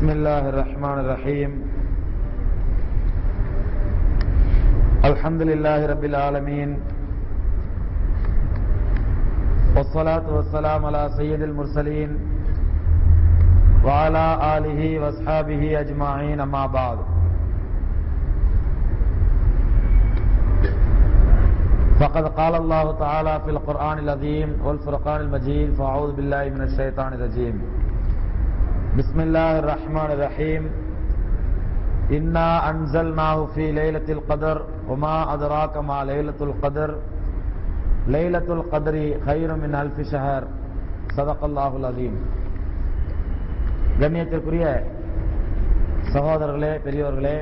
بسم الله الرحمن الرحيم الحمد لله رب العالمين والصلاة والسلام على سيد المرسلين وعلى آله واصحابه أجمعين أما بعد فقد قال الله تعالى في القرآن العظيم والفرقان المجيد فأعوذ بالله من الشيطان الرجيم بسم الله الرحمن الرحيم إنا أنزلناه في ليلة القدر وما أدراك ما ليلة القدر ليلة القدر خير من ألف شهر صدق الله العظيم கண்ணியத்திற்குரிய சகோதரர்களே பெரியவர்களே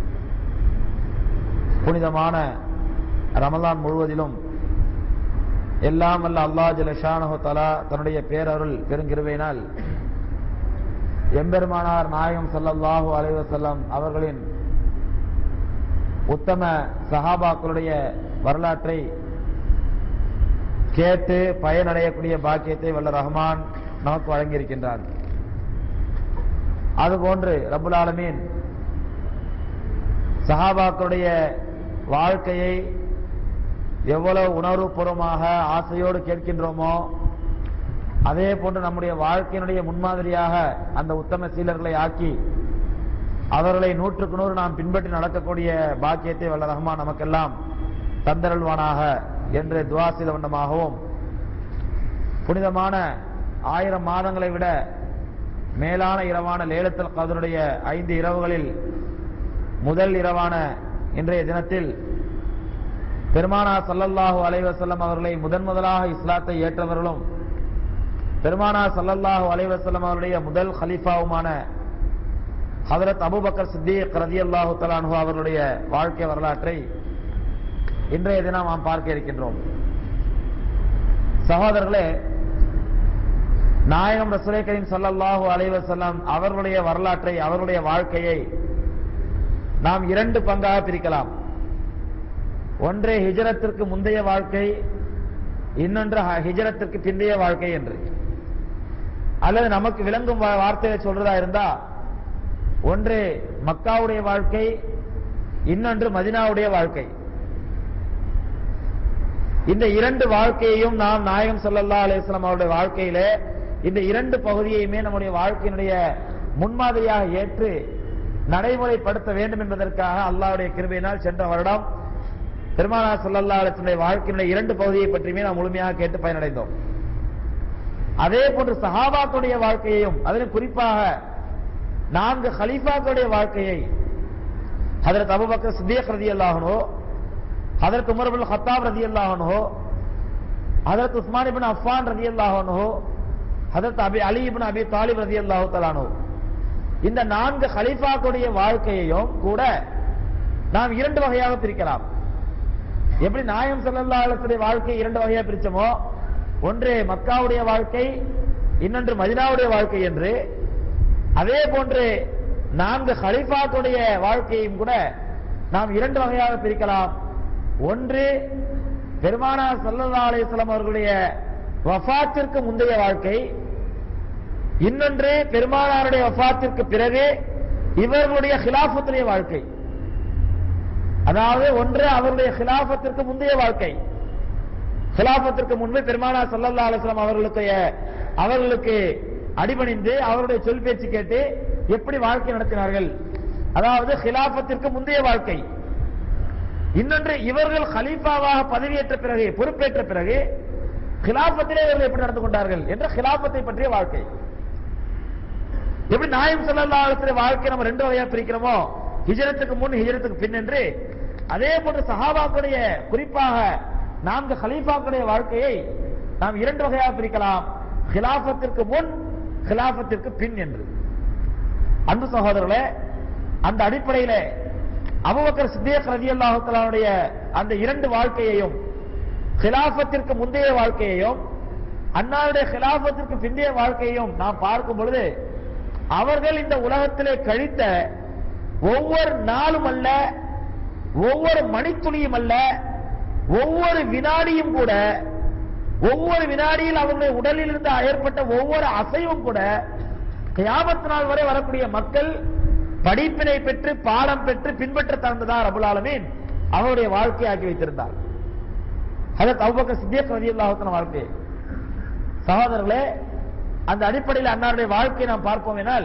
புனிதமான ரமலான் முழுவதிலும் எல்லாம் வல்ல அல்லாஹ் ஜலஷானஹு தலா தன்னுடைய பேரருள் பெருங்கிருவையினால் எம்பெருமானார் நாயகம் ஸல்லல்லாஹு அலைஹி வஸல்லம் அவர்களின் உத்தம சஹாபாக்களுடைய வரலாற்றை கேட்டு பயனடையக்கூடிய பாக்கியத்தை வல்ல ரஹ்மான் நமக்கு வழங்கியிருக்கின்றார் அதுபோன்று ரபுல் ஆலமீன் சஹாபாக்களுடைய வாழ்க்கையை எவ்வளவு உணர்வுபூர்வமாக ஆசையோடு கேட்கின்றோமோ அதே போன்று நம்முடைய வாழ்க்கையினுடைய முன்மாதிரியாக அந்த உத்தம சீலர்களை ஆக்கி அவர்களை நூற்றுக்கு நூறு நாம் பின்பற்றி நடக்கக்கூடிய பாக்கியத்தை வல்ல ரஹ்மான் நமக்கெல்லாம் தந்தருள்வானாக என்று துவா செய்த வண்ணமாகவும் புனிதமான ஆயிரம் மாதங்களை விட மேலான இரவான லேலத்தல் கதருடைய ஐந்து இரவுகளில் முதல் இரவான இன்றைய தினத்தில் பெருமானா சல்லல்லாஹு அலைவசல்லம் அவர்களை முதன் முதலாக இஸ்லாத்தை ஏற்றவர்களும் பெருமானா சல்லல்லாஹு அலைவசல்லம் அவருடைய முதல் ஹலீஃபாவுமான ஹதரத் அபுபக்கர் சித்திக் ரதி அல்லாஹு தலானு அவர்களுடைய வாழ்க்கை வரலாற்றை இன்றைய தினம் நாம் பார்க்க இருக்கின்றோம் சகோதரர்களே நாயகம் ரசுலை கரீம் சல்லல்லாஹு அலைவசல்லம் அவர்களுடைய வரலாற்றை அவருடைய வாழ்க்கையை நாம் இரண்டு பங்காக பிரிக்கலாம் ஒன்றே ஹிஜரத்திற்கு முந்தைய வாழ்க்கை இன்னொன்று ஹிஜரத்திற்கு பிந்தைய வாழ்க்கை என்று அல்லது நமக்கு விளங்கும் வார்த்தையை சொல்றதா இருந்தா ஒன்று மக்காவுடைய வாழ்க்கை இன்னொன்று மதினாவுடைய வாழ்க்கை இந்த இரண்டு வாழ்க்கையையும் நாம் நாயகம் சல்லல்லா அலிஸ்லாம் அவருடைய வாழ்க்கையில இந்த இரண்டு பகுதியையுமே நம்முடைய வாழ்க்கையினுடைய முன்மாதிரியாக ஏற்று நடைமுறைப்படுத்த வேண்டும் என்பதற்காக அல்லாவுடைய கிருபையினால் சென்ற வருடம் பெருமானா சல்லல்லா அலிஸ்லுடைய வாழ்க்கையினுடைய இரண்டு பகுதியை பற்றியுமே நாம் முழுமையாக கேட்டு பயனடைந்தோம் அதே போன்று சஹாபாக்களுடைய வாழ்க்கையையும் அதிலும் குறிப்பாக நான்கு ஹலீஃபாக்களுடைய வாழ்க்கையை ஹதரத் அபுபக்கர் சித்தியக் ரதி அல்லாஹனோ ஹதரத் உமர்புல் ஹத்தாப் ரதி அல்லாஹனோ ஹதரத் உஸ்மான் இபின் அஃபான் ரதி அல்லாஹனோ ஹதரத் அபி அலி இபின் அபி தாலிப் ரதி அல்லாஹு தலானோ இந்த நான்கு ஹலீஃபாக்களுடைய வாழ்க்கையையும் கூட நாம் இரண்டு வகையாக பிரிக்கலாம் எப்படி நாயம் சல்லா அலுடைய வாழ்க்கை இரண்டு வகையாக பிரிச்சோமோ ஒன்று மக்காவுடைய வாழ்க்கை இன்னொன்று மதினாவுடைய வாழ்க்கை என்று அதே போன்று நான்கு ஹலிஃபாக்களுடைய வாழ்க்கையும் கூட நாம் இரண்டு வகையாக பிரிக்கலாம் ஒன்று பெருமானா சல்லா அலிஸ்லாம் அவர்களுடைய வஃத்திற்கு முந்தைய வாழ்க்கை இன்னொன்று பெருமானாருடைய வஃத்திற்கு பிறகு இவர்களுடைய ஹிலாபத்துடைய வாழ்க்கை அதாவது ஒன்று அவருடைய ஹிலாபத்திற்கு முந்தைய வாழ்க்கை ஹிலாபத்திற்கு முன்பு பெருமானா சல்லல்லா அலுவலாம் அவர்களுக்கு அவர்களுக்கு அடிபணிந்து அவருடைய சொல் பேச்சு கேட்டு எப்படி வாழ்க்கை நடத்தினார்கள் அதாவது ஹிலாபத்திற்கு முந்தைய வாழ்க்கை இன்னொன்று இவர்கள் ஹலீஃபாவாக பதவியேற்ற பிறகு பொறுப்பேற்ற பிறகு ஹிலாபத்திலே இவர்கள் எப்படி நடந்து கொண்டார்கள் என்ற ஹிலாபத்தை பற்றிய வாழ்க்கை எப்படி நாயம் சல்லா அலுவல வாழ்க்கை நம்ம ரெண்டு வகையா பிரிக்கிறோமோ ஹிஜரத்துக்கு முன் ஹிஜரத்துக்கு பின் என்று அதே போன்று சஹாபாக்களுடைய குறிப்பாக நான்கு ஹலீஃபாக்களுடைய வாழ்க்கையை நாம் இரண்டு வகையாக பிரிக்கலாம் ஹிலாபத்திற்கு முன் ஹிலாபத்திற்கு பின் என்று அன்பு சகோதரர்களே அந்த அடிப்படையில அபுபக்கர் சித்தேக் ரதி அல்லாஹுடைய அந்த இரண்டு வாழ்க்கையையும் ஹிலாபத்திற்கு முந்தைய வாழ்க்கையையும் அன்னாருடைய ஹிலாபத்திற்கு பிந்தைய வாழ்க்கையையும் நாம் பார்க்கும் பொழுது அவர்கள் இந்த உலகத்திலே கழித்த ஒவ்வொரு நாளும் அல்ல ஒவ்வொரு மணித்துளியும் அல்ல ஒவ்வொரு வினாடியும் கூட ஒவ்வொரு வினாடியில் அவர்களுடைய உடலில் இருந்து ஏற்பட்ட ஒவ்வொரு அசைவும் கூட கியாமத் நாள் வரை வரக்கூடிய மக்கள் படிப்பினை பெற்று பாடம் பெற்று பின்பற்ற தகுந்ததா ரபுல் ஆலமீன் அவருடைய வாழ்க்கையை ஆக்கி வைத்திருந்தார் அதற்கு அவ்வக்க சித்தியக் ரதியுல்லாஹத்தின வாழ்க்கை சகோதரர்களே அந்த அடிப்படையில் அன்னாருடைய வாழ்க்கையை நாம் பார்ப்போம் எனால்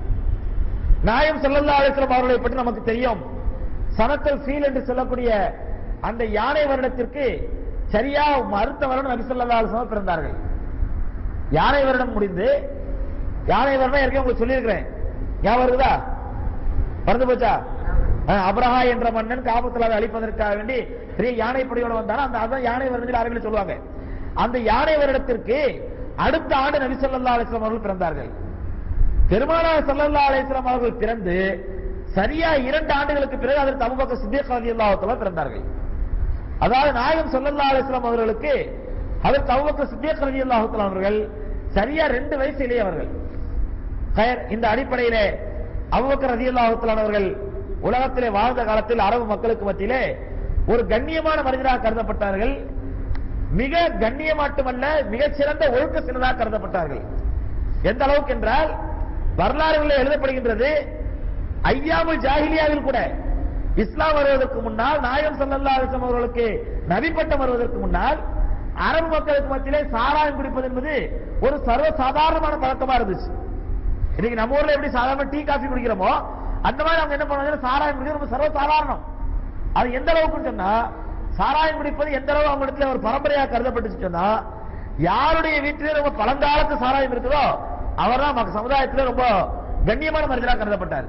நாயம் ஸல்லல்லாஹு அலைஹி வஸல்லம் அவர்களை பற்றி நமக்கு தெரியும் சனத்தல் ஃபீல் என்று சொல்லக்கூடிய அந்த யானை வருடத்திற்கு சரியா அடுத்த வருடம் நபி ஸல்லல்லாஹு அலைஹி வஸல்லம் பிறந்தார்கள் யானை வருடம் முடிந்து யானை வருடம் ஏற்கனவே உங்களுக்கு சொல்லியிருக்கிறேன் ஞாபகம் இருக்குதா மறந்து போச்சா அஹ், அப்ரஹா என்ற மன்னன் காபத்துலாவை அழிப்பதற்காக வேண்டி பெரிய யானை படையோட வந்தாலும் அந்த அதான் யானை வருடத்தில் அரபில் சொல்லுவாங்க அந்த யானை வருடத்திற்கு அடுத்த ஆண்டு நபி ஸல்லல்லாஹு அலைஹி வஸல்லம் அவர்கள் பிறந்தார்கள் பெருமானார் ஸல்லல்லாஹு அலைஹி வஸல்லம் அவர்கள் பிறந்து சரியா இரண்டு ஆண்டுகளுக்கு பிறகு அதற்கு அபூபக்கர் சித்திக் ரலியல்லாஹு தஆலா பிறந்தார்கள் அதாவது நாயகம் ஸல்லல்லாஹு அலைஹி வஸல்லம் அவர்களுக்கு அதற்கு அபூபக்கர் சித்திக் ரலியல்லாஹு தஆலா அவர்கள் சரியா ரெண்டு வயசிலேயே அவர்கள் கயர் இந்த அடிப்படையிலே அபூபக்கர் ரலியல்லாஹு தஆலா அவர்கள் உலகத்திலே வாழ்ந்த காலத்தில் அரபு மக்களுக்கு மத்தியிலே ஒரு கண்ணியமான மனிதராக கருதப்பட்டார்கள் மிக கண்ணியம் மட்டுமல்ல மிகச் சிறந்த ஒழுக்க சிறதாக கருதப்பட்டார்கள் எந்த அளவுக்கு என்றால் வரலாறுகளில் எழுதப்படுகின்றது ஐயாமுல் ஜாஹிலியாவில் கூட இஸ்லாம் வருவதற்கு முன்னால் நாயகம் ஸல்லல்லாஹு அலைஹி வஸல்லம் அவர்களுக்கு நபி பட்டம் வருவதற்கு முன்னால் அரபு மக்களுக்கு மத்தியிலே சாராயம் குடிப்பது என்பது ஒரு சர்வ சாதாரணமான பழக்கமா இருந்துச்சு இன்னைக்கு நம்ம ஊர்ல எப்படி சாதாரண டீ காஃபி குடிக்கிறோமோ அந்த மாதிரி அவங்க என்ன பண்ணுவாங்க சாராயம் குடிக்கிறது ரொம்ப சர்வ சாதாரணம் அது எந்த அளவுக்கு சொன்னா சாராயம் குடிப்பது எந்த அளவு அவங்க இடத்துல ஒரு பரம்பரையா கருதப்பட்டுச்சு சொன்னா யாருடைய வீட்டிலே ரொம்ப பழங்காலத்து சாராயம் இருக்குதோ அவர்தான் நமக்கு சமுதாயத்துல ரொம்ப கண்ணியமான மனிதராக கருதப்பட்டார்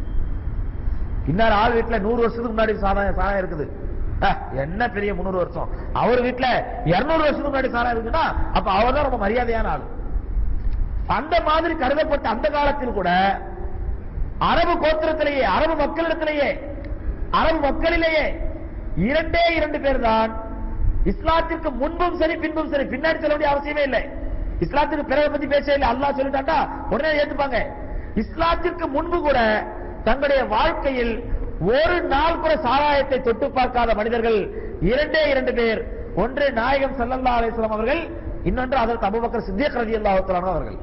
இன்னார் ஆள் வீட்டுல நூறு வருஷத்துக்கு முன்னாடி சாராயம் சாராயம் இருக்குது அஹ், என்ன பெரிய முன்னூறு வருஷம் அவர் வீட்டுல இருநூறு வருஷத்துக்கு முன்னாடி சாராயம் இருக்குன்னா அப்ப அவர் தான் ரொம்ப மரியாதையான ஆள் அந்த மாதிரி கருதப்பட்ட அந்த காலத்தில் கூட அரபு கோத்திரத்திலேயே அரபு மக்களிடத்திலேயே அரபு மக்களிலேயே இரண்டே இரண்டு பேர் தான் இஸ்லாத்திற்கு முன்பும் சரி பின்பும் சரி பின்னாடி சொல்ல வேண்டிய அவசியமே இல்லை இஸ்லாத்திற்கு பிறகு பத்தி பேச இல்லை அல்லாஹ் சொல்லிட்டாண்டா உடனே ஏத்துப்பாங்க இஸ்லாத்திற்கு முன்பு கூட தங்களுடைய வாழ்க்கையில் ஒரு நாள் கூட சாராயத்தை தொட்டு பார்க்காத மனிதர்கள் இரண்டே இரண்டு பேர் ஒன்று நாயகம் ஸல்லல்லாஹு அலைஹி வஸல்லம் அவர்கள் இன்னொன்று அதற்கு அபூபக்கர் சித்திக் ரலியல்லாஹு தஆலா அவர்கள்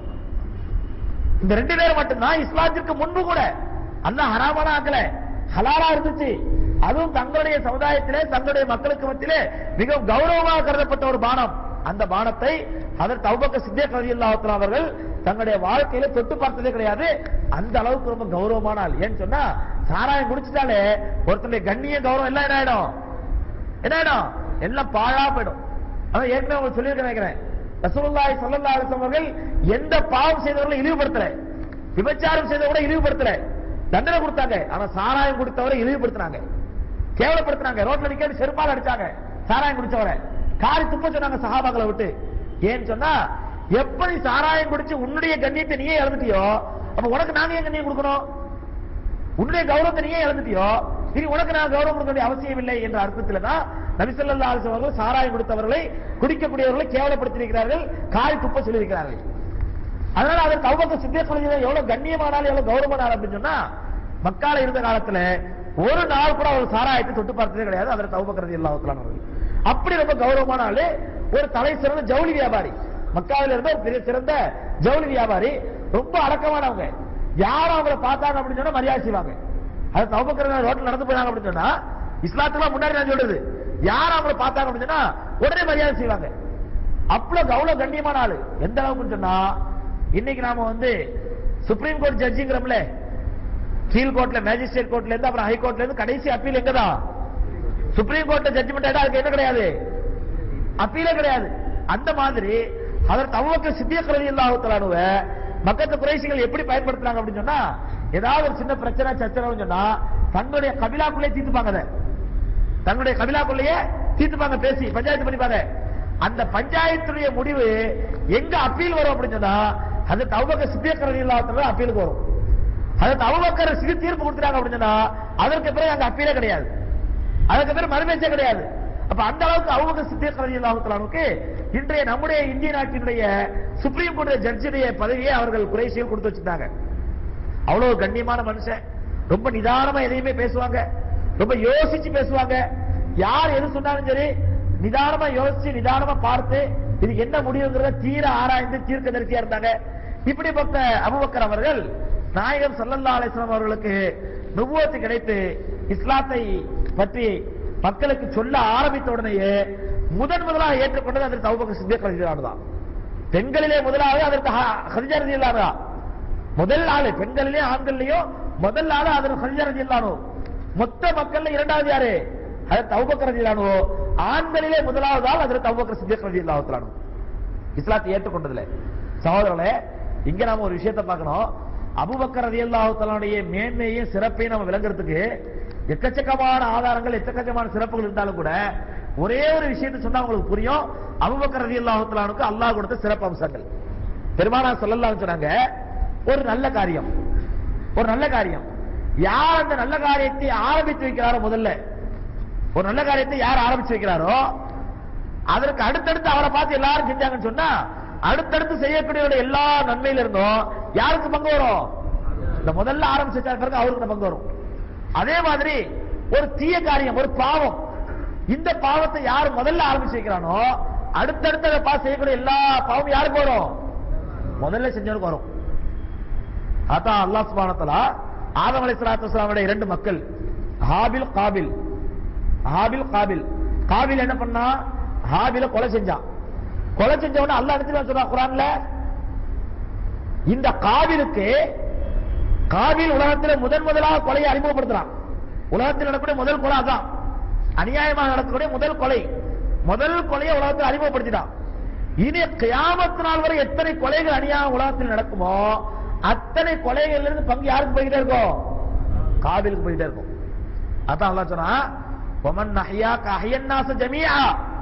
இந்த ரெண்டு பேர் மட்டும்தான் இஸ்லாத்திற்கு முன்பு கூட அல்லாஹ் ஹராமான ஆக்கல ஹலாலா இருந்துச்சு அதுவும் தங்களுடைய சமுதாயத்திலே தங்களுடைய மக்களுக்கு மத்தியிலே மிகவும் கௌரவமாக கருதப்பட்ட ஒரு பானம் அந்த பானத்தை அதற்கு அவுபக்க சித்திக் ரலியல்லாஹு தஆலா அவர்கள் தங்களுடைய வாழ்க்கையில தொட்டு பார்த்ததே கிடையாது அந்த அளவுக்கு ரொம்ப கௌரவமான ஆள் ஏன்னு சொன்னா சாராயம் குடிச்சிட்டாலே ஒருத்தருடைய கண்ணிய கௌரவம் எல்லாம் என்ன ஆயிடும் என்ன ஆயிடும் எல்லாம் பாழா போயிடும் அதான் ஏற்கனவே உங்களுக்கு சொல்லியிருக்க நினைக்கிறேன் ரசூலுல்லாஹி ஸல்லல்லாஹு அலைஹி வஸல்லம் அவர்கள் எந்த பாவம் செய்தவர்களும் இழிவுபடுத்தல விபச்சாரம் செய்தவரை கூட இழிவுபடுத்தல தண்டனை கொடுத்தாங்க ஆனா சாராயம் குடித்தவரை இழிவுபடுத்தினாங்க கேவலப்படுத்தினாங்க ரோட்ல நிக்க செருப்பால் அடிச்சாங்க சாராயம் குடிச்சவரை காரி துப்ப சொன்னாங்க சஹாபாக்களை விட்டு ஏன்னு சொன்னா எப்படி சாராயம் குடிச்சு உன்னுடைய கண்ணியத்தை நீயே இழந்துட்டியோ அப்ப உனக்கு நாங்க ஏன் கண்ணியம் கொடுக்கணும் உன்னுடைய கௌரவத்தை நீயே இழந்துட்டியோ இனி உனக்கு நான் கௌரவம் கொடுக்க வேண்டிய அவசியம் இல்லை என்ற அர்த்தத்துல தான் நபிசல்லா அவர்கள் சாராயம் கொடுத்தவர்களை குடிக்கக்கூடியவர்களை கேவலப்படுத்தியிருக்கிறார்கள் காய் துப்ப சொல்லியிருக்கிறார்கள் அதனால அதற்கு அவங்க சித்திய எவ்வளவு கண்ணியமானாலும் எவ்வளவு கௌரவமானாலும் அப்படின்னு சொன்னா மக்கால இருந்த காலத்துல ஒரு நாள் கூட அவர் சாராயத்தை தொட்டு பார்த்ததே கிடையாது அதற்கு அவுபக்கரதி இல்லாவர்கள் அப்படி ரொம்ப கௌரவமான ஆளு ஒரு தலை சிறந்த ஜவுளி வியாபாரி மக்காவில இருந்த ஒரு பெரிய சிறந்த ஜவுளி வியாபாரி ரொம்ப அடக்கமானவங்க யாரும் அவங்களை பார்த்தாங்க அப்படின்னு சொன்னா மரியாதை செய்வாங்க அது தவக்கர் ரோட்ல நடந்து போனாங்க அப்படின்னு சொன்னா இஸ்லாத்துல முன்னாடி நான் சொல்றது யாரும் அவங்களை பார்த்தாங்க அப்படின்னு சொன்னா உடனே மரியாதை செய்வாங்க அவ்வளவு அவ்வளவு கண்ணியமான ஆளு எந்த அளவுக்குன்னு சொன்னா இன்னைக்கு நாம வந்து சுப்ரீம் கோர்ட் ஜட்ஜிங்கிறோம்ல கீழ் கோர்ட்ல மேஜிஸ்ட்ரேட் கோர்ட்ல இருந்து அப்புறம் ஹை கோர்ட்ல இருந்து கடைசி அப்பீல் எங்கதான் சுப்ரீம் கோர்ட்ல ஜட்ஜ்மெண்ட் ஆயிட்டா அதுக்கு என்ன கிடையாது அப்பீலே கிடையாது அந்த மாதிரி அதற்கு அவ்வளவு சித்திய கருதி இல்லாஹுத்தலானுவ மக்கத்து குறைசிகள் எப்படி பயன்படுத்துறாங்க அப்படின்னு சொன்னா ஏதாவது ஒரு சின்ன பிரச்சனை சச்சரவுன்னு சொன்னா தங்களுடைய கபிலாக்குள்ளே தீர்த்துப்பாங்க அதை தங்களுடைய கபிலாக்குள்ளேயே தீர்த்துப்பாங்க பேசி பஞ்சாயத்து பண்ணிப்பாங்க அந்த பஞ்சாயத்துடைய முடிவு எங்க அப்பீல் வரும் அப்படின்னு சொன்னா அது தவபக்க சித்திய கருதி இல்லாத அப்பீலுக்கு வரும் அது தவபக்கர் சிறு தீர்ப்பு கொடுத்துட்டாங்க அப்படின்னு சொன்னா அதற்கு பிறகு அங்க அப்பீலே கிடையாது அதுக்கு பேர் மறுபேச்சே கிடையாது அப்ப அந்த அளவுக்கு அவங்க சித்திக் ரதி அல்லாஹுக்கு இன்றைய நம்முடைய இந்திய நாட்டினுடைய சுப்ரீம் கோர்ட் ஜட்ஜுடைய பதவியை அவர்கள் குறைசியில் கொடுத்து வச்சிருந்தாங்க அவ்வளவு கண்ணியமான மனுஷன் ரொம்ப நிதானமா எதையுமே பேசுவாங்க ரொம்ப யோசிச்சு பேசுவாங்க யார் எது சொன்னாலும் சரி நிதானமா யோசிச்சு நிதானமா பார்த்து இது என்ன முடிவுங்கிறத தீர ஆராய்ந்து தீர்க்க தரிசியா இருந்தாங்க இப்படிப்பட்ட அபுபக்கர் அவர்கள் நாயகம் ஸல்லல்லாஹு அலைஹி வஸல்லம் அவர்களுக்கு நுபுவத்து கிடைத்து இஸ்லாத்தை பற்றி மக்களுக்கு சொல்ல ஆரம்பித்த உடனேயே முதன் முதலாக ஏற்றுக்கொண்டது அதற்கு அபுபக்கர் சித்திக் ரலியல்லாஹு தான் பெண்களிலே முதலாவது அதற்கு ஹ- ஹதிஜா ரலியல்லாஹு தான் முதல் ஆளு பெண்களிலே ஆண்களிலேயோ முதல் ஆளு அதற்கு ஹதிஜா ரலியல்லாஹு மொத்த மக்கள்ல இரண்டாவது யாரு அதற்கு அபுபக்கர் ரலியல்லாஹு ஆண்களிலே முதலாவது ஆள் அதற்கு அபுபக்கர் சித்திக் ரலியல்லாஹு தஆலா இஸ்லாத்தை ஏற்றுக்கொண்டதுல சகோதரர்களே இங்க நாம ஒரு விஷயத்தை பார்க்கணும் அபுபக்கர் ரலியல்லாஹு தஆலாவுடைய மேன்மையும் சிறப்பையும் நம்ம விளங்குறதுக்கு எக்கச்சக்கமான ஆதாரங்கள் எக்கச்சக்கமான சிறப்புகள் இருந்தாலும் கூட ஒரே ஒரு விஷயத்தை சொன்னா உங்களுக்கு புரியும் அபுபக்கர் ரலியல்லாஹு தஆலாவுக்கு அல்லாஹ் கொடுத்த சிறப்பு அம்சங்கள் பெருமானார் ஸல்லல்லாஹு அலைஹி சொன்னாங்க ஒரு நல்ல காரியம் ஒரு நல்ல காரியம் யார் அந்த நல்ல காரியத்தை ஆரம்பித்து வைக்கிறாரோ முதல்ல ஒரு நல்ல காரியத்தை யார் ஆரம்பிச்சு வைக்கிறாரோ அதற்கு அடுத்தடுத்து அவரை பார்த்து எல்லாரும் செஞ்சாங்கன்னு சொன்னா அடுத்தடுத்து செய்யக்கூடிய எல்லா நன்மையில இருந்தும் யாருக்கு பங்கு வரும் இந்த முதல்ல ஆரம்பிச்சு வச்சா பிறகு அவருக்கு பங்கு வரும் அதே மாதிரி ஒரு தீய காரியம் ஒரு பாவம் இந்த பாவத்தை யார் முதல்ல ஆரம்பிச்சு வைக்கிறானோ அடுத்தடுத்து அதை பார்த்து செய்யக்கூடிய எல்லா பாவம் யாருக்கு வரும் முதல்ல செஞ்சவனுக்கு வரும் அதான் அல்லாஹ் சுப்ஹானஹு வ தஆலா ஆதம் அலைஹிஸ்ஸலாத்து வஸலாமுடைய இரண்டு மக்கள் ஹாபில் காபில் ஹாபில் காபில் காபில் என்ன பண்ணா ஹாபில கொலை செஞ்சான் கொலை செஞ்ச உடனே அல்லாஹ் என்ன சொல்றான் குர்ஆன்ல இந்த காபிலுக்கு காபில் உலகத்தில் முதன் முதலாக கொலையை அறிமுகப்படுத்துறான் உலகத்தில் நடக்கக்கூடிய முதல் கொலை அதான் அநியாயமாக நடக்கக்கூடிய முதல் கொலை முதல் கொலையை உலகத்தில் அறிமுகப்படுத்திட்டான் இனி கியாமத்து நாள் வரை எத்தனை கொலைகள் அநியாயம் உலகத்தில் நடக்குமோ அத்தனை கொலைகள்ல இருந்து பங்கு யாருக்கு போய்கிட்டே இருக்கும் காபிலுக்கு போயிட்டே இருக்கும் அதான் அல்லாஹ் சொன்னா ஒமன் நஹ்யா கஹயன்னாச ஜமீஆ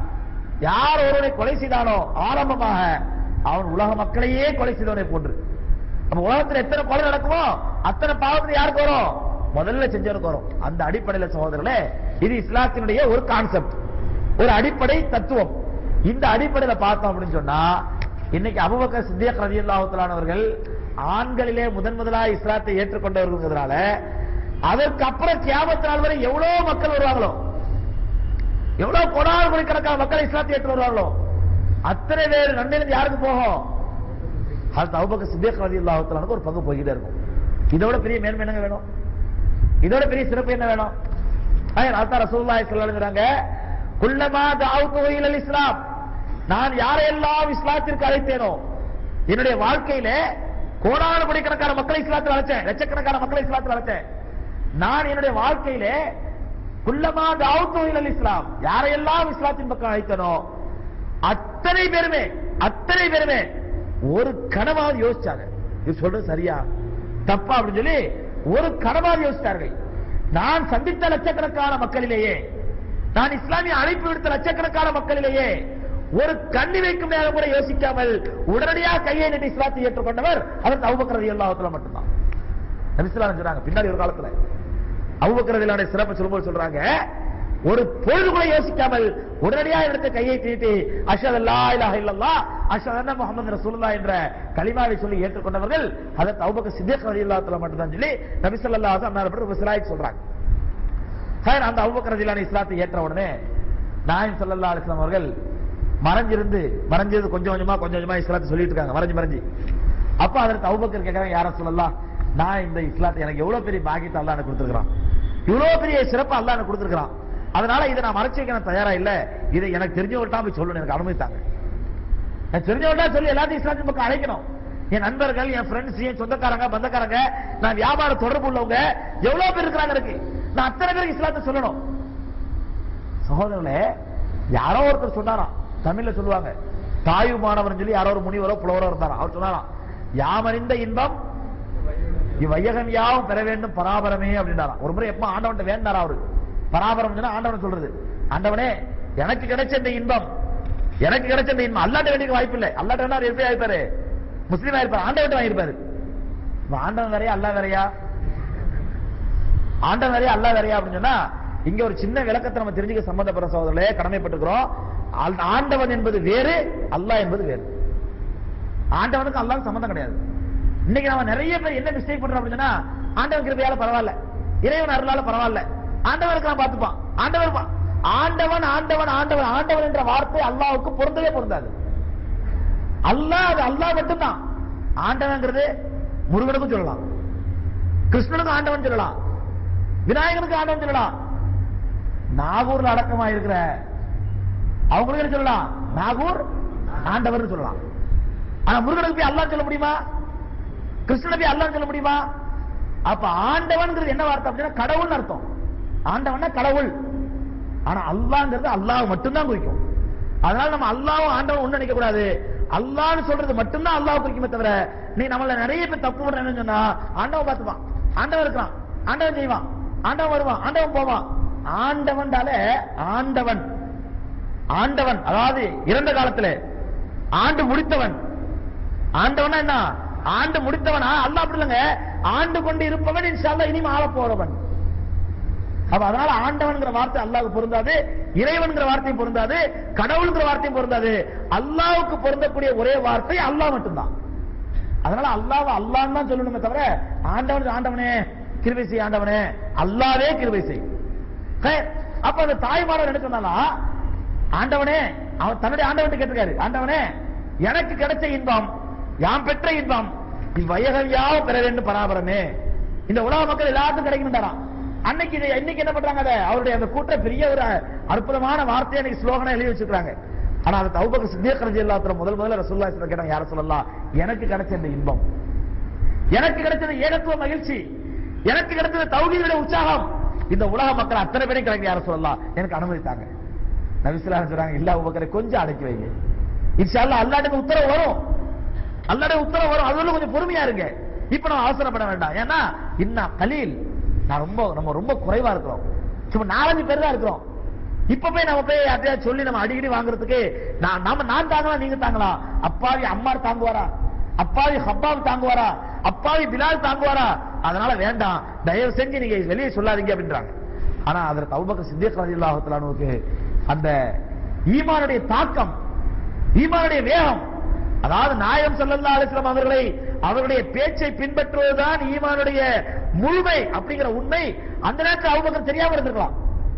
யார் ஒருவனை கொலை செய்தானோ ஆரம்பமாக அவன் உலக மக்களையே கொலை செய்தவனை போன்று நம்ம உலகத்துல எத்தனை கொலை நடக்குமோ அத்தனை பாவத்துல யாருக்கு வரும் முதல்ல செஞ்சவனுக்கு வரும் அந்த அடிப்படையில சகோதரர்களே இது இஸ்லாத்தினுடைய ஒரு கான்செப்ட் ஒரு அடிப்படை தத்துவம் இந்த அடிப்படையில பார்த்தோம் அப்படின்னு சொன்னா இன்னைக்கு அபுபக்கர் சித்தியக் ரலியல்லாஹு தஆலா அவர்கள் ஆண்களிலே முதன் முதலாக இஸ்லாத்தை ஏற்றுக்கொண்டவர்கள்ங்கிறதுனால அதற்கு அப்புறம் கியாமத் நாள் வரை எவ்வளவு மக்கள் வருவாங்களோ எவ்வளவு கோடாறு கோடிக்கணக்கான மக்கள் இஸ்லாத்தை ஏற்று வருவாங்களோ அத்தனை பேர் நன்மையிலிருந்து யாருக்கு போகும் அது அபுபக்கர் சித்தியக் ரலியல்லாஹு தஆலாவுக்கு ஒரு பங்கு போய்கிட்டே இருக்கும் இதோட பெரிய மேன்மை என்னங்க வேணும் இதோட பெரிய சிறப்பு என்ன வேணும் அதான் ரசூலுல்லாஹி ஸல்லல்லாஹு அலைஹி வஸல்லம் குல்லமா தஅவுது இலல் இஸ்லாம் நான் யாரையெல்லாம் இஸ்லாத்திற்கு அழைத்தேனோ என்னுடைய வாழ்க்கையில கோடானு கோடிக்கணக்கான மக்களை இஸ்லாத்தில் அழைச்சேன் லட்சக்கணக்கான மக்களை இஸ்லாத்தில் அழைச்சேன் நான் என்னுடைய வாழ்க்கையில குல்லமா தஅவுது இலல் இஸ்லாம் யாரையெல்லாம் இஸ்லாத்தின் பக்கம் அழைத்தனோ அத்தனை பேருமே அத்தனை பேருமே ஒரு கனவாவது யோசிச்சாங்க இது சொல்றது சரியா தப்பா அப்படின்னு சொல்லி ஒரு கனவாவது யோசித்தார்கள் நான் சந்தித்த லட்சக்கணக்கான மக்களிலேயே நான் இஸ்லாமிய அழைப்பு விடுத்த லட்சக்கணக்கான மக்களிலேயே ஒரு கண்ணி வைக்கும் நேரம் கூட யோசிக்காமல் உடனடியாக கையை நீட்டி இஸ்லாத்தை ஏற்றுக்கொண்டவர் அவர் அவுபக்கரதி எல்லாத்துல மட்டும்தான் நபிசுலாம் சொன்னாங்க பின்னாடி ஒரு காலத்துல அவுபக்கரதிலான சிறப்பு சொல்லும்போது சொல்றாங்க ஒரு பொழுது கூட யோசிக்காமல் உடனடியாக எடுத்த கையை தீட்டி அஷத் அல்லா இலாஹ இல்லல்லாஹ் அஷத் அன்ன முஹம்மது ரசூலுல்லாஹ் என்ற கலிமாவை சொல்லி ஏற்றுக்கொண்டவர்கள் அதற்கு அவுபக்கர் சித்திக் ரலியல்லாஹு தஆலா மட்டும்தான் சொல்லி நபி ஸல்லல்லாஹு அலைஹி வஸல்லம் ஒரு சிலாய் சொல்றாங்க சார் அந்த அபூபக்கர் ரலியல்லாஹு இஸ்லாத்தை ஏற்ற உடனே நாயம் ஸல்லல்லாஹு அலைஹி வஸல்லம் அவர்கள் மறைஞ்சிருந்து மறைஞ்சது கொஞ்சம் கொஞ்சமா கொஞ்சம் கொஞ்சமா இஸ்லாத்தை சொல்லிட்டு இருக்காங்க மறைஞ்சு மறைஞ்சு அப்ப அதற்கு அபூபக்கர் கேக்குறாங்க யார சொல்லலாம் நான் இந்த இஸ்லாத்தை எனக்கு எவ்வளவு பெரிய பாக்கியத்தை அல்லாஹ் எனக்கு கொடுத்திருக்கான் இவ்வளவு பெரிய சிறப்பு அல்லாஹ் எனக்கு கொடுத்திருக்கான் அதனால இதை நான் மறைச்சு வைக்க நான் தயாரா இல்ல இதை எனக்கு தெரிஞ்சவர்கிட்ட போய் சொல்லணும் எனக்கு அனுமதித்தாங்க எனக்கு தெரிஞ்சவர்கிட்ட சொல்லி எல்லாத்தையும் இஸ்லாத்தின் பக்கம் அழைக்கணும் என் நண்பர்கள் என் ஃப்ரெண்ட்ஸ் என் சொந்தக்காரங்க பந்தக்காரங்க நான் வியாபார தொடர்பு உள்ளவங்க எவ்வளவு பேர் இருக்கிறாங்க இருக்கு நான் அத்தனை பேருக்கு இஸ்லாத்தை சொல்லணும் சகோதரர்களே யாரோ ஒருத்தர் சொன்னாராம் தமிழ்ல சொல்லுவாங்க தாயு மாணவன் சொல்லி யாரோ ஒரு முனிவரோ புலவரோ இருந்தாராம் அவர் சொன்னாராம் யாமறிந்த இன்பம் இவ்வையகம் யாவும் பெற வேண்டும் பராபரமே அப்படின்னாராம் ஒரு முறை எப்ப ஆண்டவன் வேண்டாரா அவரு பராபரம் சொன்னா ஆண்டவன் சொல்றது ஆண்டவனே எனக்கு கிடைச்ச இந்த இன்பம் எனக்கு கிடைச்ச இந்த இன்பம் அல்லாட்ட வேண்டிய வாய்ப்பு இல்லை அல்லாட்ட வேணா எப்படி ஆயிருப்பாரு முஸ்லீம் ஆயிருப்பாரு ஆண்டவன் வாங்கியிருப்பாரு இப்ப ஆண்டவன் வேறையா அல்லா வேறையா ஆண்டவன் வேறையா அல்லா வேறையா அப்படின்னு சொன்னா இங்க ஒரு சின்ன விளக்கத்தை நம்ம தெரிஞ்சுக்க சம்பந்தப்பட்ட சகோதரர்களே கடமைப்பட்டிருக்கிறோம் ஆள்- ஆண்டவன் என்பது வேறு அல்லாஹ் என்பது வேறு ஆண்டவனுக்கு அல்லாஹ் சம்பந்தம் கிடையாது இன்னைக்கு நம்ம நிறைய பேர் என்ன மிஸ்டேக் பண்றோம் அப்படின்னா ஆண்டவன் கிருபையால பரவாயில்ல இறைவன் அருளால பரவாயில்ல ஆண்டவனுக்கு நான் பார்த்துப்பான் ஆண்டவர் பா- ஆண்டவன் ஆண்டவன் ஆண்டவன் ஆண்டவன் என்ற வார்த்தை அல்லாஹ்வுக்கு பொருந்தவே பொருந்தாது அல்லாஹ் அது அல்லாஹ் மட்டும்தான் ஆண்டவங்கிறது முருகனுக்கும் சொல்லலாம் கிருஷ்ணனுக்கும் ஆண்டவன் சொல்லலாம் விநாயகனுக்கு ஆண்டவன் சொல்லலாம் நாகூர்ல அடக்கமா இருக்கிற அவங்களுக்கு என்ன சொல்லலாம் நாகூர் ஆண்டவர் சொல்லலாம் ஆனா முருகனுக்கு போய் அல்லாஹ் சொல்ல முடியுமா கிருஷ்ணனை போய் அல்லாஹ் சொல்ல முடியுமா அப்ப ஆண்டவன்ங்கிறது என்ன வார்த்தை அப்படின்னா கடவுள்னு அர்த்தம் ஆண்டவன்னா கடவுள் ஆனா அல்லாஹ்ங்கிறது அல்லாஹ் மட்டும்தான் குறிக்கும் அதனால நம்ம அல்லாஹ் ஆண்டவன் ஒண்ணு நினைக்க கூடாது அல்லாஹ்னு சொல்றது மட்டும்தான் அல்லாஹ் குறிக்குமே தவிர நீ நம்மள நிறைய பேர் தப்பு பண்றேன்னு சொன்னா ஆண்டவன் பார்த்துப்பான் ஆண்டவன் இருக்கிறான் ஆண்டவன் செய்வான் ஆண்டவன் வருவான் ஆண்டவன் போவான் ஆண்டவன்டால ஆண்டவன் ஆண்டவன் அதாவது இறந்த காலத்துல ஆண்டு முடித்தவன் ஆண்டவனா என்ன ஆண்டு முடித்தவனா அல்லாஹ் அப்படி இல்லைங்க ஆண்டு கொண்டு இருப்பவன் இன்ஷால்லா இனிமே ஆள போறவன் அப்ப அதனால ஆண்டவன்ங்கிற வார்த்தை அல்லாஹ்வுக்கு பொருந்தாது இறைவன்கிற வார்த்தையும் பொருந்தாது கடவுள்ங்கிற வார்த்தையும் பொருந்தாது அல்லாஹ்வுக்கு பொருந்தக்கூடிய ஒரே வார்த்தை அல்லாஹ் மட்டும்தான் அதனால அல்லாஹ் அல்லாஹ் தான் சொல்லணுமே தவிர ஆண்டவன் ஆண்டவனே கிருபை செய் ஆண்டவனே அல்லாவே கிருபை செய் ஹே, அப்ப அந்த தாய்மாரர் என்ன சொன்னாலா ஆண்டவனே அவன் தன்னுடைய ஆண்டவன் கேட்டிருக்காரு ஆண்டவனே எனக்கு கிடைச்ச இன்பம் யாம் பெற்ற இன்பம் இவ்வையகையாக பெற வேண்டும் பராபரமே இந்த உலக மக்கள் எல்லாத்துக்கும் கிடைக்கணும்டாராம் அன்னைக்கு இதை இன்னைக்கு என்ன பண்றாங்க அதை அவருடைய அந்த கூட்ட பெரிய ஒரு அற்புதமான வார்த்தையை அன்னைக்கு ஸ்லோகனா எழுதி வச்சிருக்காங்க ஆனா அது தௌபக சித்தியக் ரஜி எல்லாத்துல முதல் முதல்ல ரசூல்லா கேட்டாங்க யார சொல்லலாம் எனக்கு கிடைச்ச இந்த இன்பம் எனக்கு கிடைச்சது ஏகத்துவ மகிழ்ச்சி எனக்கு கிடைச்சது தௌஹீதுடைய உற்சாகம் இந்த உலக மக்கள் அத்தனை பேரையும் கிடைக்க யார சொல்லலாம் எனக்கு அனுமதித்தாங்க நபிசுல்லா சொல்றாங்க இல்ல உபக்கரை கொஞ்சம் அடக்கி வைங்க இன்ஷால்லா அல்லாட்டுக்கு உத்தரவு வரும் அல்லாட உத்தரவு வரும் அதுல கொஞ்சம் பொறுமையா இருங்க இப்ப நம்ம அவசரப்பட வேண்டாம் ஏன்னா இன்னும் கலீல் நான் ரொம்ப நம்ம ரொம்ப குறைவா இருக்கிறோம் சும்மா நாலஞ்சு பேர் தான் இருக்கிறோம் இப்ப போய் நம்ம போய் யார்ட்டையா சொல்லி நம்ம அடிக்கடி வாங்குறதுக்கு நான் நாம நான் தாங்கலாம் நீங்க தாங்கலாம் அப்பாவி அம்மார் தாங்குவாரா அப்பாவி ஹப்பாப் தாங்குவாரா அப்பாவி பிலால் தாங்குவாரா அதனால வேண்டாம் தயவு செஞ்சு நீங்க வெளியே சொல்லாதீங்க அப்படின்றாங்க ஆனா அதுல தௌபக்க சித்திக் ரலியல்லாஹு அந்த ஈமானுடைய தாக்கம் ஈமானுடைய வேகம் அதாவது நாயம் ஸல்லல்லாஹு அலைஹி வஸல்லம் அவர்களை அவருடைய பேச்சை பின்பற்றுவதுதான் ஈமானுடைய முழுமை அப்படிங்கிற உண்மை அந்த நேரத்தில் அபூபக்கர் தெரியாம இருந்திருக்கலாம்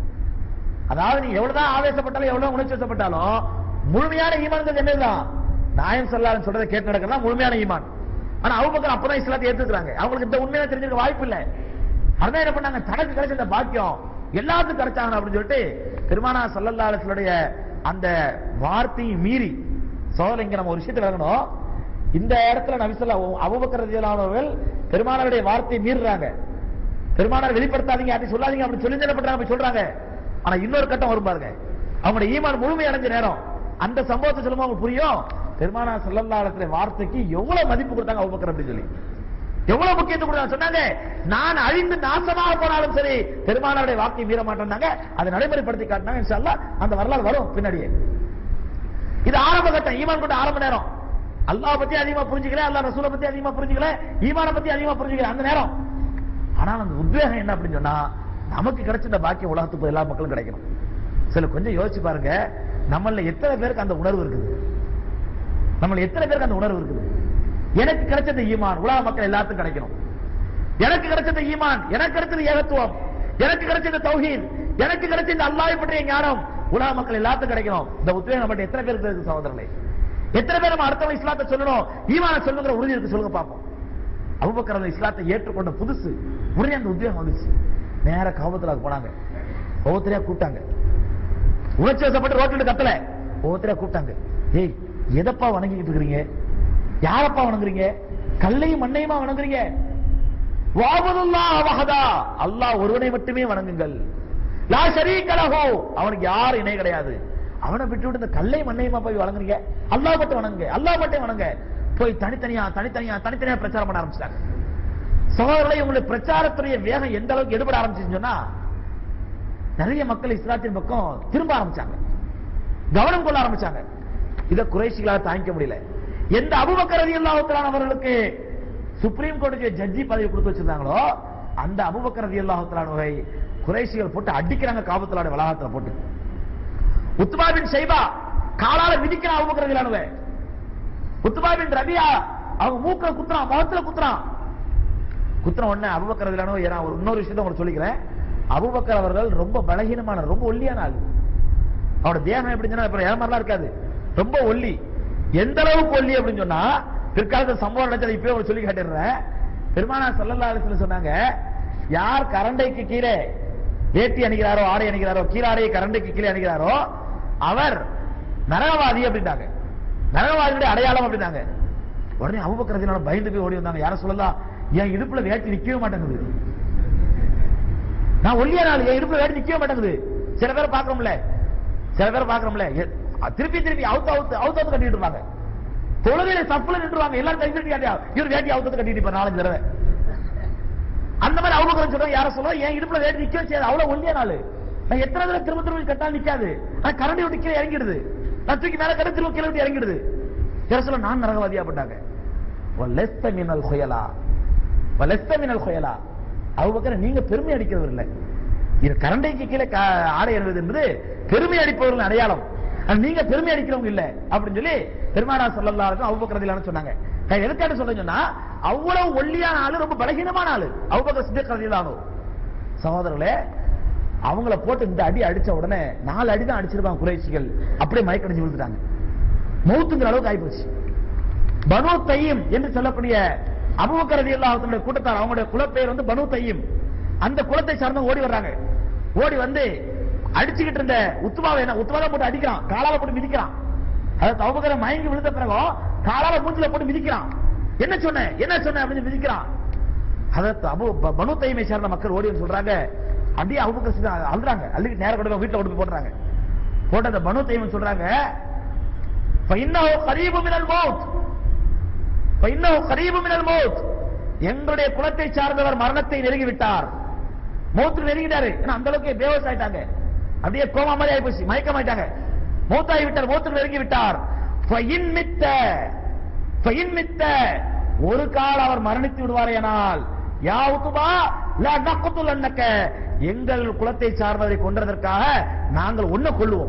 அதாவது நீ எவ்வளவுதான் ஆவேசப்பட்டாலும் எவ்வளவு உணர்ச்சிப்பட்டாலும் முழுமையான ஈமான்ங்கிறது என்னதுதான் நாயம் ஸல்லல்லாஹு சொல்றதை கேட்டு நடக்கிறதா முழுமையான ஈமான் ஆனா அபூபக்கர் அப்பதான் இஸ்லாத்தை ஏத்துக்கிறாங்க அவங்களுக்கு இந்த உண்மையை தெரிஞ்சிருக்க வாய்ப்பு இல்லை அதான் என்ன பண்ணாங்க தனக்கு கிடைச்ச இந்த பாக்கியம் எல்லாத்துக்கும் கிடைச்சாங்க அப்படின்னு சொல்லிட்டு பெருமானா ஸல்லல்லாஹு அலைஹி வஸல்லுடைய அந்த வார்த்தையை மீறி சோதனை இங்க நம்ம ஒரு விஷயத்துல இருக்கணும் இந்த இடத்துல நபிசல்லா அபூபக்கர் ரலியல்லாஹு அவர்கள் பெருமானாருடைய வார்த்தையை மீறுறாங்க பெருமானார் வெளிப்படுத்தாதீங்க யார்ட்டையும் சொல்லாதீங்க அப்படின்னு சொல்லி என்ன பண்றாங்க அப்படி சொல்றாங்க ஆனா இன்னொரு கட்டம் வரும் பாருங்க அவங்களுடைய ஈமான் முழுமை அடைஞ்ச நேரம் அந்த சம்பவத்தை சொல்லும்போது அவங்க புரியும் பெருமானா ஸல்லல்லாஹு அலைஹி வஸல்லம் வார்த்தைக்கு எவ்வளவு மதிப்பு கொடுத்தாங்க அபூபக்கர் அப்படின்னு சொல்லி எவ்வளவு முக்கியத்துவம் கொடுத்தாங்க சொன்னாங்க நான் அழிந்து நாசமாக போனாலும் சரி பெருமானாருடைய வாக்கை மீற மாட்டேன்னாங்க அதை நடைமுறைப்படுத்தி காட்டினாங்க இன்ஷா அல்லாஹ் அந்த வரலாறு வரும் பின்னாடியே இது ஆரம்ப கட்டம் ஈமான் கொண்ட ஆரம்ப நேரம் அல்லாஹ் பத்தி அதிகமா புரிஞ்சுக்கல அல்லாஹ் ரசூலை பத்தி அதிகமா புரிஞ்சுக்கல ஈமான பத்தி அதிகமா புரிஞ்சுக்கல அந்த நேரம் ஆனா அந்த உத்வேகம் என்ன அப்படின்னு சொன்னா நமக்கு கிடைச்ச இந்த பாக்கியம் உலகத்துக்கு எல்லா மக்களும் கிடைக்கணும் சில கொஞ்சம் யோசிச்சு பாருங்க நம்மள எத்தனை பேருக்கு அந்த உணர்வு இருக்குது நம்மள எத்தனை பேருக்கு அந்த உணர்வு இருக்குது எனக்கு கிடைச்சது ஈமான் உலக மக்கள் எல்லாத்துக்கும் கிடைக்கணும் எனக்கு கிடைச்சது ஈமான் எனக்கு கிடைச்சது ஏகத்துவம் எனக்கு கிடைச்சது தௌஹீத் எனக்கு கிடைச்சது அல்லாஹ் பற்றிய ஞானம் உலக மக்கள் எல்லாத்துக்கும் கிடைக்கணும் இந்த உத்வேகம் மட்டும் எத்தனை பேருக்கு இருக்கு சகோதரர்களே எத்தனை பேர் நம்ம அடுத்தவங்க இஸ்லாத்தை சொல்லணும் ஈமான சொல்லுங்கிற உறுதி இருக்கு சொல்லுங்க பாப்போம் அபூபக்கர் அந்த இஸ்லாத்தை ஏற்றுக்கொண்ட புதுசு உடனே அந்த உத்வேகம் வந்துச்சு நேர காபத்துல போனாங்க ஒவ்வொருத்தரையா கூப்பிட்டாங்க உணர்ச்சி வசப்பட்டு ரோட்டில் கத்தல ஒவ்வொருத்தரையா கூப்பிட்டாங்க ஏய் எதப்பா வணங்கிக்கிட்டு இருக்கிறீங்க யாரப்பா வணங்குறீங்க கல்லையும் மண்ணையுமா வணங்குறீங்க வாபதுல்லாஹ் வஹதா அல்லாஹ் ஒருவனை மட்டுமே வணங்குங்கள் லா ஷரீக லஹு அவனுக்கு யார் இணை கிடையாது அவனை விட்டு விட்டு இந்த கல்லை மண்ணையுமா போய் வணங்குறீங்க அல்லாஹ் மட்டும் வணங்குங்க அல்லாஹ் மட்டும் வணங்க போய் தனித்தனியா தனித்தனியா தனித்தனியா பிரச்சாரம் பண்ண ஆரம்பிச்சிட்டாங்க சகோதரர்களை உங்களுடைய பிரச்சாரத்துடைய வேகம் எந்த அளவுக்கு எடுபட ஆரம்பிச்சுன்னு சொன்னா நிறைய மக்கள் இஸ்லாத்தின் பக்கம் திரும்ப ஆரம்பிச்சாங்க கவனம் கொள்ள ஆரம்பிச்சாங்க இதை குறைசிகளால் தாங்கிக்க முடியல எந்த அபுபக்கர் ரலியல்லாஹு அவர்களுக்கு சுப்ரீம் கோர்ட்டுக்கு ஜட்ஜி பதவி கொடுத்து வச்சிருந்தாங்களோ அந்த அபுபக்கர் ரலியல்லாஹு தஆலாவை குறைசிகள் போட்டு அடிக்கிறாங்க காபத்துலாட வளாகத்துல போட்டு உத்பா பின் ஷைபா காலால மிதிக்கிறான் அபுபக்கர் ரலியல்லாஹு உத்பா பின் ரபியா அவங்க மூக்க குத்துறான் முகத்துல குத்துறான் குத்துற உடனே அபுபக்கர் ரலியல்லாஹு ஏன்னா ஒரு இன்னொரு விஷயத்தை உங்களுக்கு சொல்லிக்கிறேன் அபுபக்கர் அவர்கள் ரொம்ப பலகீனமான ரொம்ப ஒல்லியான ஆள் அவரோட தேகம் எப்படி சொன்னா இப்ப ஏமாறலாம் இருக்காது ரொம்ப ஒல்லி எந்த அளவுக்கு ஒல்லி அப்படின்னு சொன்னா பிற்காலத்துல சம்பவம் நடந்தது இப்பவே ஒரு சொல்லி காட்டிடுறேன் பெருமானா சல்லல்லா அலிஸ்ல சொன்னாங்க யார் கரண்டைக்கு கீழே வேட்டி அணிகிறாரோ ஆடை அணிகிறாரோ கீழாடையை கரண்டைக்கு கீழே அணிகிறாரோ அவர் நரகவாதி அப்படின்ட்டாங்க நரகவாதியுடைய அடையாளம் அப்படின்னாங்க உடனே அபுபக்கரத்தினால பயந்து போய் ஓடி வந்தாங்க யார சொல்லலாம் என் இடுப்புல வேட்டி நிக்கவே மாட்டேங்குது நான் ஒல்லிய நாள் என் இடுப்புல வேட்டி நிக்கவே மாட்டேங்குது சில பேர் பாக்குறோம்ல சில பேர் பாக்குறோம்ல எ- திருப்பி திருப்பி அவுத்து அவுத்து அவுத்து அவுத்து கட்டிட்டு இருப்பாங்க தொழுகையில சப்புல நின்றுவாங்க எல்லாரும் கை கட்டி காட்டியா இவர் வேட்டி அவுத்து கட்டிட்டு இருப்பார் நாலஞ்சு தடவை அந்த மாதிரி அவங்க சொல்றோம் யார சொல்ல என் இடுப்புல வேட்டி நிக்கவே செய்யாது அவ்வளவு ஒல்லிய நாள் நான் எத்தனை தடவை திரும்ப திரும்ப கட்டாலும் நிக்காது நான் கரண்டி விட்டு கீழே இறங்கிடுது நான் தூக்கி மேல கடை திரும்ப கீழே விட்டு இறங்கிடுது யார சொல்ல நான் நரகவாதியா பட்டாங்க வலஸ்த மினல் ஹுயலா வலஸ்த மினல் ஹுயலா அபூபக்கர் நீங்க பெருமை அடிக்கிறவர் இல்ல இது கரண்டைக்கு கீழே கா- ஆடை அணிவது என்பது பெருமை அடிப்பவர்கள் அடையாளம் ஆனா நீங்க பெருமை அடிக்கிறவங்க இல்ல அப்படின்னு சொல்லி பெருமானா சொல்லல்லா இருக்கும் அவுபக்கரதிலான்னு சொன்னாங்க நான் எதுக்காக சொல்ல சொன்னா அவ்வளவு ஒல்லியான ஆளு ரொம்ப பலகீனமான ஆளு அவுபக்கர் சித்திகரதிலானோ சகோதரர்களே அவங்கள போட்டு இந்த அடி அடிச்ச உடனே நாலு அடி தான் அடிச்சிருப்பாங்க குறைச்சிகள் அப்படியே மயக்கடிச்சு விழுந்துட்டாங்க மௌத்துங்கிற அளவுக்கு ஆயிப்போச்சு பனு தையும் என்று சொல்லக்கூடிய அபுபக்கர் ரலியல்லாஹு அன்ஹுடைய கூட்டத்தார் அவங்களுடைய குலப்பெயர் வந்து பனு தையும் அந்த குலத்தை சார்ந்து ஓடி வர்றாங்க ஓடி வந்து அடிச்சுக்கிட்டு இருந்த உத்துமாவை என்ன உத்துமாவை போட்டு அடிக்கிறான் காலால போட்டு மிதிக்கிறான் அதாவது அபுபக்கர் மயங்கி விழுந்த பிறகு காலால மூஞ்சில போட்டு மிதிக்கிறான் என்ன சொன்ன என்ன சொன்ன அப்படின்னு மிதிக்கிறான் அதற்கு அபு ப- பனு தைமை சேர்ந்த மக்கள் ஓடி வந்து சொல்றாங்க அப்படியே அபுபக்கர் சித்திக் அழுறாங்க அள்ளிட்டு நேர கொண்டு போய் வீட்டுல கொண்டு போய் போடுறாங்க போட்டு அந்த பனு தைமை சொல்றாங்க فإنه قريب من الموت فإنه قريب من الموت எங்களுடைய குலத்தை சார்ந்தவர் மரணத்தை நெருங்கி விட்டார் மௌத்து நெருங்கிட்டாரு ஏன்னா அந்த அளவுக்கு பேவஸ் ஆயிட்டாங்க அப்படியே கோமா மாதிரி ஆகி போச்சு மயக்கம் ஆயிட்டாங்க மௌத்தாகி விட்டார் மௌத்து நெருங்கி விட்டார் ஃபயின் மித்த ஃபயின் மித்த ஒரு கால் அவர் மரணித்து விடுவாரேனால் யா உத்துபா லா நக்துல் அன்னக்க எங்கள் குலத்தை சார்ந்தவரை கொன்றதற்காக நாங்கள் ஒன்ன கொள்ளுவோம்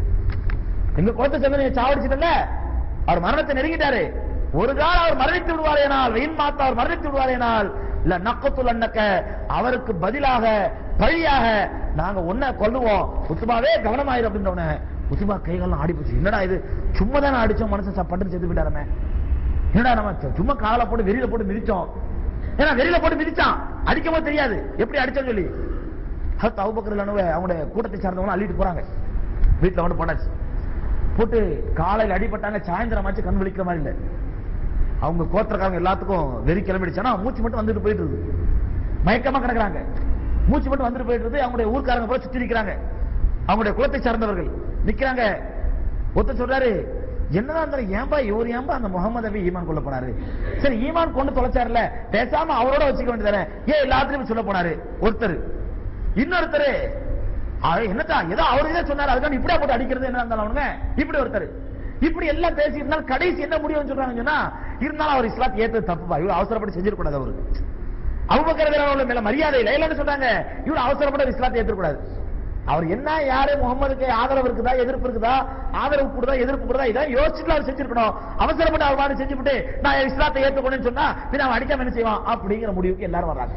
எங்க குலத்தை சேர்ந்த நீங்க சாவடிச்சிட்டல அவர் மரணத்தை நெருங்கிட்டாரு ஒரு கால் அவர் மரணித்து விடுவாரேனால் வெயின் மாத்தா அவர் மரணித்து விடுவாரேனால் இல்ல நக்கத்துல் அன்னக்க அவருக்கு பதிலாக பழியாக நாங்க ஒன்ன கொல்லுவோம் உத்துமாவே கவனமாயிரு அப்படின்றவன உத்துமா கைகள்லாம் ஆடி போச்சு என்னடா இது சும்மா தானே அடிச்சோம் மனுஷன் சா- பட்டு செத்து விட்டாரமே என்னடா நம்ம சு- சும்மா காலை போட்டு வெறியில போட்டு மிதிச்சோம் ஏன்னா வெறியில போட்டு மிதிச்சான் அடிக்கும் போது தெரியாது எப்படி அடிச்சோன்னு சொல்லி ஹத் அவுபக்கர் அவங்களுடைய கூட்டத்தை சார்ந்தவங்க அள்ளிட்டு போறாங்க வீட்டுல வந்து போனாச்சு போட்டு காலையில் அடிபட்டாங்க சாயந்தரம் ஆச்சு கண் விழிக்கிற மாதிரி இல்ல அவங்க கோத்திரக்காரங்க எல்லாத்துக்கும் வெறி கிளம்பிடுச்சானா மூச்சு மட்டும் வந்துட்டு போயிட்டு இருக்கு மயக்கமா கிடக்குறாங்க மூச்சு மட்டும் வந்துட்டு போயிட்டு இருக்கு அவங்களுடைய ஊர்க்காரங்க போல சுத்தி நிக்கிறாங்க அவங்களுடைய குலத்தை சார்ந்தவர்கள் நிக்கிறாங்க ஒருத்தர் சொல்றாரு என்னதான் இருந்தாலும் ஏன்பா இவர் ஏன்பா அந்த முகமது நபி ஈமான் கொள்ள போனாரு சரி ஈமான் கொண்டு தொலைச்சாருல பேசாம அவரோட வச்சுக்க வேண்டியதானே ஏன் எல்லாத்துலயும் சொல்ல போனாரு ஒருத்தர் இன்னொருத்தர் அவன் என்னத்தா ஏதோ அவரு தான் சொன்னாரு அதுக்காக இப்படியா போட்டு அடிக்கிறது என்ன இருந்தாலும் அவனுங்க இப்படி ஒருத்தர் இப்படி எல்லாம் பேசி இருந்தாலும் கடைசி என்ன முடியும்னு சொல்றாங்க சொன்னா இருந்தாலும் அவர் இஸ்லாத்தை ஏத்தது தப்புப்பா இவ்வளவு அவசரப்பட்டு செஞ்சிடக்கூடாது அவரு அபுபக்கர் மேல மரியாதை இல்லை இல்லைன்னு சொல்றாங்க இவ்வளவு அவசரப்பட்டு இஸ்லாத்தை ஏற்றக்கூடாது அவர் என்ன யாரு முகமதுக்கு ஆதரவு இருக்குதா எதிர்ப்பு இருக்குதா ஆதரவு கூடுதா எதிர்ப்பு கூடுதா இதான் யோசிச்சுட்டு அவர் செஞ்சிருக்கணும் அவசரப்பட்டு அவர் மாதிரி செஞ்சுவிட்டு நான் இஸ்லாத்தை ஏத்துக்கணும்னு சொன்னா பின்ன அவன் அடிக்காம என்ன செய்வான் அப்படிங்கிற முடிவுக்கு எல்லாரும் வர்றாங்க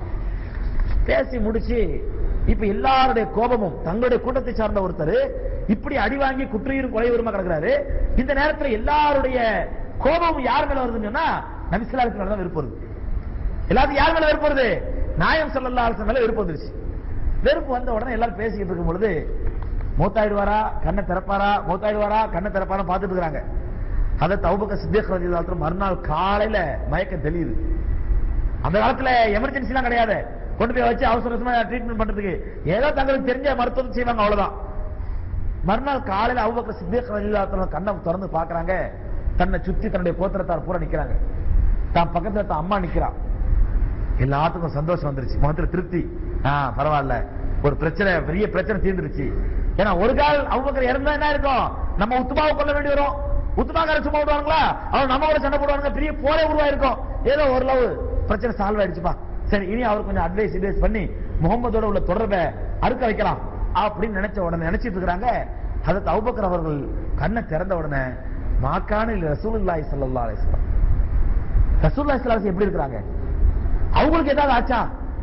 பேசி முடிச்சு இப்ப எல்லாருடைய கோபமும் தங்களுடைய கூட்டத்தை சார்ந்த ஒருத்தர் இப்படி அடி வாங்கி குற்றையூர் கொலையூரமா கிடக்குறாரு இந்த நேரத்துல எல்லாருடைய கோபமும் யார் மேல வருதுன்னு சொன்னா நபிசுல்லாருக்கு மேல தான் வெறுப்பு வருது எல்லாத்துக்கும் யார் மேல வெறுப்பு வருது நாயம் சல்லல்லா அலிஸ்லாம் மேல வெறுப்பு வந்துருச்சு வெறுப்பு வந்த உடனே எல்லாரும் பேசிக்கிட்டு இருக்கும் பொழுது மூத்தாயிடுவாரா கண்ணை திறப்பாரா மூத்தாயிடுவாரா கண்ணை திறப்பாரா பார்த்துட்டு இருக்காங்க அதை தௌபக்க சித்தேக் ரஜிதாத்திரம் மறுநாள் காலையில மயக்கம் தெரியுது அந்த காலத்துல எமர்ஜென்சி எல்லாம் கிடையாது கொண்டு போய் வச்சு அவசர அவசரமா ட்ரீட்மெண்ட் பண்றதுக்கு ஏதோ தங்களுக்கு தெரிஞ்ச மருத்துவம் செய்வாங்க அவ்வளவுதான் மறுநாள் காலையில அவுபக்கர் சித்தேக் ரஜிதாத்திரம் கண்ணை திறந்து பாக்குறாங்க தன்னை சுத்தி தன்னுடைய கோத்திரத்தார் பூரா நிக்கிறாங்க தான் பக்கத்துல தான் அம்மா நிக்கிறான் எல்லாத்துக்கும் சந்தோஷம் வந்துருச்சு முகத்துல திருப்தி ஆ பரவாயில்ல ஒரு பிரச்சனை பெரிய பிரச்சனை தீர்ந்துருச்சு ஏன்னா ஒரு கால் அவுபக்கர் இறந்தா என்ன இருக்கும் நம்ம உத்துமாவை கொள்ள வேண்டி வரும் உத்துமாக்கார சும்மா விடுவாங்களா அவன் நம்ம கூட சண்டை போடுவாங்க பெரிய போரே உருவாயிருக்கும் ஏதோ ஓரளவு பிரச்சனை சால்வ் ஆயிடுச்சுப்பா சரி இனி அவர் கொஞ்சம் அட்வைஸ் அட்வைஸ் பண்ணி முகமதோட உள்ள தொடர்பை அறுக்க வைக்கலாம் அப்படின்னு நினைச்ச உடனே நினைச்சிட்டு இருக்காங்க அதற்கு அவுபக்கர் அவர்கள் கண்ணை திறந்த உடனே மாக்கான ரசூலுல்லாஹி ஸல்லல்லாஹு அலைஹி வஸல்லம் ரசூலுல்லாஹி ஸல்லல்லாஹு அலைஹி எப்படி இருக்காங்க அவங்களுக்கு ஏதாவது ஆச்சா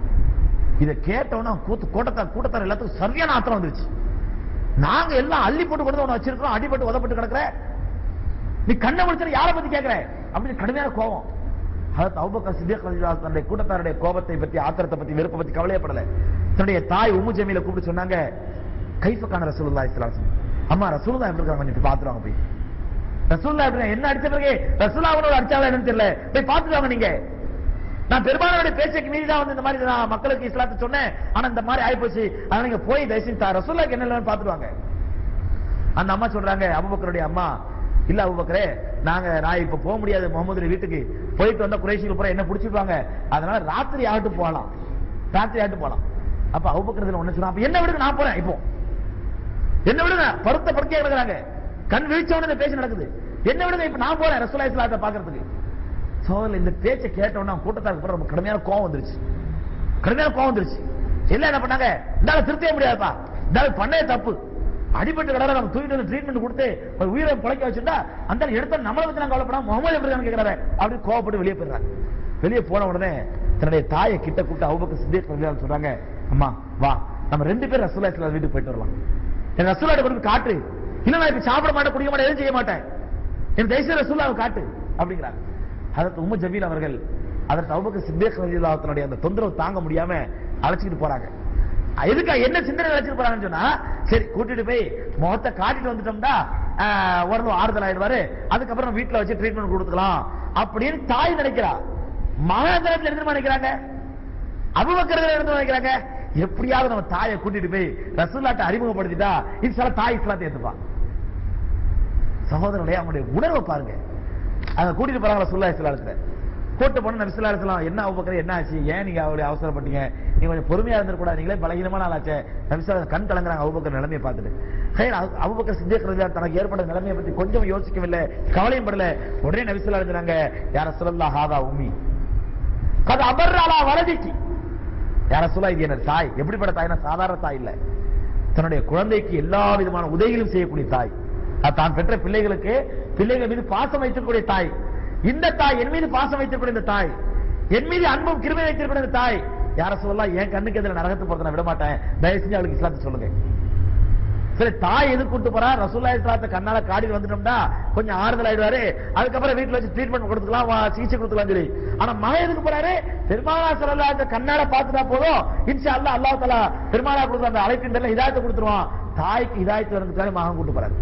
இத கேட்டவன கூத்து கூட்டத்தார் கூட்டத்தார் எல்லாத்துக்கும் சரியான ஆத்திரம் வந்துருச்சு நாங்க எல்லாம் அள்ளி போட்டு கொண்டு உன வச்சிருக்கோம் அடிபட்டு உதப்பட்டு கிடக்குற நீ கண்ணை முடிச்சு யாரை பத்தி கேக்குற அப்படின்னு கடுமையான கோபம் அதாவது அவுபக்கர் சித்திக் ரலியல்லாஹு அன்ஹு தன்னுடைய கூட்டத்தாருடைய கோபத்தை பத்தி ஆத்திரத்தை பத்தி வெறுப்பை பத்தி கவலையப்படல தன்னுடைய தாய் உம்மு ஜமீல கூப்பிட்டு சொன்னாங்க கைஃபக்கான ரசூலுல்லாஹி ஸல்லல்லாஹு அலைஹி வஸல்லம் அம்மா ரசூலுல்லாஹ் எப்படி இருக்காங்க கொஞ்சம் போய் பாத்துருவாங்க போய் ரசூலுல்லாஹ் எப்படி என்ன அடிச்ச பிறகு ரசூலுல்லாஹ் அவனோட அடிச்சாலும் என்னன்னு தெரியல போய் பாத்துட்டு வாங்க நீங்க நான் பெருமானுடைய பேச்சுக்கு மீறி தான் வந்து இந்த மாதிரி நான் மக்களுக்கு இஸ்லாத்தை சொன்னேன் ஆனா இந்த மாதிரி ஆயிப்போச்சு அதனால நீங்க போய் தயவுசெய்து தா- ரசூலுல்லாஹ்க்கு என்ன இல்லைன்னு பாத்துட்டு வாங்க அந்த அம்மா சொல்றாங்க அபுபக்கருடைய அம்மா இல்ல அபுபக்கரே நாங்க நான் இப்ப போக முடியாது முகமது வீட்டுக்கு போயிட்டு வந்தா குறைஷிகள் பூரா என்ன பிடிச்சிருப்பாங்க அதனால ராத்திரி ஆட்டு போகலாம் ராத்திரி ஆட்டு போகலாம் அப்ப அபுபக்கரத்துல ஒண்ணு சொன்னா அப்ப என்ன விடுங்க நான் போறேன் இப்போ என்ன விடுங்க பருத்த படுக்கையா கிடக்குறாங்க கண் விழிச்சவன பேச்சு நடக்குது என்ன விடுங்க இப்ப நான் போறேன் ரசூலா இஸ்லாத்தை பாக்குறதுக்கு சோதரில் இந்த பேச்சை கேட்ட உடனே அவங்க கூட்டத்தாருக்கு அப்புறம் ரொம்ப கடுமையான கோவம் வந்துருச்சு கடுமையான கோவம் வந்துருச்சு எல்லாம் என்ன பண்ணாங்க இந்தால திருத்தவே முடியாதுப்பா இந்தால பண்ணே தப்பு அடிபட்டு கடலை நம்ம தூக்கிட்டு வந்து ட்ரீட்மெண்ட் கொடுத்து ஒரு உயிரை பிழைக்க வச்சிருந்தா அந்த எடுத்த நம்மளை வச்சு நாங்க கவலைப்படாம முகமது எப்படி கேட்கிறாரு அப்படின்னு கோவப்பட்டு வெளியே போயிடுறாங்க வெளியே போன உடனே தன்னுடைய தாயை கிட்ட கூப்பிட்டு அவுபக்கர் சித்திக் ரலியல்லாஹு சொல்றாங்க அம்மா வா நம்ம ரெண்டு பேரும் ரசூலா இஸ்லாம் வீட்டுக்கு போயிட்டு வரலாம் என் ரசூலாட்ட கொண்டு போய் காட்டு இல்ல நான் இப்ப சாப்பிட மாட்டேன் குடிக்க மாட்டேன் எதுவும் செய்ய மாட்டேன் என் தயவுசெய்து ரசூலாவை காட்டு அப்படிங்கிறாங்க அதற்கு உம்மு ஜபீல் அவர்கள் அதற்கு அவுபக்கர் சித்திக் ரலியல்லாஹு தன்னுடைய அந்த தொந்தரவு தாங்க முடியாம அழைச்சிட்டு போறாங்க எதுக்கா என்ன சிந்தனை வச்சுட்டு போறாங்கன்னு சொன்னா சரி கூட்டிட்டு போய் முகத்தை காட்டிட்டு வந்துட்டோம்னா ஆஹ், ஓரளவு ஆறுதல் ஆயிடுவாரு அதுக்கப்புறம் வீட்டுல வச்சு ட்ரீட்மெண்ட் கொடுத்துக்கலாம் அப்படின்னு தாய் நினைக்கிறா மகாதரத்துல இருந்து நினைக்கிறாங்க அபுபக்கர்கள் இருந்து நினைக்கிறாங்க எப்படியாவது நம்ம தாயை கூட்டிட்டு போய் ரசூல்லாட்ட அறிமுகப்படுத்திட்டா இன்ஷால்லா தாய் இஸ்லாத்தை ஏத்துப்பா சகோதரர்களே அவங்களுடைய உணர்வை பாருங்க அங்க கூட்டிட்டு போறாங்க ரசூல்லா இஸ்லாத்துல கூட்டு போன நபிசுல்லா இஸ்லாம் என்ன அபுபக்கர் என்ன ஆச்சு ஏன் நீங்க அவருடைய அவசரப்பட்டீங்க நீங்க கொஞ்சம் பொறுமையா இருந்திருக்கூடாது நீங்களே பலகீனமான ஆளாச்சே நபிசுல்லா கண் கலங்குறாங்க அபுபக்கர் நிலைமையை பார்த்துட்டு ஹைர் அபுபக்கர் சித்திக் ரலியல்லாஹு தனக்கு ஏற்பட்ட நிலைமையை பத்தி கொஞ்சம் யோசிக்கவில்லை கவலையும் படல உடனே நபிசுல்லா இருந்தாங்க யார சொல்லலாம் ஹாதா உம்மி கது அபர்ராலா வலதிக்கு யார சொல்ல இது என்ன தாய் எப்படிப்பட்ட தாய்னா சாதாரண தாய் இல்ல தன்னுடைய குழந்தைக்கு எல்லா விதமான உதவிகளும் செய்யக்கூடிய தாய் அது தான் பெற்ற பிள்ளைகளுக்கு பிள்ளைகள் மீது பாசம் வைத்திருக்கக்கூடிய தாய் இந்த தாய் என் மீது பாசம் வைத்திருக்கக்கூடிய இந்த தாய் என் மீது அன்பும் கிருமை வைத்திருக்கக்கூடிய இந்த தாய் யார சொல்லலாம் என் கண்ணுக்கு எதிர நரகத்து போறத நான் விட மாட்டேன் தயவு செஞ்சு அவளுக்கு இஸ்லாத்தை சொல்லுங்க சரி தாய் எது கூட்டு போறா ரசூல்லா இஸ்லாத்தை கண்ணால காடியில் வந்துட்டோம்னா கொஞ்சம் ஆறுதல் ஆயிடுவாரு அதுக்கப்புறம் வீட்டுல வச்சு ட்ரீட்மெண்ட் கொடுத்துக்கலாம் வா- சிகிச்சை கொடுத்துக்கலாம் சொல்லி ஆனா மகன் எதுக்கு போறாரு பெருமாளா சொல்லலா அந்த கண்ணால பார்த்துட்டா போதும் இன்ஷா அல்லாஹ் அல்லாஹ் தலா பெருமாளா கொடுத்த அந்த அழைப்பின் பேர்ல ஹிதாயத்தை கொடுத்துருவான் தாய்க்கு ஹிதாயத்து வரதுக்காக மகன் கூட்டு போறாரு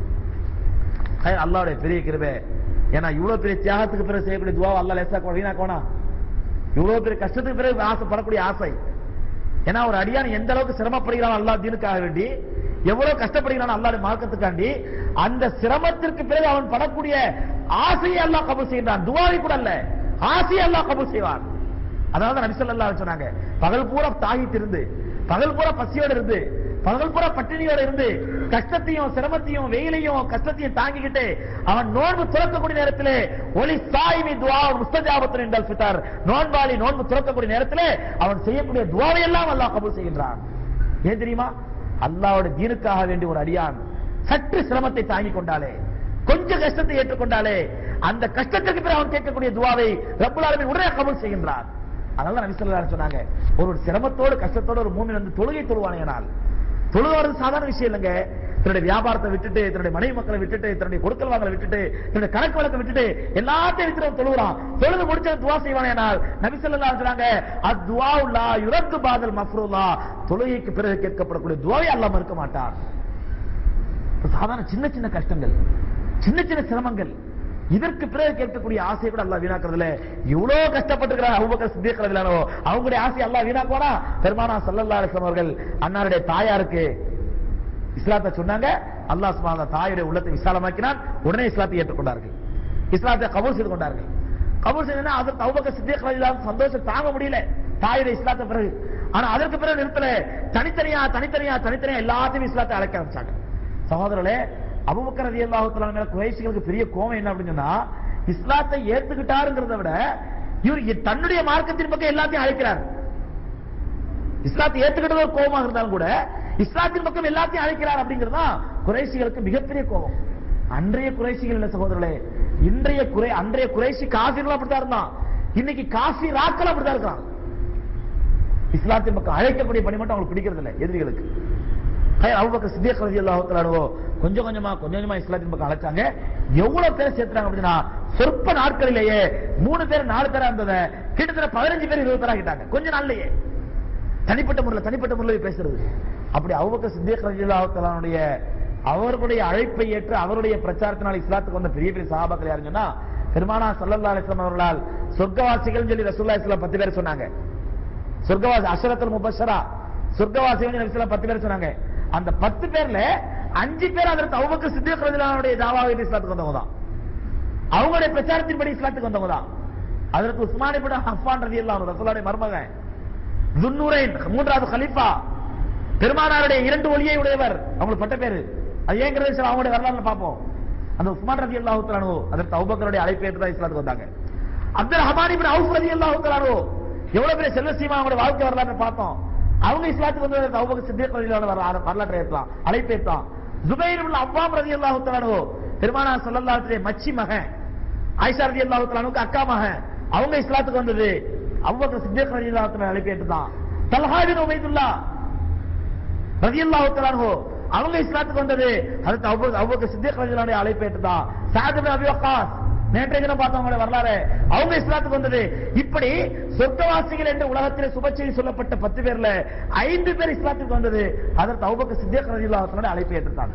ஹை, அல்லாஹ்வுடைய பெரிய கிருபை ஏன்னா இவ்வளவு பெரிய தியாகத்துக்கு பிறகு செய்யக்கூடிய துவா அல்லாஹ் லேசா வீணாக்கோனா இவ்வளவு பெரிய கஷ்டத்துக்கு பிறகு ஆசைப்படக்கூடிய ஆசை ஏன்னா ஒரு அடியான் எந்த அளவுக்கு சிரமப்படுகிறான் அல்லாஹ் தீனுக்காக வேண்டி எவ்வளவு கஷ்டப்படுகிறான் அல்லாஹ்வுடைய மார்க்கத்துக்காண்டி அந்த சிரமத்திற்கு பிறகு அவன் படக்கூடிய ஆசையை அல்லாஹ் கபூல் செய்கிறான் துவாவை கூட அல்ல ஆசையை அல்லாஹ் கபூல் செய்வான் அதாவது நபி ஸல்லல்லாஹு அலைஹி சொன்னாங்க பகல் பூரா தாகித்து இருந்து பகல் பூரா பசியோட இருந்து பகல் பூரா பட்டினியோட இருந்து கஷ்டத்தையும் சிரமத்தையும் வெயிலையும் கஷ்டத்தையும் தாங்கிக்கிட்டு அவன் நோன்பு துறக்கக்கூடிய நேரத்திலே ஒளி சாயிமி துவா முஸ்தஜாபத்து என்றால் ஃபித்தார் நோன்பாளி நோன்பு துறக்கக்கூடிய நேரத்திலே அவன் செய்யக்கூடிய துவாவை எல்லாம் அல்லாஹ் கபூல் செய்கின்றான் ஏன் தெரியுமா அல்லாஹ்வுடைய தீனுக்காக வேண்டி ஒரு அடியான் சற்று சிரமத்தை தாங்கிக் கொண்டாலே கொஞ்சம் கஷ்டத்தை ஏற்றுக்கொண்டாலே அந்த கஷ்டத்திற்கு பிறகு அவன் கேட்கக்கூடிய துவாவை ரப்புல் ஆலமீன் உடனே கபூல் செய்கின்றான் அதனால நபி ஸல்லல்லாஹு அலைஹி சொன்னாங்க ஒரு சிரமத்தோடு கஷ்டத்தோடு ஒரு மூமின் வந்து தொழுகை தொழுவானேனால் தொழுவது சாதாரண விஷயம் இல்லைங்க தன்னுடைய வியாபாரத்தை விட்டுட்டு தன்னுடைய மனைவி மக்களை விட்டுட்டு தன்னுடைய கொடுக்கல் வாங்கலை விட்டுட்டு தன்னுடைய கணக்கு வழக்கை விட்டுட்டு எல்லாத்தையும் விட்டுட்டு அவன் தொழுகிறான் தொழுது முடிச்ச துவா செய்வானேனால் நபி ஸல்லல்லாஹு அலைஹி சொன்னாங்க அத்வா லா யுரத்து பாதல் மஃப்ரூலா தொழுகைக்கு பிறகு கேட்கப்படக்கூடிய துவாவை அல்லாஹ் மறுக்க மாட்டான் இப்ப சாதாரண சின்ன சின்ன கஷ்டங்கள் சின்ன சின்ன சிரமங்கள் இதற்கு பிறகு கேட்கக்கூடிய ஆசையை கூட அல்லாஹ் வீணாக்குறதுல இவ்வளவு கஷ்டப்பட்டிருக்கிறார் அபூபக்கர் சித்திக் ரலியல்லாஹு அன்ஹு அவங்களுடைய ஆசை அல்லாஹ் வீணாக்குவானா பெருமானா ஸல்லல்லாஹு அலைஹி வஸல்லம் அவர்கள் அன்னாருடைய தாயாருக்கு இஸ்லாத்தை சொன்னாங்க அல்லாஹ் சுப்ஹானஹு வ தஆலா தாயுடைய உள்ளத்தை விசாலமாக்கினான் உடனே இஸ்லாத்தை ஏற்றுக்கொண்டார்கள் இஸ்லாத்தை கபூல் செய்து கொண்டார்கள் கபூல் செய்தனா அதற்கு அபூபக்கர் சித்திக் ரலியல்லாஹு அன்ஹு சந்தோஷம் தாங்க முடியல தாயுடைய இஸ்லாத்தை பிறகு ஆனா அதற்கு பிறகு நிறுத்தல தனித்தனியா தனித்தனியா தனித்தனியா எல்லாத்தையும் இஸ்லாத்தை அழைக்க ஆரம்பிச்சாங்க சகோதரர்களே அபுபக்கர் ரலியல்லாஹு தஆலா மேல குறைஷிகளுக்கு பெரிய கோவம் என்ன அப்படின்னு சொன்னா இஸ்லாத்தை ஏத்துக்கிட்டாருங்கிறத விட இவர் இ- தன்னுடைய மார்க்கத்தின் பக்கம் எல்லாத்தையும் அழைக்கிறார் இஸ்லாத்தை ஏத்துக்கிட்டது ஒரு கோபமாக இருந்தாலும் கூட இஸ்லாத்தின் பக்கம் எல்லாத்தையும் அழைக்கிறார் அப்படிங்கிறது தான் குறைஷிகளுக்கு மிகப்பெரிய கோபம் அன்றைய குறைஷிகள் இல்ல சகோதரர்களே இன்றைய குறை அன்றைய குறைஷி காஃபிர்கள் அப்படித்தான் இருந்தான் இன்னைக்கு காஃபி ராக்கள் அப்படித்தான் இருக்கான் இஸ்லாத்தின் பக்கம் அழைக்கக்கூடிய பணி மட்டும் அவங்களுக்கு பிடிக்கிறது இல்லை எதிரிகளுக்கு ஹை, அபூபக்கர் சித்திக் ரலியல்லாஹு தஆலா அன்ஹு கொஞ்சம் கொஞ்சமா கொஞ்சம் கொஞ்சமா இஸ்லாத்தின் பக்கம் அழைச்சாங்க எவ்வளவு பேர் சேர்த்துறாங்க அப்படின்னா சொற்ப நாட்களிலேயே மூணு பேர் நாலு பேரா இருந்ததை கிட்டத்தட்ட பதினஞ்சு பேர் இருபது பேர் ஆகிட்டாங்க கொஞ்ச நாள்லயே தனிப்பட்ட முறையில் தனிப்பட்ட முறையில் பேசுறது அப்படி அவுபக்கர் சித்திக் ரஜிலாவுடைய அவர்களுடைய அழைப்பை ஏற்று அவருடைய பிரச்சாரத்தினால் இஸ்லாத்துக்கு வந்த பெரிய பெரிய சஹாபாக்கள் யாருன்னு சொன்னா பெருமானா சல்லல்லா அலிஸ்லாம் அவர்களால் சொர்க்கவாசிகள் சொல்லி ரசூல்லா இஸ்லாம் பத்து பேர் சொன்னாங்க சொர்க்கவாசி அஷரத்துல் முபஷரா சொர்க்கவாசிகள் நபி ஸல்லல்லாஹு பத்து பேர் சொன்னாங்க அந்த பத்து பேர்ல அஞ்சு பேர் அதற்கு அவுபக்கர் சித்திக் ரஜிலாவுடைய தாவாவை இஸ்லாத்துக்கு வந்தவங்க தான் அவங்களுடைய பிரச்சாரத்தின்படி இஸ்லாத்துக்கு வந்தவங்க தான் அதற்கு உஸ்மான் இப்னு அஃபான் ரலியல்லாஹு அன்ஹு ரசூலுல்லாஹுடைய மருமகன் துன்னூரைன் மூன்றாவது கலீஃபா பெருமானாருடைய இரண்டு ஒளியை உடையவர் அவங்களுக்கு பட்ட பேரு அது ஏங்கிறது சில அவங்களுடைய வரலாறுல பார்ப்போம் அந்த உஸ்மான் ரதி அல்லாஹு தலானோ அதற்கு அவுபக்கருடைய அழைப்பு ஏற்று தான் இஸ்லாத்துக்கு வந்தாங்க அப்துல் ரஹ்மான் இப்னு அவுஃப் ரதி அல்லாஹு தலானோ எவ்வளவு பெரிய செல்வசீமா அவங்களுடைய வாழ்க்கை வரலாறு பார்த்தோம் அவங்க இஸ்லாத்துக்கு வந்து அவுபக்கர் சித்திக் ரலியல்லாஹு வரலாறு வரலாற்றை ஏற்றான் அழைப்பு ஏற்றான் ஜுபைர் இப்னு அவ்வாம் ரதி அல்லாஹு தலானோ பெருமானார் ஸல்லல்லாஹு அலைஹி மச்சி மகன் ஆயிஷா ரதி அல்லாஹு தலானுக்கு அக்கா மகன் அவங்க இஸ்லாத்துக்கு வந்தது அவ்வளவு சித்திக் ரலியல்லாஹு தஆலா அழைப்பு ஏற்றுதான் தல்ஹா பின் உபைதுல்லா ரலியல்லாஹு தஆலா அவங்க இஸ்லாத்துக்கு வந்தது அதுக்கு அவ்வளவு அவ்வளவு சித்திக் ரலியல்லாஹு அழைப்பு ஏற்றுதான் சஅத் பின் அபி வக்காஸ் நேற்றைய தினம் பார்த்தவங்களோட வரலாறு அவங்க இஸ்லாத்துக்கு வந்தது இப்படி சொர்க்கவாசிகள் என்று உலகத்திலே சுபச்செய்தி சொல்லப்பட்ட பத்து பேர்ல ஐந்து பேர் இஸ்லாத்துக்கு வந்தது அதற்கு அவ்வளவு சித்திக் ரலியல்லாஹு தஆலா அழைப்பு ஏற்றுதான்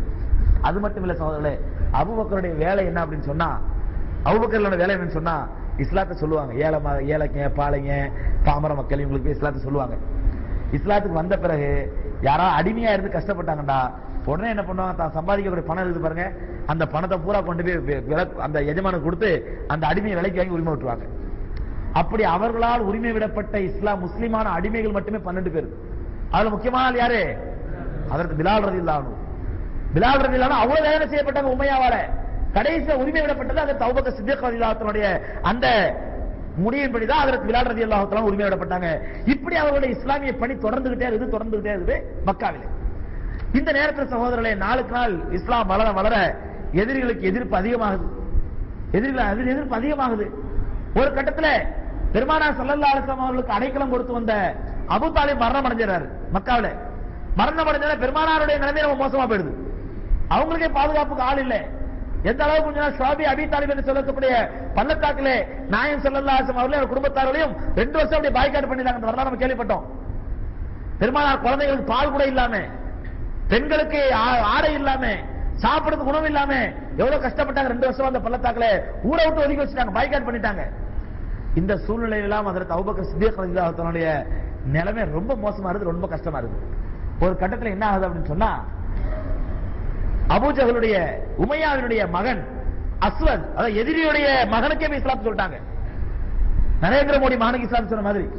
அது மட்டும் இல்ல சகோதரர்களே அபுபக்கருடைய வேலை என்ன அப்படின்னு சொன்னா அபுபக்கரோட வேலை என்னன்னு சொன்னா இஸ்லாத்தை சொல்லுவாங்க ஏழை ம- ஏழைங்க பாளைங்க பாமர மக்கள் இவங்களுக்கு போய் இஸ்லாத்தை சொல்லுவாங்க இஸ்லாத்துக்கு வந்த பிறகு யாரா அடிமையா இருந்து கஷ்டப்பட்டாங்கடா உடனே என்ன பண்ணுவாங்க தான் சம்பாதிக்கக்கூடிய பணம் இருக்குது பாருங்க அந்த பணத்தை பூரா கொண்டு போய் வி- விலை- அந்த எஜமானுக்கு கொடுத்து அந்த அடிமையை விலைக்கு வாங்கி உரிமை விட்டுருவாங்க அப்படி அவர்களால் உரிமை விடப்பட்ட இஸ்லாம் முஸ்லிமான அடிமைகள் மட்டுமே பன்னெண்டு பேர் அதுல முக்கியமான ஆள் யாரு அதற்கு பிலால் ரதி பிலால் ரதி அவ்வளவு வேதனை செய்யப்பட்டாங்க உண்மையாவால கடைசியா உரிமை விடப்பட்டது அதற்கு அவுபக்க சித்திக் ரதி அந்த முடியின்படிதான் அதற்கு பிலால் ரதி அல்லாஹத்தாலும் உரிமை விடப்பட்டாங்க இப்படி அவர்களுடைய இஸ்லாமிய பணி தொடர்ந்துகிட்டே இருக்குது தொடர்ந்துகிட்டே இருக்குது மக்காவிலே இந்த நேரத்தில் சகோதரர்களே நாளுக்கு நாள் இஸ்லாம் வளர வளர எதிரிகளுக்கு எதிர்ப்பு அதிகமாகுது எதிரிகள் அதில் எதிர்ப்பு அதிகமாகுது ஒரு கட்டத்துல பெருமானா சல்லல்லா அலிஸ்லாம் அவர்களுக்கு அடைக்கலம் கொடுத்து வந்த அபு தாலிப் மரணம் அடைஞ்சாரு மக்காவில மரணம் அடைஞ்சா பெருமானாருடைய நிலைமை ரொம்ப மோசமா போயிடுது அவங்களுக்கே பாதுகாப்புக்கு ஆள் இல்லை எந்த அளவுக்கு கொஞ்ச நாள் ஷாபி அபி தாலிப் என்று சொல்லக்கூடிய பள்ளத்தாக்கிலே நாயம் சல்லல்லா அலிஸ்லாம் அவர்களையும் அவர் குடும்பத்தாரோடையும் ரெண்டு வருஷம் அப்படி பாய்காட் பண்ணிட்டாங்க அந்த வரலாறு நம்ம கேள்விப்பட்டோம் பெருமானார் குழந்தைகளுக்கு பால் கூட இல்லாம பெண்களுக்கு ஆ- ஆடை இல்லாம சாப்பிடுறதுக்கு உணவு இல்லாம எவ்வளவு கஷ்டப்பட்டாங்க ரெண்டு வருஷம் அந்த பள்ளத்தாக்குல ஊரை விட்டு ஒதுக்கி வச்சுட்டாங்க பாய்காட் பண்ணிட்டாங்க இந்த சூழ்நிலை எல்லாம் அதற்கு அபுபக்கர் சித்திக் ரலியல்லாஹு தன்னுடைய நிலைமை ரொம்ப மோசமா இருக்கு ரொம்ப கஷ்டமா இருக்கு ஒரு கட்டத்துல என்ன ஆகுது அப்படின்னு சொன்னா அபூஜகளுடைய உமையாவினுடைய மகன் அஸ்வத் அதாவது எதிரியுடைய மகனுக்கே போய் இஸ்லாம் சொல்லிட்டாங்க நரேந்திர மோடி மகனுக்கு இஸ்லாம் சொன்ன மாதிரி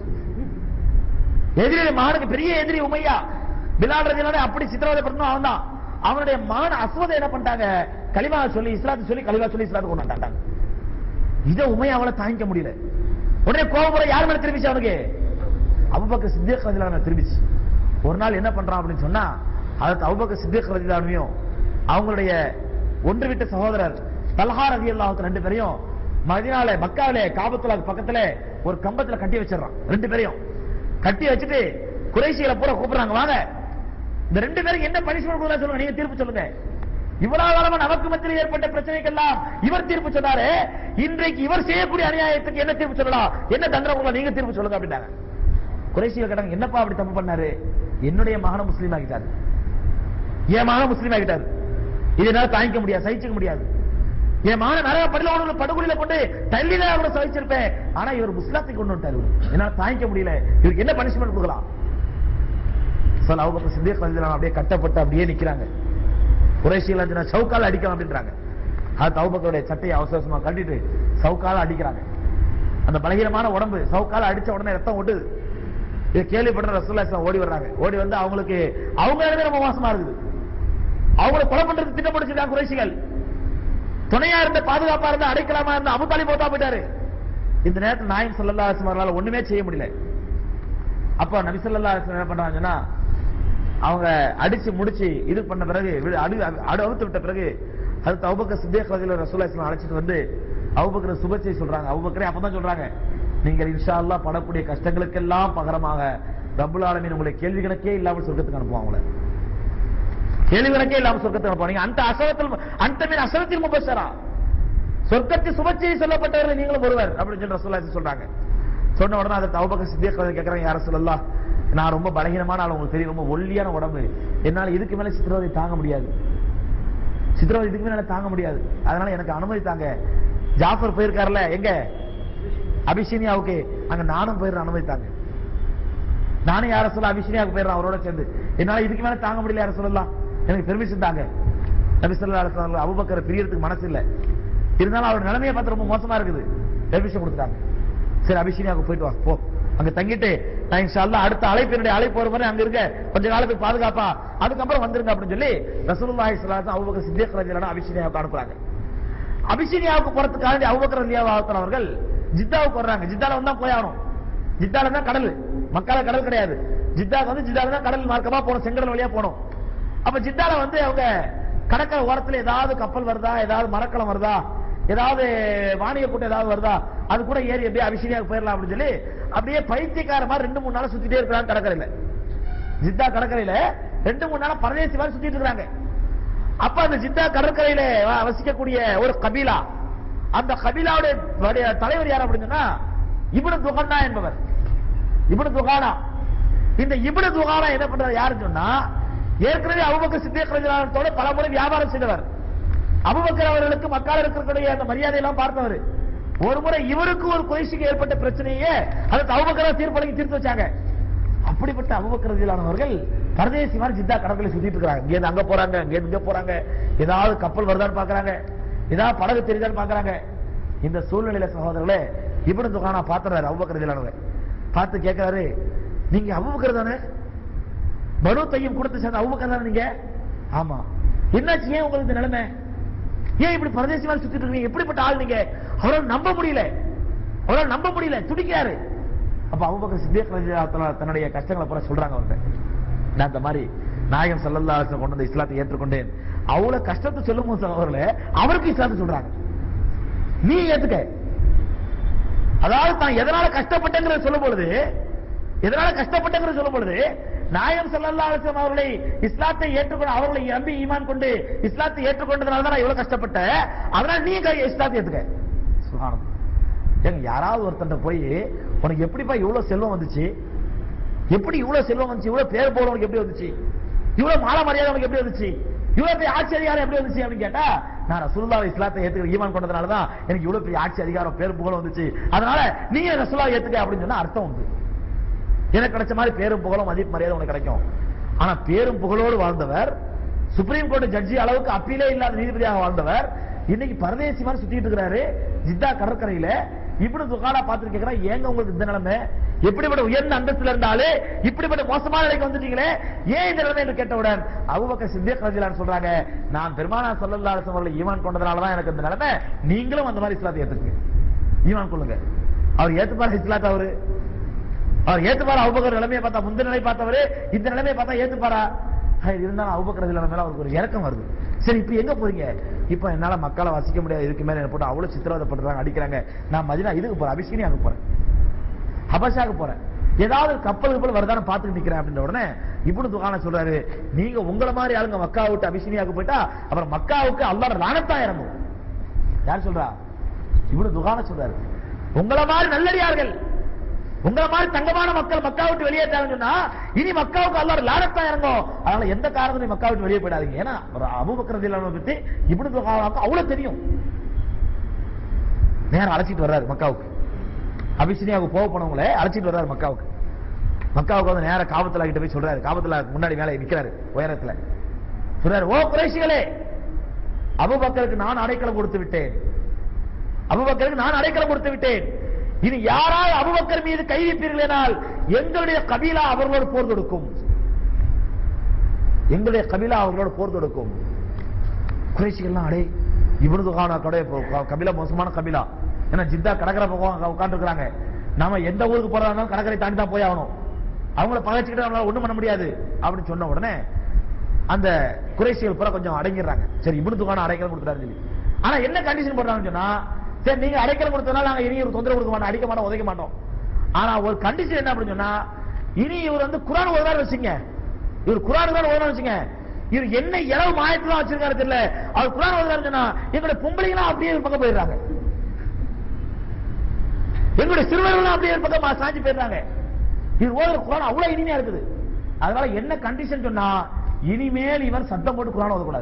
எதிரி மகனுக்கு பெரிய எதிரி உமையா பிலால் ரஜினாலே அப்படி சித்திரவதை பண்ணணும் அவன் தான் அவனுடைய மகன் அஸ்வதை என்ன பண்ணிட்டாங்க கலிமா சொல்லி இஸ்லாத்தை சொல்லி கலிமா சொல்லி இஸ்லாத்தை கொண்டு வந்தாங்க இதை உமையாவால தாங்கிக்க முடியல உடனே கோபுர யார் மேல திரும்பிச்சு அவனுக்கு அபுபக்கர் சித்திக் ரஜிலான திரும்பிச்சு ஒரு நாள் என்ன பண்றான் அப்படின்னு சொன்னா அதற்கு அபுபக்கர் சித்திக் ரஜிலானையும் அவங்களுடைய ஒன்று விட்ட சகோதரர் தல்ஹா ரதி ரெண்டு பேரையும் மதினால மக்காவிலே காபத்துலாக்கு பக்கத்துல ஒரு கம்பத்துல கட்டி வச்சிடறான் ரெண்டு பேரையும் கட்டி வச்சுட்டு குறைசிகளை பூரா கூப்பிடுறாங்க வாங்க இந்த ரெண்டு பேருக்கு என்ன பனிஷ்மெண்ட் கொடுக்கலாம் சொல்லுங்க நீங்க தீர்ப்பு சொல்லுங்க இவ்வளவு காலமா நமக்கு மத்தியில் ஏற்பட்ட பிரச்சனைக்கெல்லாம் இவர் தீர்ப்பு சொன்னாரு இன்றைக்கு இவர் செய்யக்கூடிய அநியாயத்துக்கு என்ன தீர்ப்பு சொல்லலாம் என்ன தண்டனை கொடுக்கலாம் நீங்க தீர்ப்பு சொல்லுங்க அப்படின்னாங்க குறைசிகள் கேட்டாங்க என்னப்பா அப்படி தப்பு பண்ணாரு என்னுடைய மகனை முஸ்லீம் ஆகிட்டாரு என் மகனை முஸ்லீம் ஆகிட்டாரு இது என்னால தாங்கிக்க முடியாது சகிச்சுக்க முடியாது என் மகனை நிறைய படுகொலை படுகொலையில கொண்டு தள்ளிதான் அவரை சகிச்சிருப்பேன் ஆனா இவர் முஸ்லாத்துக்கு கொண்டு வந்துட்டாரு இவரு. என்னால தாங்கிக்க முடியல இவருக்கு என்ன பனிஷ்மெண்ட் கொடுக்கலாம் சொல்ல அவங்க சித்திக் ரலியல்லாஹு அப்படியே கட்டப்பட்டு அப்படியே நிக்கிறாங்க குறைசிகள் அஞ்சு சவுக்கால அடிக்கலாம் அப்படின்றாங்க அது தௌபக்கருடைய சட்டையை அவசரமா கட்டிட்டு சவுக்கால அடிக்கிறாங்க அந்த பலகீனமான உடம்பு சவுக்கால அடிச்ச உடனே ரத்தம் ஓடுது இதை கேள்விப்பட்ட ரசூல்லா இஸ்லாம் ஓடி வர்றாங்க ஓடி வந்து அவங்களுக்கு அவங்க இடமே ரொம்ப மோசமா இருக்குது அவங்களை கொலை பண்றது திட்டப்படுத்திட்டாங்க குறைசிகள் துணையா இருந்த பாதுகாப்பா இருந்த அடைக்கலாமா இருந்த அபுதாலி போத்தா போயிட்டாரு இந்த நேரத்தில் நாயம் சல்லல்லா அவர்களால் ஒண்ணுமே செய்ய முடியல அப்ப நபி ஸல்லல்லாஹு அலைஹி வஸல்லம் என்ன பண்றாங்கன்னா அவங்க அடிச்சு முடிச்சு இது பண்ண பிறகு வி- அடு அடு அவுத்து விட்ட பிறகு அது அவுபக்கர் சித்திக் ரலியல்லாஹு ரசூலுல்லாஹி ஸல்லல்லாஹு அழைச்சிட்டு வந்து அவுபக்கர் சுபச்சை சொல்றாங்க அவுபக்கரே அப்பதான் சொல்றாங்க நீங்கள் இன்ஷா அல்லாஹ் படக்கூடிய கஷ்டங்களுக்கெல்லாம் பகரமாக ரப்புல் ஆலமீன் உங்களை கேள்வி கணக்கே இல்லாமல் சொர்க்கத்துக்கு அனுப்புவாங்க உங்களை கேள்விக்கணக்கே இல்லாம சொர்க்கத்துக்கு போனீங்க அந்த அசவத்தில் அந்த மீன் அசவத்தில் முபஷரா சொர்க்கத்தில் சுபச்செய்தி சொல்லப்பட்டவர்கள் நீங்களும் ஒருவர் அப்படின்னு சொல்லி ரசூலுல்லாஹி சொல்றாங்க சொன்ன உடனே அதை தௌபக சித்திய கேட்கறாங்க யார சொல்லலாம் நான் ரொம்ப பலகீனமான ஆள் உங்களுக்கு தெரியும் ரொம்ப ஒல்லியான உடம்பு என்னால இதுக்கு மேல சித்திரவதை தாங்க முடியாது சித்திரவதை இதுக்கு மேல தாங்க முடியாது அதனால எனக்கு அனுமதி தாங்க ஜாஃபர் போயிருக்காருல்ல எங்க அபிஷேனியாவுக்கு அங்க நானும் போயிடுற அனுமதி தாங்க நானும் யார சொல்ல அபிஷேனியாவுக்கு போயிடுறேன் அவரோட சேர்ந்து என்னால இதுக்கு மேல தாங்க முடியல யார சொல்லலாம் எனக்கு பெர்மிஷன் தாங்க நபி ஸல்லல்லாஹு அலைஹி வஸல்லம் அபூபக்கரை பிரியறதுக்கு மனசு இல்ல இருந்தாலும் அவர் நிலைமையை பார்த்து ரொம்ப மோசமா இருக்குது பெர்மிஷன் கொடுத்துட்டாங்க சரி அபிஷேனியாவுக்கு போயிட்டு வா போ அங்க தங்கிட்டு நான் இன்ஷா அல்லாஹ் அடுத்த அழைப்பு என்னுடைய அழைப்பு வரும் வரை அங்க இருக்க கொஞ்ச காலத்துக்கு பாதுகாப்பா அதுக்கப்புறம் வந்துருங்க அப்படின்னு சொல்லி ரசூலுல்லாஹி ஸல்லல்லாஹு அலைஹி வஸல்லம் அபூபக்கர் சித்திக் ரலியல்லாஹு அபிஷேனியாவுக்கு அனுப்புறாங்க அபிஷேனியாவுக்கு போறதுக்காக அபூபக்கர் ரலியல்லாஹு அவர்கள் ஜித்தாவுக்கு வர்றாங்க ஜித்தால வந்தா போய் ஆகணும் ஜித்தால தான் கடல் மக்கால கடல் கிடையாது ஜித்தாக்கு வந்து ஜித்தால தான் கடல் மார்க்கமா போகணும் செங்கடல் வழியா போகணும் அப்ப ஜித்தால வந்து அவங்க கடற்கரை ஓரத்துல ஏதாவது கப்பல் வருதா ஏதாவது மரக்கலம் வருதா ஏதாவது வாணிய கூட்டம் ஏதாவது வருதா அது கூட ஏறி அப்படியே அபிஷேனியாவுக்கு போயிடலாம் அப்படின்னு சொல்லி அப்படியே பைத்தியக்கார மாதிரி ரெண்டு மூணு நாள் சுத்திட்டே இருக்கிறாங்க கடற்கரையில ஜித்தா கடற்கரையில ரெண்டு மூணு நாள் பரதேசி மாதிரி சுத்திட்டு இருக்காங்க அப்ப அந்த ஜித்தா கடற்கரையில வ- வசிக்கக்கூடிய ஒரு கபீலா அந்த கபீலாவுடைய வடைய தலைவர் யார் அப்படின்னு சொன்னா இப்னு துகானா என்பவர் இப்னு துகானா இந்த இப்னு துகானா என்ன பண்றாரு யாருன்னு சொன்னா ஏற்கனவே அபூபக்கர் சித்திக் ரலியல்லாஹு பல முறை வியாபாரம் செய்தவர் அபூபக்கர் அவர்களுக்கு மக்கால இருக்கக்கூடிய அந்த மரியாதை எல்லாம் பார்த்தவர் ஒரு முறை இவருக்கு ஒரு குறைசிக்கு ஏற்பட்ட பிரச்சனையே அதுக்கு அபூபக்கரை தீர்ப்பளிக்கு தீர்த்து வச்சாங்க அப்படிப்பட்ட அபூபக்கர் ரலியல்லாஹு பரதேசி மாதிரி ஜித்தா கடற்கரை சுத்திட்டு இருக்காங்க இங்க இருந்து அங்க போறாங்க இங்க இருந்து இங்க போறாங்க ஏதாவது கப்பல் வருதான்னு பாக்குறாங்க ஏதாவது படகு தெரியுதான்னு பாக்குறாங்க இந்த சூழ்நிலையில சகோதரர்களே இப்னு துகானா பாத்துறாரு அபூபக்கர் ரலியல்லாஹு பார்த்து கேட்கிறாரு நீங்க அபூபக்கர் தானே பனு தையும் கொடுத்து சேர்ந்த அபூபக்கர் தானே நீங்க ஆமா என்னாச்சு ஏன் உங்களுக்கு இந்த நிலைமை ஏன் இப்படி பரதேசி மாதிரி சுத்திட்டு இருக்கீங்க எப்படிப்பட்ட ஆள் நீங்க அவரால் நம்ப முடியல அவரால் நம்ப முடியல துடிக்கிறாரு அப்ப அபூபக்கர் சித்திக் ரலியல்லாஹு தஆலா தன்னுடைய கஷ்டங்களை பூரா சொல்றாங்க அவர்கிட்ட நான் இந்த மாதிரி நாயகம் ஸல்லல்லாஹு அலைஹி வஸல்லம் கொண்டு வந்த இஸ்லாத்தை ஏற்றுக்கொண்டேன் அவ்வளவு கஷ்டத்தை சொல்லும் போது அவர்களே அவருக்கு இஸ்லாத்தை சொல்றாங்க நீ ஏத்துக்க அதாவது தான் எதனால கஷ்டப்பட்டேங்கிறத சொல்லும் பொழுது எதனால கஷ்டப்பட்டேங்கிறத சொல்லும் பொழுது நாயம் ஸல்லல்லாஹு அலைஹி வஸல்லம் அவர்களை இஸ்லாத்தை ஏற்றுக்கொண்டு அவர்களை நம்பி ஈமான் கொண்டு இஸ்லாத்தை ஏற்றுக்கொண்டதுனால தான் நான் இவ்வளவு கஷ்டப்பட்டேன் அதனால நீ க- இஸ்லாத்தை ஏத்துக்க சுப்ஹானல்லாஹ் ஏங்க யாராவது ஒருத்தன் போய் உனக்கு எப்படிப்பா இவ்வளவு செல்வம் வந்துச்சு எப்படி இவ்வளவு செல்வம் வந்துச்சு இவ்வளவு பேர் போல உனக்கு எப்படி வந்துச்சு இவ்வளவு மாலை மரியாதை உனக்கு எப்படி வந்துச்சு இவ்வளவு பெரிய ஆட்சி அதிகாரம் எப்படி வந்துச்சு அப்படின்னு கேட்டா நான் ரசூலுல்லாஹ் இஸ்லாத்தை ஏத்துக்கிற ஈமான் கொண்டதுனால தான் எனக்கு இவ்வளவு பெரிய ஆட்சி அதிகாரம் பேர் புகழும் வந்துச்சு அதனால நீங்க ரசூலுல்லாஹ் ஏத்துக்க அப்படின்னு சொன்னா அர்த்தம் உண்டு எனக்கு கிடைச்ச மாதிரி பேரும் புகழும் மதிப்பு மரியாதை உனக்கு கிடைக்கும் ஆனா பேரும் புகழோடு வாழ்ந்தவர் சுப்ரீம் கோர்ட் ஜட்ஜி அளவுக்கு அப்பீலே இல்லாத நீதிபதியாக வாழ்ந்தவர் இன்னைக்கு பரதேசி மாதிரி சுத்திட்டு இருக்கிறாரு ஜித்தா கடற்கரையில இப்படி துகாடா பார்த்து கேட்கிறா ஏங்க உங்களுக்கு இந்த நிலைமை எப்படிப்பட்ட உயர்ந்த அந்தஸ்துல இருந்தாலே இப்படிப்பட்ட மோசமான நிலைக்கு வந்துட்டீங்களே ஏன் இந்த நிலைமை என்று கேட்டவுடன் அபூபக்கர் சித்திக் ரஜிலான்னு சொல்றாங்க நான் பெருமானா ஸல்லல்லாஹு அலைஹி வஸல்லம் ஈமான் கொண்டதனால தான் எனக்கு இந்த நிலைமை நீங்களும் அந்த மாதிரி இஸ்லாத்தை ஏத்துக்குங்க ஈமான் கொள்ளுங்க அவர் ஏத்துப்பாரு இஸ்லாத்தை அவரு அவர் ஏத்துப்பாரா அபுபக்கர் நிலைமையை பார்த்தா முந்த நிலை பார்த்தவரு இந்த நிலைமையை பார்த்தா ஏத்துப்பாரா ஹை, இருந்தாலும் அபுபக்கர் நிலைமை மேல அவருக்கு ஒரு இறக்கம் வருது சரி இப்ப எங்க போறீங்க இப்ப என்னால மக்களை வசிக்க முடியாது இதுக்கு மேல என்ன போட்டு அவ்வளவு சித்திரவதை பண்றாங்க அடிக்கிறாங்க நான் மதினா இதுக்கு போறேன் அபிஷேனியாவுக்கு போறேன் ஹபஷாக்கு போறேன் ஏதாவது ஒரு கப்பல் கப்பல் வருதான்னு பார்த்துட்டு நிக்கிறேன் அப்படின்ற உடனே இப்படி துகான சொல்றாரு நீங்க உங்கள மாதிரி ஆளுங்க மக்கா விட்டு அபிஷேனியாவுக்கு போயிட்டா அப்புறம் மக்காவுக்கு அல்லாஹ் லானத்தா இறங்கும் யார் சொல்றா இப்படி துகான சொல்றாரு உங்கள மாதிரி நல்லடியார்கள் உங்கள மாதிரி தங்கமான மக்கள் மக்கா விட்டு வெளியேற்றாங்கன்னு சொன்னா இனி மக்காவுக்கு அல்லாஹ் லானத்தா இறங்கும் அதனால எந்த காரணத்தையும் மக்கா விட்டு வெளியே போயிடாதீங்க ஏன்னா ஒரு அபூபக்கர் ரலியல்லாஹு பத்தி இப்படி துகானாவுக்கு அவ்வளவு தெரியும் நேரம் அழைச்சிட்டு வர்றாரு மக்காவுக்கு அபிஷனியாவுக்கு போக போனவங்களே அழைச்சிட்டு வர்றாரு மக்காவுக்கு மக்காவுக்கு வந்து நேர காபத்துல கிட்ட போய் சொல்றாரு காபத்துல முன்னாடி மேல நிக்கிறாரு உயரத்துல சொல்றாரு ஓ குறைஷிகளே அபுபக்கருக்கு நான் அடைக்கலம் கொடுத்து விட்டேன் அபுபக்கருக்கு நான் அடைக்கலம் கொடுத்து விட்டேன் இனி யாரால் அபுபக்கர் மீது கை வைப்பீர்களேனால் எங்களுடைய கபீலா அவர்களோடு போர் தொடுக்கும் எங்களுடைய கபீலா அவர்களோடு போர் தொடுக்கும் குறைசிகள்லாம் அடே இவனு துகானா கடை கபிலா மோசமான கபிலா ஏன்னா ஜித்தா கடற்கரை பக்கம் உட்காந்துருக்காங்க நாம எந்த ஊருக்கு போறதா இருந்தாலும் கடற்கரை தாண்டி தான் போய் ஆகணும் அவங்கள பகைச்சுக்கிட்டு நம்மளால ஒண்ணும் பண்ண முடியாது அப்படின்னு சொன்ன உடனே அந்த குறைசிகள் பூரா கொஞ்சம் அடங்கிடுறாங்க சரி இவனு துகானா அடைக்கலம் கொடுத்துட்டாரு சொல்லி ஆனா என்ன கண்டிஷன் போடுறாங்கன்னு சொன்னா சரி நீங்க அடைக்கலம் கொடுத்தனால நாங்க இனி ஒரு தொந்தரவு கொடுக்க மாட்டோம் அடிக்க மாட்டோம் உதைக்க மாட்டோம் ஆனா ஒரு கண்டிஷன் என்ன அப்படின்னு சொன்னா இனி இவர் வந்து குரான் ஓதுறாரு வச்சுங்க இவர் குரான் தான் ஓதுறாரு வச்சுங்க இவர் என்ன இளவு மாயத்துல வச்சிருக்காரு தெரியல அவர் குரான் ஓதுறாரு சொன்னா எங்களுடைய பொம்பளைங்களாம் அப்படியே ஒரு பக்கம் போயிடுறாங்க எங்களுடைய சிறுவர்கள் அப்படியே ஒரு பக்கம் சாஞ்சி போயிடுறாங்க இது ஓதுற குரான் அவ்வளவு இனிமையா இருக்குது அதனால என்ன கண்டிஷன் சொன்னா இனிமேல் இவர் சத்தம் போட்டு குரான் ஓதக்கூடாது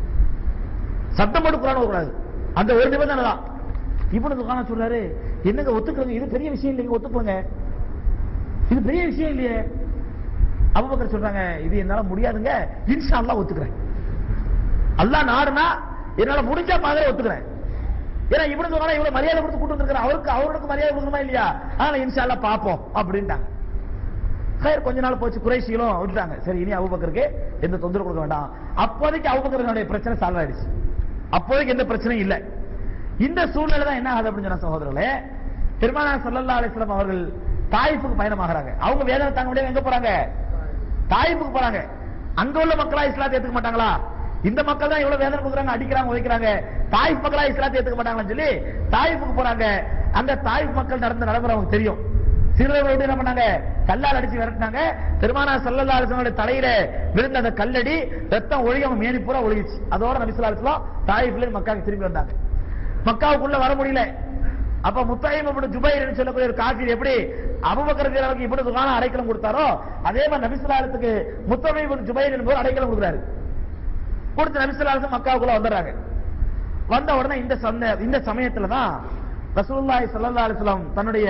சத்தம் போட்டு குரான் ஓதக்கூடாது அந்த ஒரு நிபந்தனை தான் இவனு துக்கான சொல்றாரு என்னங்க ஒத்துக்கிறங்க இது பெரிய விஷயம் இல்லைங்க ஒத்துக்கோங்க இது பெரிய விஷயம் இல்லையே அபுபக்கர் சொல்றாங்க இது என்னால முடியாதுங்க இன்ஷா அல்லாஹ் ஒத்துக்கிறேன் அல்லாஹ் நாடுனா என்னால முடிஞ்சா மாதிரி ஒத்துக்கிறேன் ஏன்னா இவனுக்கு வேணா இவ்வளவு மரியாதை கொடுத்து கூட்டு வந்திருக்கிற அவருக்கு அவருக்கு மரியாதை கொடுக்கணுமா இல்லையா ஆனா இன்ஷா அல்லாஹ் பாப்போம் அப்படின்ட்டாங்க ஹைர் கொஞ்ச நாள் போச்சு குறைஷிகளும் விட்டுட்டாங்க சரி இனி அபுபக்கருக்கு எந்த தொந்தரவு கொடுக்க வேண்டாம் அப்போதைக்கு அபுபக்கரனுடைய பிரச்சனை சால்வ் ஆயிடுச்சு அப்போதைக்கு எந்த பிரச்சனையும் இல்லை இந்த சூழ்நிலை தான் என்ன ஆகுது அப்படின்னு சொன்ன சகோதரர்களே பெருமானார் ஸல்லல்லாஹு அலைஹி வஸல்லம் அவர்கள் தாயிஃபுக்கு பயணமாகறாங்க அவங்க வேதனை தாங்க முடியாம எங்க போறாங்க தாயிஃபுக்கு போறாங்க அங்க உள்ள மக்களா இஸ்லாத்தை ஏத்துக்க மாட்டாங்களா இந்த மக்கள் தான் இவ்வளவு வேதனை கொடுக்குறாங்க அடிக்கிறாங்க உதைக்கிறாங்க தாயிஃப் மக்களா இஸ்லாத்தை ஏத்துக்க மாட்டாங்களான்னு சொல்லி தாயிஃபுக்கு போறாங்க அந்த தாயிஃப் மக்கள் நடந்த நடைமுறை அவங்களுக்கு தெரியும் சிறுவர்கள் என்ன பண்ணாங்க கல்லால் அடிச்சு விரட்டினாங்க பெருமானா சல்லல்லா அலிஸ்லமுடைய தலையில விழுந்த அந்த கல்லடி ரத்தம் ஒழுகி அவங்க மேனி பூரா ஒழுகிச்சு அதோட நபிசுல்லா அலிஸ்லாம் தாயிஃப்ல மக்காவுக்கு திரும்பி வந்தாங்க மக்காவுக்குள்ள வர முடியல அப்ப முத்தாயிம் இப்படி ஜுபைர் சொல்லக்கூடிய ஒரு காஃபிர் எப்படி அபுபக்கர் ரலியல்லாஹு இப்படி துகான அடைக்கலம் கொடுத்தாரோ அதே மாதிரி நபிசுல்லாத்துக்கு முத்தமை ஜுபைர் என்பவர் அடைக்கலம் கொடுக்குறாரு கொடுத்து நபிசுல்லாத்து மக்காவுக்குள்ள வந்துடுறாங்க வந்த உடனே இந்த சந்த இந்த சமயத்துல தான் ரசூலுல்லாஹி ஸல்லல்லாஹு அலைஹி வஸல்லம் தன்னுடைய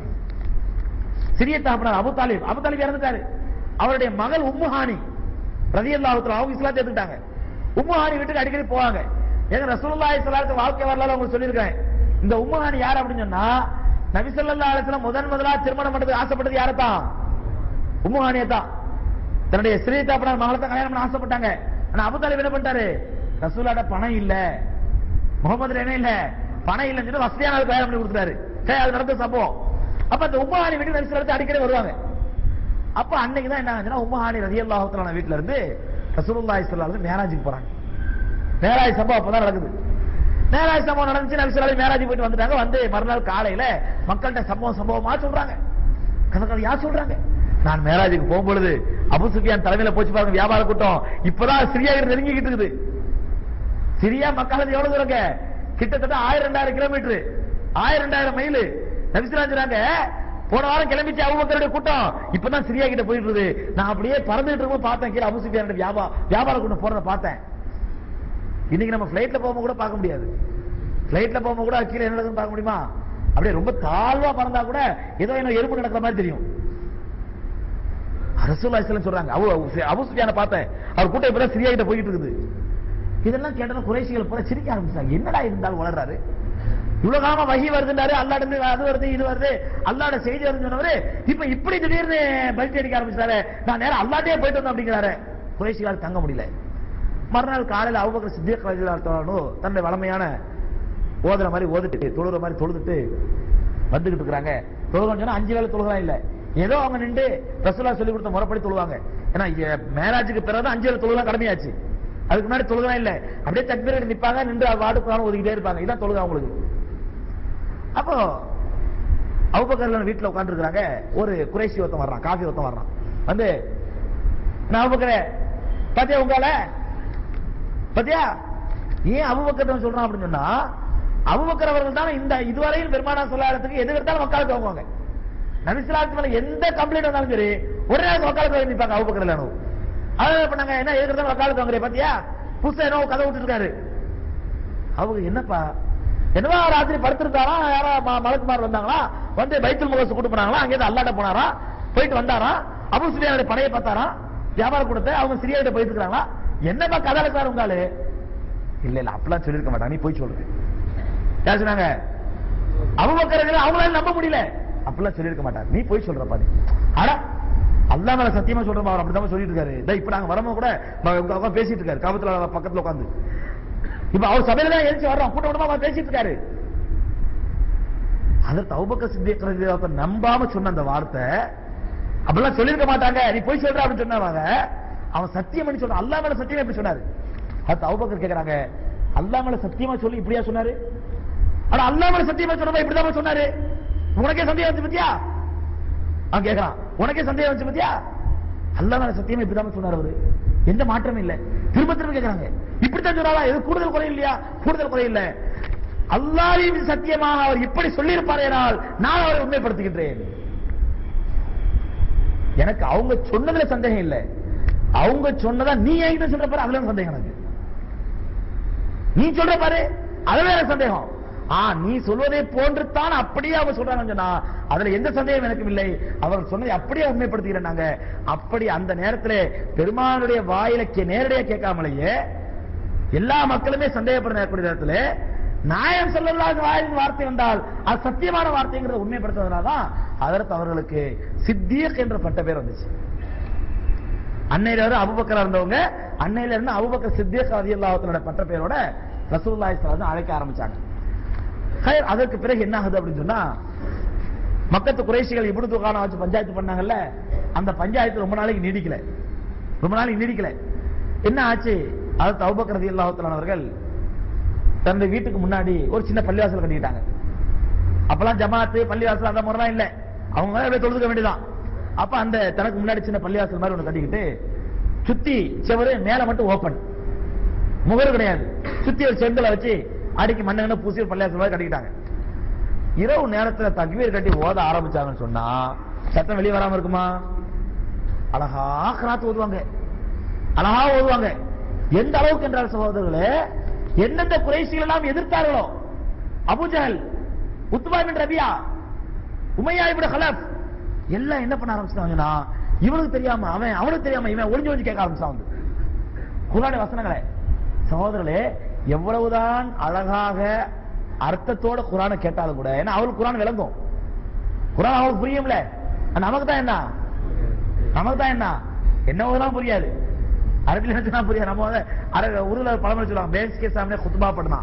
சிறிய தகப்பனார் அபு தாலிப் அபு தாலிப் இறந்துட்டாரு அவருடைய மகள் உம்முஹானி ரலியல்லாஹு தஆலா அவங்க இஸ்லாத்தை ஏத்துக்கிட்டாங்க உம்முஹானி வீட்டுக்கு அடிக்கடி போவாங்க ஏங்க ரசூலுல்லாஹி ஸல்லல்லாஹு அலைஹி வாழ்க்கை வரலாறு உங்களுக்கு சொல்லியிருக்கேன் இந்த உம்முஹானி யார் அப்படின்னு சொன்னா நபி ஸல்லல்லாஹு அலைஹி வஸல்லம் முதன் முதலா திருமணம் பண்றதுக்கு ஆசைப்பட்டது யாரை தான் உம்முஹானியை தான் தன்னுடைய சிறிய தகப்பனார் மகளை தான் கல்யாணம் பண்ண ஆசைப்பட்டாங்க ஆனா அபு தாலிப் என்ன பண்ணிட்டாரு ரசூலாட பணம் இல்ல முகமது என்ன இல்ல பணம் இல்லைன்னு சொல்லி வசதியான ஆள் கல்யாணம் பண்ணி கொடுத்தாரு சரி அது நடந்த சம்பவம் அப்ப அந்த உம்மஹானி வீட்டுக்கு நபி ஸல்லல்லாஹு அடிக்கடி வருவாங்க அப்ப அன்னைக்கு தான் என்ன ஆச்சுன்னா உம்மஹானி ரலியல்லாஹு தஆலா வீட்ல இருந்து ரசூலுல்லாஹி ஸல்லல்லாஹு அலைஹி மேராஜுக்கு போறாங்க மேராஜ் சம்பவம் அப்பதான் நடக்குது மேராஜ் சம்பவம் நடந்துச்சு நபி ஸல்லல்லாஹு மேராஜ் போயிட்டு வந்துட்டாங்க வந்து மறுநாள் காலையில மக்கள்கிட்ட சம்பவம் சம்பவமா சொல்றாங்க கதை கதையா சொல்றாங்க நான் மேராஜுக்கு போகும்பொழுது அபு சுஃபியான் தலைமையில போச்சு பாருங்க வியாபார கூட்டம் இப்பதான் சிரியா நெருங்கிக்கிட்டு இருக்குது சிரியா மக்கள் எவ்வளவு தூரங்க கிட்டத்தட்ட ஆயிரம் ரெண்டாயிரம் கிலோமீட்டர் ஆயிரம் ரெண்டாயிரம் மைல் நபிசுராஜாங்க போன வாரம் கிளம்பிச்சு அபுபக்கருடைய கூட்டம் இப்பதான் சிரியா கிட்ட போயிட்டு இருக்குது நான் அப்படியே பறந்துட்டு இருக்கும் பார்த்தேன் கீழே அபு சுஃபியானுடைய வியாபார வியாபார கூட்டம் போறத பார்த்தேன் இன்னைக்கு நம்ம பிளைட்ல போகும்போது கூட பார்க்க முடியாது பிளைட்ல போகும்போது கூட கீழே என்ன நடக்குதுன்னு பார்க்க முடியுமா அப்படியே ரொம்ப தாழ்வா பறந்தா கூட ஏதோ என்ன எறும்பு நடக்கிற மாதிரி தெரியும் ரசூல்லா இஸ்லாம் சொல்றாங்க அபு அபு சுஃபியான பார்த்தேன் அவர் கூட்டம் இப்பதான் சிரியா கிட்ட போயிட்டு இருக்குது இதெல்லாம் கேட்டா குறைசிகள் பூரா சிரிக்க ஆரம்பிச்சாங்க என்னடா இருந்தாலும் வளர்றாரு இவ்வளவு காலமா வகி வருதுன்றாரு அல்லாட இருந்து அது வருது இது வருது அல்லாட செய்தி வருதுன்னு சொன்னவரு இப்ப இப்படி திடீர்னு பல்ட்டி அடிக்க ஆரம்பிச்சாரு நான் நேரம் அல்லாட்டே போயிட்டு வந்தோம் அப்படிங்கிறாரு குறைசிகால் தங்க முடியல மறுநாள் காலையில அவுபக்கர் சித்திக் ரஜிலாத்தோ தன்னுடைய வளமையான ஓதுற மாதிரி ஓதிட்டு தொழுற மாதிரி தொழுதுட்டு வந்துகிட்டு இருக்கிறாங்க தொழுகன்னு சொன்னா அஞ்சு வேளை தொழுகலாம் இல்ல ஏதோ அவங்க நின்று ரசூலா சொல்லி கொடுத்த முறைப்படி தொழுவாங்க ஏன்னா இங்க மேராஜுக்கு பிறகு அஞ்சு வேளை தொழுகலாம் கடமையாச்சு அதுக்கு முன்னாடி தொழுகலாம் இல்ல அப்படியே தக்பீர் நிப்பாங்க நின்று வாடுக்கு ஒதுக்கிட்டே இருப்பாங்க இதான் தொழுகா அவங்களுக்கு அப்போ அவுபக்கர்ல வீட்டுல உட்கார்ந்து இருக்காங்க ஒரு குறைசி ஒருத்தன் வர்றான் காஃபி ஒருத்தன் வர்றான் வந்து நான் அவுபக்கரே பாத்தியா உங்கால பாத்தியா ஏன் அபுபக்கர் சொல்றான் அப்படின்னு சொன்னா அபுபக்கர் அவர்கள் தான் இந்த இதுவரையில் பெருமானா சொல்லாததுக்கு எது எடுத்தாலும் வக்காலத்து வாங்குவாங்க நபிசுலாத்து மேல எந்த கம்ப்ளைண்ட் வந்தாலும் சரி ஒரே நாளைக்கு வக்காலத்து வாங்கி நிப்பாங்க அபுபக்கர் இல்லணும் அதான் என்ன பண்ணாங்க என்ன எது எடுத்தாலும் வக்காலத்து வாங்குறே பாத்தியா புதுசா என்ன கதை விட்டு இருக்காரு அவங்க என்னப்பா என்னவா ராத்திரி படுத்திருந்தாரா யாரா மலக்குமார் வந்தாங்களா வந்து பைத்துல் முகசு கூட்டு போனாங்களா அங்கே அல்லாட்ட போனாரா போயிட்டு வந்தாரா அபு சுஃபியானுடைய படையை பார்த்தாரா வியாபார கூடத்தை அவங்க சிரியாவிட்ட போயிட்டு இருக்காங்களா என்னப்பா கதை இருக்காரு உங்காலு இல்ல இல்ல அப்பெல்லாம் சொல்லிருக்க மாட்டாங்க நீ போய் சொல்றது யார் சொன்னாங்க அபுபக்கர் அவங்களால நம்ப முடியல அப்பெல்லாம் சொல்லிருக்க மாட்டாங்க நீ போய் சொல்ற பாரு அட அல்லா மேல சத்தியமா சொல்றோம் அவர் அப்படிதான் சொல்லிட்டு இருக்காரு இதோ இப்ப நாங்க வரமோ கூட உட்கார்ந்து பேசிட்டு இருக்காரு காபத்துல பக்கத்துல உட்காந்து இப்ப அவர் சபையில தான் எழுச்சி வர்றோம் கூட்ட கூட்டமா அவர் பேசிட்டு இருக்காரு அது தௌபக்க சித்திய நம்பாம சொன்ன அந்த வார்த்தை அப்படிலாம் சொல்லிருக்க மாட்டாங்க நீ போய் சொல்ற அப்படின்னு சொன்னாங்க அவன் சத்தியம் பண்ணி சொல்றான் அல்லா மேல சத்தியம் எப்படி சொன்னாரு அது அவுபக்கர் கேக்குறாங்க அல்லா மேல சத்தியமா சொல்லி இப்படியா சொன்னாரு ஆனா அல்லா மேல சத்தியமா சொன்னதா இப்படிதான் சொன்னாரு உனக்கே சந்தேகம் வந்து பத்தியா அவன் கேக்குறான் உனக்கே சந்தேகம் வந்து பத்தியா அல்லாஹ் மேல சத்தியமா இப்படிதான் சொன்னார் அவரு எந்த மாற்றமும் இல்ல திரும்ப திரும்ப கேக்குறாங்க இப்படித்தான் சொல்றாரா இது கூடுதல் குறை இல்லையா கூடுதல் குறை இல்ல அல்லாஹ்வின் சத்தியமாக அவர் இப்படி சொல்லியிருப்பாரேனால் நான் அவரை உண்மைப்படுத்துகின்றேன் எனக்கு அவங்க சொன்னதுல சந்தேகம் இல்ல அவங்க சொன்னதா நீ என்கிட்ட சொல்ற பாரு அதுல சந்தேகம் எனக்கு நீ சொல்ற பாரு அதுல எனக்கு சந்தேகம் ஆ நீ சொல்வதை போன்று தான் அப்படியே அவங்க சொல்றாங்கன்னு சொன்னா அதுல எந்த சந்தேகம் எனக்கு இல்லை அவர் சொன்னதை அப்படியே உண்மைப்படுத்துகிறேன் நாங்க அப்படி அந்த நேரத்துல பெருமானுடைய வாயில கே- நேரடியா கேட்காமலேயே எல்லா மக்களுமே சந்தேகப்படக்கூடிய நேரத்துல நாயம் சொல்லலாத வாயின் வார்த்தை வந்தால் அது சத்தியமான வார்த்தைங்கிறத உண்மைப்படுத்துறதுனாலதான் அதற்கு அவர்களுக்கு சித்தியக் என்ற பட்ட பேர் வந்துச்சு அன்னையில இருந்து அபுபக்கரா இருந்தவங்க அன்னையில இருந்து அபுபக்கர் சித்தியக் ரலியல்லாஹு பட்ட பேரோட ரசூலுல்லாஹி ஸல்லல்லாஹு அலைஹி வஸல்லம் அழைக்க ஆரம்பிச்சாங்க ஹைர், அதற்கு பிறகு என்ன ஆகுது அப்படின்னு சொன்னா மக்கத்து குறைசிகள் இப்படி துகான வச்சு பஞ்சாயத்து பண்ணாங்கல்ல அந்த பஞ்சாயத்து ரொம்ப நாளைக்கு நீடிக்கல ரொம்ப நாளைக்கு நீடிக்கல என்ன ஆச்சு அது தௌபக்கர் ரலியல்லாஹு அவர்கள் தன்னுடைய வீட்டுக்கு முன்னாடி ஒரு சின்ன பள்ளிவாசல் கட்டிக்கிட்டாங்க அப்பெல்லாம் ஜமாத்து பள்ளிவாசல் அந்த முறைலாம் இல்ல அவங்க மேல அப்படியே தொழுதுக்க வேண்டியதான் அப்ப அந்த தனக்கு முன்னாடி சின்ன பள்ளிவாசல் மாதிரி ஒண்ணு கட்டிக்கிட்டு சுத்தி செவரு மேல மட்டும் ஓபன் முகரு கிடையாது சுத்தி ஒரு செங்கலை வச்சு அடிக்கி மண்ணெண்ண பூசி ஒரு பள்ளிவாசல் மாதிரி கட்டிக்கிட்டாங்க இரவு நேரத்துல தக்பீர் கட்டி ஓத ஆரம்பிச்சாங்கன்னு சொன்னா சத்தம் வெளியே வராம இருக்குமா அழகா கிராத்து ஓதுவாங்க அழகா ஓதுவாங்க எந்த அளவுக்கு என்றால் சகோதரர்களே எந்தெந்த குறைசிகள் எல்லாம் எதிர்த்தார்களோ அபுஜஹல் உத்பா பின் ரபியா உமையா இப்னு ஹலப் எல்லாம் என்ன பண்ண ஆரம்பிச்சாங்கன்னா இவனுக்கு தெரியாம அவன் அவனுக்கு தெரியாம இவன் ஒளிஞ்சு ஒளிஞ்சு கேட்க ஆரம்பிச்சான் வந்து குர்ஆனுடைய வசனங்களே சகோதரர்களே எவ்வளவுதான் அழகாக அர்த்தத்தோட குரானை கேட்டாலும் கூட ஏன்னா அவளுக்கு குரான் விளங்கும் குரான் அவளுக்கு புரியும்ல நமக்கு தான் என்ன நமக்கு தான் என்ன என்ன ஓதுனாலும் புரியாது அரபில் நினைச்சுனா புரியாது நம்ம வந்து அரபி உருள பழமொழி சொல்லுவாங்க பேஸ் கே சாமனே குத்துபா படுனா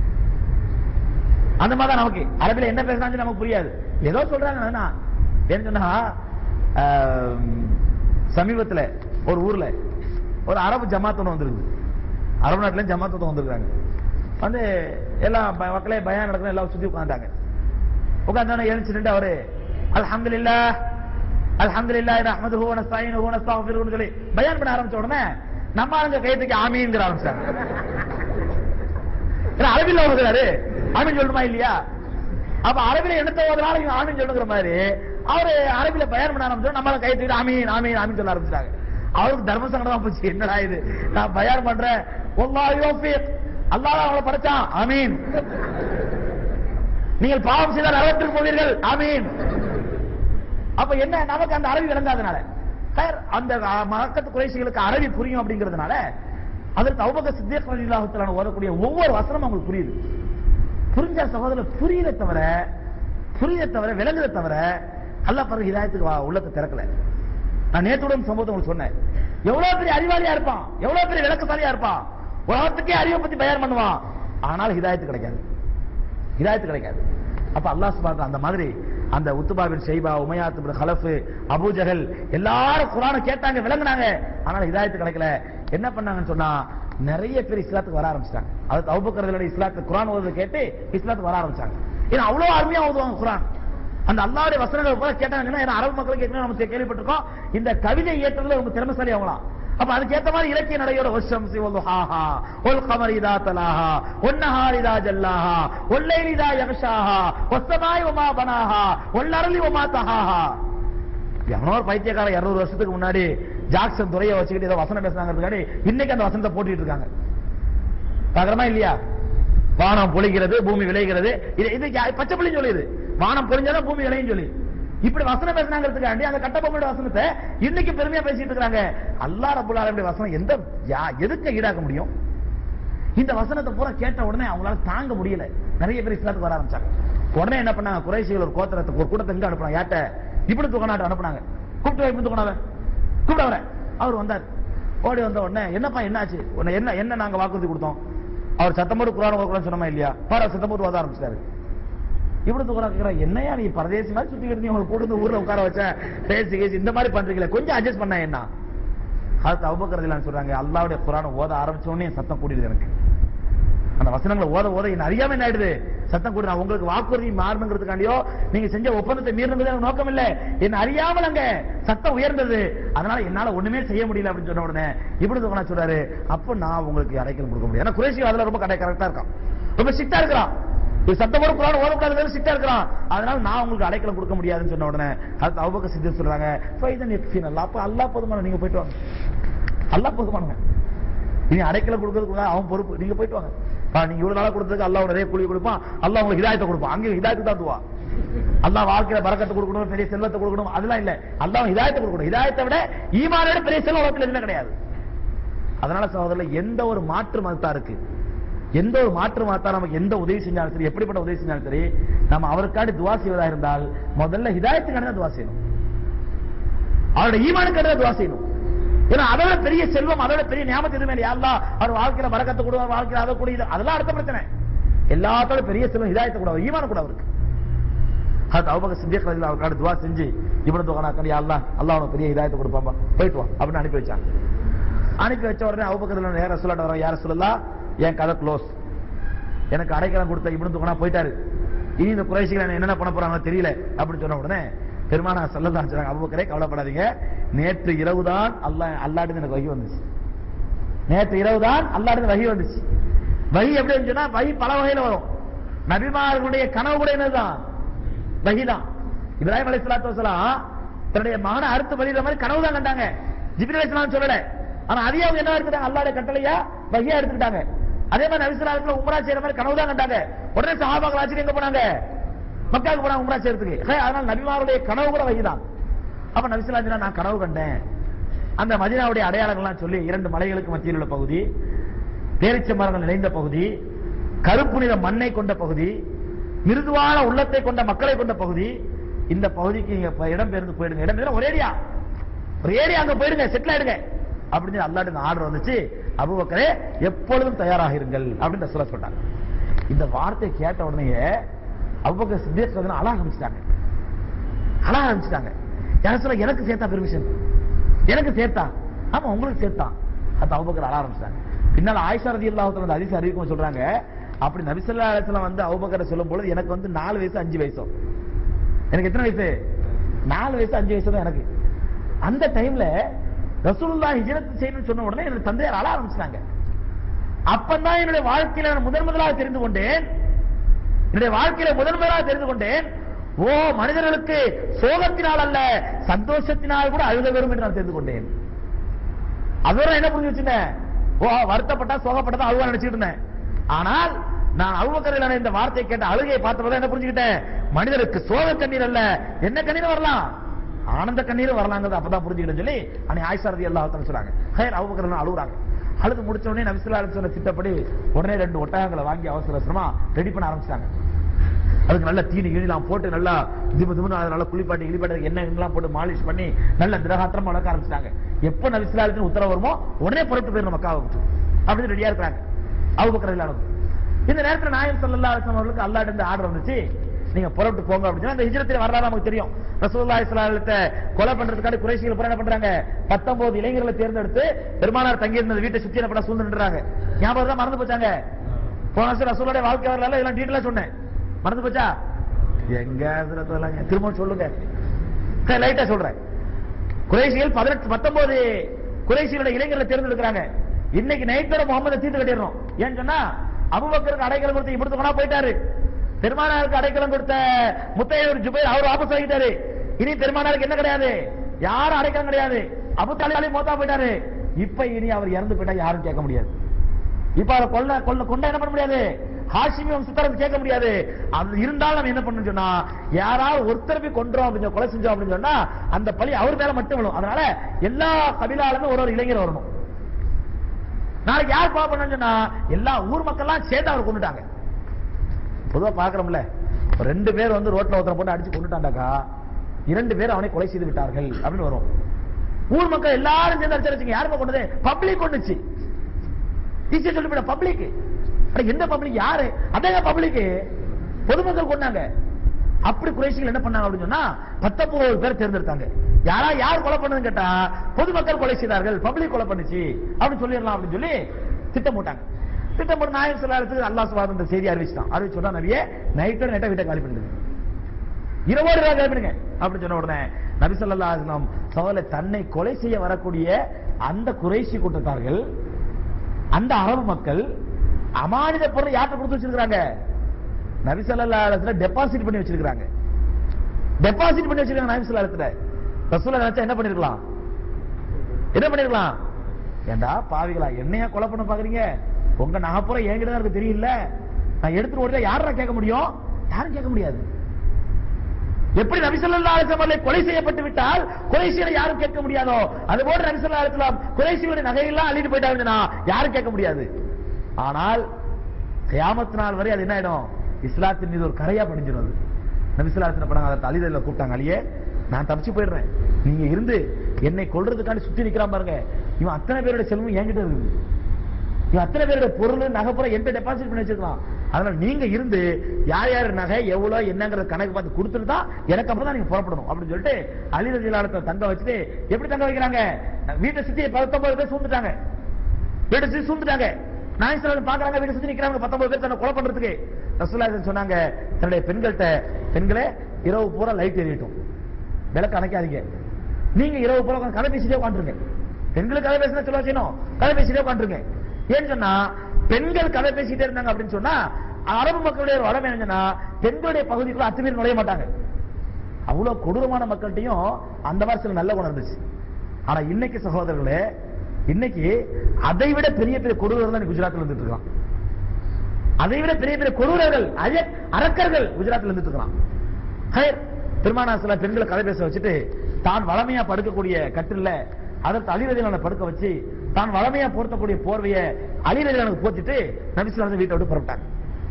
அந்த மாதிரி தான் நமக்கு அரபில என்ன பேசுறாங்க நமக்கு புரியாது ஏதோ சொல்றாங்க என்ன ஏன்னு சொன்னா ஆம், சமீபத்துல ஒரு ஊர்ல ஒரு அரபு ஜமாத் ஒண்ணு வந்திருக்கு அரபு நாட்டுல ஜமாத் ஒன்று வந்திருக்காங்க வந்து எல்லாம் ப- மக்களே பயம் நடக்கணும் எல்லாம் சுத்தி உட்காந்துட்டாங்க உட்கார்ந்தோடனே எழுந்துச்சு நின்று அவரு அல்ஹம்துலில்லாஹ் அல்ஹம்துலில்லாஹ் நஹ்மதுஹு வ நஸ்தஈனுஹு வ நஸ்தக்ஃபிருஹுன்னு சொல்லி பயான் பண்ண ஆரம்பிச்ச உடனே நம்ம ஆளுங்க கைத்துக்கு ஆமீன்ங்கிற ஆரம்பிச்சாங்க ஏன்னா அரபில ஓதுறாரு ஆமீன் சொல்லணுமா இல்லையா அப்ப அரபில என்னத்த ஓதுனாலும் இவன் ஆமீன் சொல்லுங்கிற மாதிரி அவரு அரபில பயான் பண்ண ஆரம்பிச்சோம் நம்மள கை தூக்கிட்டு ஆமீன் ஆமீன் ஆமீன் சொல்ல ஆரம்பிச்சிட்டாங்க அவருக்கு தர்ம சங்கடமா போச்சு என்னடா இது நான் பயான் பண்றேன் வல்லாஹ் யோஃபிக் அல்லாஹ் தான் அவங்களை படைச்சான் ஆமீன் நீங்கள் பாவம் செய்தால் நரகத்திற்கு போவீர்கள் ஆமீன் அப்ப என்ன நமக்கு அந்த அரபி விளங்காதனால சார் அந்த அஹ், மக்கத்து குறைசிகளுக்கு அரபி புரியும் அப்படிங்கிறதுனால அதற்கு அவுபக சித்தேக் ரலியல்லாஹு ஓதக்கூடிய ஒவ்வொரு வசனமும் அவங்களுக்கு புரியுது புரிஞ்ச சகோதரர் புரியல தவிர புரியல தவிர விளங்குத தவிர அல்லாஹ் பிறகு ஹிதாயத்துக்கு வா- உள்ளத்தை திறக்கல நான் நேத்துடன் சம்பவத்தை உங்களுக்கு சொன்னேன் எவ்வளவு பெரிய அறிவாளியா இருப்பான் எவ்வளவு பெரிய விளக்கசாலியா இருப்பான் உலகத்துக்கே அறிவை பத்தி பயான் பண்ணுவான் ஆனால் ஹிதாயத்து கிடைக்காது ஹிதாயத்து கிடைக்காது அப்ப அல்லாஹ் சுப்ஹானஹு அந்த மாதிரி அந்த Utbah bin Shaiba Umayyah bin Khalaf Abu Jahl எல்லாரும் குர்ஆனை கேட்டாங்க விளங்குனாங்க ஆனால் ஹிதாயத்து கிடைக்கல என்ன பண்ணாங்கன்னு சொன்னா நிறைய பேர் இஸ்லாத்துக்கு வர ஆரம்பிச்சிட்டாங்க அது அபூபக்கர் இஸ்லாத்துக்கு குர்ஆன் ஓதுறதை கேட்டு இஸ்லாத்துக்கு வர ஆரம்பிச்சாங்க ஏன்னா அவ்வளவு அருமையா ஓதுவாங்க குர்ஆன் அந்த அல்லாஹ்வுடைய வசனங்கள் போல கேட்டாங்கன்னா ஏன்னா அரபு மக்களுக்கு ஏற்கனவே நம்ம கேள்விப்பட்டிருக்கோம் இந்த கவிதை ஏற்றதுல ரொம்ப திறமைசாலி அவங்களாம் அப்ப அதுக்கேத்த மாதிரி இலக்கிய நடையோட வஷம்சி வல்லுஹாஹா ஒல் கமர் இதா தலாஹா ஒன்னஹார் இதா ஜல்லாஹா ஒல்லைல் இதா யக்ஷாஹா ஒஸ்ஸமாய் வமா பனாஹா ஒல்லரளி வமா தஹாஹா எவனோ ஒரு பைத்தியக்காரன் 200 வருஷத்துக்கு முன்னாடி ஜாக்சன் துறையை வச்சுக்கிட்டு ஏதோ வசனம் பேசுனாங்கிறதுக்காண்டி இன்னைக்கு அந்த வசனத்தை போட்டுட்டு இருக்காங்க பாக்குறமா இல்லையா வானம் பொழிகிறது பூமி விளைகிறது இது இது யா- பச்சை புள்ளி சொல்லுது வானம் பொழிஞ்சாதான் பூமி விளையும் சொல்லி இப்படி வசனம் பேசுனாங்கிறதுக்காண்டி அந்த கட்டபொம்மனோட வசனத்தை இன்னைக்கு பெருமையா பேசிட்டு இருக்காங்க அல்லாஹ் ரப்பல் ஆலமீனுடைய வசனம் எந்த யா- எதுக்கு ஈடாக்க முடியும் இந்த வசனத்தை பூரா கேட்ட உடனே அவங்களால தாங்க முடியல நிறைய பேர் இஸ்லாத்துக்கு வர ஆரம்பிச்சாங்க உடனே என்ன பண்ணாங்க குறைசிகள் ஒரு கோத்திரத்தை ஒரு கூட்டத்தை எங்க அனுப்புனாங்க யார்ட்ட இப்படி தூக்கநாட்டு அனுப்புனாங்க கூப்பிட்டு இப்படி தூக்கணாவ கூப்பிட வர அவர் வந்தார் ஓடி வந்த உடனே என்னப்பா என்னாச்சு உன்னை என்ன என்ன நாங்க வாக்குறுதி கொடுத்தோம் அவர் சத்தம் போட்டு குரான் ஓதுறோம்னு சொன்னோமா இல்லையா பாரு சத்தம் போட்டு ஓத ஆரம்பிச்சிட்டாரு இப்படி தூக்குறா கேக்குறா என்னையா நீ பரதேசி மாதிரி சுத்திக்கிட்டு நீ உங்களை போட்டு வந்து ஊர்ல உட்கார வச்ச பேசி கேசி இந்த மாதிரி பண்றீங்களே கொஞ்சம் அட்ஜஸ்ட் பண்ணா என்ன அது அவுபக்கரதிலான்னு சொல்றாங்க அல்லாவுடைய குரானை ஓத ஆரம்பிச்ச உடனே என் சத்தம் கூடிடுது எனக்கு அந்த வசனங்களை ஓத ஓத என்ன அறியாம என்ன ஆயிடுது சத்தம் கூட நான் உங்களுக்கு வாக்குறுதி மாறணுங்கிறதுக்காண்டியோ நீங்க செஞ்ச ஒப்பந்தத்தை மீறணுங்கிறது எனக்கு நோக்கம் இல்ல என்ன அறியாமல் அங்க சத்தம் உயர்ந்தது அதனால என்னால ஒண்ணுமே செய்ய முடியல அப்படின்னு சொன்ன உடனே இப்படி தோணா சொல்றாரு அப்ப நான் உங்களுக்கு அடைக்கலம் கொடுக்க முடியும் ஏன்னா குறைசி அதுல ரொம்ப கடை கரெக்டா இருக்கான் ரொம்ப ஸ்ட்ரிக்டா இருக்கிறான் இது சத்தம் போட குரான் ஓதக்கூடாது ஸ்ட்ரிக்டா இருக்கிறான் அதனால நான் உங்களுக்கு அடைக்கலம் கொடுக்க முடியாதுன்னு சொன்ன உடனே அது அவுபக்க சித்தி சொல்றாங்க ஃபைதன் எக்ஃபின் அல்லா அப்ப அல்லாஹ் போதுமான நீங்க போயிட்டு வாங்க அல்லாஹ் போதுமானவன் இனி அடைக்கல கொடுக்கறதுக்கு அவன் பொறுப்பு நீங்க போயிட்டு வாங்க பா, நீங்க இவ்வளவு நாளா கொடுத்ததுக்கு அல்லாஹ் நிறைய கூலி கொடுப்பான் அல்லாஹ் உங்களுக்கு ஹிதாயத்தை கொடுப்பான் அங்கே ஹிதாயத்து தான் துவா அல்லாஹ் வாழ்க்கையில பரக்கத்தை கொடுக்கணும் பெரிய செல்வத்தை கொடுக்கணும் அதெல்லாம் இல்ல அல்லாஹ் ஹிதாயத்தை கொடுக்கணும் ஹிதாயத்தை விட ஈமானோட பெரிய செல்வம் உலகத்துல எதுவுமே கிடையாது அதனால சகோதரர் எந்த ஒரு மாற்று மதத்தா இருக்கு எந்த ஒரு மாற்று மதத்தா நமக்கு எந்த உதவி செஞ்சாலும் சரி எப்படிப்பட்ட உதவி செஞ்சாலும் சரி நம்ம அவருக்காண்டி துவா செய்வதா இருந்தால் முதல்ல ஹிதாயத்துக்கான தான் துவா செய்யணும் அவருடைய ஈமானுக்கான தான் துவா செய்யணும் ஏன்னா அதை விட பெரிய செல்வம் அதை விட பெரிய ஞாபகம் எதுவுமே இல்லை அல்லா அவர் வாழ்க்கையில பறக்கத்தை கூட வாழ்க்கையில அதை கூட இது அதெல்லாம் அடுத்த பிரச்சனை எல்லாத்தோட பெரிய செல்வம் ஹிதாயத்தை கூட அவர் ஈமான கூட அவருக்கு அது அவங்க சித்தியக் ரஜில் அவருக்கான துவா செஞ்சு இவனு துவனாக்கடி அல்லா அல்லாஹ் அவனுக்கு பெரிய ஹிதாயத்தை கொடுப்பாம்பா போயிட்டு வா அப்படின்னு அனுப்பி வச்சாங்க அனுப்பி வச்ச உடனே அவுபக்கத்தில் நேர சொல்லாட்ட வரோம் யார சொல்லலாம் என் கதை க்ளோஸ் எனக்கு அடைக்கலம் கொடுத்த இவனு துவனா போயிட்டாரு இனி இந்த குறைசிகள் என்னென்ன பண்ண போறாங்க தெரியல அப்படின்னு சொன்ன உடனே பெருமானா சொல்லதான் சொன்னாங்க அபுபக்கரே கவலைப்படாதீங்க நேற்று இரவுதான் அல்லாஹ் அல்லாட்டு எனக்கு வகி வந்துச்சு நேற்று இரவுதான் அல்லாட்டு வகி வந்துச்சு வகி எப்படி இருந்துச்சுன்னா வகி பல வகையில வரும் நபிமார்களுடைய கனவு கூட என்னதுதான் வகிதான் இப்ராஹிம் அலி சலாத்து வசலாம் தன்னுடைய மகனை அறுத்து பலியிற மாதிரி கனவு தான் கண்டாங்க ஜிபிரி அலிஸ்லாம் சொல்லல ஆனா அதையே அவங்க என்ன எடுத்துட்டாங்க அல்லாடைய கட்டளையா வகியா எடுத்துக்கிட்டாங்க அதே மாதிரி நபிசுலாத்துல உம்ரா செய்யற மாதிரி கனவு தான் கண்டாங்க உடனே சஹாபாக்கள் ஆச்சரியம் எங்க போனாங்க மக்காவுக்கு போனாங்க உம்ரா செய்யறதுக்கு ஹே, அதனால நபிமாருடைய கனவு கூட வகிதான் அப்ப நபிசுல்லா நான் கனவு கண்டேன் அந்த மதினாவுடைய அடையாளங்கள்லாம் சொல்லி இரண்டு மலைகளுக்கு மத்தியில் உள்ள பகுதி பேரிச்ச மரங்கள் நிறைந்த பகுதி கருப்பு நிற மண்ணை கொண்ட பகுதி மிருதுவான உள்ளத்தை கொண்ட மக்களை கொண்ட பகுதி இந்த பகுதிக்கு நீங்க இப்ப இடம் பெயர்ந்து போயிடுங்க இடம் பெயர்ந்து ஒரு ஏரியா ஒரு ஏரியா அங்க போயிடுங்க செட்டில் ஆயிடுங்க அப்படின்னு அல்லாட்டு ஆர்டர் வந்துச்சு அபுபக்கரே எப்பொழுதும் தயாராக இருங்கள் அப்படின்னு சொல்ல சொன்னாங்க இந்த வார்த்தை கேட்ட உடனே அபுபக்கர் சித்தேஷ் அழ ஆரம்பிச்சிட்டாங்க அழ ஆரம்பிச்சிட்டாங்க யார சொல்ல எனக்கு சேர்த்தா பெர்மிஷன் எனக்கு சேர்த்தா ஆமா உங்களுக்கு சேர்த்தான் அது அபுபக்கர் அழ ஆரம்பிச்சிட்டாங்க பின்னால ஆயிஷா ரதி அல்லாஹத்துல அந்த அதிசய அறிவிக்கும் சொல்றாங்க அப்படி நபிசல்லா அலிஸ்லாம் வந்து அபுபக்கரை சொல்லும் பொழுது எனக்கு வந்து நாலு வயசு அஞ்சு வயசும் எனக்கு எத்தனை வயசு நாலு வயசு அஞ்சு வயசு தான் எனக்கு அந்த டைம்ல ரசூலுல்லா ஹிஜ்ரத் செய்யணும்னு சொன்ன உடனே என்னோட தந்தையார் அழ ஆரம்பிச்சிட்டாங்க அப்பதான் என்னுடைய வாழ்க்கையில நான் முதன் முதலாக தெரிந்து கொண்டேன் என்னுடைய வாழ்க்கையில முதன் முதலாக தெரிந்து கொண்டேன் ஓ மனிதர்களுக்கு சோகத்தினால் அல்ல சந்தோஷத்தினால் கூட அழுக வரும் என்று நான் தெரிந்து கொண்டேன் அதோட என்ன புரிஞ்சு வச்சுட்டேன் ஓ வருத்தப்பட்டா சோகப்பட்டதா அழுவா நினைச்சிட்டு இருந்தேன் ஆனால் நான் அவுபக்கரில் இந்த வார்த்தையை கேட்ட அழுகையை பார்த்தப்பதான் என்ன புரிஞ்சுக்கிட்டேன் மனிதருக்கு சோக கண்ணீர் அல்ல என்ன கண்ணீர் வரலாம் ஆனந்த கண்ணீரும் வரலாங்கிறது அப்பதான் புரிஞ்சுக்கிட்டு சொல்லி அன்னை ஆயிஷா ரதி அல்லாஹ் சொல்றாங்க ஹயர் அவுபக்கர் அழுகுறாங்க அழுது முடிச்ச உடனே நபிசுல்லா சொன்ன திட்டப்படி உடனே ரெண்டு ஒட்டகங்களை வாங்கி அவசர அவசரமா ரெடி பண்ண ஆரம்பிச்சாங்க அதுக்கு நல்ல தீனி கிணிலாம் போட்டு நல்லா திபு திபுன்னு அதை நல்லா குளிப்பாட்டி கிளிப்பாட்டி எண்ணெய் எண்ணெய்லாம் போட்டு மாலிஷ் பண்ணி நல்ல திரகாத்திரமா வளர்க்க ஆரம்பிச்சிட்டாங்க எப்ப நபிசுல்லாலுக்கு உத்தரவு வருமோ உடனே புறப்பட்டு போயிடும் மக்காவை விட்டு அப்படின்னு ரெடியா இருக்கிறாங்க அவுபக்கர் இல்லாதவங்க இந்த நேரத்துல நாயம் சல்லா அலிஸ்லாம் அவர்களுக்கு அல்லாஹ் இருந்து ஆர்டர் வந்துச்சு நீங்க புறப்பட்டு போங்க அப்படின்னு சொன்னா, அந்த ஹிஜ்ரத்தின் வரலாறு நமக்கு தெரியும் ரசூலுல்லாஹி ஸல்லல்லாஹு அலைஹி வஸல்லம் கொலை பண்றதுக்காக குறைஷிகள் பூரா என்ன பண்றாங்க 19 இளைஞர்களை தேர்ந்தெடுத்து பெருமானார் தங்கி இருந்த வீட்டை சுத்தி என்ன பண்ண சூழ்ந்து நின்றாங்க ஞாபகம் தான் மறந்து போச்சாங்க போன வருஷம் ரசூலுடைய வாழ்க்கை வரலாறு இதெல்லாம் டீட்டெயிலா சொன்னேன் மறந்து போச்சா எங்க அதெல்லாம் திரும்ப சொல்லுங்க சரி, லைட்டா சொல்றேன் குறைசிகள் பதினெட்டு பத்தொன்பது குறைசிகளுடைய இளைஞர்களை தேர்ந்தெடுக்கிறாங்க இன்னைக்கு நைட்டோட முகமது தீர்த்து கட்டிடுறோம் ஏன்னு சொன்னா அபுபக்கருக்கு அடைக்கலம் கொடுத்து இப்படி கொண்டா போயிட்டாரு பெருமானாருக்கு அடைக்கலம் கொடுத்த முத்தையர் ஜுபைர் அவர் வாபஸ் ஆகிட்டாரு இனி பெருமானாருக்கு என்ன கிடையாது யாரும் அடைக்கலம் கிடையாது அபு தாலிபாலி மோத்தா போயிட்டாரு இப்ப இனி அவர் இறந்து போயிட்டா யாரும் கேட்க முடியாது இப்ப அவரை கொல்ல கொல்ல கொண்டா என்ன பண்ண முடியாது ஹாஷிமி வம்சத்தாருக்கு கேட்க முடியாது அது இருந்தாலும் நம்ம என்ன பண்ணணும் சொன்னா யாராவது ஒருத்தர் போய் கொன்றோம் அப்படின்னு சொல்லி, கொலை செஞ்சோம் அப்படின்னு சொன்னா அந்த பழி அவர் மேல மட்டும் விழும் அதனால எல்லா கபிலாலுமே ஒரு ஒரு இளைஞர் வரணும் நாளைக்கு யார் கொலை பண்ணணும்னு சொன்னா எல்லா ஊர் மக்கள்லாம் சேர்ந்து அவர் கொண்டுட்டாங்க பொதுவா பாக்குறோம்ல ஒரு ரெண்டு பேர் வந்து ரோட்ல ஒருத்தரை போட்டு அடிச்சு கொண்டுட்டாண்டாக்கா இரண்டு பேர் அவனை கொலை செய்து விட்டார்கள் அப்படின்னு வரும் ஊர் மக்கள் எல்லாரும் சேர்ந்து அடிச்சு யாருமே கொண்டது பப்ளிக் கொண்டுச்சு டீச்சர் சொல்லி பப்ளிக் எந்த பப்ளிக் யாரு அதான் பப்ளிக் பொதுமக்கள் கொண்டாங்க அப்படி குறைசிகள் என்ன பண்ணாங்க அப்படின்னு சொன்னா பத்தொன்பது பேர் தேர்ந்தெடுத்தாங்க யாரா யார் கொலை பண்ணதுன்னு கேட்டா பொதுமக்கள் கொலை செய்தார்கள் பப்ளிக் கொலை பண்ணுச்சு அப்படின்னு சொல்லிடலாம் அப்படின்னு சொல்லி திட்டம் போட்டாங்க திட்டம் போட்டு நாயகம் சொல்லாததுக்கு அல்லாஹ் சுபாத் இந்த செய்தி அறிவிச்சிட்டான் அறிவிச்சு சொன்னா நபியே நைட்டோட நைட்டா வீட்டை காலி பண்ணிடுங்க இரவோடு இரவா காலி பண்ணுங்க அப்படி சொன்ன உடனே நபி ஸல்லல்லாஹு அலைஹி வஸல்லம் சகோதர தன்னை கொலை செய்ய வரக்கூடிய அந்த குறைஷி கூட்டத்தார்கள் அந்த அரபு மக்கள் அமானித பொருள் யார்கிட்ட கொடுத்து வச்சிருக்காங்க நபி ஸல்லல்லாஹு அலைஹி வஸல்லம் டெபாசிட் பண்ணி வச்சிருக்காங்க டெபாசிட் பண்ணி வச்சிருக்காங்க நபி ஸல்லல்லாஹு அலைஹி வஸல்லம் ரசூலுல்லாஹ் நினைச்சா என்ன பண்ணிருக்கலாம் என்ன பண்ணிருக்கலாம் ஏண்டா பாவிகளா என்னையா கொலை பண்ண பாக்குறீங்க உங்க நகைப்புறம் என்கிட்ட தான் இருக்கு தெரியல நான் எடுத்துட்டு ஓடினா யாரா கேட்க முடியும் யாரும் கேட்க முடியாது எப்படி நபி ஸல்லல்லாஹு அலைஹி வஸல்லம் கொலை செய்யப்பட்டு விட்டால் குறைஷிகளை யாரும் கேட்க முடியாதோ அதுபோல நபி ஸல்லல்லாஹு அலைஹி வஸல்லம் குறைஷிகளுடைய நகையெல்லாம் அள்ளிட்டு போயிட்டாங்கன்னா யாரும் கேட்க முடியாது ஆனால் கியாமத் நாள் வரை அது என்ன ஆயிடும் இஸ்லாத்தின் மீது ஒரு கரையா படிஞ்சிடும் அது நபி ஸல்லல்லாஹு அலைஹி வஸல்லம் அதை அலிதல்ல கூப்பிட்டாங்க அலியே நான் தப்பிச்சு போயிடுறேன் நீங்க இருந்து என்னை கொல்றதுக்காண்டி சுத்தி நிக்கிறான் பாருங்க இவன் அத்தனை பேரோட செல்வம் என்கிட்ட இருக்குது இவன் அத்தனை பேரோட பொருள் நகைப்புறம் எந்த டெபாசிட் பண்ணி வச்சிருக்கான் அதனால நீங்க இருந்து யார் யார் நகை எவ்வளவு என்னங்கிற கணக்கு பார்த்து கொடுத்துட்டு தான் எனக்கு அப்புறம் தான் நீங்க புறப்படணும் அப்படின்னு சொல்லிட்டு அலிரஜிலாலத்தை தங்க வச்சுட்டு எப்படி தங்க வைக்கிறாங்க வீட்டை சுத்தி பத்தொன்பது பேர் சூழ்ந்துட்டாங்க வீட்டை சுத்தி சூழ்ந்துட்டாங்க நாயசலம் பாக்குறாங்க வீட்டை சுத்தி நிக்கிறாங்க பத்தொன்பது பேர் தன்னை கொலை பண்றதுக்கு ரசூல்லா சொன்னாங்க தன்னுடைய பெண்கள்கிட்ட பெண்களே இரவு பூரா லைட் எரியட்டும் விளக்கு அணைக்காதீங்க நீங்க இரவு பூரா உட்கார்ந்து கதை பேசிட்டே உட்காந்துருங்க பெண்களுக்கு கதை பேசினா சொல்ல செய்யணும் கதை பேசிட்டே உட்காந்துருங்க ஏன்னு சொன்னா பெண்கள் கதை பேசிட்டே இருந்தாங்க அப்படின்னு சொன்னா அரபு மக்களுடைய ஒரு வளம் என்னன்னா பெண்களுடைய பகுதிக்குள்ள அத்துமீறி நுழைய மாட்டாங்க அவ்வளவு கொடூரமான மக்கள்கிட்டயும் அந்த மாதிரி சில நல்ல குணம் இருந்துச்சு ஆனா இன்னைக்கு சகோதரர்களே இன்னைக்கு அதை விட பெரிய பெரிய கொடூரர்கள் தான் குஜராத்ல இருந்துட்டு இருக்கான் அதை விட பெரிய பெரிய கொடூரர்கள் அய- அரக்கர்கள் குஜராத்ல இருந்துட்டு இருக்கான் ஹைர் பெருமானா சில பெண்களை கதை பேச வச்சுட்டு தான் வளமையா படுக்கக்கூடிய கட்டில்ல அதற்கு அலிரதியான படுக்க வச்சு தான் வளமையா போர்த்தக்கூடிய போர்வைய அலிரதியானுக்கு போத்திட்டு நபிசுலாசன் வீட்டை விட்டு புறப்பட்டாங்க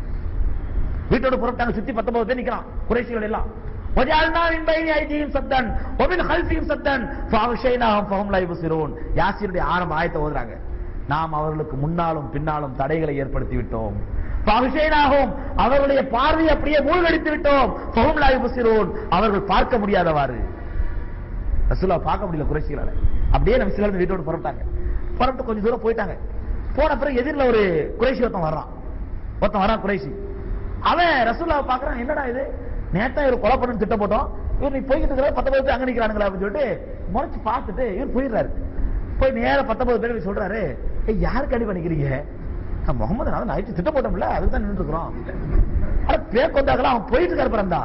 வீட்டோட புறப்பட்டாங்க சுத்தி பத்தொன்பது பேர் நிக்கிறான் குறைசிகள் எல்லாம் وجعلنا من بين ايديهم سدا ومن خلفهم سدا فاغشيناهم فهم لا يبصرون யாசீருடைய ஆரம்ப ஆயத்தை ஓதுறாங்க நாம் அவர்களுக்கு முன்னாலும் பின்னாலும் தடைகளை ஏற்படுத்தி விட்டோம் فاغشيناهم அவர்களுடைய பார்வை அப்படியே மூழ்கடித்து விட்டோம் فهم لا يبصرون அவர்கள் பார்க்க முடியாதவாறு ரசூலா பார்க்க முடியல குறைசிகளால அப்படியே நம்ம சிலர் வீட்டோட புறப்பட்டாங்க புறப்பட்டு கொஞ்சம் தூரம் போயிட்டாங்க போன பிறகு எதிரில் ஒரு குறைசி ஒருத்தன் வர்றான் ஒருத்தன் வரான் குறைசி அவன் ரசூல்லாவை பார்க்கறான் என்னடா இது நேத்தா இவர் கொலை பண்ணு திட்டம் போட்டோம் இவர் நீ போய்கிட்டு இருக்கிற பத்தொன்பது பேர் அங்க நிக்கிறானுங்களா அப்படின்னு சொல்லிட்டு முறைச்சு பார்த்துட்டு இவர் போயிடுறாரு போய் நேர பத்தொன்பது பேர் போய் சொல்றாரு ஏய் யாருக்கு அடி பண்ணிக்கிறீங்க நான் முகமது நான் நைட்டு திட்டம் போட்டோம்ல அதுக்கு தான் நின்று இருக்கிறோம் அட பேர் கொண்டாங்களா அவன் போயிட்டு இருக்காரு பிறந்தா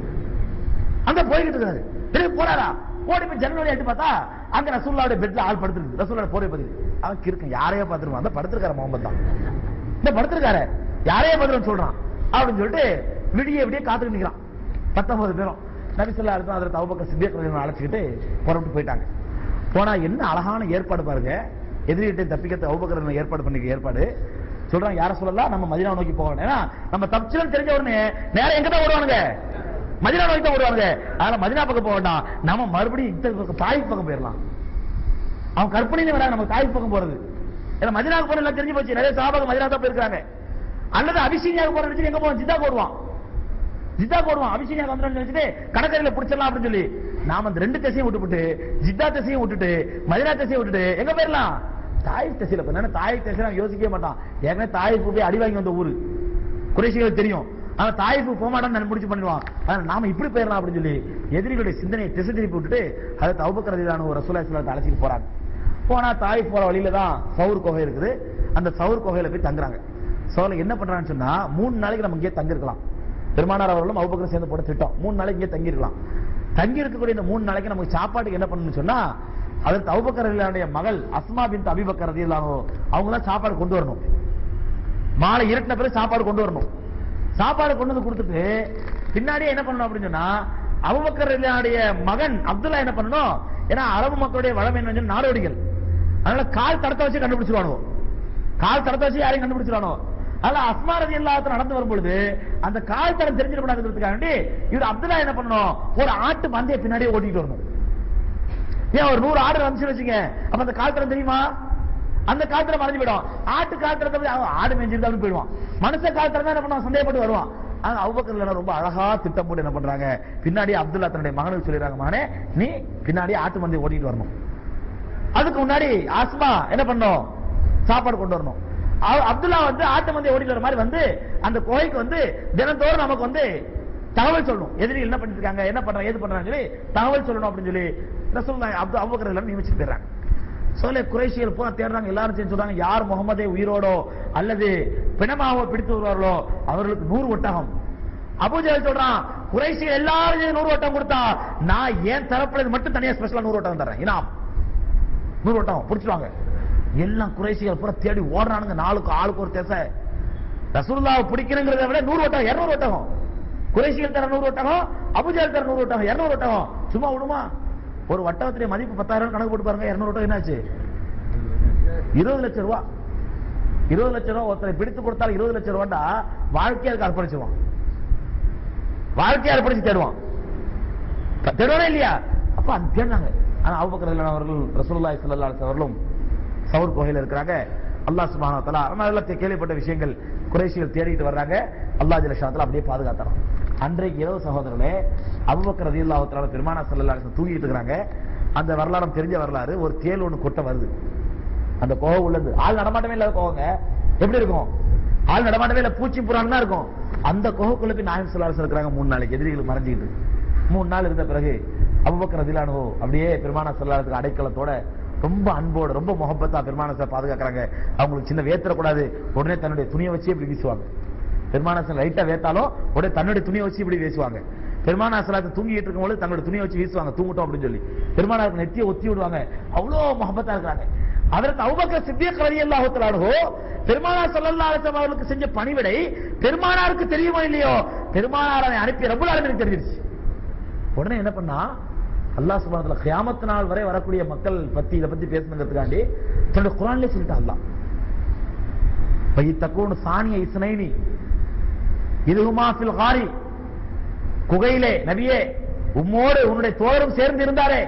அங்க போய்கிட்டு இருக்காரு திரும்பி போறாரா ஓடி போய் ஜன்னல் வழியா எட்டி பார்த்தா அங்க ரசூல்லாவுடைய பெட்ல ஆள் படுத்துருக்கு ரசூல்லோட போரை பதில் அவன் கிறுக்கன் யாரையோ பார்த்துருவான் அந்த படுத்திருக்காரு முகமது தான் இந்த படுத்திருக்காரு யாரையோ பார்த்துருன்னு சொல்றான் அப்படின்னு சொல்லிட்டு விடிய விடிய காத்துட்டு நிக்கிறான் பத்தொன்பது பேரும் நபிசல்லா இருக்கும் அதில் தவபக்க சித்திய அழைச்சிக்கிட்டு புறப்பட்டு போயிட்டாங்க போனா என்ன அழகான ஏற்பாடு பாருங்க எதிரிகிட்ட தப்பிக்க அவுபக்கரன் ஏற்பாடு பண்ணிக்க ஏற்பாடு சொல்றாங்க யார சொல்லலாம் நம்ம மதினா நோக்கி போகணும் ஏன்னா நம்ம தப்பிச்சலும் தெரிஞ்ச உடனே நேரம் எங்க தான் ஓடுவானுங்க மதினா நோக்கி தான் ஓடுவாங்க அதனால மதினா பக்கம் போக வேண்டாம் நம்ம மறுபடியும் இந்த பக்கம் தாய்க்கு பக்கம் போயிடலாம் அவன் கற்பனையில வராங்க நம்ம தாய்க்கு பக்கம் போறது ஏன்னா மதினாவுக்கு போற எல்லாம் தெரிஞ்சு போச்சு நிறைய சாபாக மதினா தான் போயிருக்காங்க அல்லது அபிசீனியாவுக்கு போற நினைச்சு எங்க போவோம் ஜித்தா போடுவான் ஜித்தா போடுவான் அபிஷேகம் வந்துடும் நினைச்சிட்டு கடற்கரையில பிடிச்சிடலாம் அப்படின்னு சொல்லி நாம அந்த ரெண்டு திசையும் விட்டுவிட்டு ஜித்தா திசையும் விட்டுட்டு மதினா திசையும் விட்டுட்டு எங்க போயிடலாம் தாய் திசையில போய் தாய் திசையில அவன் யோசிக்கவே மாட்டான் ஏற்கனவே தாய்க்கு போய் அடி வாங்கி வந்த ஊரு குறைசிகளுக்கு தெரியும் அவன் தாய்க்கு போக மாட்டான்னு முடிச்சு பண்ணிடுவான் அதனால நாம இப்படி போயிடலாம் அப்படின்னு சொல்லி எதிரிகளுடைய சிந்தனையை திசை திருப்பி விட்டுட்டு அதை தவுபக்கரதிலான ஒரு ரசூலா இஸ்லாத்தை அழைச்சிட்டு போறாங்க போனா தாய் போற வழியில தான் சவுர் குகை இருக்குது அந்த சவுர் குகையில போய் தங்குறாங்க சவுல என்ன பண்றான்னு சொன்னா மூணு நாளைக்கு நம்ம இங்கே தங்கிருக்கலாம் பெருமானார் அவர்களும் அவுபக்கரும் சேர்ந்து போட திட்டம் மூணு நாளைக்கு இங்கே தங்கிருக்கலாம் தங்கி இருக்கக்கூடிய இந்த மூணு நாளைக்கு நமக்கு சாப்பாட்டுக்கு என்ன பண்ணணும்னு சொன்னா அதற்கு அவுபக்கரனுடைய மகள் அஸ்மா பின் அபிபக்கர் ரதியல்லாஹு அவங்க தான் சாப்பாடு கொண்டு வரணும் மாலை இருட்டின பிறகு சாப்பாடு கொண்டு வரணும் சாப்பாடு கொண்டு வந்து கொடுத்துட்டு பின்னாடியே என்ன பண்ணணும் அப்படின்னு சொன்னா அபுபக்கருடைய மகன் அப்துல்லா என்ன பண்ணணும் ஏன்னா அரபு மக்களுடைய வளம் என்ன சொன்னா நாடோடிகள் அதனால கால் தடத்தை வச்சு கண்டுபிடிச்சிருவானோ கால் தடத்தை வச்சு யாரையும் கண்டுபிடிச்சிருவானோ அதனால அஸ்மா ரதி எல்லாத்தையும் நடந்து வரும்பொழுது அந்த கால் தடம் தெரிஞ்சிடக்கூடாதுங்கிறதுக்காக வேண்டி இவர் அப்துல்லா என்ன பண்ணணும் ஒரு ஆட்டு மந்தைய பின்னாடியே ஓட்டிட்டு வரணும் ஏன் ஒரு நூறு ஆடு வந்துச்சு வச்சுங்க அப்ப அந்த கால் தடம் தெரியுமா அந்த காலத்துல மறைஞ்சு போயிடும் ஆட்டு காலத்துல போய் அவன் ஆடு மேஞ்சிருந்து அப்படின்னு போயிடுவான் மனுஷ காலத்துல தான் என்ன பண்ணுவான் சந்தேகப்பட்டு வருவான் ஆனா அவுபக்கர்ல ரொம்ப அழகா திட்டம் போட்டு என்ன பண்றாங்க பின்னாடி அப்துல்லா தன்னுடைய மகனுக்கு சொல்லிடுறாங்க மகனே நீ பின்னாடி ஆட்டு மந்தை ஓட்டிட்டு வரணும் அதுக்கு முன்னாடி ஆஸ்மா என்ன பண்ணும் சாப்பாடு கொண்டு வரணும் அ- அப்துல்லா வந்து ஆட்டு மந்தை ஓடிட்டு வர மாதிரி வந்து அந்த குகைக்கு வந்து தினந்தோறும் நமக்கு வந்து தகவல் சொல்லணும் எதிரிகள் என்ன பண்ணிட்டு இருக்காங்க என்ன பண்றாங்க ஏது பண்றாங்க சொல்லி தகவல் சொல்லணும் அப்படின்னு சொல்லி ரசூலுல்லாஹி அப்து அபூபக்கர் எல்லாரும் நியமிச்சு போயிடுறாங்க சொல்ல குறைஷியல் பூரா தேடுறாங்க எல்லாரும் சேர்ந்து சொல்றாங்க யார் முகமதே உயிரோடோ அல்லது பிணமாவோ பிடித்து வருவார்களோ அவர்களுக்கு நூறு ஒட்டகம் அபூஜல் சொல்றான் குறைஷியல் எல்லாரும் சேர்ந்து நூறு ஒட்டகம் கொடுத்தா நான் ஏன் தரப்புல இது மட்டும் தனியா ஸ்பெஷலா நூறு ஒட்டகம் தரேன் இனாம் நூறு ஒட்டகம் பிடிச்சிருவாங்க எல்லாம் குறைசிகள் பூரா தேடி ஓடுறானுங்க நாளுக்கு ஆளுக்கு ஒரு தேச ரசூலுல்லாவை பிடிக்கணுங்கிறத விட நூறு ஒட்டகம் இருநூறு ஒட்டகம் குறைசிகள் தர நூறு ஒட்டகம் அபுஜால் தர நூறு ஒட்டகம் இருநூறு ஒட்டகம் சும்மா விடுமா ஒரு வட்டகத்துடைய மதிப்பு பத்தாயிரம் கணக்கு போட்டு பாருங்க இருநூறு ஒட்டகம் என்னாச்சு இருபது லட்சம் ரூபா இருபது லட்சம் ரூபா ஒருத்தரை பிடித்து கொடுத்தால் இருபது லட்சம் ரூபாண்டா வாழ்க்கையை அதுக்கு அர்ப்பணிச்சிருவான் வாழ்க்கையை அர்ப்பணிச்சு தேடுவான் தேடுவானே இல்லையா அப்ப அது தேடினாங்க ஆனா அபுபக்கர் அவர்கள் ரசூலுல்லாஹி ஸல்லல்லாஹு அலைஹி அவர்களும் சவுர் கோகையில இருக்கிறாங்க அல்லாஹ் சுப்ஹானஹு வ தஆலா நம்ம எல்லாம் தே- கேள்விப்பட்ட விஷயங்கள் குறைஷிகள் தேடிட்டு வர்றாங்க அல்லாஹ் ஜல்ல ஷாத்துல அப்படியே பாதுகாத்தறான் அன்றைக்கு இரவு சகோதரர்களே அபுபக்கர் ரலியல்லாஹு தஆலா பெருமானா ஸல்லல்லாஹு அலைஹி வஸல்லம் தூங்கிட்டு இருக்காங்க அந்த வரலாறு தெரிஞ்ச வரலாறு ஒரு தேல் ஒண்ணு கொட்ட வருது அந்த கோவம் உள்ளது ஆள் நடமாட்டமே இல்லாத கோவங்க எப்படி இருக்கும் ஆள் நடமாட்டமே இல்ல பூச்சி புறான் தான் இருக்கும் அந்த கோவக்குள்ள போய் நாயம் சொல்லாசம் இருக்கிறாங்க மூணு நாளைக்கு எதிரிகள் மறைஞ்சிக்கிட்டு மூணு நாள் இருந்த பிறகு அபுபக்கர் ரதிலானோ அப்படியே பெருமான சொல்லாததுக்கு அடைக்கலத்தோட ரொம்ப அன்போட ரொம்ப முகப்பத்தா பெருமான சார் பாதுகாக்கிறாங்க அவங்களுக்கு சின்ன வேத்தர கூடாது உடனே தன்னுடைய துணியை வச்சு இப்படி வீசுவாங்க பெருமானாசன் லைட்டா வேத்தாலும் உடனே தன்னுடைய துணியை வச்சு இப்படி வீசுவாங்க பெருமானாசலாத்தை தூங்கிட்டு இருக்கும்போது தன்னுடைய துணியை வச்சு வீசுவாங்க தூங்கட்டும் அப்படின்னு சொல்லி பெருமானாருக்கு நெத்தியை ஒத்தி விடுவாங்க அவ்வளோ முகப்பத்தா இருக்கிறாங்க அதற்கு அவுபக்கர் சித்தியக் ரலியல்லாஹு தஆலா அன்ஹு பெருமானார் ஸல்லல்லாஹு அலைஹி வஸல்லம் அவர்களுக்கு செஞ்ச பணிவிடை பெருமானாருக்கு தெரியுமோ இல்லையோ பெருமானாரை அனுப்பி ரப்பல் ஆலமீனுக்கு தெரிஞ்சிருச்சு உடனே என்ன பண்ணா அல்லாஹ் சுப்ஹானஹு வ தஆலா கியாமத் நாள் வரை வரக்கூடிய மக்கள் பத்தி இத பத்தி பேசணுங்கிறதுக்காண்டி தன்னுடைய குர்ஆன்லயே சொல்லிட்டான் அல்லாஹ் பை தக்கூன் சானிய இஸ்னைனி இதுஹுமா ஃபில் காரி குகையிலே நபியே உம்மோடு உன்னுடைய தோழரும் சேர்ந்து இருந்தாரே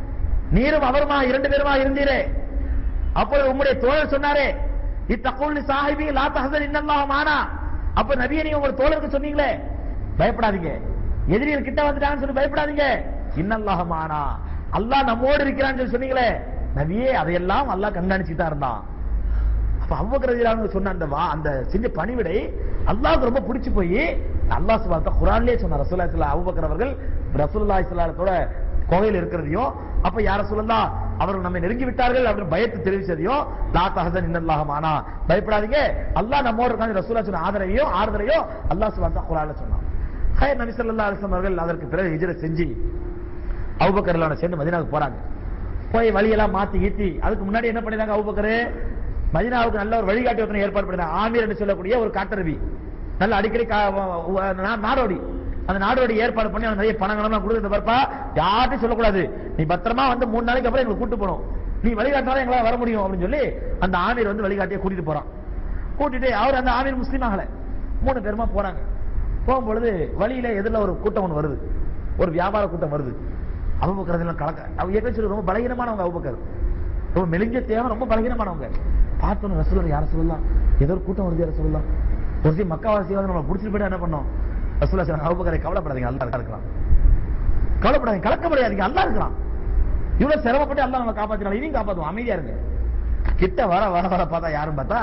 நீரும் அவருமா இரண்டு பேருமா இருந்தீரே அப்பொழுது உம்முடைய தோழர் சொன்னாரே இத்தகுல் சாஹிபி லா தஹசன் இன்னல்லாஹ் மானா அப்ப நபியை நீங்க உங்க தோழருக்கு சொன்னீங்களே பயப்படாதீங்க எதிரிகள் கிட்ட வந்துட்டாங்கன்னு சொல்லி பயப்படாதீங்க இன்னல்லாஹ் மானா அல்லாஹ் நம்மோடு இருக்கிறான்னு சொல்லி சொன்னீங்களே நபியே அதையெல்லாம் அல்லாஹ் கண்காணிச்சுட்டு தான் இருந்தான் அப்ப அவ்வக்கிறது சொன்ன அந்த வா அந்த செஞ்ச பணிவிடை அல்லாஹ்வுக்கு ரொம்ப பிடிச்சு போய் அல்லாஹ் சுபாத்த குரான்லயே சொன்ன ரசூல்லா ஸல்லல்லாஹு அபூபக்கர் அவர்கள் ரசூலுல்லாஹி ஸல்லல்லாஹு அலைஹி வஸல்லம் கோவையில் இருக்கிறதையும் அப்ப யார சொல்லலாம் அவர்கள் நம்மை நெருங்கி விட்டார்கள் அப்படின்னு பயத்தை தெரிவிச்சதையும் லா தஹசன் இன்னல்லாஹ் மானா பயப்படாதீங்க அல்லாஹ் நம்மோட இருக்காங்க ரசூலா சொன்ன ஆதரவையும் ஆறுதலையும் அல்லாஹ் சுபாத்த குரான்ல சொன்னான் ஹயர் நபி ஸல்லல்லாஹு அலைஹி வஸல்லம் அவர்கள் அதற்கு பிறகு ஹிஜ்ரத் செஞ்சு அபூபக்கர்லான சேர்ந்து மதீனாவுக்கு போறாங்க போய் வழியெல்லாம் மாத்தி கீத்தி அதுக்கு முன்னாடி என்ன பண்ணிருந்தாங்க அபூபக்கர் மதீனாவுக்கு நல்ல ஒரு வழிகாட்டி ஒருத்தனை ஏற்பாடு பண்ணிருந்தாங்க ஆமீர் என்று சொல்லக்கூடிய ஒரு காட்டரவி நல்ல அடிக்கடி கா- வ- வ- நா- நாடோடி அந்த நாடோடி ஏற்பாடு பண்ணி அவன் நிறைய பணங்கள்லாம் கொடுத்து பார்ப்பா யார்ட்டும் சொல்லக்கூடாது நீ பத்திரமா வந்து மூணு நாளைக்கு அப்புறம் எங்களுக்கு கூட்டு போகணும் நீ வழிகாட்டினாலும் எங்களால வர முடியும் அப்படின்னு சொல்லி அந்த ஆமீர் வந்து வழிகாட்டியை கூட்டிட்டு போறான் கூட்டிட்டு அவர் அந்த ஆமீர் முஸ்லீம் ஆகல மூணு பேருமா போறாங்க போகும்பொழுது வழியில எதிரில் ஒரு கூட்டம் ஒன்று வருது ஒரு வியாபார கூட்டம் வருது அபுபக்கர் எல்லாம் கலக்க அவங்க ஏற்கனவே சொல்லி ரொம்ப பலகீனமானவங்க அபுபக்கர் ரொம்ப மெலிஞ்ச தேவை ரொம்ப பலகீனமானவங்க பார்த்தோன்னு ரசூலர் யார சொல்லலாம் ஏதோ ஒரு கூட்டம் வருது யார சொல்லலாம் ஒரு சில மக்காவாசி வந்து நம்ம பிடிச்சிட்டு போயிட்டு என்ன பண்ணோம் ரசூலா சொன்னாங்க அபுபக்கரை கவலைப்படாதீங்க அல்லா இருக்கலாம் கவலைப்படாதீங்க கலக்கப்படாதீங்க அல்லா இருக்கிறான் இவ்வளவு சிரமப்பட்டு அல்லா நம்ம காப்பாத்தினாலும் இதையும் காப்பாத்துவோம் அமைதியா இருங்க கிட்ட வர வர வர பார்த்தா யாரும் பார்த்தா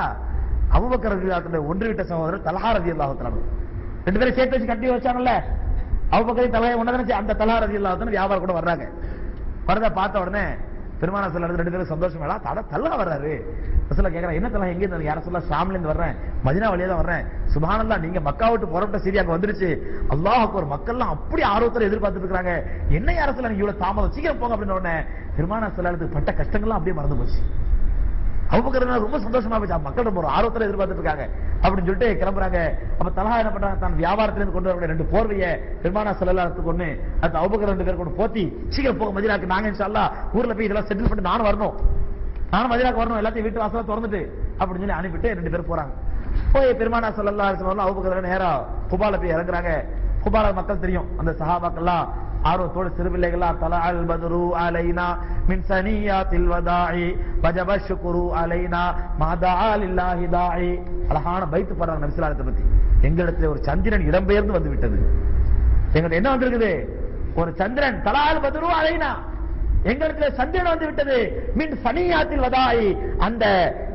அபுபக்கர் ஒன்று விட்ட சகோதரர் தலஹாரதி அல்லாஹ் ரெண்டு பேரும் சேர்த்து வச்சு கட்டி வச்சாங்கல்ல அபுபக்கரையும் தலையை ஒண்ணு அந்த தலஹாரதி அல்லாஹ் வியாபாரம் கூட வர்றாங்க வரத பார்த்த உடனே பெருமான சொல்ல ரெண்டு பேரும் சந்தோஷம் வேடா தட தல்லா வர்றாரு ரசூலா கேக்குறா என்ன தலா எங்க இருந்து யார சொல்ல ஷாம்ல இருந்து வர்றேன் மதினா வழியா தான் வர்றேன் சுபஹானல்லா நீங்க மக்கா விட்டு புறப்பட்ட சிரியாக்கு வந்துருச்சு அல்லாஹ் ஒரு மக்கள்லாம் அப்படி ஆர்வத்துல எதிர்பார்த்துட்டு இருக்காங்க என்ன யார சொல்ல நீங்க இவ்வளவு தாமதம் சீக்கிரம் போங்க அப்படின்னு உடனே பெருமான சொல்லாததுக்கு பட்ட கஷ்டங்கள்லாம் அப்படியே மறந்து போச்சு அபுபக்கர் ரொம்ப சந்தோஷமா போச்சு அப்ப மக்கள் ரொம்ப ஒரு ஆர்வத்துல எதிர்பார்த்துட்டு இருக்காங்க அப்படின்னு சொல்லிட்டு கிளம்புறாங்க அப்ப தலஹா என்ன பண்றாங்க தான் வியாபாரத்துல இருந்து கொண்டு வரக்கூடிய ரெண்டு போர்வைய பெருமானா செல்லலாத்துக்கு ஒண்ணு அது அபுபக்கர் ரெண்டு பேர் கொண்டு போத்தி சீக்கிரம் போக மதினாக்கு நாங்க இன்ஷா ஊர்ல போய் இதெல்லாம் செட்டில் பண்ணி நானும் வரணும் நானும் மதினாக்கு வரணும் எல்லாத்தையும் வீட்டு வாசலா திறந்துட்டு அப்படின்னு சொல்லி அனுப்பிட்டு ரெண்டு பேரும் போறாங்க போய் பெருமானா செல்லல்லா அபுபக்கர் நேரா குபால போய் இறங்குறாங்க குபால மக்கள் தெரியும் அந்த சஹாபாக்கெல்லாம் ஆர்வத்தோடு சிறு பிள்ளைகளா தலா அல் பதுரு அலைனா மின் சனியாத்தில் வதாயி வஜப ஷுக்குரு அலைனா மாதா லில்லாஹி தாயி அழகான பைத்து பாடுறாங்க நபிசுலாலத்தை பத்தி எங்களிடத்துல ஒரு சந்திரன் இடம்பெயர்ந்து வந்து விட்டது எங்கிட்ட என்ன வந்திருக்குது ஒரு சந்திரன் தலால் பதுரு அலைனா எங்களிடத்துல சந்திரன் வந்து விட்டது மின் சனியாத்தில் வதாயி அந்த ம்,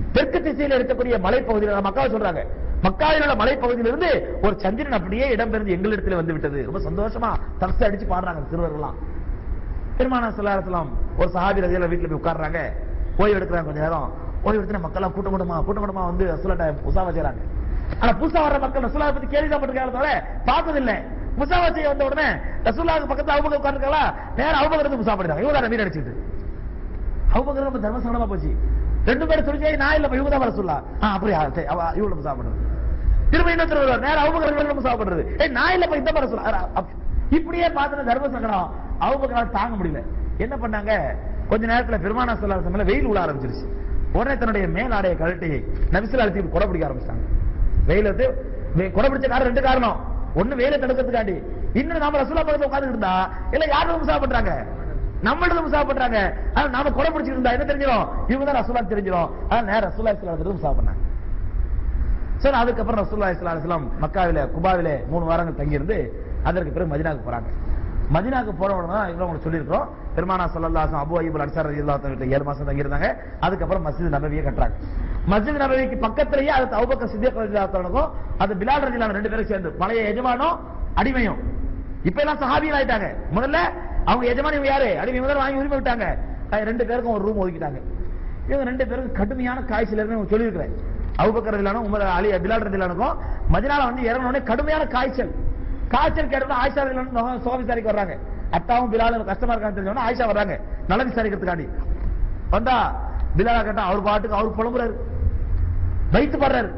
தெற்கு திசையில் இருக்கக்கூடிய மலைப்பகுதியில் மக்காவை சொல்றாங்க மக்காவில் உள்ள மலைப்பகுதியிலிருந்து ஒரு சந்திரன் அப்படியே இடம்பெயர்ந்து எங்களிடத்தில் வந்து விட்டது ரொம்ப சந்தோஷமா தரசு அடிச்சு பாடுறாங்க சிறுவர்கள்லாம் பெருமானா சொல்லாரலாம் ஒரு சஹாபி ரதியில வீட்டுல போய் உட்கார்றாங்க ஓய்வு எடுக்கிறாங்க கொஞ்ச நேரம் ஓய்வு எடுத்து மக்கள் எல்லாம் கூட்டம் கூட்டமா கூட்டம் கூட்டமா வந்து ரசூலாட்ட முசாவா செய்றாங்க ஆனா புதுசா வர்ற மக்கள் ரசூலா பத்தி கேள்விதான் பட்டிருக்காங்க தவிர பார்த்ததில்லை முசாவா செய்ய வந்த உடனே ரசூலாவுக்கு பக்கத்துல அவங்க உட்கார்ந்துருக்காங்களா நேரம் அவங்க இருந்து முசா பண்ணிடுறாங்க இவங்க தான் மீன் அடிச்சுட்டு அவங்க ரொம்ப தர்மசங்கடமா போச்சு ரெண்டு பேரும் சொல்லி நான் இல்ல இவங்க தான் வர சொல்லா அப்படியா சரி அவ இவங்கள முசா பண்றது திரும்ப இன்னொருத்தர் வருவார் நேரம் அவங்க ரெண்டு முசா பண்றது ஏய் நான் இல்ல இந்த வர சொல்ல இப்படியே பார்த்து தர்ம சங்கடம் அவங்க தாங்க முடியல என்ன பண்ணாங்க கொஞ்ச நேரத்துல பெருமானா சொல்லாத சமையல வெயில் உள்ள ஆரம்பிச்சிருச்சு உடனே தன்னுடைய மேலாடைய கழட்டி நபிசுல அழுத்தி கொடை பிடிக்க ஆரம்பிச்சிட்டாங்க வெயில் வந்து வெ- கொடை பிடிச்ச காரணம் ரெண்டு காரணம் ஒண்ணு வெயில தடுக்கிறதுக்காண்டி இன்னும் நாம ரசூலா பக்கத்துல உட்கார்ந்து இருந்தா இல்ல யாரும் முசா பண்றாங்க நம்மளது முசா பண்றாங்க ஆனா நாம கொடை பிடிச்சிட்டு இருந்தா என்ன தெரிஞ்சிடும் இவங்க தான் ரசூலா தெரிஞ்சிடும் ஆனா நேரம் ரசூலா இஸ்லாம் முசா பண்ணாங்க சரி அதுக்கப்புறம் ரசூல்லா இஸ்லாம் அலிஸ்லாம் மக்காவில குபாவில மூணு வாரங்கள் தங்கியிருந்து அதற்கு பிறகு மதினாக்கு போறாங்க மதினாக்கு போற உடனே தான் இவ்வளவு உங்களுக்கு சொல்லியிருக்கோம் பெருமானா சல்லல்லாஹு அபு அய்யூப் அன்சார் ரலியல்லாஹு அன்ஹு வீட்டுல ஏழு மாசம் தங்கி இருந்தாங்க அதுக்கப்புறம் மஸ்ஜித் நபவியை கட்டுறாங்க மஸ்ஜித் நபவிக்கு பக்கத்திலேயே அது அபூபக்கர் சித்திக் ரலியல்லாஹு அன்ஹுக்கும் அது பிலால் ரலியல்லாஹு ரெண்டு பேரும் சேர்ந்து பழைய எஜமானும் அடிமையும் இப்ப எல்லாம் சஹாபிகள் ஆயிட்டாங்க முதல்ல அவங்க எஜமானி இவங்க யாரு அடிமை முதல்ல வாங்கி உரிமை விட்டாங்க அஹ் ரெண்டு பேருக்கும் ஒரு ரூம் ஒதுக்கிட்டாங்க இவங்க ரெண்டு பேருக்கும் கடுமையான காய்ச்சல் இருக்குன்னு சொல்லியிருக்கிறேன் அபுபக்கர் ரதிலானும் உமர் அலி பிலால் ரதிலானுக்கும் மதினால வந்து இறங்கினோடனே கடுமையான காய்ச்சல் காய்ச்சல் கேட்டது ஆயிஷா ரதிலானு சுக விசாரிக்க வர்றாங்க அத்தாவும் பிலாலும் கஷ்டமா இருக்கான்னு தெரிஞ்சோன்னா ஆயிஷா வர்றாங்க நல விசாரிக்கிறதுக்காண்டி வந்தா பிலாலா கேட்டா அவர் பாட்டுக்கு அவர் புலம்புறாரு வைத்து படுறாரு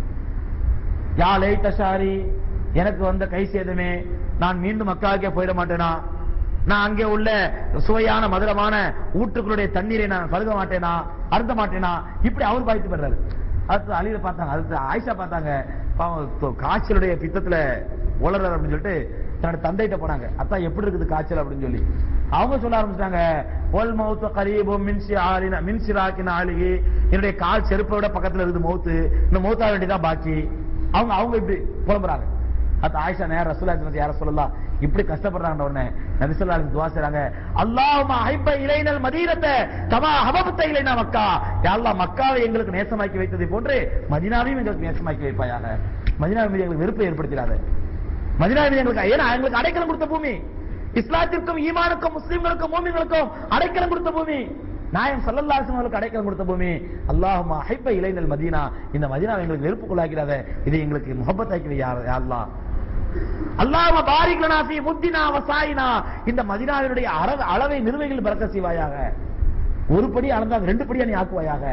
யா லைட்ட ஷாரி எனக்கு வந்த கை சேதமே நான் மீண்டும் மக்காவுக்கே போயிட மாட்டேனா நான் அங்கே உள்ள சுவையான மதுரமான ஊற்றுக்களுடைய தண்ணீரை நான் பருக மாட்டேனா அருந்த மாட்டேனா இப்படி அவர் பாய்த்து படுறாரு அடுத்து அலியில பார்த்தாங்க அடுத்து ஆயிஷா பார்த்தாங்க பாவம் தொ- காய்ச்சலுடைய பித்தத்துல உளறாரு அப்படின்னு சொல்லிட்டு தன்னோட தந்தைகிட்ட போனாங்க அத்தா எப்படி இருக்குது காய்ச்சல் அப்படின்னு சொல்லி அவங்க சொல்ல ஆரம்பிச்சிட்டாங்க ஒல் மௌத்த கரீபும் மின்சி ஆலின மின்சிராக்கின ஆளிகி என்னுடைய கால் செருப்பை விட பக்கத்துல இருக்குது மௌத்து இந்த மௌத்தா வேண்டியதான் பாக்கி அவங்க அவங்க இப்படி புலம்புறாங்க அது ஆயிஷா நேர ரசூலா சொன்னது யார சொல்லலாம் இப்படி கஷ்டப்படுறாங்க உடனே நபிசல்லா துவா செய்றாங்க அல்லாஹும்ம ஹைப்ப இலைனல் மதீனத்தை கமா ஹபபத்த இலைனா மக்கா யா அல்லாஹ் மக்காவை எங்களுக்கு நேசமாக்கி வைத்ததை போன்று மதீனாவையும் எங்களுக்கு நேசமாக்கி வைப்பாயாக மதீனாவின் மீது எங்களுக்கு வெறுப்பை ஏற்படுத்திடாத மதீனாவின் மீது எங்களுக்கு ஏன்னா எங்களுக்கு அடைக்கலம் கொடுத்த பூமி இஸ்லாத்திற்கும் ஈமானுக்கும் முஸ்லிம்களுக்கும் மூமின்களுக்கும் அடைக்கலம் கொடுத்த பூமி நாயம் சல்லல்லாஹு அலைஹி வஸல்லம் அடைக்கலம் கொடுத்த பூமி அல்லாஹும்ம ஹைப்ப இலைனல் மதீனா இந்த மதீனாவை எங்களுக்கு வெறுப்புக்குள்ளாக்கிறாத இதை எங்களுக்கு முகப்பத்தாக்கி வை யா யா அல்லாஹ் அல்லாஹ் பாரிக் லனா ஃபீ முத்தினா வசாயினா இந்த மதீனாவினுடைய அளவு அளவை நிறுவைகள் பறக்க செய்வாயாக ஒரு படி அளந்தா ரெண்டு படியா நீ ஆக்குவாயாக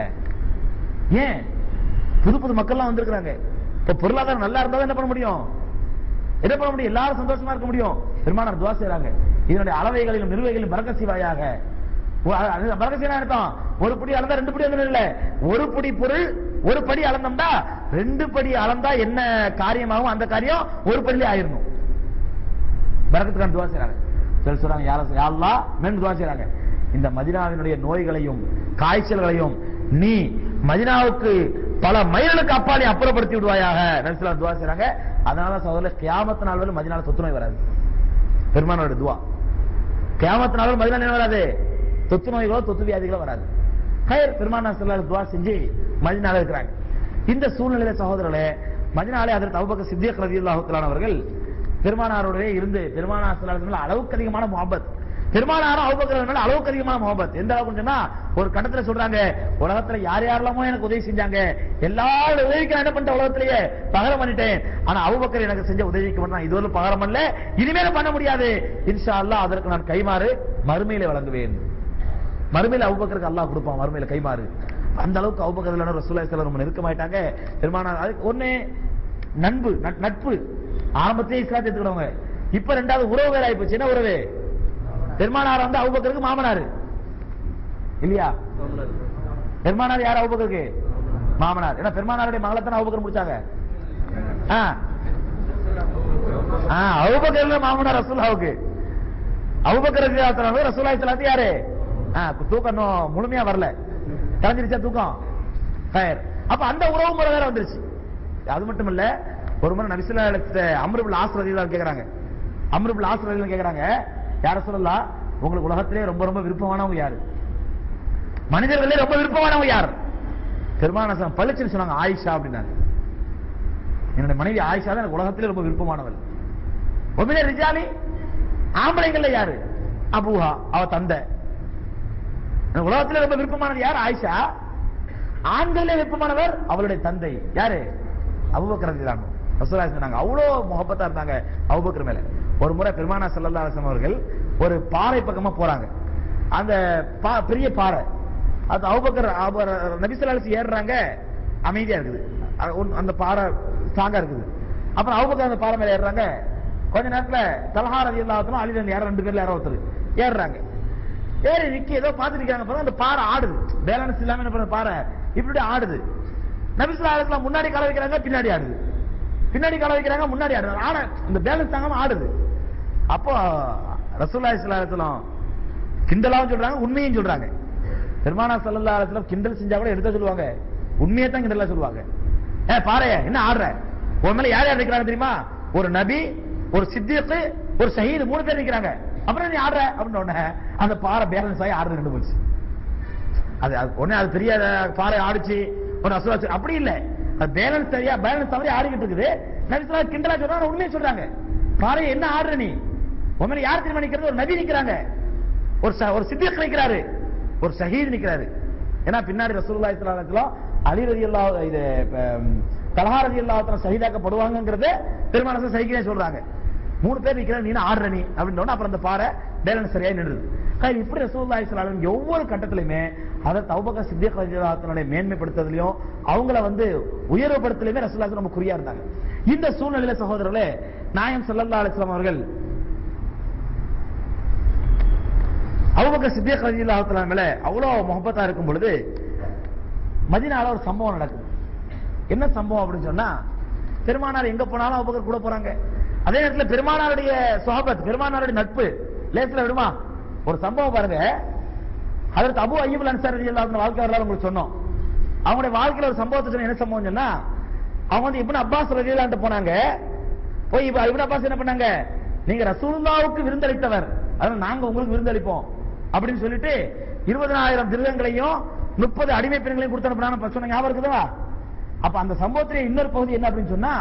ஏன் புது புது மக்கள்லாம் வந்திருக்கிறாங்க இப்ப பொருளாதாரம் நல்லா இருந்தா தான் என்ன பண்ண முடியும் என்ன பண்ண முடியும் எல்லாரும் சந்தோஷமா இருக்க முடியும் பெருமானார் துவா செய்றாங்க இதனுடைய அளவைகளிலும் நிறுவைகளிலும் பறக்க செய்வாயாக ஒ- அது பறக்க செய்யணும் அர்த்தம் ஒரு படி அளந்தா ரெண்டு படி வந்து இல்ல ஒரு படி பொருள் ஒரு படி அளந்தோம்னா ரெண்டு படி அளந்தா என்ன காரியமாகும் அந்த காரியம் ஒரு படியிலே ஆயிரணும் பரக்கத்துக்கான துவா செய்றாங்க சில சொல்றாங்க யார யா அல்லாஹ் மென்னு துவா செய்றாங்க இந்த மதினாவினுடைய நோய்களையும் காய்ச்சல்களையும் நீ மதினாவுக்கு பல மைல்களுக்கு அப்பாலே அப்புறப்படுத்தி விடுவாயாக நபிசுல்லா துவா செய்றாங்க அதனால சகோதரர் கியாமத்து நாள் வரை மதினால தொத்து நோய் வராது பெருமானோட துவா கியாமத்து நாள் வரை மதினால என்ன வராது தொத்து நோய்களோ தொத்து வியாதிகளோ வராது கயர் பெருமானா செல்லாத துவா செஞ்சு மதினால இருக்கிறாங்க இந்த சூழ்நிலையில சகோதரர்களே மதினாலே அதற்கு அவுபக்க சித்தியக் ரதியுல்லாஹுத்தலான் அவர்கள் பெருமானாரோடவே இருந்து பெருமானார் செல்லாத அளவுக்கு அதிகமான முகப்பத் பெருமானாரும் அவுபக்கர் மேல அளவுக்கு அதிகமான முகப்பத் எந்த அளவுக்கு சொன்னா ஒரு கட்டத்துல சொல்றாங்க உலகத்துல யார் யாரெல்லாமோ எனக்கு உதவி செஞ்சாங்க எல்லா உதவிக்கும் நான் என்ன பண்ணிட்டேன் உலகத்திலேயே பகரம் பண்ணிட்டேன் ஆனா அவுபக்கர் எனக்கு செஞ்ச உதவிக்கு மட்டும் நான் இதுவரை பகரம் பண்ணல இனிமேல பண்ண முடியாது இன்ஷா அல்லாஹ் அதற்கு நான் கைமாறு மறுமையில வழங்குவேன் மறுமையில அவுபக்கருக்கு அல்லாஹ் கொடுப்பான் மறுமையில கைமாறு அந்த அளவுக்கு அவுபக்கர் ரசூலுல்லாஹி ஸல்லல்லாஹு ரொம்ப நெருக்கமாயிட்டாங்க பெருமானார் அதுக்கு ஒண்ணு நட்பு நட்- நட்பு ஆரம்பத்திலே இஸ்லாத்தை எடுத்துக்கிட்டவங்க இப்ப ரெண்டாவது உறவு வேற ஆயிப்போச்சு என்ன உறவு பெருமானார் வந்து அவுபக்கருக்கு மாமனார் இல்லையா பெருமானார் யார் அவுபக்கருக்கு மாமனார் ஏன்னா பெருமானாருடைய மகளை தானே அவுபக்கர் முடிச்சாங்க ஆ ஆ, அபூபக்கர்ல மாமனார் ரசூலாவுக்கு அபூபக்கர் ரலியல்லாஹு அன்ஹு ரசூலுல்லாஹி ஸல்லல்லாஹு அலைஹி யாரு ஆ, தூக்கம் இன்னும் முழுமையா வரல கலைஞ்சிருச்சா தூக்கம் ஹயர் அப்ப அந்த உறவு முறை வேற வந்துருச்சு அது மட்டும் இல்ல ஒரு முறை நபிசுல்லா அம்ருபுல் ஆசிரியர்கள் கேக்குறாங்க அம்ருபுல் ஆசிரியர்கள் கேக்குறாங்க யார சொல்லலாம் உங்களுக்கு உலகத்திலே ரொம்ப ரொம்ப விருப்பமானவங்க யாரு மனிதர்களே ரொம்ப விருப்பமானவங்க யார் பெருமானாசம் பளிச்சுன்னு சொன்னாங்க ஆயிஷா அப்படின்னாங்க என்னுடைய மனைவி ஆயிஷா தான் எனக்கு உலகத்திலே ரொம்ப விருப்பமானவள் ஒமின ரிஜாலி ஆம்பளைங்கள்ல யாரு அபூஹா அவ தந்தை எனக்கு உலகத்திலே ரொம்ப விருப்பமானது யார் ஆயிஷா ஆண்களே விருப்பமானவர் அவளுடைய தந்தை யாரு அபுபக்கர் ரலியல்லாஹு ரசூலுல்லாஹி சொன்னாங்க அவ்வளோ முகப்பத்தா இருந்தாங்க அபுபக்கர் மேல ஒரு முறை பெருமானா ஸல்லல்லாஹு அலைஹி வஸல்லம் அவர்கள் ஒரு பாறை பக்கமா போறாங்க அந்த பா- பெரிய பாறை அது அபுபக்கர் அவர் நபி ஸல்லல்லாஹு அலைஹி வஸல்லம் ஏறுறாங்க அமைதியா இருக்குது அ- ஒன்- அந்த பாறை ஸ்ட்ராங்கா இருக்குது அப்புறம் அபுபக்கர் அந்த பாறை மேல ஏறுறாங்க கொஞ்ச நேரத்துல தலஹா ரலியல்லாஹு அன்ஹு அலி ரலி யாரோ ரெண்டு பேர்ல யாரோ ஒருத்தர் ஏறுறாங்க ஏறி நிக்கி ஏதோ பாத்துட்டு இருக்காங்க பாருங்க அந்த பாறை ஆடுது பேலன்ஸ் இல்லாம என்ன பண்ணுது பாறை இப்படி ஆடுது நபிசுல்லா அலிஸ்லாம் முன்னாடி கால வைக்கிறாங்க பின்னாடி ஆடுது பின்னாடி கால வைக்கிறாங்க முன்னாடி ஆடுது ஆட இந்த பேலன்ஸ் தாங்காம ஆடுது அப்போ ரசூல்லா இஸ்லாம் கிண்டலாவும் சொல்றாங்க உண்மையும் சொல்றாங்க பெருமானா சல்லல்லா அலிஸ்லாம் கிண்டல் செஞ்சா கூட எடுக்க சொல்லுவாங்க உண்மையை தான் கிண்டலா சொல்லுவாங்க ஏ பாரு என்ன ஆடுற உன் மேல யார் யார் நிக்கிறாங்க தெரியுமா ஒரு நபி ஒரு சித்திக்கு ஒரு ஷஹீத் மூணு பேர் நிக்கிறாங்க அப்புறம் நீ ஆடுற அப்படின்னு உடனே அந்த பாறை பேலன்ஸ் ஆகி ஆடுறது ரெண்டு போச்சு அது அது உடனே அது பெரிய அஹ், பாறை ஆடிச்சு ஒரு அசுராச்சு அப்படி இல்ல அது பேலன்ஸ் சரியா பேலன்ஸ் தவறி ஆடிக்கிட்டு இருக்குது நபிசுல்லா கிண்டலா சொல்றாங்க உண்மையை சொல்றாங்க பாறை என்ன ஆடுற நீ உன் மேல யார் திரும்ப நிக்கிறது ஒரு நபி நிக்கிறாங்க ஒரு ச- ஒரு சித்திக் நிக்கிறாரு ஒரு ஷஹீத் நிக்கிறாரு ஏன்னா பின்னாடி ரசூலுல்லாஹி ஸல்லல்லாஹு அலைஹி வஸல்லம் அலி ரலியல்லாஹு இது ம், தலஹா ரலியல்லாஹு தஆலா ஷஹீதாக்கப்படுவாங்கங்கறத பெருமானச சைக்கிளே சொல்றாங்க மூணு பேர் நிக்கிறாங்க நீ ஆடுற நீ அப்படின்னு அப்புறம் அந்த பாறை பேலன்ஸ் சரியா நின்றுது சரி, இப்படி ரசூலுல்லாஹி ஸல்லல்லாஹு அலைஹி வஸல்லம் ஒவ்வொரு கட்டத்திலுமே அதை தௌபக சித்திக் ரலியல்லாஹு மேன்மைப்படுத்துறதுலயும் அவங்கள வந்து உயர்வுபடுத்தலையுமே ரசூலுல்லாஹி நம்ம குறியா இருந்தாங்க இந்த சூழ்நிலையில சகோதரர்களே நாயம் ஸல்லல்லாஹு அலைஹி வஸல்லம் அவர்கள் அபூபக்கர் சித்திக் ரலியல்லாஹு தஆலா மேல அவ்வளவு முகப்பத்தா இருக்கும் பொழுது மதீனால ஒரு சம்பவம் நடக்குது என்ன சம்பவம் அப்படின்னு சொன்னா பெருமானார் எங்க போனாலும் அபூபக்கர் கூட போறாங்க அதே நேரத்துல பெருமானாருடைய சுஹபத் பெருமானாருடைய நட்பு லேஸ்ல விடுமா ஒரு சம்பவம் பாருங்க அதற்கு அபு அய்யூப் அன்சாரி ரலியல்லாஹு அன்ஹு வாழ்க்கை வரலாறு உங்களுக்கு சொன்னோம் அவங்களுடைய வாழ்க்கையில ஒரு சம்பவத்தை சொன்ன என்ன சம்பவம் சொன்னா அவங்க வந்து இப்னு அப்பாஸ் ரலியல்லாஹு போனாங்க போய் இப்ப இப்னு அப்பாஸ் என்ன பண்ணாங்க நீங்க ரசூலுல்லாவுக்கு விருந்தளித்தவர் அதனால நாங்க உங்களுக்கு விருந்தளிப்போம் அப்படின்னு சொல்லிட்டு இருபதனாயிரம் திருகங்களையும் முப்பது அடிமை பெண்களையும் கொடுத்து அனுப்புனாங்க சொன்ன ஞாபகம் இருக்குதா அப்ப அந்த சம்பவத்திலே இன்னொரு பகுதி என்ன அப்படின்னு சொன்னா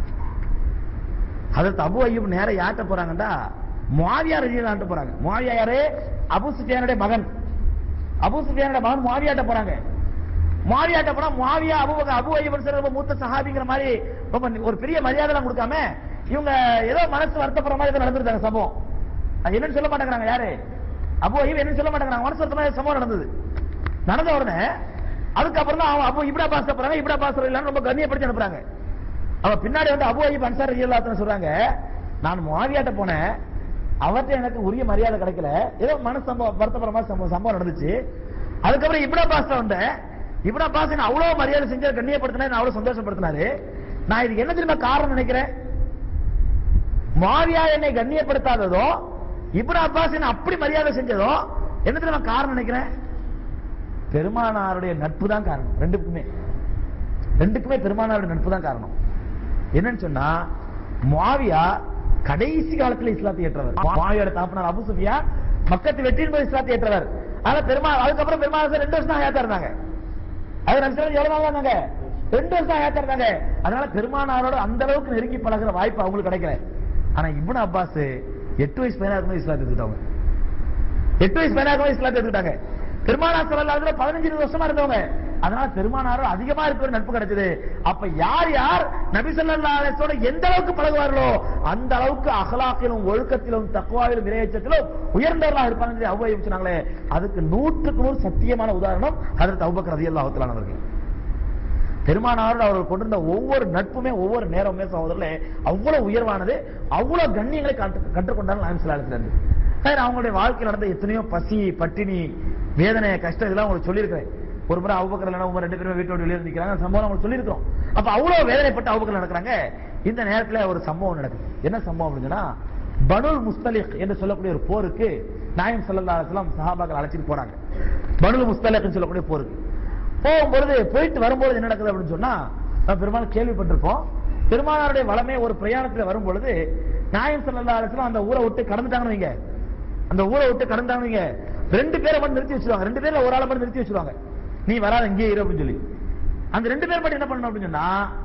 அதற்கு அபு ஐயூப் நேர யார்ட்ட போறாங்கடா முஆவியா ரலியல்லாஹு போறாங்க முஆவியா யாரு அபு சுஃபியானுடைய மகன் அபு சுஃபியானுடைய மகன் முஆவியாட்ட போறாங்க முஆவியாட்ட போனா Muawiya Abu Bakr Abu Ayyub sir ரொம்ப மூத்த சஹாபிங்கிற மாதிரி ரொம்ப ஒரு பெரிய மரியாதை எல்லாம் கொடுக்காம இவங்க ஏதோ மனசு வருத்தப்படுற மாதிரி ஏதோ நடந்துருக்காங்க சம்பவம் அது என்னன்னு சொல்ல மாட்டேங்கிறாங்க யாரு அபு ஐயூப் என்னன்னு சொல்ல மாட்டேங்கிறாங்க மனசு வருத்தமா சம்பவம் நடந்தது நடந்த உடனே அதுக்கப்புறம் தான் அவன் அபு இப்ரா பாஸ் போறாங்க இப்ரா பாஸ் இல்லாம ரொம்ப கண்ணியப்படுத்தி அனுப்புறாங்க அவன் பின்னாடி வந்து அபு ஐயூப் அன்சார் ரலியல்லாஹு சொல்றாங்க நான் முஆவியாட்ட போனேன் அவர்ட்ட எனக்கு உரிய மரியாதை கிடைக்கல ஏதோ மன சம்பவம் வருத்தப்படுற மாதிரி சம்பவம் சம்பவம் நடந்துச்சு அதுக்கப்புறம் இப்ரா பாஸ் வந்தேன் இப்ரா பாஸ் என்ன அவ்வளவு மரியாதை செஞ்சு கண்ணியப்படுத்தினாரு அவ்வளவு சந்தோஷப்படுத்தினாரு நான் இதுக்கு என்ன தெரியுமா காரணம் நினைக்கிறேன் மாவியா என்னை கண்ணியப்படுத்தாததோ இப்ரா அப்பாஸ் என்ன அப்படி மரியாதை செஞ்சதோ என்ன தெரியுமா காரணம் நினைக்கிறேன் பெருமானாருடைய நட்பு தான் காரணம் ரெண்டுக்குமே ரெண்டுக்குமே பெருமானாருடைய நட்பு தான் காரணம் என்னன்னு சொன்னா முஆவியா கடைசி காலத்துல இஸ்லாத்தை ஏற்றவர் முஆவியோட தாப்பனார் அபு சுஃபியா மக்கத்து வெற்றியின் போது இஸ்லாத்தை ஏற்றவர் ஆனா பெருமா அதுக்கப்புறம் பெருமாள் ரெண்டு வருஷம் தான் ஹயாத்தா இருந்தாங்க அது நபிசல்லாம் எவ்வளவு நாள் இருந்தாங்க ரெண்டு வருஷம் ஹயாத்தா இருந்தாங்க அதனால பெருமானாரோட அந்த அளவுக்கு நெருங்கி பழகுற வாய்ப்பு அவங்களுக்கு கிடைக்கல ஆனா இப்னு அப்பாஸ் எட்டு வயசு பையனா இருக்கும்போது இஸ்லாத்தை எடுத்துட்டாங்க எட்டு வயசு பையனா இருக்கும்போது இஸ்லாத்தை எடுத்துட்டாங்க பெருமானார் ஸல்லல்லாஹு பதினஞ்சு இருபது வருஷமா இருந்தவங்க அதனால பெருமானாரும் அதிகமா இருக்கிற நட்பு கிடைச்சது அப்ப யார் யார் நபி ஸல்லல்லாஹு அலைஹி வஸல்லம் எந்த அளவுக்கு பழகுவார்களோ அந்த அளவுக்கு அகலாக்கிலும் ஒழுக்கத்திலும் தக்வாவிலும் விரையச்சத்திலும் உயர்ந்தவர்களாக இருப்பாங்க சொல்லி அவ்வளவு சொன்னாங்களே அதுக்கு நூற்றுக்கு நூறு சத்தியமான உதாரணம் ஹஜரத் அபூபக்கர் ரலியல்லாஹு தஆலா அவர்கள் பெருமானாரோடு அவர்கள் கொண்டிருந்த ஒவ்வொரு நட்புமே ஒவ்வொரு நேரமுமே சகோதரர்களே அவ்வளவு உயர்வானது அவ்வளவு கண்ணியங்களை கற்று- கற்றுக்கொண்டார்கள் நாயம் சிலாலத்திலிருந்து சார் அவங்களுடைய வாழ்க்கையில் நடந்த எத்தனையோ பசி பட்டினி வேதனை கஷ்டம் இதெல்லாம் உங்களுக்கு சொல்லியிருக்கிறேன் ஒரு முறை அவுபக்கர் இல்லைன்னா உங்க ரெண்டு பேரும் வீட்டோட வெளியே நிற்கிறாங்க அந்த சம்பவம் உங்களுக்கு சொல்லியிருக்கிறோம் அப்ப அவ்வளவு வேதனைப்பட்ட அவுபக்கர் நடக்கிறாங்க இந்த நேரத்துல ஒரு சம்பவம் நடக்குது என்ன சம்பவம் அப்படின்னா பனுல் முஸ்தலிக் என்று சொல்லக்கூடிய ஒரு போருக்கு நாயம் ஸல்லல்லாஹு அலைஹி வஸல்லம் சஹாபாக்கள் அழைச்சிட்டு போறாங்க பனுல் முஸ்தலிக்னு சொல்லக்கூடிய போருக்கு போகும்பொழுது போயிட்டு வரும்பொழுது என்ன நடக்குது அப்படின்னு சொன்னா நம்ம பெரும்பாலும் கேள்விப்பட்டிருப்போம் பெருமானாருடைய வளமே ஒரு பிரயாணத்துல வரும் பொழுது நாயம் ஸல்லல்லாஹு அலைஹி வஸல்லம் அந்த ஊரை விட்டு கடந்துட்டாங்கன்னு வைங்க அந்த ஊரை விட்டு கடந்தாங்கன்னு வைங்க ரெண்டு பேரை மட்டும் நிறுத்தி வச்சிருவாங்க ரெண்டு பேர்ல ஒரு ஆளை மட்டும் நிறுத்தி வச்சிருவாங்க நீ வராத இங்கே இரு அப்படின்னு சொல்லி அந்த ரெண்டு பேர் மட்டும் என்ன பண்ணணும் அப்படின்னு சொன்னா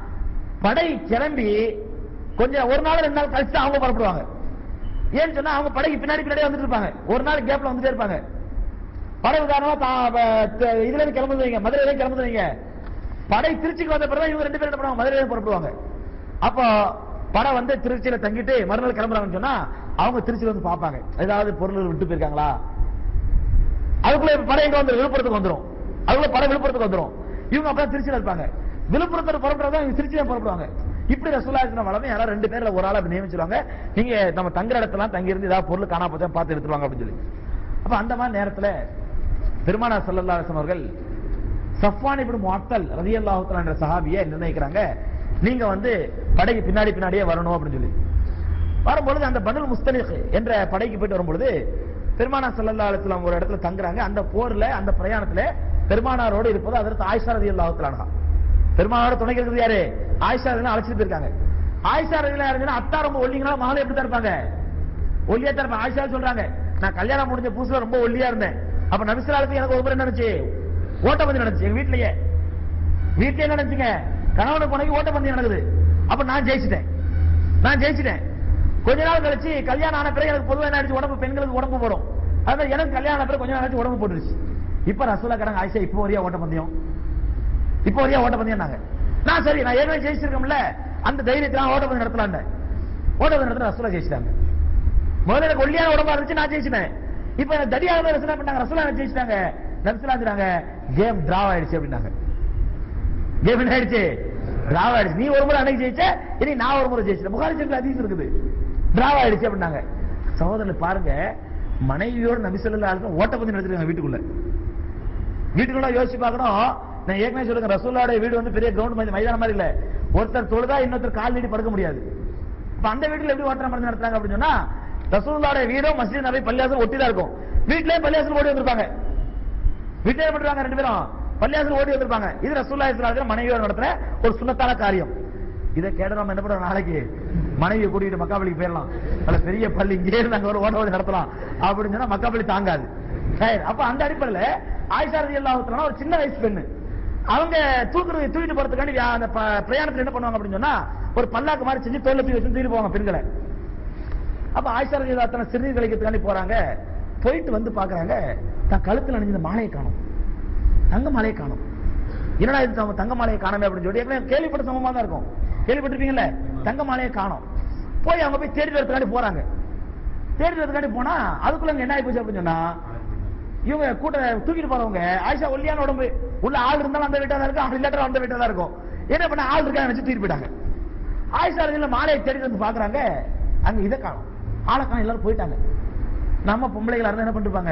படை கிளம்பி கொஞ்சம் ஒரு நாள் ரெண்டு நாள் கழிச்சு தான் அவங்க புறப்படுவாங்க ஏன்னு சொன்னா அவங்க படைக்கு பின்னாடி பின்னாடி வந்துட்டு இருப்பாங்க ஒரு நாள் கேப்ல வந்துட்டே இருப்பாங்க படை உதாரணமா தா- ப- த- இதுல இருந்து கிளம்புது வைங்க மதுரையில இருந்து கிளம்புது வைங்க படை திருச்சிக்கு வந்த பிறகு இவங்க ரெண்டு பேரும் என்ன பண்ணுவாங்க மதுரையில புறப்படுவாங்க அப்போ படம் வந்து திருச்சியில தங்கிட்டு மறுநாள் கிளம்புறாங்கன்னு சொன்னா அவங்க திருச்சியில வந்து பார்ப்பாங்க ஏதாவது பொருள் விட்டு போயிருக்காங்களா அதுக்குள்ள இப்ப படம் எங்க வந்து விழுப்புரத்துக்கு வந்துரும் அதுக்குள்ள படம் விழுப்புரத்துக்கு வந்துரும் இவங்க அப்பதான் திருச்சியில இருப்பாங்க விழுப்புரத்துல புறப்படுறதா இவங்க திருச்சியில புறப்படுவாங்க இப்படி ரசூலா இருக்கிற வளமே யாராவது ரெண்டு பேர்ல ஒரு ஆளை நியமிச்சிருவாங்க நீங்க நம்ம தங்குற இடத்துல தங்கி இருந்து ஏதாவது பொருள் காணா போச்சா பார்த்து எடுத்துருவாங்க அப்படின்னு சொல்லி அப்ப அந்த மாதிரி நேரத்துல பெருமானா சல்லல்லா அலிஸ்லாம் அவர்கள் சஃப்வான் இப்னு முஅத்தல் ரலியல்லாஹு தஆலா என்ற சஹாபியை நிர்ணயிக்கிறாங்க நீங்க வந்து படைக்கு பின்னாடி பின்னாடியே வரணும் அப்படின்னு சொல்லி வரும்பொழுது அந்த பனுல் முஸ்தலிக் என்ற படைக்கு போயிட்டு வரும்பொழுது பெருமானா சல்லல்லா அலிஸ்லாம் ஒரு இடத்துல தங்குறாங்க அந்த போர்ல அந்த பிரயாணத்துல பெருமானாரோடு இருப்பது அதற்கு ஆயிஷா ரலியல்லாஹு தஆலா பெருமானாரோட துணைக்கு இருக்கிறது யாரு ஆயிஷா ரலியல்லாஹு அழைச்சிட்டு போயிருக்காங்க ஆயிஷா ரலியல்லாஹு யாருன்னா அத்தா ரொம்ப ஒல்லிங்களா மகளே எப்படி தான் இருப்பாங்க ஒல்லியா தான் இருப்பாங்க ஆயிஷா சொல்றாங்க நான் கல்யாணம் முடிஞ்ச புதுசுல ரொம்ப ஒல்லியா இருந்தேன் அப்ப நபிசுலாலுக்கு எனக்கு ஒரு முறை என்ன நினைச்சு ஓட்டப்பந்தயம் நடந்துச்சு எங்க வீட்லயே வீட்லயே என்ன நினைச்சுங்க கணவனுக்கு போனக்கு ஓட்டப்பந்தயம் நடக்குது அப்ப நான் ஜெயிச்சிட்டேன் நான் ஜெயிச்சிட்டேன் கொஞ்ச நாள் கழிச்சு கல்யாணம் ஆன பிறகு எனக்கு பொதுவாக என்ன ஆயிடுச்சு உடம்பு பெண்களுக்கு உடம்பு போடும் அது மாதிரி எனக்கு கல்யாணம் ஆன பிறகு கொஞ்ச நாள் கழிச்சு உடம்பு போட்டுருச்சு இப்ப ரசூலா கடாங்க ஆயிஷா இப்போ வரையா ஓட்டப்பந்தயம் இப்போ வரையா ஓட்டப்பந்தயம் நாங்க நான் சரி நான் ஏற்கனவே ஜெயிச்சிருக்கோம்ல அந்த தைரியத்துல நான் ஓட்டப்பந்தயம் நடத்தலான்னு ஓட்டப்பந்தயம் நடத்த ரசூலா ஜெயிச்சிட்டாங்க முதல்ல எனக்கு ஒல்லியான உடம்பா இருந்துச்சு நான் ஜெயிச்சிட்டேன் இப்ப எனக்கு தடியாக ரசூலா பண்ணாங்க ரசூலா எனக்கு ஜெயிச்சிட்டாங்க நபிசுலா சொன்னாங்க கேம் டிராவ் ஆயிடுச்சு அப்படின்னாங்க கேம் என்ன ஆயிடுச்சு டிராவ் ஆயிடுச்சு நீ ஒரு முறை அன்னைக்கு ஜெயிச்ச இனி நான் ஒரு முறை ஜெயிச்சிட்டேன் புகாரி சங்கர் அதிகம் இருக்குது டிராவ் ஆயிடுச்சு அப்படின்னாங்க சகோதரர் பாருங்க மனைவியோட நபி சொல்லா ஓட்டப்பந்தயம் நடத்திருக்காங்க வீட்டுக்குள்ள வீட்டுக்குள்ள யோசிச்சு பார்க்கணும் நான் ஏற்கனவே சொல்லுங்க ரசூல்லாவோட வீடு வந்து பெரிய கிரவுண்ட் மாதிரி மைதானம் மாதிரி இல்ல ஒருத்தர் தொழுதா இன்னொருத்தர் கால் நீடி படுக்க முடியாது இப்ப அந்த வீட்டுல எப்படி ஓட்டம் மருந்து நடத்துறாங்க அப்படின்னு சொன்னா ரசூல்லாவோட வீடும் மஸ்ஜித் நபி பள்ளியாசல் ஒட்டி தான் இருக்கும் வீட்லயே பள்ளியாசல் ஓடி வந்திருப்பாங்க வீட்டிலே பண்றாங்க ரெண்டு பேரும் பள்ளியாசல் ஓடி வந்திருப்பாங்க இது ரசூல்லா இஸ்லாத்துல மனைவியோட நடத்துற ஒரு சுண்ணத்தான காரியம் இதை கேட்டு நம்ம என்ன பண்றோம் நாளைக்கு மனைவியை கூட்டிட்டு மக்காபலிக்கு போயிடலாம் நல்ல பெரிய பள்ளி இங்கே இருந்து அங்க ஒரு ஓட்ட ஓடி நடத்தலாம் அப்படின்னு சொன்னா மக்காபலி தாங்காது சரி, அப்ப அந்த அடிப்படையில ஆயிஷா ரதி அல்லாஹ் ஒரு சின்ன வயசு பெண்ணு அவங்க தூக்குறது தூக்கிட்டு போறதுக்காண்டி யா- அந்த ப- பிரயாணத்துல என்ன பண்ணுவாங்க அப்படின்னு சொன்னா ஒரு பல்லாக்கு மாதிரி செஞ்சு தோல்ல தூக்கி வச்சு தூக்கிட்டு போவாங்க பெண்களை அப்ப ஆயிஷா ரதி அல்லாஹ் சிறுநீர் கழிக்கிறதுக்காண்டி போறாங்க போயிட்டு வந்து பாக்குறாங்க தன் கழுத்துல அணிஞ்ச மாலையை காணும் தங்க மாலையை காணும் என்னடா இது தங்க- தங்க மாலையை காணமே அப்படின்னு சொல்லி ஏற்கனவே கேள்விப்பட்ட சமமா தான் இருக்கும் கேள்விப்பட்டிருப்பீங்கல்ல தங்க மாலையை காணும் போய் அவங்க போய் தேடி வரதுக்காண்டி போறாங்க தேடி வரதுக்காண்டி போனா அதுக்குள்ள அங்க என்ன ஆகி போச்சு அப்படின்னு சொன்னா இவங்க கூட்ட தூக்கிட்டு போறவங்க ஆயிஷா ஒல்லியான உடம்பு உள்ள ஆள் இருந்தாலும் அந்த வீட்டா தான் இருக்கும் ஆள் இல்லாட்ட அந்த வீட்டா தான் இருக்கும் என்ன பண்ண ஆள் இருக்கா நினைச்சு தூக்கிட்டு போயிட்டாங்க ஆயிஷா ரதியில மாலையை தேடி வந்து பாக்குறாங்க அங்க இதை காணும் ஆளை காணும் எல்லாரும் போயிட்டாங்க நம்ம பொம்பளைகளா இருந்தா என்ன பண்ணிருப்பாங்க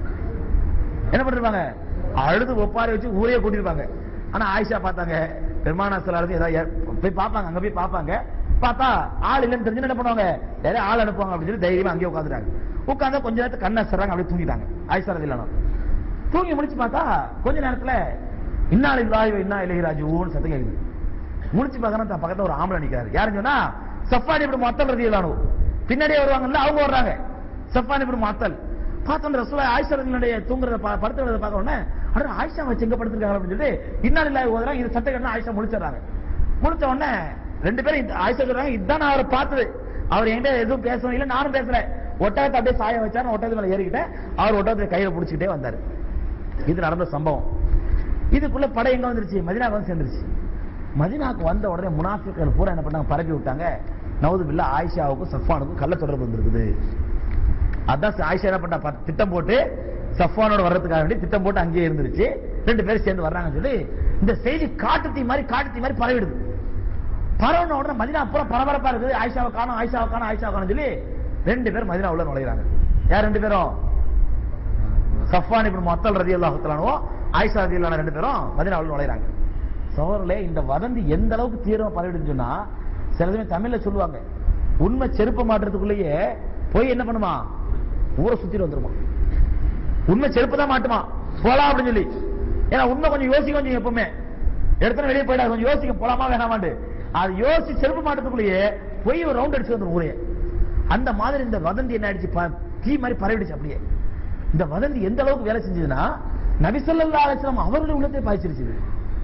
என்ன பண்ணிருப்பாங்க அழுது ஒப்பாரி வச்சு ஊரே கூட்டிருப்பாங்க ஆனா ஆயிஷா பார்த்தாங்க பெருமானா சிலாரது ஏதாவது ஏ- போய் பார்ப்பாங்க அங்க போய் பார்ப்பாங்க பார்த்தா ஆள் இல்லைன்னு தெரிஞ்சு என்ன பண்ணுவாங்க வேற ஆள் அனுப்புவாங்க அப்படின்னு சொல்லி தைரியமா அங்கேயே உட்காந்துட்டாங்க உட்கார்ந்தா கொஞ்ச நேரத்துக்கு கண்ணை சர்றாங்க அப்படியே தூங்கிட்டாங்க ஆயிஷா ரதி தூங்கி முடிச்சு பார்த்தா கொஞ்ச நேரத்துல இன்னால இல்லாஹி இன்னா இலகி ராஜுன்னு சத்தம் கேக்குது முடிச்சு பார்க்கறேன் தன் பக்கத்துல ஒரு ஆம்பளை நிக்கிறாரு யாருன்னு சொன்னா சஃபான் இப்படி மொத்தல் ரதியிலானு பின்னாடியே வருவாங்கல்ல அவங்க வர்றாங்க சஃபான் இப்படி மொத்தல் பார்த்த அந்த ரசூலா ஆயிஷா ரதியினுடைய தூங்குறத பா- படுத்துறத பார்க்க உடனே அட ஆயிஷா வச்சு எங்க படுத்திருக்காங்க அப்படின்னு சொல்லிட்டு இன்னால இல்லாஹி ஓதுறாங்க இது சட்டை கட்டினா ஆயிஷா முழிச்சிடுறாங்க முழிச்ச உடனே ரெண்டு பேரும் இந்த- ஆயிஷா சொல்றாங்க இதுதான் நான் அவரை பார்த்தது அவர் என்கிட்ட எதுவும் பேசவும் இல்லை நானும் பேசுறேன் ஒட்டகத்தை அப்படியே சாய வச்சாரு நான் ஒட்டகத்து மேல ஏறிக்கிட்டேன் அவர் ஒட்டகத்தை கையில பிடிச்சிக்கிட்டே வந்தாரு இது நடந்த சம்பவம் இதுக்குள்ள படை எங்க வந்துருச்சு மதினாக்கு வந்து சேர்ந்துருச்சு மதினாக்கு வந்த உடனே முனாஃபிக்கள் பூரா என்ன பண்ணாங்க பரப்பி விட்டாங்க நவது பில்லா ஆயிஷாவுக்கும் சஃபானுக்கும் கள்ள தொடர்பு வந்திருக்குது அதான் ஆயிஷா என்ன பண்ணா ப- திட்டம் போட்டு சஃபானோட வர்றதுக்காக வேண்டி திட்டம் போட்டு அங்கேயே இருந்துருச்சு ரெண்டு பேரும் சேர்ந்து வர்றாங்கன்னு சொல்லி இந்த செய்தி காட்டு தீ மாதிரி காட்டு தீ மாதிரி பரவிடுது பரவன உடனே மதினா பூரா பரபரப்பா இருக்குது ஆயிஷாவை காணும் ஆயிஷாவை காணும் ஆயிஷாவை காணும் சொல்லி ரெண்டு பேரும் மதினா உள்ள நுழைகிறாங்க யார் ரெண்டு பேரும் சஃபான் இப்படி மொத்தல் ரதி அல்லாஹுத்தலானோ ஆயிஷா ரதி அல்லான ரெண்டு பேரும் மதினாவில் நுழைகிறாங்க சோழர்களே இந்த வதந்தி எந்த அளவுக்கு தீவிரமா பரவிடுன்னு சொன்னா சில சமயம் தமிழ்ல சொல்லுவாங்க உண்மை செருப்ப மாட்டுறதுக்குள்ளேயே போய் என்ன பண்ணுமா ஊரை சுத்திட்டு வந்துருமா உண்மை செருப்பு தான் மாட்டுமா போலாம் அப்படின்னு சொல்லி ஏன்னா உண்மை கொஞ்சம் யோசிக்க கொஞ்சம் எப்பவுமே எடுத்து வெளியே போயிடா கொஞ்சம் யோசிக்க போலாமா வேணாமாண்டு அது யோசிச்சு செருப்பு மாட்டதுக்குள்ளேயே போய் ஒரு ரவுண்ட் அடிச்சு வந்துரும் ஊரே அந்த மாதிரி இந்த வதந்தி என்ன ஆயிடுச்சு ப- தீ மாதிரி பரவிடுச்சு அப்படியே இந்த வதந்தி எந்த அளவுக்கு வேலை செஞ்சதுன்னா நபி ஸல்லல்லாஹு அலைஹி வஸல்லம் அவருடைய உள்ளத்தை பாய்ச்சிருச்சு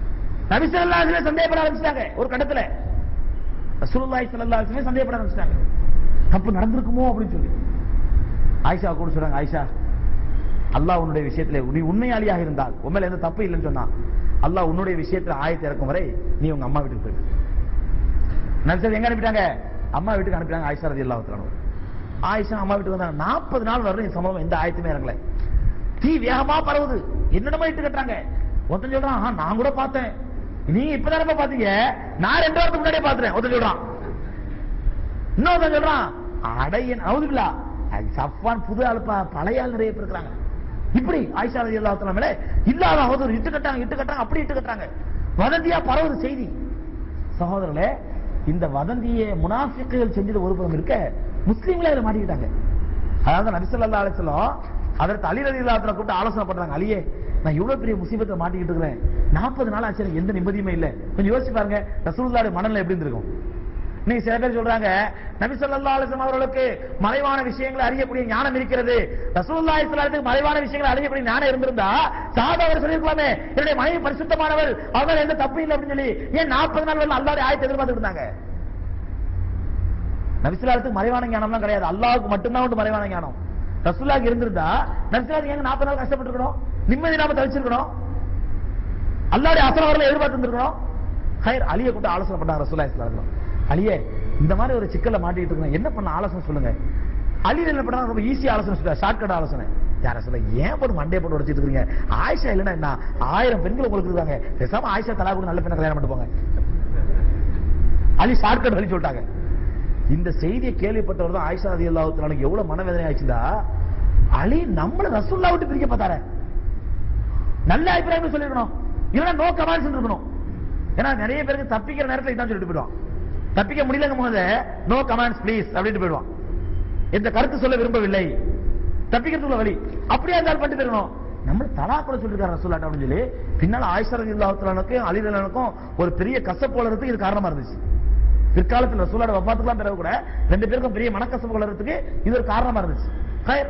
நபி ஸல்லல்லாஹு அலைஹி வஸல்லம் சந்தேகப்பட ஆரம்பிச்சிட்டாங்க ஒரு கட்டத்துல ரசூலுல்லாஹி ஸல்லல்லாஹு அலைஹி வஸல்லம் சந்தேகப்பட ஆரம்பிச்சிட்டாங்க தப்பு நடந்திருக்குமோ அப்படின்னு சொல்லி ஆயிஷா கூட சொல்றாங்க ஆயிஷா அல்லாஹ் உன்னுடைய விஷயத்துல நீ உண்மையாளியாக இருந்தால் உண்மையில எந்த தப்பு இல்லைன்னு சொன்னா அல்லாஹ் உன்னுடைய விஷயத்துல ஆயத்தை இறக்கும் வரை நீ உங்க அம்மா வீட்டுக்கு போயிடு நபிசர் எங்க அனுப்பிட்டாங்க அம்மா வீட்டுக்கு அனுப்பிட்டாங்க ஆயிஷா ரதி அல்லாஹ் ஆயிஷா அம்மா வீட்டுக்கு வந்தாங்க நாற்பது நாள் வரணும் இந்த சம்பவம் எந்த ஆயத்துமே இறங்கல தீ வேகமா பரவுது என்னென்னமோ இட்டு கட்டுறாங்க ஒருத்தன் சொல்றான் "ஆ, நான் கூட பார்த்தேன் நீங்க இப்பதானப்பா பாத்தீங்க நான் ரெண்டு வாரத்துக்கு முன்னாடியே பாத்துறேன் ஒருத்தன் சொல்றான் இன்னொருத்தன் சொல்றான் அடையன் அவுதுங்களா சஃப்வான் புது ஆளுப்பா பழைய ஆள் நிறைய பேர் இருக்கிறாங்க இப்படி ஆயிஷா ரதி அல்லாஹ் மேல இல்லாத அவதூறு இட்டு கட்டாங்க இட்டு கட்டாங்க அப்படி இட்டு கட்டாங்க வதந்தியா பரவுது செய்தி சகோதரர்களே இந்த வதந்தியை முனாஃபிக்குகள் செஞ்சது ஒரு புறம் இருக்க முஸ்லீம்களே அதில் மாட்டிக்கிட்டாங்க அதாவது நபி ஸல்லல்லாஹு அலைஹி வஸல்லம் அதற்கு அலி ரலியல்லாஹு அன்ஹு கூப்பிட்டு ஆலோசனை பண்றாங்க அலியே நான் இவ்வளவு பெரிய முசீபத்தை மாட்டிக்கிட்டு இருக்கிறேன் நாற்பது நாள் ஆச்சு எனக்கு எந்த நிம்மதியுமே இல்ல கொஞ்சம் யோசிச்சு பாருங்க ரசூலுல்லாஹி மனநிலை எப்படி இருந்திருக்கும் நீங்க சில பேர் சொல்றாங்க நபி ஸல்லல்லாஹு அலைஹி வஸல்லம் அவர்களுக்கு மறைவான விஷயங்களை அறியக்கூடிய ஞானம் இருக்கிறது ரசூலுல்லாஹி ஸல்லல்லாஹு அலைஹி வஸல்லம் மறைவான விஷயங்களை அறியக்கூடிய ஞானம் இருந்திருந்தா சஹாபா அவர் சொல்லிருக்கலாமே என்னுடைய மனைவி பரிசுத்தமானவள் அவர் எந்த தப்பு இல்லை அப்படின்னு சொல்லி ஏன் 40 நாள் வரல அல்லாஹ்வுடைய ஆயத்தை எதிர்பார்த்துட்டு இருந்தாங்க நபிசுல்லாத்துக்கு மறைவான ஞானம்லாம் கிடையாது அல்லாஹ்வுக்கு மட்டும்தான் உண்டு மறைவான ஞானம் ரசூலுல்லாஹ்க்கு இருந்திருந்தா நபிசுல்லாத்துக்கு எங்க 40 நாள் கஷ்டப்பட்டிருக்கணும் நிம்மதி நாம தவிச்சிருக்கணும் அல்லாஹ்வுடைய அசல வரல எதிர்பார்த்து இருந்திருக்கணும் ஹைர் அலியை கூப்பிட்டு ஆலோசனை பண்ணாங்க ரசூலுல்லாஹி ஸல்லல்லாஹு அலைஹி வஸல்லம் அலியே இந்த மாதிரி ஒரு சிக்கல்ல மாட்டிட்டு இருக்கேன் என்ன பண்ண ஆலோசனை சொல்லுங்க அலி என்ன பண்ணாங்க ரொம்ப ஈஸி ஆலோசனை சொல்லுங்க ஷார்ட்கட் ஆலோசனை யார சொல்ல ஏன் போட்டு மண்டே போட்டு உடைச்சிட்டு இருக்கீங்க ஆயிஷா இல்லைன்னா என்ன ஆயிரம் பெண்கள் உங்களுக்கு இருக்காங்க பேசாம ஆயிஷா தலாவுக்கு நல்ல பெண்ணை கல்யாணம் பண்ணிட்டு போங்க அலி ஷார்ட்கட் வழி சொல்லிட்டாங்க இந்த செய்தியை கேள்விப்பட்டவர் தான் ஆயிஷா ரதி அல்லாஹுக்கு எவ்வளவு மனவேதனை ஆச்சுடா அலி நம்மள ரசூல்லா விட்டு பிரிக்க பார்த்தார நல்ல அபிப்பிராயம் சொல்லிருக்கணும் இல்லைன்னா நோ கமாண்ட்ஸ் இருக்கணும் ஏன்னா நிறைய பேருக்கு தப்பிக்கிற நேரத்துல இதான் சொல்லிட்டு போயிடுவான் தப்பிக்க முடியலங்கும் போது நோ கமாண்ட்ஸ் ப்ளீஸ் அப்படின்ட்டு போயிடுவான் இந்த கருத்து சொல்ல விரும்பவில்லை தப்பிக்கிறதுக்குள்ள வழி அப்படியே இருந்தால் பண்ணிட்டு போயிடணும் நம்ம தலா கூட சொல்லிருக்காரு ரசூல்லாட்ட அப்படின்னு சொல்லி பின்னால ஆயிஷா ரதி அல்லாஹுக்கும் அலிதனுக்கும் ஒரு பெரிய கசப்பு வளர்றதுக்கு இது காரணமா இருந்துச்சு பிற்காலத்தில் ரசூலோட வப்பாத்துக்குலாம் பிறகு கூட ரெண்டு பேருக்கும் பெரிய மனக்கசப்பு வளர்றதுக்கு இது ஒரு காரணமா இருந்துச்சு ஹைர்.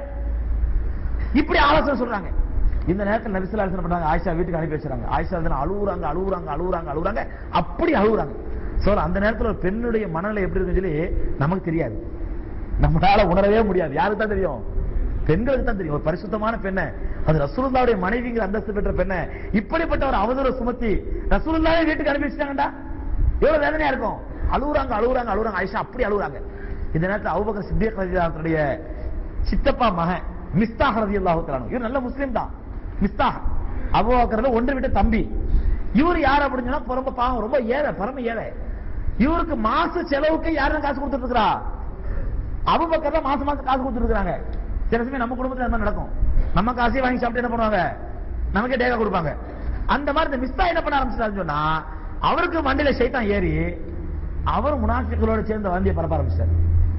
இப்படி ஆலோசனை சொல்றாங்க இந்த நேரத்தில் நபிசுல்லா ஆலோசனை பண்ணாங்க ஆயிஷா வீட்டுக்கு அனுப்பி வச்சாங்க ஆயிஷா வந்து அழுவுறாங்க அழுவுறாங்க அழுவுறாங்க அழுவுறாங்க அப்படி அழுவுறாங்க சோ அந்த நேரத்தில் ஒரு பெண்ணுடைய மனநிலை எப்படி இருக்குன்னு சொல்லி நமக்கு தெரியாது நம்மளால உணரவே முடியாது யாருக்கு தான் தெரியும் பெண்களுக்கு தான் தெரியும் ஒரு பரிசுத்தமான பெண்ணை அது ரசூலுல்லாவுடைய மனைவிங்கிற அந்தஸ்து பெற்ற பெண்ணை இப்படிப்பட்ட ஒரு அவதூற சுமத்தி ரசூலுல்லாவே வீட்டுக்கு அனுப்பி வச்சிட்டாங்கடா எவ்வளவு வேதனையா இருக்கும் அழுவுறாங்க அழுவுறாங்க அழுவுறாங்க ஆயிஷா அப்படி அழுவுறாங்க இந்த நேரத்தில் அபூபக்கர் சித்திக் ரலியல்லாஹுடைய சித்தப்பா மகன் மிஸ்தாஹ் ரலியல்லாஹு தஆலா இவர் நல்ல முஸ்லீம் தான் மிஸ்தாஹ் அபூபக்கர்ல ஒன்று விட்ட தம்பி இவர் யார் அப்படின்னு சொன்னா ரொம்ப பாவம் ரொம்ப ஏழை பரம ஏழை இவருக்கு மாச செலவுக்கு யாரும் காசு கொடுத்துட்டு இருக்கா அபூபக்கர் தான் மாசம் மாசம் காசு கொடுத்துட்டு இருக்காங்க சில சமயம் நம்ம குடும்பத்துல அந்த மாதிரி நடக்கும் நம்ம காசையே வாங்கி சாப்பிட்டு என்ன பண்ணுவாங்க நமக்கே டேகா கொடுப்பாங்க அந்த மாதிரி இந்த மிஸ்தா என்ன பண்ண ஆரம்பிச்சிட்டாருன்னு சொன்னா அவருக்கு மண்டியில சைத்தான் ஏறி அவர் முனாஃபிக்களோட சேர்ந்து வந்திய பரப்ப ஆரம்பிச்சார்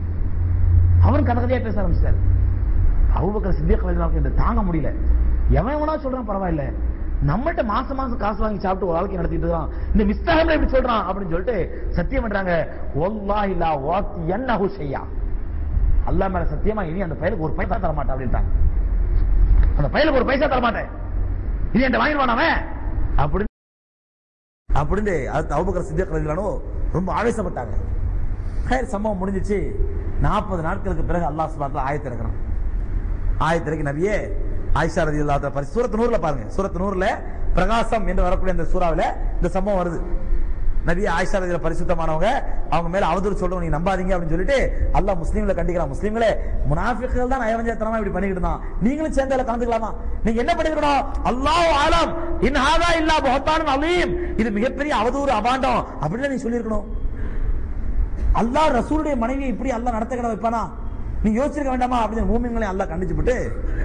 அவரும் கதை கதையா பேச ஆரம்பிச்சார் அபூபக்கர் சித்திக் ரலியல்லாஹு இந்த தாங்க முடியல எவன் எவனா சொல்றான் பரவாயில்ல நம்மகிட்ட மாசம் மாசம் காசு வாங்கி சாப்பிட்டு ஒரு வாழ்க்கை நடத்திட்டு இருக்கான் இந்த மிஸ்தாகம் இப்படி சொல்றான் அப்படின்னு சொல்லிட்டு சத்தியம் பண்றாங்க வல்லாஹி லா வாத்தி என்னஹு ஷையா அல்லாஹ் மேல சத்தியமா இனி அந்த பையலுக்கு ஒரு பைசா தர மாட்டேன் அப்படின்ட்டாங்க அந்த பையலுக்கு ஒரு பைசா தர மாட்டேன் இது என்கிட்ட வாங்கிடுவான் அவன் அப்படின்னு அப்படின்னு அது அபுபக்கர் சித்திக் ரலியல்லாஹு ரொம்ப ஆவேசப்பட்டாங்க ஹைர் சம்பவம் முடிஞ்சிச்சு நாற்பது நாட்களுக்கு பிறகு அல்லாஹ் சுப்ஹானஹு ஆயத்து இறக்குறான் ஆயத்து இறக்கி நபியே ஆயிஷா ரலியல்லாஹு தஆலா பரி சூரத் நூர்ல பாருங்க சூரத் நூர்ல பிரகாசம் என்று வரக்கூடிய அந்த சூறாவுல இந்த சம்பவம் வருது நபி ஆயிஷா ரதியில பரிசுத்தமானவங்க அவங்க மேல அவதூறு சொல்றவங்க நீங்க நம்பாதீங்க அப்படின்னு சொல்லிட்டு அல்லாஹ் முஸ்லீம்களை கண்டிக்கிறான் முஸ்லீம்களே முனாஃபிக்குகள் தான் நயவஞ்சத்தனமா இப்படி பண்ணிக்கிட்டு இருந்தான் நீங்களும் சேர்ந்து அதுல கலந்துக்கலாமா நீங்க என்ன பண்ணிருக்கணும் அல்லாஹ் ஆலம் இன் ஹாதா இல்லா புஹத்தானும் அலீம் இது மிகப்பெரிய அவதூறு அபாண்டம் அப்படின்னு நீ சொல்லியிருக்கணும் அல்லாஹ் ரசூலுடைய மனைவியை இப்படி அல்லாஹ் நடத்த கிட வைப்பானா நீ யோசிச்சிருக்க வேண்டாமா அப்படின்னு மூமின்களை அல்லாஹ் கண்டிச்சு விட்டு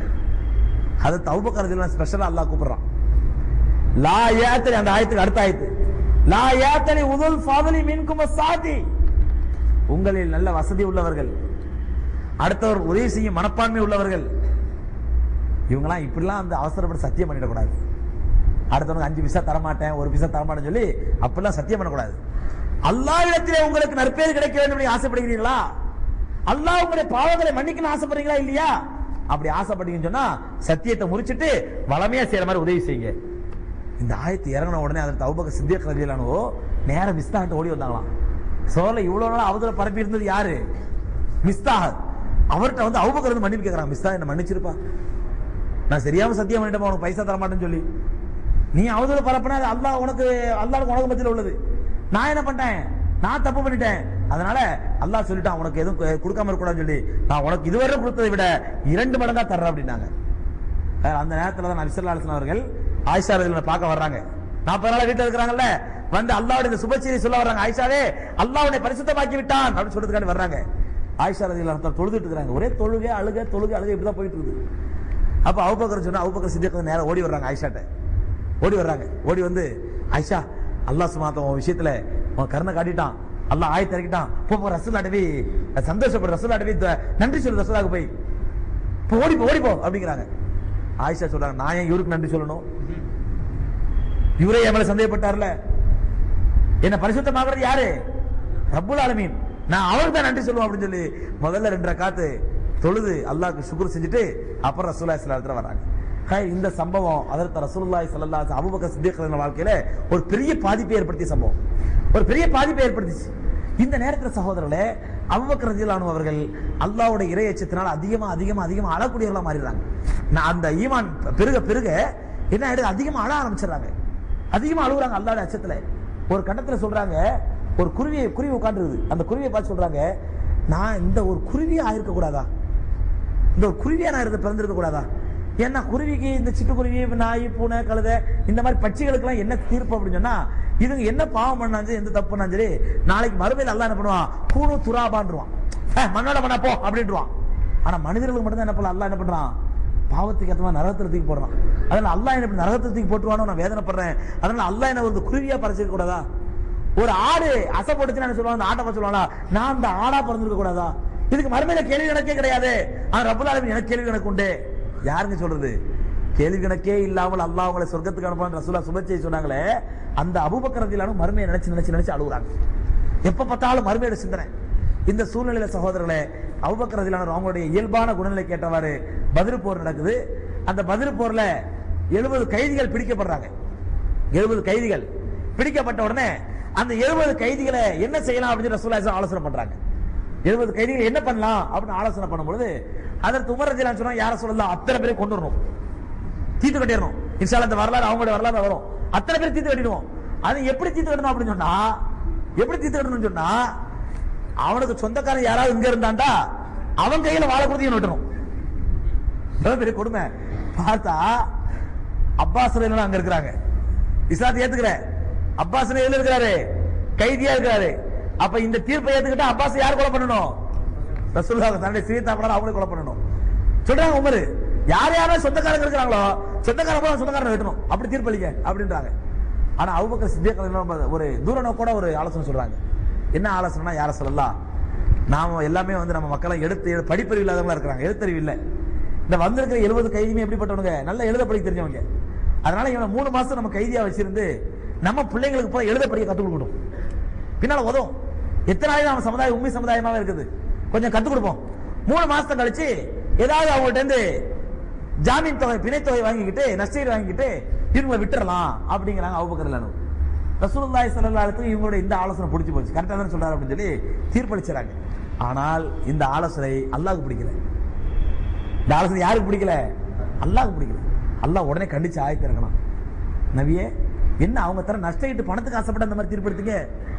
அது தௌபக்கரத்தில் ஸ்பெஷலா அல்லாஹ் கூப்பிடுறான் லா ஏத்தலி அந்த ஆயத்துக்கு அடுத்த ஆயத்து லா ஏத்தலி உதுல் ஃபாதலி மின்கும் சாதி உங்களில் நல்ல வசதி உள்ளவர்கள் அடுத்தவர் உதவி செய்யும் மனப்பான்மை உள்ளவர்கள் இவங்கலாம் இப்படிலாம் அந்த அவசரப்பட்டு சத்தியம் பண்ணிடக்கூடாது அடுத்தவனுக்கு அஞ்சு பிசா தரமாட்டேன் ஒரு பிசா தரமாட்டேன்னு சொல்லி அப்படிலாம் சத்தியம் பண்ணக்கூடாது அல்லாஹ்விடத்திலே உங்களுக்கு நற்பேர் கிடைக்க வேண்டும் என்று ஆசைப்படுகிறீர்களா அல்லாஹ் உங்களுடைய பாவங்களை மன்னிக்கணும் ஆசைப்படுறீங்களா இல்லையா அப்படி ஆசைப்பட்டீங்கன்னு சொன்னா சத்தியத்தை முறிச்சிட்டு வளமையா செய்யற மாதிரி உதவி செய்யுங்க இந்த ஆயத்து இறங்கின உடனே அதற்கு அவுபக்க சித்திய கல்வியிலானோ நேரம் மிஸ்தாகிட்ட ஓடி வந்தாங்களாம் சோலை இவ்வளவு நாள் அவதூற பரப்பி இருந்தது யாரு மிஸ்தாக அவர்கிட்ட வந்து அவுபக்கர் வந்து மன்னிப்பு கேட்கறாங்க மிஸ்தா என்ன மன்னிச்சிருப்பா நான் சரியாம சத்தியம் பண்ணிட்டேன் உனக்கு பைசா தர மாட்டேன்னு சொல்லி நீ அவதூறு பரப்புனா அது அல்லாஹ் உனக்கு அல்லாஹ் உனக்கு மத்தியில் உள்ளது நான் என்ன பண்ணிட்டேன் நான் தப்பு பண்ணிட்டேன் அதனால அல்லாஹ் சொல்லிட்டான் உனக்கு எதுவும் கு- கொடுக்காம இருக்கக்கூடாதுன்னு சொல்லி நான் உனக்கு இதுவரை கொடுத்ததை விட இரண்டு மடங்கா தர்றேன் அப்படின்னாங்க அஹ் அந்த நேரத்துல தான் நபிசல்லா அலிஸ்லாம் அவர்கள் ஆயிஷா ரதிகளை பார்க்க வர்றாங்க நாற்பது நாள் வீட்டுல இருக்கிறாங்கல்ல வந்து அல்லாவுடைய இந்த சுபச்செய்தி சொல்ல வர்றாங்க ஆயிஷாவே அல்லாஹ் உன்னை பரிசுத்தமாக்கி விட்டான் அப்படின்னு சொல்றதுக்காண்டி வர்றாங்க ஆயிஷா ரதிகளை தொழுதுட்டு இருக்காங்க ஒரே தொழுகை அழுக தொழுகை அழுக இப்படிதான் போயிட்டு இருக்குது அப்ப அவுபக்கர் சொன்னா அவுபக்கர் சித்திக் நேரம் ஓடி வர்றாங்க ஆயிஷாட்ட ஓடி வர்றாங்க ஓடி வந்து ஆயிஷா அல்லாஹ் சுமாத்த உன் விஷயத்துல உன் கருணை காட்டிட்டான் அல்லாஹ் ஆயத்தை இறக்கிட்டான் போ போ ரசூல் அடவி சந்தோஷப்படு ரசூல் அடவி நன்றி சொல்லு ரசூலாக்கு போய் போ ஓடி போ ஓடி போ அப்படிங்கிறாங்க ஆயிஷா சொல்றாங்க நான் ஏன் இவருக்கு நன்றி சொல்லணும் இவரே என் மேல சந்தேகப்பட்டார்ல என்ன பரிசுத்தமாகிறது யாரு ரப்புல் ஆலமீன் நான் அவருக்கு தான் நன்றி சொல்லுவோம் அப்படின்னு சொல்லி முதல்ல ரெண்டு ரக்காத்து தொழுது அல்லாஹ்க்கு சுக்குர் செஞ்சுட்டு அப்புறம் ரசூலுல்லாஹி ஸல்லல்லாஹு அலைஹி வராங்க ஹை, இந்த சம்பவம் அதற்கு ரசூலுல்லாஹி ஸல்லல்லாஹு அலைஹி அபூபக்கர் சித்திக் ரலியல்லாஹு வாழ்க்கையில ஒரு பெரிய பாதிப்பை ஏற்படுத்திய சம்பவம் ஒரு பெரிய பாதிப்பை ஏற்படுத்திச்சு இந்த நேரத்துல சகோதரர்களே அபூபக்கர் ரலியல்லாஹு அவர்கள் அல்லாஹ்வுடைய இறை அச்சத்தினால அதிகமா அதிகமா அதிகமா அழக்கூடியவர்களா மாறிடுறாங்க நான் அந்த ஈமான் பெருக பெருக என்ன ஆயிடுது அதிகமா அழ ஆரம்பிச்சிடுறாங்க அதிகமா அழுகுறாங்க அல்லாஹ்வுடைய அச்சத்துல ஒரு கட்டத்துல சொல்றாங்க ஒரு குருவியை குருவி உட்காந்துருக்குது அந்த குருவியை பார்த்து சொல்றாங்க நான் இந்த ஒரு குருவியா ஆயிருக்க கூடாதா இந்த ஒரு குருவியா நான் இருந்து பிறந்திருக்க கூடாதா ஏன்னா குருவிக்கு இந்த சிட்டுக்குருவி நாய் பூனை கழுதை இந்த மாதிரி பட்சிகளுக்கெல்லாம் என்ன தீர்ப்பு அப்படின்னு சொன்னா இதுங்க என்ன பாவம் பண்ணாலும் சரி எந்த தப்பு பண்ணாலும் சரி நாளைக்கு மறுமையில் அல்லாஹ் என்ன பண்ணுவான் கூணு துராபான்றுவான் "ஏய், மண்ணோட மண்ணா போ அப்படின்றான் ஆனா மனிதர்களுக்கு மட்டும் தான் என்ன பண்ணலாம் அல்லாஹ் என்ன பண்றான் பாவத்துக்கு ஏத்தமா நரகத்துல தூக்கி போடுறான் அதனால அல்லாஹ் என்ன இப்படி நரகத்துல தூக்கி போட்டுருவானோ நான் வேதனைப்படுறேன் அதனால அல்லாஹ் என்ன ஒரு குருவியா பறிச்சிருக்க கூடாதா ஒரு ஆடு அசைப்பட்டுச்சுன்னு என்ன சொல்லுவாங்க அந்த ஆட்டை பார்த்து சொல்லுவாங்களா நான் அந்த ஆடா பிறந்திருக்க கூடாதா இதுக்கு மறுமையில கேள்வி கணக்கே கிடையாது ஆனா ரப்பல் ஆலமீன் எனக்கு கேள்வி கணக்கு உண்டு யாருங்க சொல்றது கேள்வி கணக்கே இல்லாமல் அல்லாஹ் அவங்களை சொர்க்கத்துக்கு அனுப்பான்னு ரசூலா சுபச்சை சொன்னாங்களே அந்த அபுபக்கரத்திலானும் மறுமையை நினைச்சு நினைச்சு நினைச்சு அழுகுறாங்க எப்ப பார்த்தாலும் மறுமையோட சிந்தனை இந்த சூழ்நிலையில சகோதரர்களே அபுபக்கரத்திலான அவங்களுடைய இயல்பான குணநிலை கேட்டவாறு பதில் போர் நடக்குது அந்த பதில் போர்ல எழுபது கைதிகள் பிடிக்கப்படுறாங்க எழுபது கைதிகள் பிடிக்கப்பட்ட உடனே அந்த எழுபது கைதிகளை என்ன செய்யலாம் அப்படின்னு ரசூலுல்லாஹி ஸல்லல்லாஹு அலைஹி ஆலோசனை பண்றாங்க எழுபது கைதிகள் என்ன பண்ணலாம் அப்படின்னு ஆலோசனை பண்ணும்பொழுது அதற்கு உமர் ரஜிலான் சொன்னா யார சொல்லலாம் அத்தனை பேரை கொண்டு வரணும் தீத்து கட்டிடணும் இன்ஷால்ல இந்த வரலாறு அவங்களோட வரலாறு வரும் அத்தனை பேர் தீத்து கட்டிடுவோம் அது எப்படி தீத்து கட்டணும் அப்படின்னு சொன்னா எப்படி தீத்து கட்டணும்னு சொன்னா அவனுக்கு சொந்தக்காரன் யாராவது இங்க இருந்தாண்டா அவன் கையில வாழை கொடுத்து இவன் வெட்டணும் எவ்வளவு பெரிய கொடுமை பார்த்தா அப்பாஸ் ரலியல்லாஹு அங்க இருக்கிறாங்க இஸ்லாத்தை ஏத்துக்கிற அப்பாஸ் எதுல இருக்கிறாரு கைதியா இருக்கிறாரு அப்ப இந்த தீர்ப்பை ஏத்துக்கிட்டா அப்பாஸ் யார் கொலை பண்ணணும் ரசூலுல்லாஹ் தன்னுடைய சீதாப்படாத அவங்களே கொலை பண்ணணும் சொல்றாங்க உமர் யார் யாரும் சொந்தக்காரங்க இருக்கிறாங்களோ சொந்தக்காரங்க போல சொந்தக்காரனை வெட்டணும் அப்படி தீர்ப்பளிக்க அப்படின்றாங்க ஆனா அபூபக்கர் சித்திக் ரலியல்லாஹு அன்ஹு ஒரு தூர நோக்கோட ஒரு ஆலோசனை சொல்றாங்க என்ன ஆலோசனைனா யார சொல்லலாம் நாம எல்லாமே வந்து நம்ம மக்களை எடுத்து எழு- படிப்பறிவு இல்லாதவங்களா இருக்கிறாங்க எழுத்தறிவு இல்ல இந்த வந்திருக்கிற எழுபது கைதியுமே எப்படிப்பட்டவங்க நல்ல எழுத படிக்க தெரிஞ்சவங்க அதனால இவனை மூணு மாசம் நம்ம கைதியா வச்சிருந்து நம்ம பிள்ளைங்களுக்கு போய் எழுத படிக்க கத்துக் கொடுக்கணும் பின்னால உதவும் எத்தனை நாள் நம்ம சமுதாயம் உண்மை சமுதாயமாவே இருக்குது கொஞ்சம் கத்துக் கொடுப்போம் மூணு மாசத்தை கழிச்சு ஏதாவது அவங்கள்ட்ட இருந்து ஜாமீன் தொகை பிணை தொகை வாங்கிக்கிட்டு நஷ்டீடு வாங்கிக்கிட்டு இவங்களை விட்டுறலாம் அப்படிங்கிறாங்க அவுபக்கர் ரசூலுல்லாஹி ஸல்லல்லாஹு அலைஹி வஸல்லம் இவங்களோட இந்த ஆலோசனை பிடிச்சு போச்சு கரெக்டா தான் சொல்றாரு அப்படின்னு சொல்லி தீர்ப்பளிச்சாங்க ஆனால் இந்த ஆலோசனை அல்லாஹ்வுக்கு பிடிக்கல இந்த ஆலோசனை யாருக்கு பிடிக்கல அல்லாஹ்வுக்கு பிடிக்கல அல்லாஹ் உடனே கண்டிச்சு ஆயத்து இறக்கணும் நபியே என்ன அவங்க தர நஷ்டம் பணத்துக்கு ஆசைப்பட்ட அந்த மாதிரி தீர்ப்பெடுத்தீங்க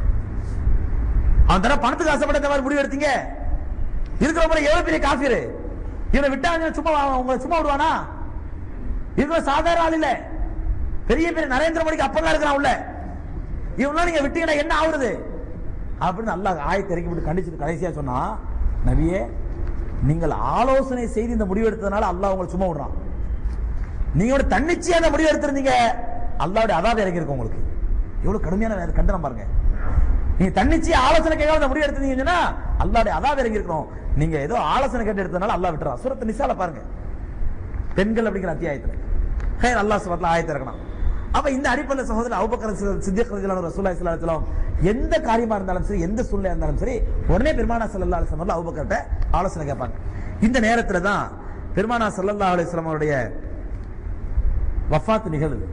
அவன் தர பணத்துக்கு ஆசைப்பட்ட இந்த மாதிரி முடிவு எடுத்தீங்க இருக்கிறவங்க எவ்வளவு பெரிய காஃபிரு இவனை விட்டாங்க சும்மா அவன் உங்களை சும்மா விடுவானா இருக்கிற சாதாரண ஆள் இல்ல பெரிய பெரிய நரேந்திர மோடிக்கு அப்பதான் இருக்கிறான் உள்ள இவனா நீங்க விட்டீங்கன்னா என்ன ஆகுறது அப்படின்னு அல்லாஹ் ஆயத்தை இறக்கி விட்டு கண்டிச்சுட்டு கடைசியா சொன்னா நபியே நீங்கள் ஆலோசனை செய்து இந்த முடிவு எடுத்ததுனால அல்லாஹ் உங்களை சும்மா விடுறான் நீங்க ஒரு தன்னிச்சையா அந்த முடிவு எடுத்திருந்தீங்க அல்லாவுடைய அதாவே இறங்கி இருக்கு உங்களுக்கு எவ்வளவு கடுமையான வேற கண்டனம் பாருங்க நீங்க தன்னிச்சையா ஆலோசனை கேட்காம அந்த முடிவு எடுத்தீங்கன்னா அல்லாவுடைய அதாவே இறங்கி இருக்கணும் நீங்க ஏதோ ஆலோசனை கேட்டு எடுத்ததுனால அல்லாஹ் விட்டுறான் சூரத்து நிசால பாருங்க பெண்கள் அப்படிங்கிற அத்தியாயத்துல ஹே அல்லாஹ் சுபத்துல ஆயத்தை இறக்கணும் அப்ப இந்த அடிப்படையில் சகோதரர் அபுபக்கர் சித்திக் ரலியல்லாஹு ரசூலுல்லாஹி ஸல்லல்லாஹு அலைஹி வஸல்லம் எந்த காரியமா இருந்தாலும் சரி எந்த சூழ்நிலை இருந்தாலும் சரி உடனே பெருமானா ஸல்லல்லாஹு அலைஹி வஸல்லம் அபுபக்கர்ட்ட ஆலோசனை கேட்பாங்க இந்த நேரத்துல தான் பெருமானா ஸல்லல்லாஹு அலைஹி வஸல்லம் அவருடைய வஃபாத் நிகழுது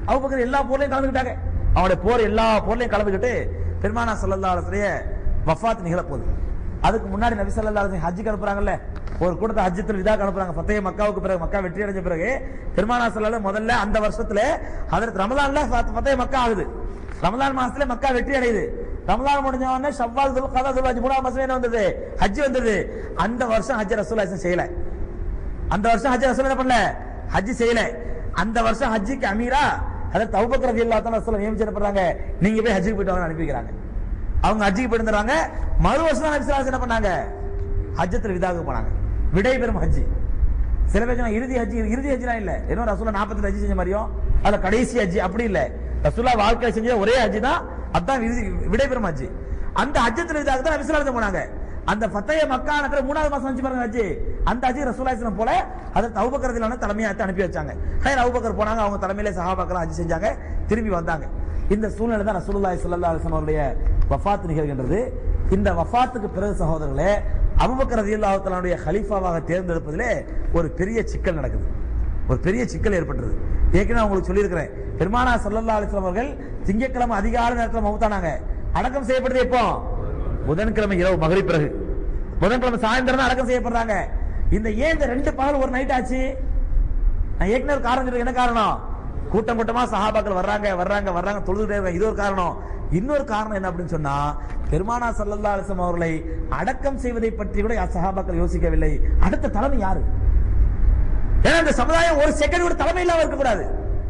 அபூபக்கர் எல்லா போர்லயும் கலந்துக்கிட்டாங்க அவனுடைய போர் எல்லா போர்லயும் கலந்துக்கிட்டு பெருமானா ஸல்லல்லாஹு அலைஹி வஸல்லம் வஃபாத் நிகழப்போகுது அதுக்கு முன்னாடி நபி ஸல்லல்லாஹு அலைஹி வஸல்லம் ஹஜ்ஜுக்கு அனுப்புறாங்கல்ல ஒரு கூட்டத்தை ஹஜ்ஜத்தில் விதா அனுப்புறாங்க ஃபத்தேஹ் மக்காவுக்கு பிறகு மக்கா வெற்றி அடைஞ்ச பிறகு பெருமானா ஸல்லல்லாஹு முதல்ல அந்த வருஷத்துல ஹஜரத் ரமலான்ல ஃபத்தேஹ் மக்கா ஆகுது ரமலான் மாசத்துல மக்கா வெற்றி அடையுது ரமலான் முடிஞ்ச உடனே ஷவ்வால் துல் கதா துல் ஹஜ் மூணாம் மாசம் என்ன வந்தது ஹஜ் வந்தது அந்த வருஷம் ஹஜ் ரசூலுல்லாஹி செய்யல அந்த வருஷம் ஹஜ் ரசூல் என்ன பண்ணல ஹஜ் செய்யல அந்த வருஷம் ஹஜ்ஜுக்கு அமீரா அதாவது தௌபக்கர் ரலியல்லாஹு தஆலா ரசூல் நியமிச்சிருப்பாங்க நீங்க போய் ஹஜ்ஜுக்கு போயிட்டு வாங்க அனுப்பி வைக்கிறாங்க அவங்க ஹஜ்ஜுக்கு போயிட்டு வந்துறாங்க மறு வருஷம் தான் நபி ஸல்லல்லாஹு அலைஹி வஸல்லம் என்ன பண்ணாங்க ஹஜ்ஜத்துல விதாக போனாங்க விடை பெறும் ஹஜ் சில பேர் சொன்னாங்க, இறுதி ஹஜ் இறுதி ஹஜ்லாம் இல்ல ஏன்னா ரசூலா 40 ஹஜ் செஞ்ச மாதிரியும் அதுல கடைசி ஹஜ் அப்படி இல்ல ரசூலா வாழ்க்கையில செஞ்ச ஒரே ஹஜ் தான் அதான் இறுதி விடை பெறும் ஹஜ் அந்த ஹஜ்ஜத்துல விதாக தான் நபி ஸல்லல்லாஹு அலைஹி வஸல்லம் போனாங்க அந்த ஃபத்தைய மக்கான பிறகு மூணாவது மாசம் வந்து பாருங்க ஹஜ் அந்த ஹஜ் ரசூலுல்லாஹி ஸல்லல்லாஹு அலைஹி வஸல்லம் போல அதை தௌபக்கரதிலான தலைமையாத்து அனுப்பி வச்சாங்க ஹைர் அபூபக்கர் போனாங்க அவங்க தலைமையில சஹாபாக்கள் ஹஜ் செஞ்சாங்க திரும்பி வந்தாங்க இந்த சூழ்நிலை தான் ரசூலுல்லாஹி ஸல்லல்லாஹு அலைஹி வஸல்லம் அவருடைய வஃபாத் நிகழ்கின்றது இந்த வஃபாத்துக்கு பிறகு சகோதரர்களே அபூபக்கர் ரலியல்லாஹு தஆலாவுடைய கலீஃபாவாக தேர்ந்தெடுப்பதிலே ஒரு பெரிய சிக்கல் நடக்குது ஒரு பெரிய சிக்கல் ஏற்பட்டது ஏற்கனவே உங்களுக்கு சொல்லியிருக்கிறேன் பெருமானா ஸல்லல்லாஹு அலைஹி வஸல்லம் அவர்கள் திங்கட்கிழமை அதிகாலை நேரத்தில் மௌத்தானாங்க அடக்கம் செய்யப்படுது எப்போ புதன்கிழமை இரவு மகரி பிறகு புதன்கிழமை சாயந்தரம் தான் அடக்கம் செய்யப்படுறாங்க இந்த ஏன் இந்த ரெண்டு பகல் ஒரு நைட் ஆச்சு நான் ஏற்கனவே ஒரு காரணம் சொல்றேன். என்ன காரணம் கூட்டம் கூட்டமா சஹாபாக்கள் வர்றாங்க வர்றாங்க வர்றாங்க தொழுதுட்டே இருக்காங்க இது ஒரு காரணம் இன்னொரு காரணம் என்ன அப்படின்னு சொன்னா பெருமானா சல்லல்லா அலிஸ்லாம் அவர்களை அடக்கம் செய்வதை பற்றி கூட சஹாபாக்கள் யோசிக்கவில்லை அடுத்த தலைமை யாரு ஏன்னா இந்த சமுதாயம் ஒரு செகண்ட் கூட தலைமை இல்லாம இருக்கக்கூடாது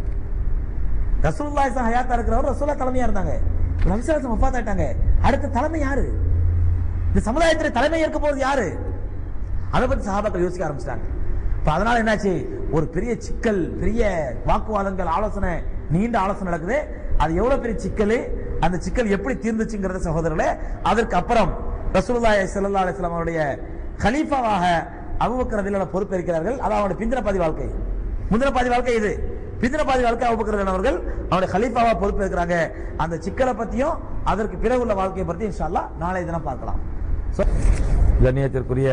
ரசூலுல்லாஹி ஸல்லல்லாஹு ஹயாத்தா இருக்கிறவர் ரசூலா தலைமையா இருந்தாங்க நபிசல்லாஹு வஃபாத் ஆயிட்டாங்க அடுத்த தலைமை யாரு இந்த சமுதாயத்தில் தலைமை ஏற்க போறது யாரு அதை பத்தி சஹாபாக்கள் யோசிக்க ஆரம்பிச்சிட்டாங்க இப்ப அதனால என்னாச்சு ஒரு பெரிய சிக்கல் பெரிய வாக்குவாதங்கள் ஆலோசனை நீண்ட ஆலோசனை நடக்குது அது எவ்வளவு பெரிய சிக்கல் அந்த சிக்கல் எப்படி தீர்ந்துச்சுங்கிறத சகோதரர்களே அதற்கு அப்புறம் ரசூலுல்லாஹி ஸல்லல்லாஹு அலைஹி வஸல்லம் அவருடைய கலீஃபாவாக அபூபக்கர் ரலியல்லாஹு பொறுப்பேற்கிறார்கள் அது அவருடைய பிந்திர பாதி வாழ்க்கை முந்தின பாதி வாழ்க்கை இது பிந்திர பாதி வாழ்க்கை அபூபக்கர் ரலியல்லாஹு அவர்கள் அவருடைய கலீஃபாவா பொறுப்பேற்கிறாங்க அந்த சிக்கலை பத்தியும் அதற்கு பிறகு உள்ள வாழ்க்கையை பத்தி இன்ஷா அல்லாஹ் நாளை தினம் பார்க்கலாம் So- கண்ணியத்திற்குரிய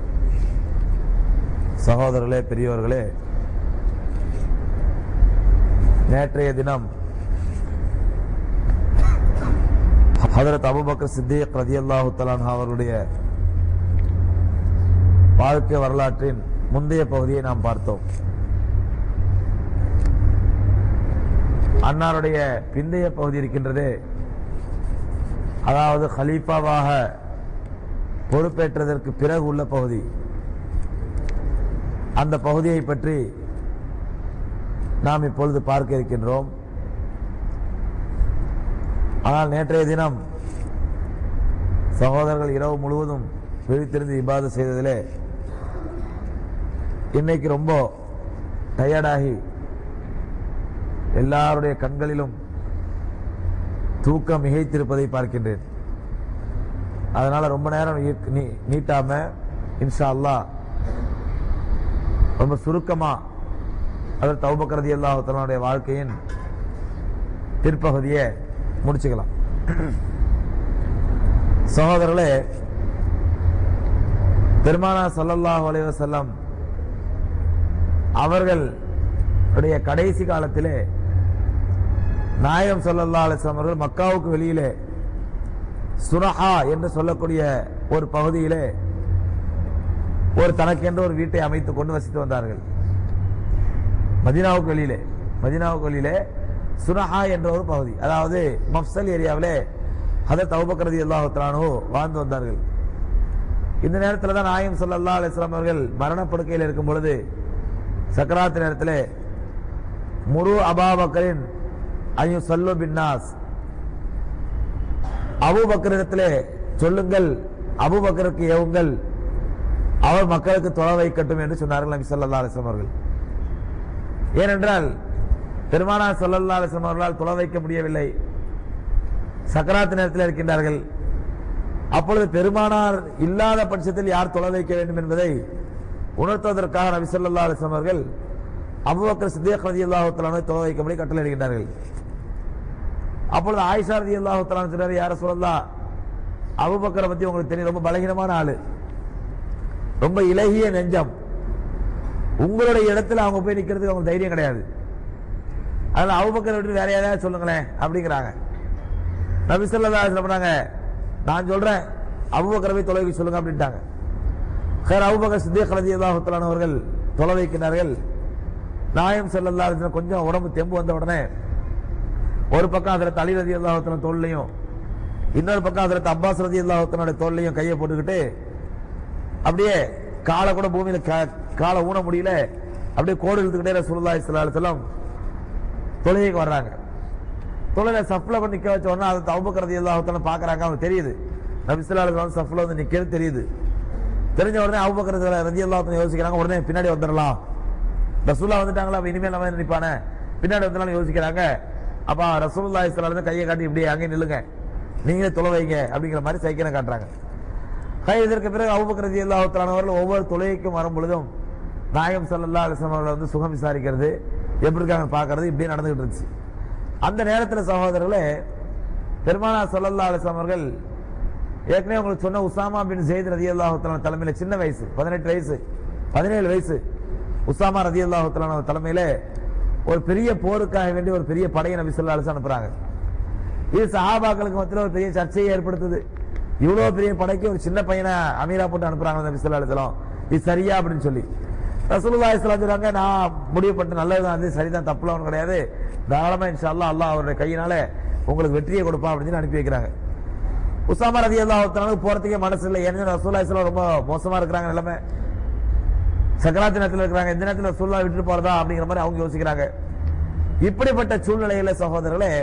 சகோதரர்களே பெரியவர்களே நேற்றைய தினம் ஹதரத் அபுபக்கர் சித்திக் ரதியல்லாஹு தலான் அவர்களுடைய வாழ்க்கை வரலாற்றின் முந்தைய பகுதியை நாம் பார்த்தோம் அன்னாருடைய பிந்தைய பகுதி இருக்கின்றது அதாவது ஹலீஃபாவாக பொறுப்பேற்றதற்கு பிறகு உள்ள பகுதி அந்த பகுதியை பற்றி நாம் இப்பொழுது பார்க்க இருக்கின்றோம் ஆனால் நேற்றைய தினம் சகோதரர்கள் இரவு முழுவதும் விழித்திருந்து இபாது செய்ததிலே இன்னைக்கு ரொம்ப டயர்டாகி எல்லாருடைய கண்களிலும் தூக்கம் மிகைத்திருப்பதை பார்க்கின்றேன் அதனால ரொம்ப நேரம் ஈர்க்க- நீ- நீட்டாம இன்ஷா அல்லாஹ் ரொம்ப சுருக்கமா அதில் தௌபக்கரதி அல்லாஹுத்தலானுடைய வாழ்க்கையின் பிற்பகுதியை முடிச்சுக்கலாம் சகோதரர்களே பெருமானா ஸல்லல்லாஹு அலைஹி வஸல்லம் அவர்களுடைய கடைசி காலத்திலே நாயகம் ஸல்லல்லாஹு அலைஹி வஸல்லம் அவர்கள் மக்காவுக்கு வெளியிலே சுரஹா என்று சொல்லக்கூடிய ஒரு பகுதியிலே ஒரு தனக்கென்று ஒரு வீட்டை அமைத்துக் கொண்டு வசித்து வந்தார்கள் மதீனாவுக்கு வெளியிலே மதீனாவுக்கு வெளியிலே சுரஹா என்ற ஒரு பகுதி அதாவது மப்சல் ஏரியாவிலே ஹதரத் அபூபக்கர் ரலியல்லாஹு தஆலா வாழ்ந்து வந்தார்கள் இந்த நேரத்தில் தான் நாயம் ஸல்லல்லாஹு அலைஹி வஸல்லம் அவர்கள் மரணப்படுக்கையில் இருக்கும் பொழுது சக்கராத் நேரத்தில் முரு அபாபக்கரின் ஐயோ சொல்லு பின்னாஸ் அபூபக்கரிடத்திலே சொல்லுங்கள் அபூபக்கருக்கு ஏவுங்கள் அவர் மக்களுக்கு தொலை வைக்கட்டும் என்று சொன்னார்கள் நபி ஸல்லல்லாஹு அலைஹி வஸல்லம் அவர்கள் ஏனென்றால் பெருமானார் ஸல்லல்லாஹு அலைஹி வஸல்லம் அவர்களால் தொலை வைக்க முடியவில்லை சக்கராத் நேரத்தில் இருக்கின்றார்கள் அப்பொழுது பெருமானார் இல்லாத பட்சத்தில் யார் தொலை வைக்க வேண்டும் என்பதை உணர்த்துவதற்காக நபி ஸல்லல்லாஹு அலைஹி வஸல்லம் அவர்கள் அபூபக்கர் சித்திக் ரலியல்லாஹு தஆலா தொலை வைக்கும்படி கட்டளையிடுகின்றார்கள் அப்பொழுது ஆயிஷா ரலியல்லாஹு தஆலா சொன்னார் யார சொல்லலாம் அபூபக்கரை பத்தி உங்களுக்கு தெரியும் ரொம்ப பலகீனமான ஆளு ரொம்ப இலகிய நெஞ்சம் உங்களுடைய இடத்துல அவங்க போய் நிக்கிறதுக்கு அவங்க தைரியம் கிடையாது அதுல அவுபக்கர் விட்டு வேற யாரையாவது சொல்லுங்களேன் அப்படிங்கிறாங்க நபி ஸல்லல்லாஹு அலைஹி வஸல்லம் சொன்னாங்க நான் சொல்றேன் அபூபக்கரை போய் தொலை வைக்க சொல்லுங்க அப்படின்ட்டாங்க ஹேர் அபூபக்கர் சித்திக் ரலியல்லாஹு தஆலா அவர்கள் தொலை வைக்கிறார்கள் நாயம் ஸல்லல்லாஹு அலைஹி வஸல்லம் கொஞ்சம் உடம்பு தெம்பு வந்த உடனே ஒரு பக்கம் அதில் தலி ரதி அல்லாஹத்தன தோல்லையும் இன்னொரு பக்கம் அதில் அப்பாஸ் ரதி அல்லாஹத்தனோட தோல்லையும் கையை போட்டுக்கிட்டு அப்படியே காலை கூட பூமியில கா- காலை ஊன முடியல அப்படியே கோடு இழுத்துக்கிட்டே ரசூலுல்லாஹி ஸல்லல்லாஹு அலைஹி வஸல்லம் தொழுகைக்கு வர்றாங்க தொழில சஃப்ல பண்ணி நிக்க வச்ச உடனே அதை தவுபக்கரதி அல்லாஹத்தன பாக்குறாங்க அவங்க தெரியுது நபி ஸல்லல்லாஹு அலைஹி வஸல்லம் சஃப்ல வந்து நிக்கிறது தெரியுது தெரிஞ்ச உடனே அவுபக்கரதி ரதி அல்லாஹத்தன யோசிக்கிறாங்க உடனே பின்னாடி வந்துடலாம் ரசூல்லா வந்துட்டாங்களா அப்ப இனிமேல் நம்ம நினைப்பானே பின்னாடி வந்தாலும் யோசிக்கிறாங்க அப்ப ரசூலுல்லாஹி ஸல்லல்லாஹு அலைஹி வஸல்லம் கையை காட்டி இப்படியே அங்கே நில்லுங்க நீங்களே தொலை வைங்க அப்படிங்கிற மாதிரி சைக்கிளை காட்டுறாங்க கை இதற்கு பிறகு அபூபக்கர் ரலியல்லாஹு தஆலா அவர்கள் ஒவ்வொரு தொழுகைக்கும் வரும் பொழுதும் நாயகம் ஸல்லல்லாஹு அலைஹி வஸல்லம் அவர்களை வந்து சுகம் விசாரிக்கிறது எப்படி இருக்காங்க பார்க்கறது இப்படியே நடந்துகிட்டு இருந்துச்சு அந்த நேரத்தில் சகோதரர்களே பெருமானா ஸல்லல்லாஹு அலைஹி வஸல்லம் அவர்கள் ஏற்கனவே உங்களுக்கு சொன்ன உசாமா பின் ஜெயித் ரலியல்லாஹு தஆலா தலைமையில சின்ன வயசு பதினெட்டு வயசு பதினேழு வயசு உசாமா ரலியல்லாஹு தஆலா தலைமையில ஒரு பெரிய போருக்காக வேண்டி ஒரு பெரிய படையை நபி ஸல்லல்லாஹு அலைஹி வஸல்லம் அனுப்புறாங்க இது சஹாபாக்களுக்கு மத்தியில் ஒரு பெரிய சர்ச்சையை ஏற்படுத்துது இவ்வளவு பெரிய படைக்கு ஒரு சின்ன பையனை அமீரா போட்டு அனுப்புறாங்க நபி ஸல்லல்லாஹு அலைஹி வஸல்லம் இது சரியா அப்படின்னு சொல்லி ரசூலுல்லாஹி ஸல்லல்லாஹு அலைஹி சொல்றாங்க நான் முடிவு பண்ணிட்டு நல்லதுதான் அது சரிதான் தப்புலாம் ஒன்றும் கிடையாது தாராளமா இன்ஷா அல்லாஹ் அல்லாஹ் அவருடைய கையினால உங்களுக்கு வெற்றியை கொடுப்பான் அப்படின்னு சொல்லி அனுப்பி வைக்கிறாங்க உசாமா ரதி அல்லாஹ் போறதுக்கே மனசு இல்லை ஏன்னா ரசூலுல்லாஹி ஸல்லல்லாஹு ரொம்ப மோசமா இருக்கிறாங்க நிலைமை சக்கராத்தி நேரத்தில் இருக்கிறாங்க இந்த நேரத்தில் ரசூலுல்லாஹ் விட்டுட்டு போறதா அப்படிங்கிற மாதிரி அவங்க யோசிக்கிறாங்க இப்படிப்பட்ட சூழ்நிலையில சகோதரர்களே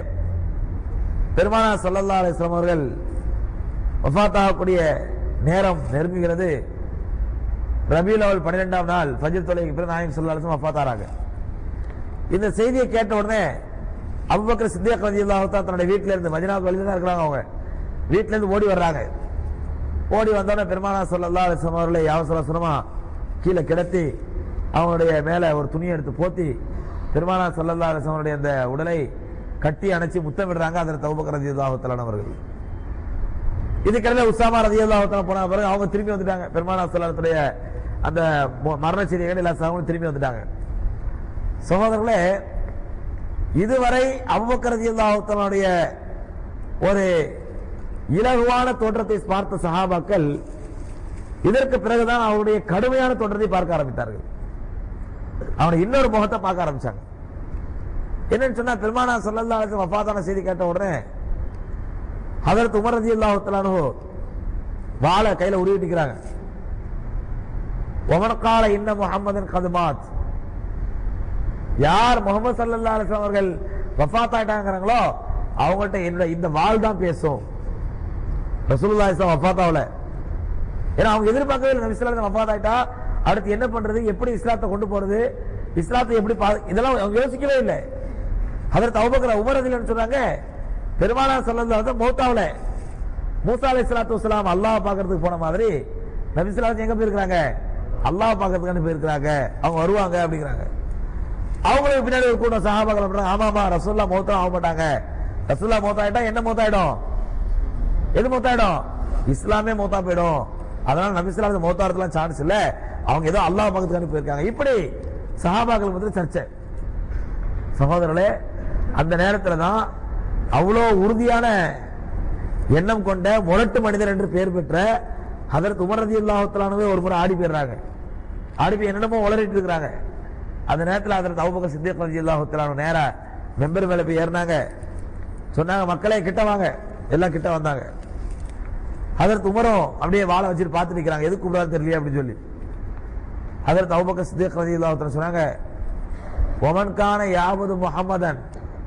பெருமானா ஸல்லல்லாஹு அலைஹி வஸல்லம் அவர்கள் வஃபாத்தாகக்கூடிய நேரம் நெருங்குகிறது ரபியுல் அவல் பன்னிரெண்டாம் நாள் ஃபஜ்ர் தொலைக்கு பிறகு நாயகம் ஸல்லல்லாஹு அலைஹி வஸல்லம் வஃபாத்தாராங்க இந்த செய்தியை கேட்ட உடனே அபூபக்கர் சித்திக் ரலியல்லாஹு தஆலா தன்னுடைய வீட்ல இருந்து மதீனாவுக்கு வெளியில தான் இருக்கிறாங்க அவங்க வீட்ல இருந்து ஓடி வர்றாங்க ஓடி வந்தோடனே பெருமானா ஸல்லல்லாஹு அலைஹி வஸல்லம் அவர்களை அவசர அவசரமா கீழே கிடத்தி அவங்களுடைய மேல ஒரு துணியை எடுத்து போத்தி பெருமானா ஸல்லல்லாஹு அலைஹி வஸல்லம் அவருடைய அந்த உடலை கட்டி அணைச்சு முத்தமிடுறாங்க அதில் தௌபக்கர் ரலியல்லாஹு தஆலா அவர்கள் இதுக்கிடையில உசாமா ரலியல்லாஹு தஆலா போன பிறகு அவங்க திரும்பி வந்துட்டாங்க பெருமானா ஸல்லல்லாஹு அந்த மு- மரண செய்திகள் எல்லா சகோதரங்களும் திரும்பி வந்துட்டாங்க சகோதரர்களே இதுவரை அபூபக்கர் ரலியல்லாஹு தஆலாவுடைய ஒரு இலகுவான தோற்றத்தை பார்த்த சஹாபாக்கள் இதற்கு பிறகுதான் அவருடைய கடுமையான தோற்றத்தை பார்க்க ஆரம்பித்தார்கள் அவனுடைய இன்னொரு முகத்தை பார்க்க ஆரம்பிச்சாங்க என்னன்னு சொன்னா பெருமானா ஸல்லல்லாஹு அலைஹி வஸல்லம் வஃபாத்தான செய்தி கேட்ட உடனே ஹதரத் உமர் ரலியல்லாஹு தஆலா வாளை கையில உருவிட்டு இருக்கிறாங்க ஒமன் கால இன்ன முஹம்மதன் கதுமாத் யார் முகமது சல்லல்லாஹு அலைஹி வஸல்லம் அவர்கள் வஃபாத் ஆயிட்டாங்கறாங்களோ அவங்கள்ட்ட என்னோட இந்த வாள் தான் பேசும் ரசூலுல்லாஹி ஸல்லல்லாஹு வஃபாத் ஆகல ஏன்னா அவங்க எதிர்பார்க்கவே இல்லை நபி ஸல்லல்லாஹு அலைஹி வஸல்லம் வஃபாத் ஆயிட்டா அடுத்து என்ன பண்றது எப்படி இஸ்லாத்தை கொண்டு போறது இஸ்லாத்தை எப்படி பா- இதெல்லாம் அவங்க யோசிக்கவே இல்லை ஹதரத் அபூபக்கர் உமர் ரலியல்லாஹு சொன்னாங்க பெருமானார் ஸல்லல்லாஹு அலைஹி வஸல்லம் மௌத்தாவல மூசா அலைஹிஸ்ஸலாத்து வஸலாம் அல்லாஹ் பார்க்கிறதுக்கு போன மாதிரி நபி ஸல்லல்லாஹு அலைஹி வஸல்லம் எங்க போயிருக்காங்க அல்லாஹ் பார்க்கிறதுக்கு போயிருக்காங்க அவங்க வருவாங்க அப்படிங்கிறாங்க அவங்களுக்கு பின்னாடி ஒரு கூட்டம் சஹாபாக்கள் பண்றாங்க ஆமாமா ரசூல்லா மௌத்தா ஆக மாட்டாங்க ரசூல்லா மௌத்தாயிட்டா என்ன மௌத்தாயிடும் எது மௌத்தாயிடும் இஸ்லாமே மௌத்தா போயிடும் அதனால நபி ஸல்லல்லாஹு அலைஹி மௌத்தாரத்துலாம் சான்ஸ் இல்ல அவங்க ஏதோ அல்லாஹ் பக்கத்துக்கு போயிருக்காங்க இப்படி சஹாபாக்கள் வந்து சர்ச்சை சகோதரர்களே அந்த நேரத்துல தான் அவ்வளோ உறுதியான எண்ணம் கொண்ட முரட்டு மனிதர் என்று பெயர் பெற்ற ஹதரத் உமர் ரதி அல்லாஹத்தலானவே ஒரு முறை ஆடி போயிடுறாங்க ஆடி போய் என்னென்னமோ உளறிட்டு இருக்கிறாங்க அந்த நேரத்தில் ஹதரத் அபூபக்கர் சித்திக் ரதி அல்லாஹத்தலான நேரா மெம்பர் மேல போய் ஏறினாங்க சொன்னாங்க மக்களே கிட்ட வாங்க எல்லாம் கிட்ட வந்தாங்க ஹதரத் உமரும் அப்படியே வாழை வச்சுட்டு பார்த்து நிக்கிறாங்க எதுக்கு கூப்பிடாது தெரியல அப்படின்னு சொல்லி ஹதரத் அபூபக்கர் சித்திக் ரதி அல்லாஹத்தலான் சொன்னாங்க ஒமன் கான யாபுது முஹம்மதன்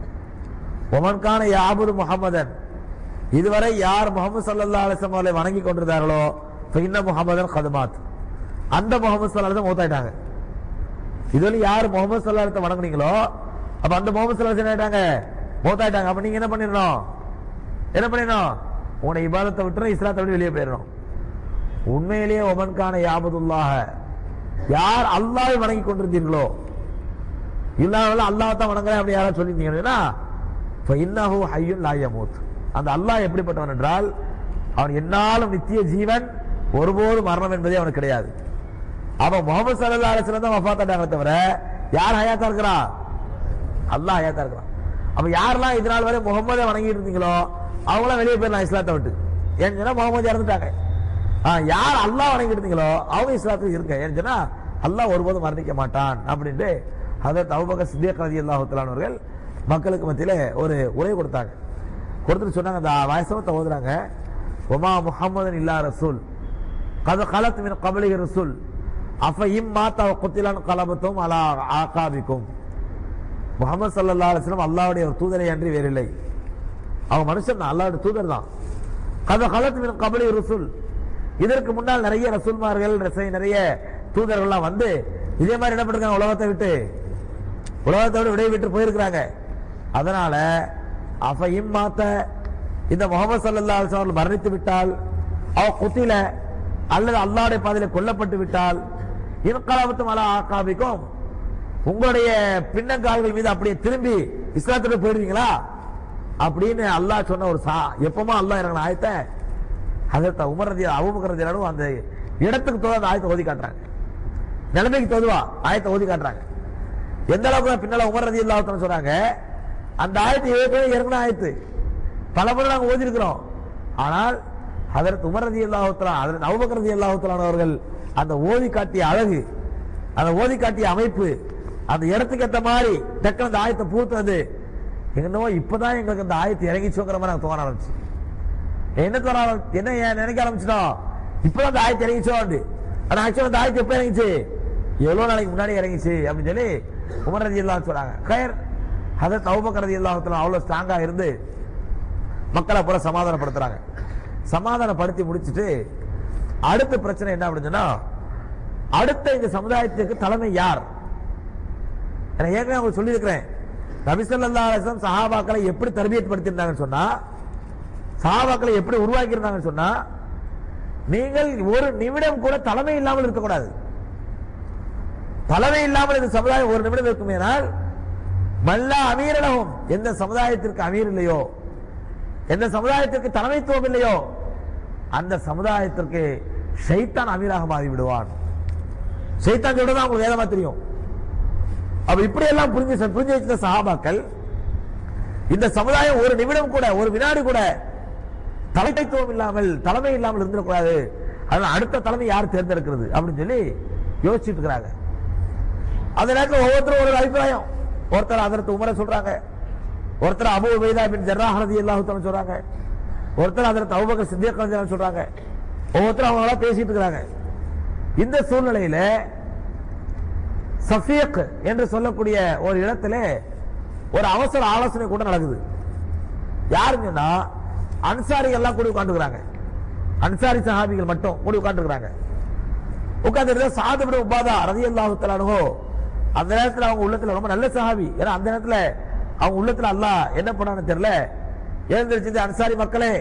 ஒமன் கான யாபுது முஹம்மதன் இதுவரை யார் முகமது சல்லல்லாஹு அலைஹி வஸல்லம் அவர்களை வணங்கி கொண்டிருந்தார்களோ இன்ன முஹம்மதன் கதுமாத் அந்த முகமது சல்லல்லாஹு அலைஹி மூத்தாயிட்டாங்க இதுவரை யார் முகமது சல்லல்லாஹு அலைஹி வஸல்லம் வணங்குனீங்களோ அப்ப அந்த முகமது சல்லல்லாஹு அலைஹி வஸல்லம் என்ன ஆயிட்டாங்க மூத்தாயிட்டாங்க அப்ப நீங்க என்ன பண்ணிடணும் என்ன பண்ணிடணும் உங்களுடைய இபாதத்தை விட்டு இஸ்லாத்தை விட்டு வெளியே போயிடணும் உண்மையிலேயே ஒமன்கான யாபதுல்லாஹ யார் அல்லாஹ்வை வணங்கி கொண்டிருந்தீர்களோ இல்லாதவங்க அல்லாஹ் தான் வணங்குறேன் அப்படி யாராவது சொல்லியிருந்தீங்கன்னா இன்னஹு ஹய்யுன் லா யமூத் அந்த அல்லாஹ் எப்படிப்பட்டவன் என்றால் அவன் என்னாலும் நித்திய ஜீவன் ஒருபோதும் மரணம் என்பதே அவனுக்கு கிடையாது அவன் முகமது சல்லா அலிஸ்லாம் தான் வஃபாத்தாட்டாங்க தவிர யார் ஹயாத்தா இருக்கிறா அல்லாஹ் ஆயத்தா இருக்கிறான் அப்ப யாரெல்லாம் இது நாள் வரை முகமதை வணங்கிட்டு இருந்தீங்களோ அவங்களாம் வெளியே போயிடலாம் இஸ்லாத்தை விட்டு ஏன்னு சொன்னா முகமது இறந்துட்டாங்க ஆ, யார் அல்லாஹ் வணங்கிட்டு இருந்தீங்களோ அவங்க இஸ்லாத்துக்கு இருக்க ஏன்னு சொன்னா அல்லாஹ் ஒருபோதும் மரணிக்க மாட்டான் அப்படின்ட்டு அதை தவுபக சித்தியக் ரதி அல்லாஹுத்தலானவர்கள் மக்களுக்கு மத்தியில ஒரு உரை கொடுத்தாங்க கொடுத்துட்டு சொன்னாங்க அந்த வயசவத்தை ஓதுறாங்க ஒமா முஹம்மதன் இல்லா ரசூல் கத கலத் மின் கபலிக ரசூல் அஃப இம் மாத்தா குத்திலான் கலபத்தும் அலா ஆகாபிக்கும் முகமது சல்லா அலிஸ்லாம் அல்லாவுடைய ஒரு தூதரை அன்றி வேறில்லை அவன் மனுஷன் தான் அல்லாவுடைய தூதர் தான் கத கலத் மின் கபலி ரசூல் இதற்கு முன்னால் நிறைய ரசூல்மார்கள் ரசை- நிறைய தூதர்கள்லாம் வந்து இதே மாதிரி என்ன பண்ணிருக்காங்க உலகத்தை விட்டு உலகத்தை விட்டு விடை விட்டு போயிருக்கிறாங்க அதனால அஃப இம் மாத்த இந்த முகமது சல்லா அலிஸ்லாம் அவர்கள் மரணித்து விட்டால் அவ குத்தில அல்லது அல்லாவுடைய பாதையில கொல்லப்பட்டு விட்டால் இன்கலாபத்தும் அலா ஆக்காபிக்கும் உங்களுடைய பின்னங்கால்கள் மீது அப்படியே திரும்பி இஸ்லாத்துக்கு போயிடுவீங்களா அப்படின்னு அல்லாஹ் சொன்ன ஒரு சா எப்பமா அல்லாஹ் இறங்கின ஆயத்தை அதற்கு உமர் ரதி அபூபக்கர் ரதியல்லாஹு அந்த இடத்துக்கு தோது அந்த ஆயத்தை ஓதி காட்டுறாங்க நிலைமைக்கு தோதுவா ஆயத்தை ஓதி காட்டுறாங்க எந்த அளவுக்கு பின்னால உமர் ரதி இல்லாத சொல்றாங்க அந்த ஆயத்தை ஏற்கனவே இறங்கின ஆயத்து பல முறை நாங்க ஓதி இருக்கிறோம் ஆனால் அதற்கு உமர் ரதி அல்லாஹுத்தலா அதற்கு அபூபக்கர் ரதி அல்லாஹுத்தலான் அவர்கள் அந்த ஓதி காட்டிய அழகு அந்த ஓதி காட்டிய அமைப்பு அந்த இடத்துக்கு ஏத்த மாதிரி டக்குனு அந்த ஆயத்தை பூத்துனது என்னவோ இப்பதான் எங்களுக்கு அந்த ஆயத்தை இறங்கிச்சோங்கிற மாதிரி எனக்கு தோண ஆரம்பிச்சு என்ன தோண ஆரம்பி- என்ன ஏன் நினைக்க ஆரம்பிச்சிட்டோம் இப்பதான் அந்த ஆயத்தை இறங்கிச்சோ ஆனா ஆக்சுவலா அந்த ஆயத்தை எப்ப இறங்கிச்சு எவ்வளவு நாளைக்கு முன்னாடி இறங்கிச்சு அப்படின்னு சொல்லி உமர் ரதி எல்லாம் சொல்றாங்க கயர் அதை தௌபக்கர் ரதி அல்லாஹத்துல அவ்வளவு ஸ்ட்ராங்கா இருந்து மக்களை பூரா சமாதானப்படுத்துறாங்க சமாதானப்படுத்தி முடிச்சிட்டு அடுத்த பிரச்சனை என்ன அப்படின்னு சொன்னா அடுத்த இந்த சமுதாயத்திற்கு தலைமை யார் நான் ஏற்கனவே உங்களுக்கு சொல்லியிருக்கிறேன் நபிசல்லா அலிஸ்லாம் சஹாபாக்களை எப்படி தர்பியத் படுத்திருந்தாங்கன்னு சொன்னா சஹாபாக்களை எப்படி உருவாக்கி இருந்தாங்கன்னு சொன்னா நீங்கள் ஒரு நிமிடம் கூட தலைமை இல்லாமல் இருக்கக்கூடாது தலைமை இல்லாமல் இந்த சமுதாயம் ஒரு நிமிடம் இருக்குமேனால் மல்லா அமீரலகும் எந்த சமுதாயத்திற்கு அமீர் இல்லையோ எந்த சமுதாயத்திற்கு தலைமைத்துவம் இல்லையோ அந்த சமுதாயத்திற்கு ஷைத்தான் அமீராக மாறி விடுவான் ஷைத்தான் சொல்றதா உங்களுக்கு வேதமா தெரியும் அப்ப இப்படி எல்லாம் புரிஞ்சு புரிஞ்சு வச்சிருந்த சஹாபாக்கள் இந்த சமுதாயம் ஒரு நிமிடம் கூட ஒரு வினாடி கூட தலைமைத்துவம் இல்லாமல் தலைமை இல்லாமல் இருந்துடக்கூடாது அதனால அடுத்த தலைமை யார் தேர்ந்தெடுக்கிறது அப்படின்னு சொல்லி யோசிச்சுட்டு இருக்கிறாங்க அந்த நேரத்தில் ஒவ்வொருத்தரும் ஒரு அபிப்பிராயம் ஒருத்தர் அதற்கு உமரை சொல்றாங்க ஒருத்தர் அபு உபைதா பின் ஜர்ராஹ் ரலியல்லாஹு தஆலா சொல்றாங்க ஒருத்தர் அதற்கு அபூபக்கர் சித்திக் ரலியல்லாஹு சொல்றாங்க ஒவ்வொருத்தரும் அவங்களா பேசிட்டு இருக்கிறாங்க இந்த சூழ்நிலையில சஃபீக் என்று சொல்லக்கூடிய ஒரு இடத்துல ஒரு அவசர ஆலோசனை கூட நடக்குது யாருன்னு சொன்னா அன்சாரிகள் எல்லாம் கூடி உட்காந்துக்கிறாங்க அன்சாரி சஹாபிகள் மட்டும் கூடி உட்காந்துக்கிறாங்க உட்கார்ந்து சாதபடி உபாதா ரதி அல்லாஹு அந்த நேரத்துல அவங்க உள்ளத்துல ரொம்ப நல்ல சஹாபி ஏன்னா அந்த நேரத்துல அவங்க உள்ளத்துல அல்லாஹ் என்ன பண்ணான்னு தெரியல எழுந்திருச்சது அன்சாரி மக்களே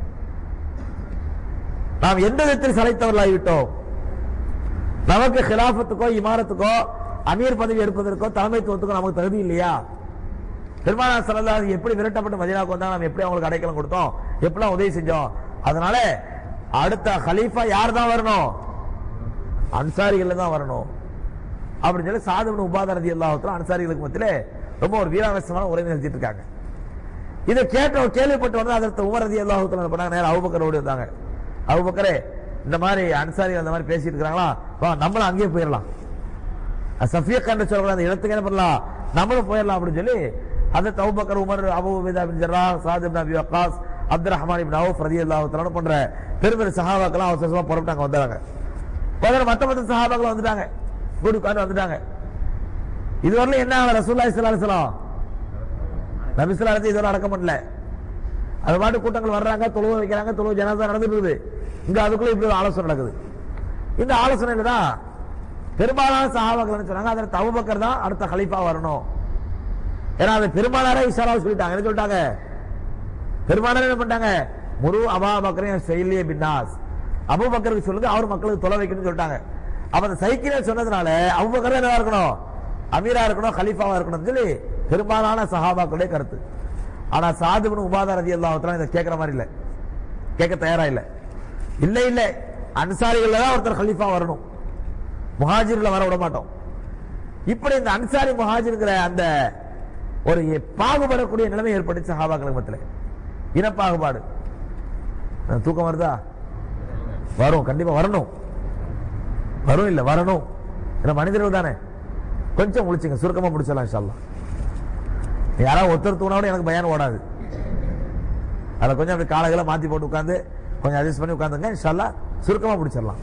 நாம் எந்த விதத்தில் சளைத்தவர்களாகிவிட்டோம் நமக்கு கிலாபத்துக்கோ இமாரத்துக்கோ அமீர் பதவி எடுப்பதற்கோ தலைமைத்துவத்துக்கோ நமக்கு தகுதி இல்லையா பெருமானா சல்லா எப்படி விரட்டப்பட்டு மதினாவுக்கு வந்தாங்க நம்ம எப்படி அவங்களுக்கு அடைக்கலம் கொடுத்தோம் எப்படிலாம் உதவி செஞ்சோம் அதனால அடுத்த ஹலீஃபா யார் தான் வரணும் அன்சாரிகள் தான் வரணும் அப்படின்னு சொல்லி சாதவன் உபாதாரதி எல்லாத்திலும் அன்சாரிகளுக்கு மத்தியில ரொம்ப ஒரு வீராவசமான உரை நிகழ்த்திட்டு இருக்காங்க இதை கேட்ட கேள்விப்பட்டு வந்து அதற்கு உமரதி எல்லாத்துல பண்ணாங்க நேரம் அவுபக்கர் ஓடி வந்தாங்க அவுபக்கரே இந்த மாதிரி அன்சாரிகள் அந்த மாதிரி பேசிட்டு இருக்காங்களா வா நம்மளும் அங்கேயே போயிடலாம் சஃபியக் என்று சொல்ற அந்த இடத்துக்கு என்ன பண்ணலாம் நம்மளும் போயிடலாம் அப்படின்னு சொல்லி அந்த தௌபக்கர் Umar Abu Ubaidah bin Jarrah Saad ibn Abi Waqqas Abdul Rahman ibn Auf ரலியல்லாஹு தஆலா போன்ற பெரும் பெரும் சஹாபாக்கெல்லாம் அவசர அவசரமா புறப்பட்டாங்க வந்தாங்க பதினொரு மத்த மத்த சஹாபாக்கள் வந்துட்டாங்க கூடி உட்கார்ந்து வந்துட்டாங்க இதுவரையிலும் என்ன ரசூலுல்லாஹி ஸல்லல்லாஹு அலைஹி வஸல்லம் நபி ஸல்லல்லாஹு அலைஹி இதுவரை அடக்கம் பண்ணல அது பாட்டு கூட்டங்கள் வர்றாங்க தொழுவ வைக்கிறாங்க தொழுவ ஜனாதா நடந்துட்டு இருக்குது இங்க அதுக்குள்ள இப்படி ஒரு ஆலோசனை நடக்குது இந்த ஆலோசனையில தான் பெரும்பாலான சஹாபாக்கள் என்ன சொன்னாங்க அதில் தவுபக்கர் தான் அடுத்த கலீஃபா வரணும் ஏன்னா அது பெரும்பாலான இஷாராவை சொல்லிட்டாங்க என்ன சொல்லிட்டாங்க பெரும்பாலான என்ன பண்ணிட்டாங்க முரு அபா பக்கரையும் செயலியே பின்னாஸ் அபுபக்கருக்கு சொல்லுங்க அவர் மக்களுக்கு தொலை வைக்கணும்னு சொல்லிட்டாங்க அப்ப அந்த சைக்கிளே சொன்னதுனால அபுபக்கர் என்னவா இருக்கணும் அமீரா இருக்கணும் கலீஃபாவா இருக்கணும் சொல்லி பெரும்பாலான சஹாபாக்களுடைய கருத்து ஆனா சாதுபன் உபாதார ரதி அல்லாஹ் இதை கேட்கிற மாதிரி இல்ல கேட்க தயாரா இல்ல இல்ல இல்ல அன்சாரிகள் தான் ஒருத்தர் கலீஃபா வரணும் முஹாஜிர்ல வர விட மாட்டோம் இப்படி இந்த அன்சாரி முஹாஜிர்ங்கிற அந்த ஒரு பாகுபடக்கூடிய நிலைமை ஏற்பட்டுச்சு சஹாபாக்கள் மத்தியில் இனப்பாகுபாடு அஹ் தூக்கம் வருதா வரும் கண்டிப்பா வரணும் வரும் இல்ல வரணும் ஏன்னா மனிதர்கள் தானே கொஞ்சம் முடிச்சுங்க சுருக்கமா முடிச்சிடலாம் இன்ஷா அல்லாஹ் யாராவது ஒருத்தர் தூணாவோட எனக்கு பயானம் ஓடாது அதில் கொஞ்சம் அப்படி காலங்களை மாத்தி போட்டு உட்காந்து கொஞ்சம் அட்ஜஸ்ட் பண்ணி உட்காந்துங்க இன்ஷால்லா சுருக்கமா முடிச்சிடலாம்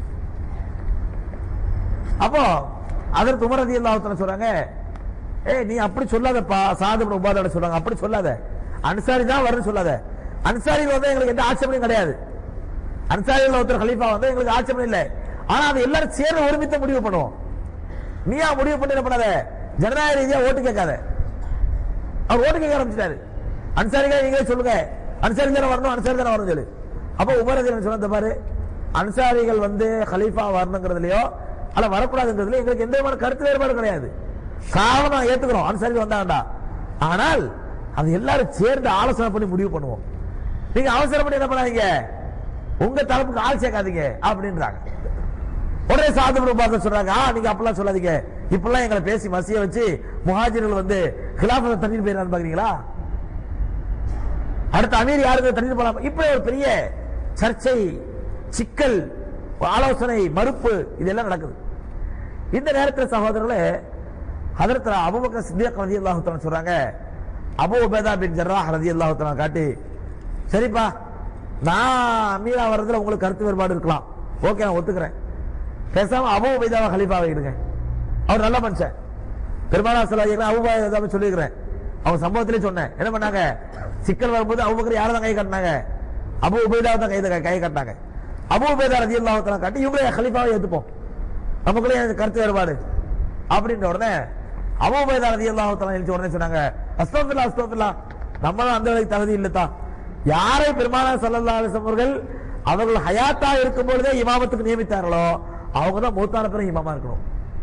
அப்போ அதற்கு உமரதி அல்லாஹத்துல சொல்றாங்க ஏய் நீ அப்படி சொல்லாதப்பா சாது உபாதோட சொல்றாங்க அப்படி சொல்லாத அன்சாரி தான் வரும்னு சொல்லாத அன்சாரிகள் வந்து எங்களுக்கு எந்த ஆட்சேபனையும் கிடையாது அன்சாரிகள் ஒருத்தர் கலீஃபா வந்து எங்களுக்கு ஆட்சேபனை இல்லை ஆனா அது எல்லாரும் சேர்ந்து ஒருமித்த முடிவு பண்ணுவோம் நீயா முடிவு பண்ணி என்ன பண்ணாத ஜனநாயக ரீதியா ஓட்டு கேட்காத அவர் ஓட்டு கேட்க ஆரம்பிச்சிட்டாரு அன்சாரிகள் நீங்களே சொல்லுங்க அன்சாரி தானே வரணும் அன்சாரி தானே வரணும் சொல்லு அப்போ உமரதிகள் சொன்ன பாரு அன்சாரிகள் வந்து கலீஃபா வரணுங்கிறதுலயோ அல்ல வரக்கூடாதுங்கிறதுல எங்களுக்கு எந்த விதமான கருத்து வேறுபாடு கிடையாது காரணம் ஏத்துக்கிறோம் அன்சாரிகள் வந்தாங்கடா ஆனால் அது எல்லாரும் சேர்ந்து ஆலோசனை பண்ணி முடிவு பண்ணுவோம் நீங்க அவசரப்பட்டு என்ன பண்ணாதீங்க உங்க தரப்புக்கு ஆள் சேர்க்காதீங்க அப்படின்றாங்க உடனே சாது பார்க்க சொல்றாங்க ஆ நீங்க அப்பெல்லாம் சொல்லாதீங்க இப்பெல்லாம் எங்களை பேசி மசிய வச்சு முஹாஜிர்கள் வந்து கிலாபத்தை தண்ணீர் போயிடறான்னு பாக்குறீங்களா அடுத்த அமீர் யாருக்கு தண்ணீர் போலாம் இப்படி ஒரு பெரிய சர்ச்சை சிக்கல் ஆலோசனை மறுப்பு இதெல்லாம் நடக்குது இந்த நேரத்தில் சகோதரர்களே ஹதரத் அபுபக்கர் சித்திக் ரதி அல்லாஹு சொல்றாங்க அபு உபேதா பின் ஜர்ராஹ் ரதி அல்லாஹு காட்டி சரிப்பா நான் அமீரா வர்றதுல உங்களுக்கு கருத்து வேறுபாடு இருக்கலாம் ஓகே நான் ஒத்துக்கிறேன் பேசாம அபு உபேதாவை ஹலீஃபாவை இடுங்க அவர் நல்ல மனுஷன் பெருமானா சொல்லாதீங்க அபு உபேதாவை சொல்லியிருக்கிறேன் அவங்க சம்பவத்திலே சொன்னேன் என்ன பண்ணாங்க சிக்கல் வரும்போது அபுபக்கர் யாரை தான் கை கட்டினாங்க அபு உபேதாவை தான் கை கை கட்டினாங்க அபு உபேதா ரதி அல்லாஹு காட்டி இவங்களே ஹலீஃபாவை ஏத்துப்போம் நமக்குள்ளே எனக்கு கருத்து வேறுபாடு அப்படின்ற உடனே அபு உபேதா ரதி அல்லாஹு எழுச்சி உடனே சொன்னாங்க அஸ்தோஃபில்லா அஸ்தோஃபில்லா நம்ம தான் அந்த வேலைக்கு தகுதி இல்லத்தா யாரை பெருமானா சல்லல்லா அலிஸ்லாம் அவர்கள் அவர்கள் ஹயாத்தா இருக்கும் பொழுதே இமாமத்துக்கு நியமித்தார்களோ அவங்க தான் மூத்தான பிறகு இமாமா இருக்கணும்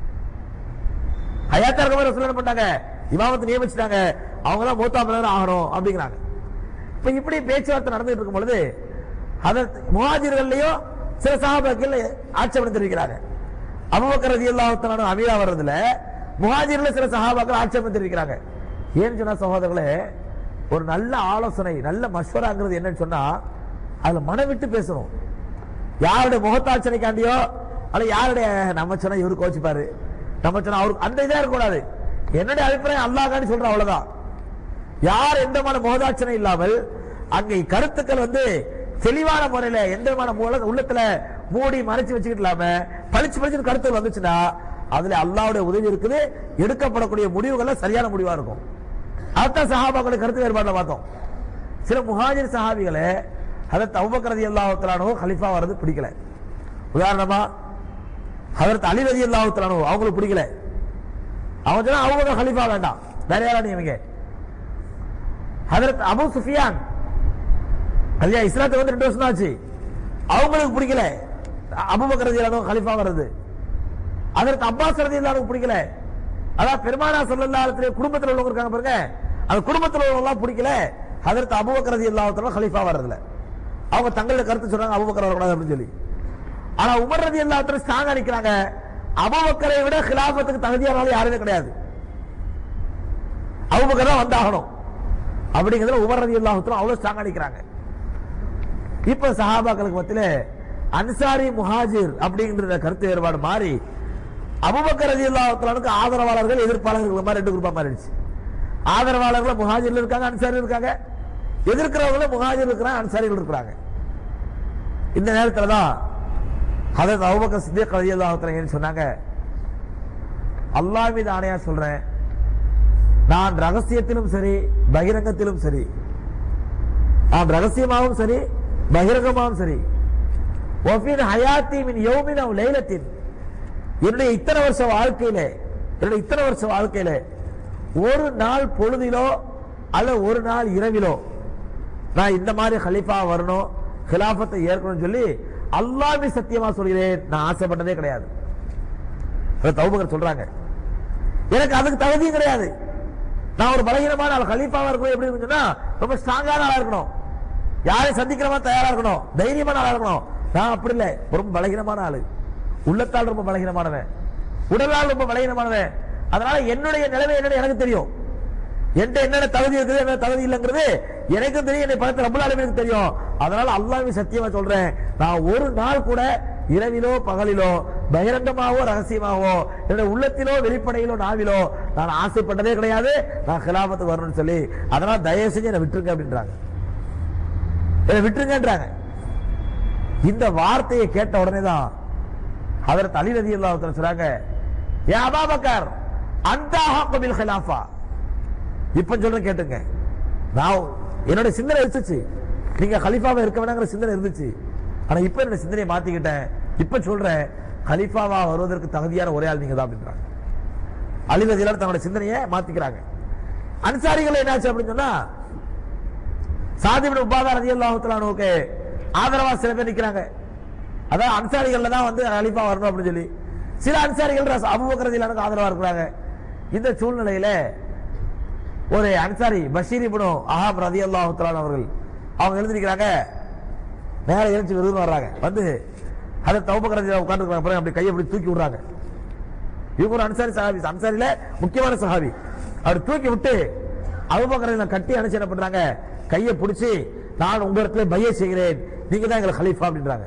ஹயாத்தா இருக்கும் போது ரசூல் என்ன பண்ணாங்க இமாமத்தை நியமிச்சிட்டாங்க அவங்க தான் மூத்தா பிறகு ஆகணும் அப்படிங்கிறாங்க இப்ப இப்படி பேச்சுவார்த்தை நடந்துட்டு இருக்கும் பொழுது அதற்கு முஹாஜிர்கள்லயும் சில சகாபாக்கள் ஆட்சேபனை தெரிவிக்கிறாங்க அபுபக்கர் ரலியல்லாஹு அமீரா வர்றதுல முஹாஜிர்ல சில சஹாபாக்கள் ஆட்சேபனை தெரிவிக்கிறாங்க ஏன்னு சொன்னா சகோதரர்களே ஒரு நல்ல ஆலோசனை நல்ல மஷ்வராங்கிறது என்னன்னு சொன்னா அதுல மனம் விட்டு பேசணும் யாருடைய முகத்தாட்சணைக்காண்டியோ அல்ல யாருடைய நம்ம சொன்னா இவரு கோச்சிப்பாரு நம்ம சொன்னா அவருக்கு அந்த இதா இருக்கக்கூடாது என்னுடைய அபிப்பிராயம் அல்லாஹ்காண்டி சொல்றேன் அவ்வளவுதான் யார் எந்த விதமான முகதாட்சணை இல்லாமல் அங்கே கருத்துக்கள் வந்து தெளிவான முறையில எந்த விதமான மூல- உள்ளத்துல மூடி மறைச்சு வச்சுக்கிட்டு இல்லாம பளிச்சு பளிச்சு கருத்துக்கள் வந்துச்சுன்னா அதுல அல்லாஹ்வுடைய உதவி இருக்குது எடுக்கப்படக்கூடிய முடிவுகள் சரியான முடிவா இருக்கும் அதுதான் சஹாபாக்களுடைய கருத்து வேறுபாடுல பார்த்தோம் சில முஹாஜிர் சஹாபிகளை ஹதரத் அபூபக்கர் ரலியல்லாஹு தஆலாஹு கலிஃபா வர்றது பிடிக்கல உதாரணமா ஹதரத் அலி ரலியல்லாஹு தஆலாஹு அவங்களுக்கு பிடிக்கல அவங்க சொன்னா அவங்க கலிஃபா வேண்டாம் வேற யாரா நீங்க ஹதரத் அபு சுஃபியான் கல்யா இஸ்லாத்துக்கு வந்து ரெண்டு வருஷம் தான் ஆச்சு அவங்களுக்கு பிடிக்கல அபுபக்கர் ரலியல்லாஹு கலிஃபா வர்றது அதற்கு அப்பாஸ் ரலியல்லாஹு பிடிக்கல அதான் பெருமானா ஸல்லல்லாஹு அலைஹி வஸல்லம் குடும்பத்துல உள்ளவங்க இருக்காங்க பாருங்க அந்த குடும்பத்துல உள்ளவங்க எல்லாம் பிடிக்கல அதற்கு அபூபக்கர் ரலியல்லாஹு தஆலா கலீஃபா வரதுல அவங்க தங்களோட கருத்து சொல்றாங்க அபூபக்கர் வரக்கூடாது அப்படின்னு சொல்லி ஆனா உமர் ரலியல்லாஹு தஆலா ஸ்ட்ராங்கா நிக்கிறாங்க அபூபக்கரை விட கிலாஃபத்துக்கு தகுதியான ஆள் யாருமே கிடையாது அபூபக்கர் தான் வந்தாகணும் அப்படிங்கிறதுல உமர் ரலியல்லாஹு தஆலா அவ்வளவு ஸ்ட்ராங்கா நிக்கிறாங்க இப்ப சஹாபாக்களுக்கு மத்தியில அன்சாரி முஹாஜிர் அப்படிங்கிற கருத்து வேறுபாடு மாறி அபுபக்கர் ரலியல்லாஹு தஆலாவுக்கு ஆதரவாளர்கள் எதிர்ப்பாளர்கள் மாதிரி ரெண்டு குரூப்பா மாறிடுச்சு ஆதரவாளர்கள் முஹாஜிர்ல இருக்காங்க அன்சாரி இருக்காங்க எதிர்க்கிறவங்கள முஹாஜிர் இருக்கிறாங்க அன்சாரிகள் இருக்கிறாங்க இந்த நேரத்துல தான் ஹதரத் அபூபக்கர் சித்திக் ரலியல்லாஹு தஆலா என்ன சொன்னாங்க அல்லாஹ் மீது ஆணையா சொல்றேன் நான் ரகசியத்திலும் சரி பகிரங்கத்திலும் சரி நான் ரகசியமாகவும் சரி பகிரங்கமாகவும் சரி ஒஃபின் ஹயாத்தி மின் யௌமின் அவ் லைலத்தின் என்னுடைய இத்தனை வருஷ வாழ்க்கையில என்னுடைய இத்தனை வருஷ வாழ்க்கையில ஒரு நாள் பொழுதிலோ அல்ல ஒரு நாள் இரவிலோ நான் இந்த மாதிரி ஹலீஃபா வரணும் கிலாஃபத்தை ஏற்கணும்னு சொல்லி அல்லாஹ்வே சத்தியமா சொல்கிறேன் நான் ஆசைப்பட்டதே கிடையாது அதை தௌபகர் சொல்றாங்க எனக்கு அதுக்கு தகுதியும் கிடையாது நான் ஒரு பலகீனமான ஆள் கலீஃபாவா இருக்கணும் எப்படி இருக்குன்னா ரொம்ப ஸ்ட்ராங்கான ஆளா இருக்கணும் யாரையும் சந்திக்கிற மாதிரி தயாரா இருக்கணும் தைரியமான ஆளா இருக்கணும் நான் அப்படி இல்லை ரொம்ப பலகீனமான ஆளு உள்ளத்தால் ரொம்ப பலகீனமானவன் உடலால் ரொம்ப பலகீனமானவன் அதனால என்னுடைய நிலைமை என்னன்னு எனக்கு தெரியும் என்கிட்ட என்னென்ன தகுதி இருக்குது என்ன தகுதி இல்லைங்கிறது எனக்கும் தெரியும் என்னை படைத்த ரப்பல் ஆலமீனுக்கு தெரியும் அதனால அல்லாஹ்வே சத்தியமா சொல்றேன் நான் ஒரு நாள் கூட இரவிலோ பகலிலோ பகிரங்கமாவோ ரகசியமாவோ என்னுடைய உள்ளத்திலோ வெளிப்படையிலோ நாவிலோ நான் ஆசைப்பட்டதே கிடையாது நான் கிலாபத்துக்கு வரணும்னு சொல்லி அதனால தயவு செஞ்சு என்னை விட்டுருங்க அப்படின்றாங்க என்னை விட்டுருங்கன்றாங்க இந்த வார்த்தையை கேட்ட உடனே தான் அதற்கு அலி ரதி அல்லாஹ் சொல்றாங்க ஏ அபாபக்கர் அந்த பில் ஹிலாஃபா இப்ப சொல்றேன் கேட்டுங்க நான் என்னோட சிந்தனை இருந்துச்சு நீங்க கலிஃபாவா இருக்க வேணாங்கிற சிந்தனை இருந்துச்சு ஆனா இப்ப என்னோட சிந்தனையை மாத்திக்கிட்டேன் இப்ப சொல்றேன் கலிஃபாவா வருவதற்கு தகுதியான ஒரே ஆள் நீங்க தான் அப்படின்றாங்க அலி ரதி அல்லாஹ் தங்களோட சிந்தனையை மாத்திக்கிறாங்க அன்சாரிகள் என்னாச்சு அப்படின்னு சொன்னா சாதிபின் உபாதா ரதி அல்லாஹுத்தலானுக்கு ஆதரவா சில பேர் நிக்கிறாங்க அதான் அன்சாரிகள்ல தான் வந்து அலிஃபா வரணும் அப்படின்னு சொல்லி சில அன்சாரிகள் ரச- அபூபக்கர் ரதியல்லானுக்கு ஆதரவா இருக்கிறாங்க இந்த சூழ்நிலையில ஒரு அன்சாரி பஷீர் இப்னு அஹாப் ரதி அல்லாஹுத்தலான் அவர்கள் அவங்க எழுந்திருக்கிறாங்க நேர எழுச்சி விருதுன்னு வர்றாங்க வந்து அதை தௌபக்கர் ரதி உட்காந்துருக்காங்க பாருங்க அப்படி கையை அப்படி தூக்கி விடுறாங்க இவங்க ஒரு அன்சாரி சஹாபி அன்சாரியில முக்கியமான சஹாபி அவர் தூக்கி விட்டு அபுபக்கரை கட்டி அனுப்பிச்சு என்ன பண்றாங்க கையை பிடிச்சி நான் உங்க இடத்துல பைய செய்கிறேன் நீங்க தான் எங்களை ஹலீஃபா அப்படின்றாங்க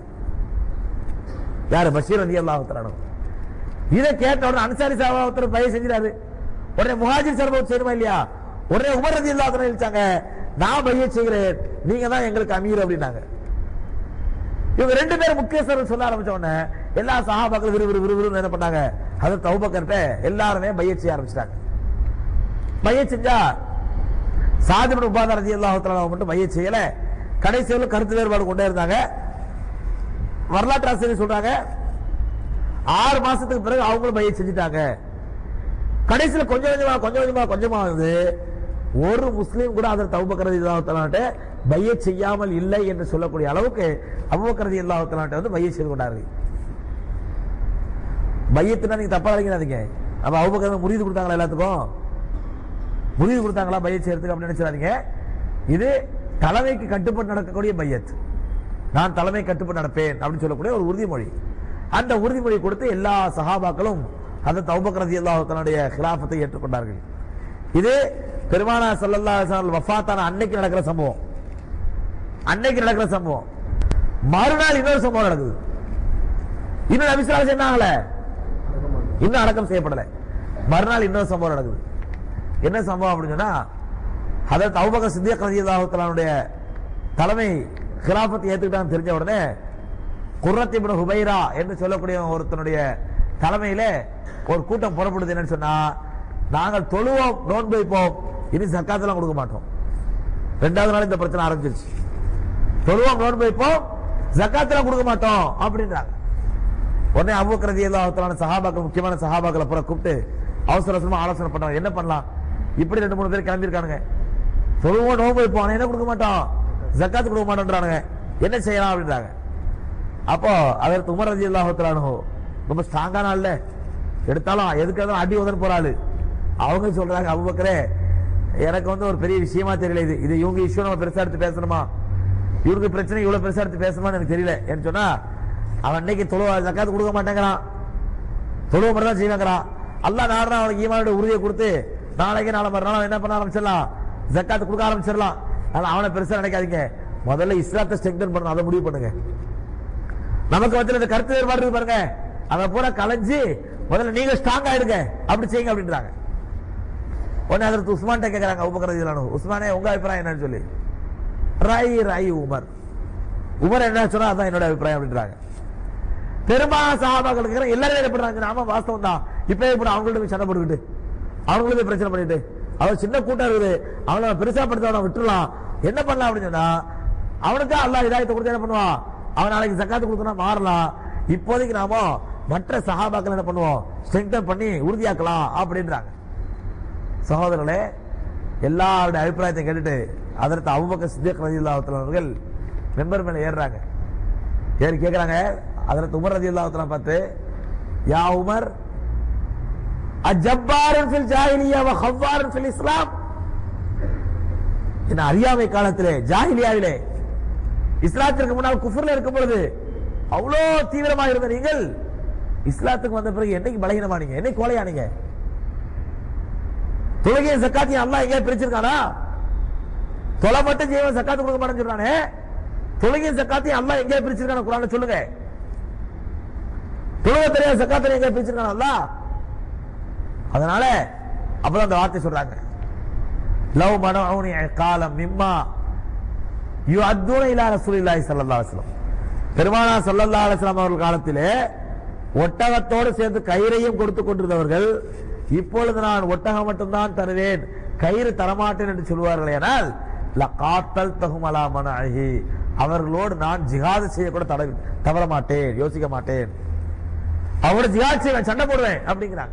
யாரு பஷீர் ரதி அல்லாஹ் இதை கேட்ட உடனே அன்சாரி சாபா ஒருத்தர் பைய செஞ்சிடாரு உடனே முஹாஜிர் சர்பா செய்யணுமா இல்லையா உடனே உமர் ரதி அல்லாஹ் எழுச்சாங்க நான் பைய செய்கிறேன் நீங்க தான் எங்களுக்கு அமீர் அப்படின்னாங்க இவங்க ரெண்டு பேரும் முக்கியஸ்தர்கள் சொல்ல ஆரம்பிச்ச உடனே எல்லா சஹாபாக்கள் விறு விறு விறுவிறுன்னு என்ன பண்ணாங்க அதை தௌபக்கர்ட்ட எல்லாருமே பைய செய்ய ஆரம்பிச்சிட்டாங்க பைய செஞ்சா சாதிபன் உபாதார ரதி அல்லாஹ் மட்டும் பைய செய்யல கடைசியில் கருத்து வேறுபாடு கொண்டே இருந்தாங்க வரலாற்று ஆசிரியர் சொல்றாங்க ஆறு மாசத்துக்கு பிறகு அவங்களும் பைய செஞ்சுட்டாங்க கடைசியில் கொஞ்சம் கொஞ்சமா கொஞ்சம் கொஞ்சமா கொஞ்சமா வந்து ஒரு முஸ்லீம் கூட அதற்கு அபுபக்கரதி இல்லாஹத்தலான்ட்டு பைய செய்யாமல் இல்லை என்று சொல்லக்கூடிய அளவுக்கு அபுபக்கரதி இல்லாஹத்தலான்ட்டு வந்து பைய செய்து கொண்டார்கள் பையத்துனா நீங்க தப்பா நினைக்கிறாதீங்க அப்ப அபுபக்கர் முறியது கொடுத்தாங்களா எல்லாத்துக்கும் முறிவு கொடுத்தாங்களா பையத் செய்யறதுக்கு அப்படின்னு நினைச்சிடாதீங்க இது தலைமைக்கு கட்டுப்பட்டு நடக்கக்கூடிய பையத் நான் தலைமை கட்டுப்பட்டு நடப்பேன் அப்படின்னு சொல்லக்கூடிய ஒரு உறுதிமொழி அந்த உறுதிமொழி கொடுத்து எல்லா சஹாபாக்களும் அந்த தௌபக்ரதி அல்லாஹனுடைய கிலாபத்தை ஏற்றுக்கொண்டார்கள் இது பெருமானா சல்லல்லா வஃபாத்தான அன்னைக்கு நடக்கிற சம்பவம் அன்னைக்கு நடக்கிற சம்பவம் மறுநாள் இன்னொரு சம்பவம் நடக்குது இன்னும் நபிசுலாஸ் என்ன ஆகல இன்னும் அடக்கம் செய்யப்படல மறுநாள் இன்னொரு சம்பவம் நடக்குது என்ன சம்பவம் அப்படின்னு சொன்னா ஹதரத் அபூபக்கர் சித்திக் ரலியல்லாஹு தஆலாவுடைய தலைமை கிலாபத்தை ஏத்துக்கிட்டான்னு தெரிஞ்ச உடனே குர்ரத் இப்னு ஹுபைரா என்று சொல்லக்கூடிய ஒருத்தனுடைய தலைமையில ஒரு கூட்டம் புறப்படுது என்னன்னு சொன்னா நாங்கள் தொழுவோம் நோன்பு வைப்போம் இனி சக்காத்தெல்லாம் கொடுக்க மாட்டோம் ரெண்டாவது நாள் இந்த பிரச்சனை ஆரம்பிச்சிருச்சு தொழுவோம் நோன்பு வைப்போம் ஜக்காத்தெல்லாம் கொடுக்க மாட்டோம் அப்படின்றாங்க உடனே அபூபக்கர் ரலியல்லாஹு தஆலா சஹாபாக்கள் முக்கியமான சஹாபாக்களை பூரா கூப்பிட்டு அவசர அவசரமா ஆலோசனை பண்ணாங்க என்ன பண்ணலாம் இப்படி ரெண்டு மூணு பேர் கிளம்பியிருக்கானுங்க சொல்லுவோம் நோம்பு வைப்போம் ஆனா என்ன கொடுக்க மாட்டோம் ஜக்காத்து கொடுக்க மாட்டோன்றானுங்க என்ன செய்யலாம் அப்படின்றாங்க அப்போ அதற்கு உமர் ரதி அல்லாஹு ரொம்ப ஸ்ட்ராங்கான ஆள்ல எடுத்தாலும் எதுக்காக அடி உதன் போறாள் அவங்க சொல்றாங்க அபுபக்கரே எனக்கு வந்து ஒரு பெரிய விஷயமா தெரியல இது இது இவங்க இஷ்யூ நம்ம பெருசா எடுத்து பேசணுமா இவருக்கு பிரச்சனை இவ்வளவு பெருசா எடுத்து பேசணுமான்னு எனக்கு தெரியல ஏன்னு சொன்னா அவன் இன்னைக்கு தொழுவ ஜக்காத்து கொடுக்க மாட்டேங்கிறான் தொழுவ மட்டும் தான் செய்வாங்கிறான் அல்லாஹ் நாடுனா அவனுக்கு ஈமானோட உறுதியை கொடுத்து நாளைக்கு நாளை மறுநாள் அவன் என்ன பண்ண ஆரம்பிச்சிடலாம் ஜக்காத்து கொடுக்க ஆரம்பிச்சிடலாம் ஆனா அவனை பெருசா நினைக்காதீங்க முதல்ல இஸ்லாத்தை ஸ்ட்ரெங்தன் பண்ணணும் அதை முடிவு பண்ணுங்க நமக்கு வந்து இந்த கருத்து வேறுபாடு இருக்கு பாருங்க அதை பூரா கலைஞ்சு முதல்ல நீங்க ஸ்ட்ராங் ஆயிடுங்க அப்படி செய்யுங்க அப்படின்றாங்க உடனே அதற்கு உஸ்மான் கேட்கறாங்க உபகரதி உஸ்மானே உங்க அபிப்பிராயம் என்னன்னு சொல்லி ராய் ராய் உமர் உமர் என்ன சொன்னா அதான் என்னோட அபிப்பிராயம் அப்படின்றாங்க பெரும்பாலான சகாபாக்கள் இருக்கிற எல்லாரும் என்ன பண்றாங்க ஆமா வாஸ்தவம் தான் இப்ப இப்படி அவங்கள்ட்ட போய் சண்டை போட்டுக்கிட்டு அவங்களுக்கு போய் பிரச்சனை பண்ணிட்டு அவன் சின்ன கூட்டம் இருக்குது அவனை பெருசா படுத்தவன விட்டுறலாம் என்ன பண்ணலாம் அப்படின்னு சொன்னா அவனுக்கு அல்லாஹ் இதாயத்தை கொடுத்து என்ன பண்ணுவான் அவன் நாளைக்கு சக்காத்து கொடுக்கணும் மாறலாம் இப்போதைக்கு நாம மற்ற சகாபாக்கள் என்ன பண்ணுவோம் ஸ்ட்ரெங்தன் பண்ணி உறுதியாக்கலாம் அப்படின்றாங்க சகோதரர்களே எல்லாருடைய அபிப்பிராயத்தை கேட்டுட்டு அதற்கு அபுபக்கர் சித்திக் ரதியுல்லாஹு அவர்கள் மெம்பர் மேல ஏறுறாங்க ஏறி கேக்குறாங்க அதற்கு உமர் ரதியுல்லாஹு பார்த்து யா உமர் அஜப்பாரன் ஃபில் ஜாஹிலியா வ ஹவ்வாரன் ஃபில் இஸ்லாம் என்ன அறியாமை காலத்திலே ஜாஹிலியாவிலே இஸ்லாத்திற்கு முன்னால் குஃபர்ல இருக்கும் பொழுது அவ்வளோ தீவிரமாக இருந்த நீங்கள் இஸ்லாத்துக்கு வந்த பிறகு என்னைக்கு பலகீனமானீங்க என்னைக்கு கோலையானீங்க தொழுகையும் சக்காத்தையும் அல்லாஹ் எங்கேயாவது பிரிச்சிருக்கானா தொலை மட்டும் செய்வன் சக்காத்து கொடுக்க மாட்டேன்னு சொல்றானே தொழுகையும் சக்காத்தையும் அல்லாஹ் எங்கேயாவது பிரிச்சிருக்கான குரான சொல்லுங்க தொழுகை தெரியாத சக்காத்தை எங்க பிரிச்சிருக்கான அல்லாஹ் அதனால அப்பதான் அந்த வார்த்தை சொல்றாங்க லவ் மனவுனி காலம் மிம்மா யூ அத்தூன இலா ரசூலில்லாஹி ஸல்லல்லாஹு அலைஹி வஸல்லம் பெருமானா ஸல்லல்லாஹு அலைஹி வஸல்லம் அவர்கள் காலத்திலே ஒட்டகத்தோடு சேர்ந்து கயிறையும் கொடுத்து கொண்டிருந்தவர்கள் இப்பொழுது நான் ஒட்டகம் மட்டும்தான் தருவேன் கயிறு தரமாட்டேன் என்று சொல்வார்கள் ஆனால் லகாத்தல் தகுமலா மனஹி அவர்களோடு நான் ஜிஹாது செய்ய கூட தட தவற மாட்டேன் யோசிக்க மாட்டேன் அவரோட ஜிஹாத் செய்வேன் சண்டை போடுவேன் அப்படிங்கிறாங்க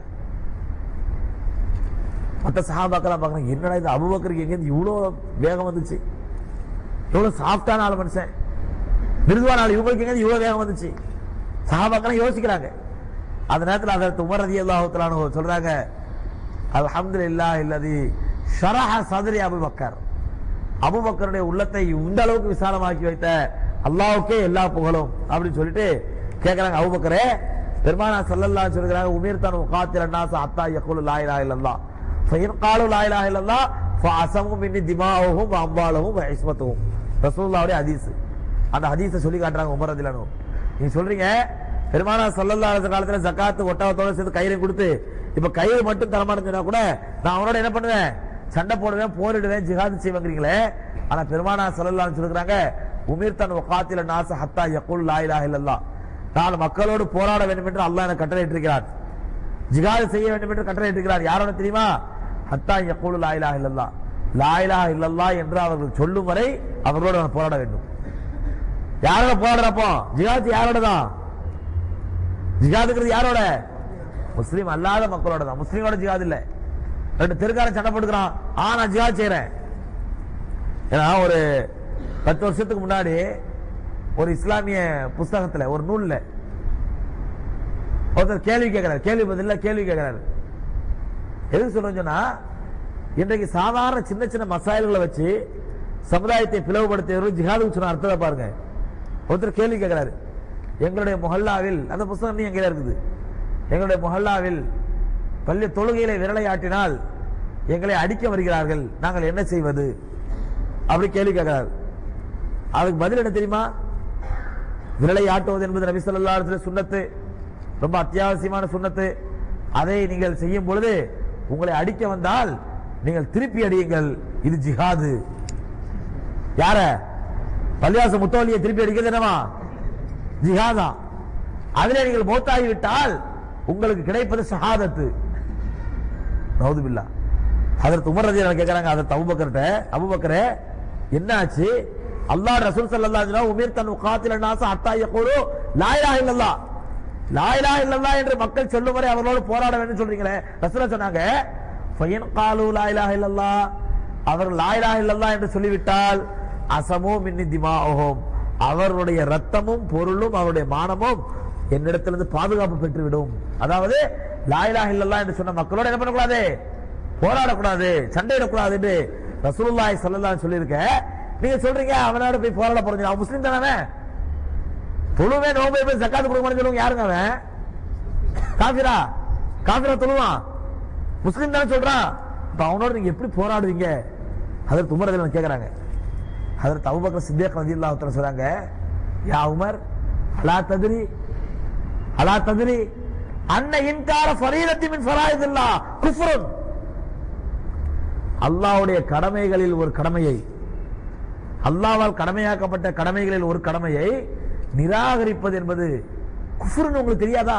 மற்ற சஹாபாக்கெல்லாம் பார்க்கறாங்க என்னடா இது அபுபக்கருக்கு எங்க இவ்வளோ வேகம் வந்துச்சு எவ்வளவு சாஃப்டான ஆள் மனுஷன் மிருதுவான ஆள் இவங்களுக்கு எங்க இவ்வளவு வேகம் வந்துச்சு சஹாபாக்கெல்லாம் யோசிக்கிறாங்க அந்த நேரத்தில் அதற்கு உமர் ரதி அல்லாஹு சொல்றாங்க அல்ஹம்துலில்லாஹ் இல்லதி ஷரஹ சதுரி அபுபக்கர் அபுபக்கருடைய உள்ளத்தை இந்த அளவுக்கு விசாலமாக்கி வைத்த அல்லாஹ்வுக்கே எல்லா புகழும் அப்படின்னு சொல்லிட்டு கேக்குறாங்க அபுபக்கரே பெருமானா ஸல்லல்லாஹு சொல்றாங்க உமீர் தான் உகாத்திர நாஸ் அத்தா யகுலு லா இலாஹ இல்லல்லாஹ் ஃபைன் காலு லா இலாஹ இல்லல்லாஹ் ஃபஅஸமு மின்னி திமாஹும் வ அம்வாலுஹும் வ இஸ்மத்துஹும் ரசூலுல்லாஹ்வுடைய ஹதீஸ் அந்த ஹதீஸை சொல்லி காட்டுறாங்க உமர் ரதிலானு நீங்க சொல்றீங்க பெருமானா ஸல்லல்லாஹு அலைஹி காலத்துல ஜகாத் ஒட்டகத்தோட சேர்த்து கயிறை கொடுத்து இப்ப கயிறு மட்டும் தரமாட்டேன்னு சொன்னா கூட நான் அவனோட என்ன பண்ணுவேன் சண்டை போடுவேன் போரிடுவேன் ஜிஹாது செய்வேங்கிறீங்களே ஆனா பெருமானா ஸல்லல்லாஹு அலைஹி சொல்றாங்க உமீர் தன் வகாத்தில நாச ஹத்தா யகுல் லா இலாஹ இல்லல்லாஹ் நான் மக்களோடு போராட வேண்டும் என்று அல்லாஹ் எனக்கு கட்டளையிட்டிருக்கிறார் ஜிஹாது செய்ய வேண்டும் என்று கட்டளையிட்டிருக்கிறார் யாரோட தெரியுமா ஹத்தா யகுல் லா இலாஹ இல்லல்லாஹ் லா இலாஹ இல்லல்லாஹ் என்று அவர்கள் சொல்லும் வரை அவர்களோடு நான் போராட வேண்டும் யாரோட போராடுறப்போ ஜிஹாத் யாரோட தான் ஜிஹாதுங்கிறது யாரோட முஸ்லீம் அல்லாத மக்களோட தான் முஸ்லீமோட ஜிஹாத் இல்ல ரெண்டு தெருக்காரன் சண்டை போட்டுக்கிறான் ஆ நான் ஜிஹாத் செய்யறேன் ஏன்னா ஒரு பத்து வருஷத்துக்கு முன்னாடி ஒரு இஸ்லாமிய புஸ்தகத்துல ஒரு நூல்ல ஒருத்தர் கேள்வி கேட்கிறார் கேள்வி பதில கேள்வி கேட்கிறாரு எதுக்கு சொல்றேன்னு சொன்னா இன்றைக்கு சாதாரண சின்ன சின்ன மசாயல்களை வச்சு சமுதாயத்தை பிளவுபடுத்தியவர்கள் ஜிஹாதுக்கு சொன்ன அர்த்தத்தை பாருங்க ஒருத்தர் கேள்வி கேட்கிறாரு எங்களுடைய முஹல்லாவில் அந்த புஸ்தகம் நீ எங்கே இருக்குது எங்களுடைய முஹல்லாவில் பள்ளி தொழுகையில விரலை ஆட்டினால் எங்களை அடிக்க வருகிறார்கள் நாங்கள் என்ன செய்வது அப்படி கேள்வி கேட்கிறார் அதுக்கு பதில் என்ன தெரியுமா விரலை ஆட்டுவது என்பது நபி ஸல்லல்லாஹு அலைஹி வஸல்லம் சுன்னத்து ரொம்ப அத்தியாவசியமான சுன்னத்து அதை நீங்கள் செய்யும் பொழுது உங்களை அடிக்க வந்தால் நீங்கள் திருப்பி அடியுங்கள் இது ஜிஹாது யார பள்ளியாச முத்தோலியை திருப்பி அடிக்கிறது என்னவா ஜிஹாதா அதிலே நீங்கள் மௌத்தாகி விட்டால் உங்களுக்கு கிடைப்பது ஷஹாதத்து நவுதுபில்லா அதற்கு உமர் ரதி கேட்கறாங்க அதற்கு அபுபக்கர்ட்ட அபுபக்கரே என்னாச்சு அல்லாஹ் ரசூல் ஸல்லல்லாஹு அலைஹி வஸல்லம் உமீர் தன் உகாத்தில நாச அத்தா யகூலு லா இலாஹ இல்லல்லாஹ் லா இலாஹ இல்லல்லாஹ் என்று மக்கள் சொல்லும் வரை அவர்களோடு போராட வேண்டும் சொல்றீங்களே ரசூல் சொன்னாங்க ஃபைன் காலு லா இலாஹ இல்லல்லாஹ் அவர்கள் லா இலாஹ இல்லல்லாஹ் என்று சொல்லிவிட்டால் அசமோ மின்னி திமாஹும் அவர்களுடைய ரத்தமும் பொருளும் அவருடைய மானமும் என்னிடத்திலிருந்து பாதுகாப்பு பெற்றுவிடும் அதாவது லா இலாஹ இல்லல்லாஹ் என்று சொன்ன மக்களோட என்ன பண்ணக்கூடாது போராடக்கூடாது சண்டையிடக்கூடாது என்று ரசூலுல்லாஹி ஸல்லல்லாஹு அலைஹி சொல்லியிருக்க நீங்க சொல்றீங்க அவனோட போய் போராட போறீங்க அவன் முஸ்லீம் தானே அவன்? தொழுவே நோம்பே போய் ஜக்காத்து கொடுக்க மாட்டேன்னு சொல்லுவாங்க யாருங்க அவன் காஃபிரா காஃபிரா தொழுவான் முஸ்லீம் தானே சொல்றான் இப்ப அவனோட நீங்க எப்படி போராடுவீங்க அதற்கு உமர் ரலியல்லாஹு கேக்குறாங்க அதற்கு அபூபக்கர் சித்திக் ரலியல்லாஹு தஆலா சொல்றாங்க யா உமர் அலா தத்ரி அலா தத்ரி அன்ன இன்கார ஃபரீதத்தி மின் ஃபராயிதில்லாஹ் குஃப்ருன் அல்லாஹ்வுடைய கடமைகளில் ஒரு கடமையை அல்லாஹ்வால் கடமையாக்கப்பட்ட கடமைகளில் ஒரு கடமையை நிராகரிப்பது என்பது குஃப்ருன்னு உங்களுக்கு தெரியாதா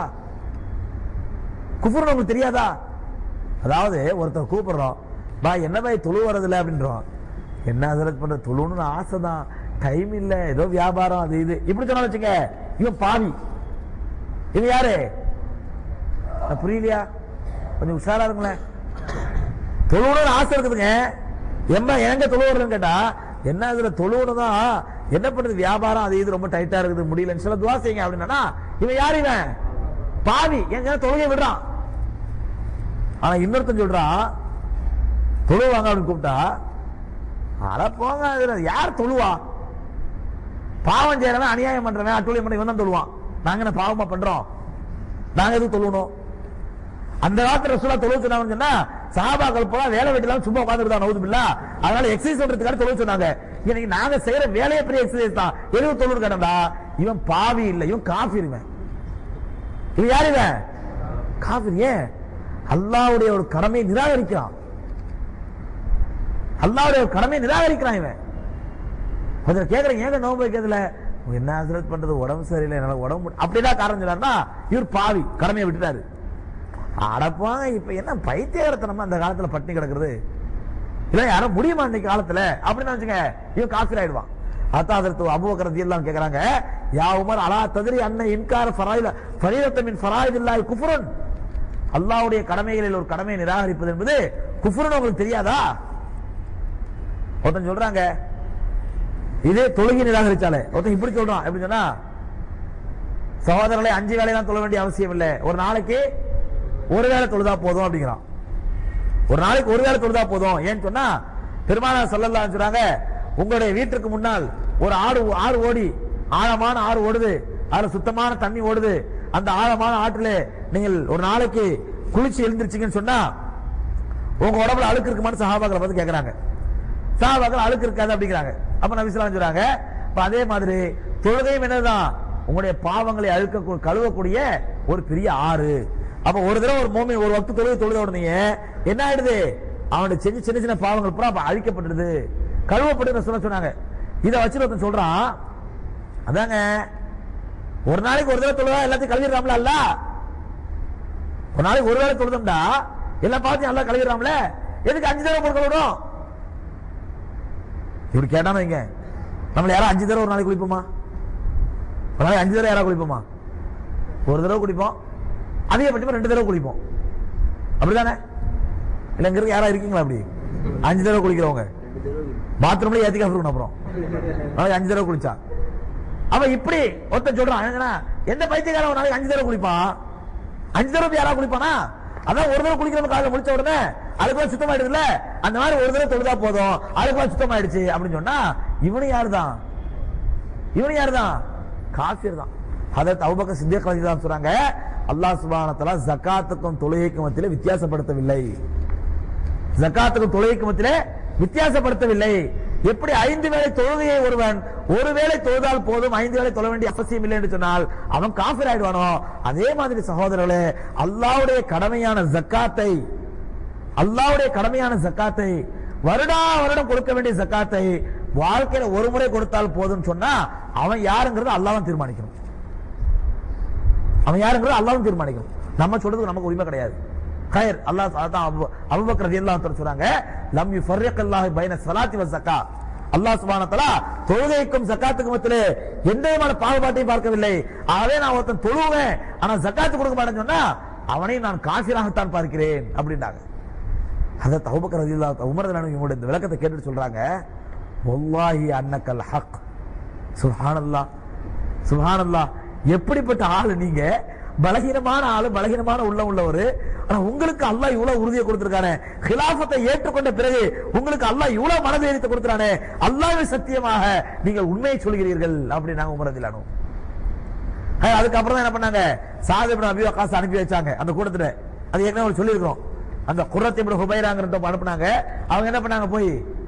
குஃப்ருன்னு உங்களுக்கு தெரியாதா அதாவது ஒருத்தர் கூப்பிடுறோம் பா என்ன பாய் தொழு வரதில்ல அப்படின்றோம் என்ன ஹசரத் பண்ற தொழுன்னு ஆசை தான் டைம் இல்ல ஏதோ வியாபாரம் அது இது இப்படி சொன்னா வச்சுங்க இவன் பாவி இவன் யாரு நான் புரியலையா கொஞ்சம் உஷாரா இருங்களேன் தொழுவணும் ஆசை இருக்குதுங்க எம்ம எங்க தொழுவுறதுன்னு கேட்டா என்ன இதுல தொழுவணும் தான் என்ன பண்றது வியாபாரம் அது இது ரொம்ப டைட்டா இருக்குது முடியலன்னு சொல்ல துவா செய்யுங்க அப்படின்னா இவன் யார் இவன் பாவி எங்க தொழுகை விடுறான் ஆனா இன்னொருத்தன் சொல்றான் தொழுவாங்க அப்படின்னு கூப்பிட்டா அட போங்க அதுல யார் தொழுவா பாவம் செய்யறவன் அநியாயம் பண்றவன் அட்டுழியம் பண்ண இவன் தான் தொழுவான் நாங்க என்ன பாவமா பண்றோம் நாங்க எதுவும் தொழுவணும் அந்த காலத்துல ரசூலா தொழுவு சொன்னாங்கன்னு சொன்னா சஹாபாக்கள் போல வேலை வெட்டிலாம் சும்மா உட்கார்ந்துட்டு தான் நவுதுபில்லா அதனால எக்ஸசைஸ் பண்றதுக்காக தொழில் சொன்னாங்க இன்னைக்கு நாங்க செய்யற வேலையே பெரிய எக்ஸசைஸ் தான் எழுபது தொண்ணூறு கடம்டா இவன் பாவி இல்ல இவன் காஃபிர் இவன் இவன் யார் இவன் காஃபிர் ஏன் அல்லாவுடைய ஒரு கடமையை நிராகரிக்கிறான் அல்லாவுடைய ஒரு கடமையை நிராகரிக்கிறான் இவன் கொஞ்சம் கேக்குறேன் ஏங்க நோன்பு வைக்கிறதுல என்ன ஹசரத் பண்றது உடம்பு சரியில்லை என்னால உடம்பு முடி- அப்படிதான் காரணம் சொன்னார்னா இவர் பாவி கடமையை விட்டுட்டாரு அடப்பாங்க இப்ப என்ன பைத்தியகரத்தனமா அந்த காலத்துல பட்டினி கிடக்குறது இல்ல யாரும் முடியுமா இன்னைக்கு காலத்துல அப்படின்னு வச்சுங்க இவன் காஃபிர் ஆயிடுவான் அத்தா அதற்கு அபுபக்கர் ரதியல்லாஹு கேக்குறாங்க யா உமர் அலா தத்ரி அன்ன இன்கார ஃபராயில ஃபரீதத்த மின் ஃபராயிதில்லாஹி குஃப்ருன் அல்லாஹ்வுடைய கடமைகளில் ஒரு கடமையை நிராகரிப்பது என்பது குஃப்ருன்னு உங்களுக்கு தெரியாதா ஒருத்தன் சொல்றாங்க இதே தொழுகை நிராகரிச்சாலே ஒருத்தன் இப்படி சொல்றான் எப்படி சொன்னா சகோதரர்களை அஞ்சு வேலையெல்லாம் தொழ வேண்டிய அவசியம் இல்லை ஒரு நாளைக்கு ஒரு வேளை தொழுதா போதும் அப்படிங்கிறான் ஒரு நாளைக்கு ஒரு வேளை தொழுதா போதும் ஏன்னு சொன்னா பெருமானார் சொல்லலாம் சொல்றாங்க உங்களுடைய வீட்டுக்கு முன்னால் ஒரு ஆறு ஆறு ஓடி ஆழமான ஆறு ஓடுது அதுல சுத்தமான தண்ணி ஓடுது அந்த ஆழமான ஆற்றுல நீங்கள் ஒரு நாளைக்கு குளிச்சு எழுந்திருச்சீங்கன்னு சொன்னா உங்க உடம்புல அழுக்கு இருக்குமான்னு சஹாபாக்களை பார்த்து கேக்குறாங்க சஹாபாக்கள் அழுக்கு இருக்காது அப்படிங்கிறாங்க அப்ப நபி ஸல்லல்லாஹு அலைஹி வஸல்லம் சொல்றாங்க அப்ப அதே மாதிரி தொழுகையும் என்னதான் உங்களுடைய பாவங்களை அழுக்க கழுவக்கூடிய ஒரு பெரிய ஆறு அப்ப ஒரு தடவை ஒரு மோமி ஒரு வக்து தொழுகை தொழுத உடனே என்ன ஆயிடுது அவனுடைய செஞ்ச சின்ன சின்ன பாவங்கள் பூரா அப்ப அழிக்கப்படுது கழுவப்படுது சொல்ல சொன்னாங்க இதை வச்சு ஒருத்தன் சொல்றான் அதாங்க ஒரு நாளைக்கு ஒரு தடவை தொழுதா எல்லாத்தையும் கழுவிடுறாம்ல அல்ல ஒரு நாளைக்கு ஒரு வேளை தொழுதோம்டா எல்லா பாவத்தையும் நல்லா கழுவிடுறாம்ல எதுக்கு அஞ்சு தடவை போட்டு கழுவிடும் இவரு கேட்டாம வைங்க நம்மள யாரும் அஞ்சு தடவை ஒரு நாளைக்கு குளிப்போமா ஒரு நாளைக்கு அஞ்சு தடவை யாரா குளிப்போமா ஒரு தடவை குளிப்போம் அதிகபட்சமா ரெண்டு தடவை குளிப்போம் அப்படிதானே இல்ல இங்க இருக்க யாரா இருக்கீங்களா அப்படி அஞ்சு தடவை குளிக்கிறவங்க பாத்ரூம்ல ஏத்திக்கா இருக்கணும் அப்புறம் நாளைக்கு அஞ்சு தடவை குளிச்சா அவன் இப்படி ஒருத்தன் சொல்றான் என்னன்னா, எந்த பைத்தியக்காரன் ஒரு நாளைக்கு அஞ்சு தடவை குளிப்பான் அஞ்சு தடவை யாரா குளிப்பானா அதான் ஒரு தடவை குளிக்கிறவங்க காலையில முடிச்ச உடனே அதுக்குள்ள சுத்தமாயிடுதுல அந்த மாதிரி ஒரு தடவை தொழுதா போதும் அதுக்குள்ள சுத்தமாயிடுச்சு அப்படின்னு சொன்னா இவனு யாருதான் இவனு யாருதான் காஃபிர் தான் அதற்கு அபுபக்கர் சித்திக் ரலியல்லாஹு சொல்றாங்க அல்லாஹ் சுப்ஹானஹு வ தஆலா ஜகாத்துக்கும் தொழுகைக்கும் மத்தியிலே வித்தியாசப்படுத்தவில்லை ஜகாத்துக்கும் தொழுகைக்கும் மத்தியிலே வித்தியாசப்படுத்தவில்லை எப்படி ஐந்து வேளை தொழுகையை ஒருவன் ஒரு வேளை தொழுதால் போதும் ஐந்து வேளை தொழ வேண்டிய அவசியம் இல்லை என்று சொன்னால் அவன் காஃபிர் ஆயிடுவானோ அதே மாதிரி சகோதரர்களே அல்லாஹ்வுடைய கடமையான ஜக்காத்தை அல்லாஹ்வுடைய கடமையான ஜக்காத்தை வருடா வருடம் கொடுக்க வேண்டிய ஜக்காத்தை வாழ்க்கையில ஒரு முறை கொடுத்தால் போதும் சொன்னா அவன் யாருங்கிறது அல்லாஹ்வும் தீர்மானிக்கணும் அவன் யாருங்கிறது அல்லாஹ்வும் தீர்மானிக்கணும் நம்ம சொல்றதுக்கு நமக்கு உரிமை கிடையாது கயர் அல்லாஹ் அதான் அபு- அபூபக்கர் ரலியல்லாஹு அன்ஹு சொல்றாங்க லம் யுஃபர்ரிக் அல்லாஹ் பைன ஸலாத்தி வ ஸக்கா அல்லாஹ் சுப்ஹானஹு வ தஆலா தொழுகைக்கும் ஜக்காத்துக்கும் மத்தியிலே எந்த விதமான பாகுபாட்டையும் பார்க்கவில்லை ஆகவே நான் ஒருத்தன் தொழுவேன் ஆனா ஜக்காத்து கொடுக்க மாட்டேன்னு சொன்னா அவனை நான் காசிராகத்தான் பார்க்கிறேன் அப்படின்னாங்க அதை தௌபக்கர் ரலியல்லாஹு உமர் ரலியல்லாஹு இவங்களுடைய இந்த விளக்கத்தை கேட்டுட்டு சொல்றாங்க வல்லாஹி அன்னக்கல் ஹக் சுப்ஹானல்லாஹ் சுப்ஹானல்லாஹ் எப்படிப்பட்ட ஆளு நீங்க பலகீனமான ஆளு பலகீனமான உள்ளம் உள்ளவர் ஆனா உங்களுக்கு அல்லாஹ் இவ்வளவு உறுதியை கொடுத்திருக்கானே ஹிலாஃபத்தை ஏற்றுக்கொண்ட பிறகு உங்களுக்கு அல்லாஹ் இவ்வளவு மனதைரியத்தை கொடுத்திருக்கானே அல்லாஹ்வே சத்தியமாக நீங்கள் உண்மையை சொல்கிறீர்கள் அப்படி நாங்க உமரதிலானோ அதுக்கப்புறம் தான் என்ன பண்ணாங்க சாதிபின் அபி வக்காஸ் அனுப்பி வச்சாங்க அந்த கூட்டத்துல அது ஏற்கனவே ஒரு சொல்லியிருக்கிறோம் அந்த குரத்தை இப்படி ஹுபைராங்கிறத அனுப்புனாங்க அவங்க என்ன பண்ணாங்க போய்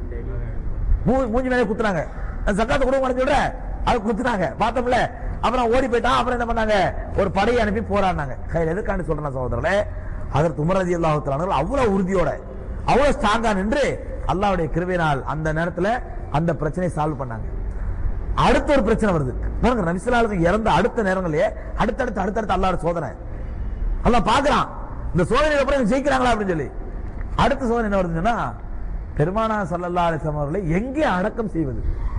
மூ- மூஞ்சி மேலே குத்துனாங்க அந்த சக்காத்து கொடுக்க மாட்டேன்னு சொல்ற அது குத்துனாங்க பார்த்தோம்ல அப்புறம் ஓடி போயிட்டான் அப்புறம் என்ன பண்ணாங்க ஒரு படையை அனுப்பி போராடினாங்க கையில் எதுக்காண்டு சொல்றேன் சகோதரர்களே அதற்கு உமரதி அல்லாஹுத்தலானவர்கள் அவ்வளவு உறுதியோட அவ்வளவு ஸ்ட்ராங்கா நின்று அல்லாஹ்வுடைய கிருபையினால் அந்த நேரத்துல அந்த பிரச்சனையை சால்வ் பண்ணாங்க அடுத்த ஒரு பிரச்சனை வருது பாருங்க நபிசுல்லாலுக்கு இறந்த அடுத்த நேரங்களே அடுத்தடுத்து அடுத்தடுத்து அல்லாஹ்வோட சோதனை அல்லாஹ் பாக்குறான் இந்த சோதனைக்கு அப்புறம் இவங்க ஜெயிக்கிறாங்களா அப்படின்னு சொல்லி அடுத்த சோதனை என்ன வருதுன்னா பெருமானா சல்லல்லா அலிஸ்லாம் அவர்களை எங்கே அடக்கம் செய்வது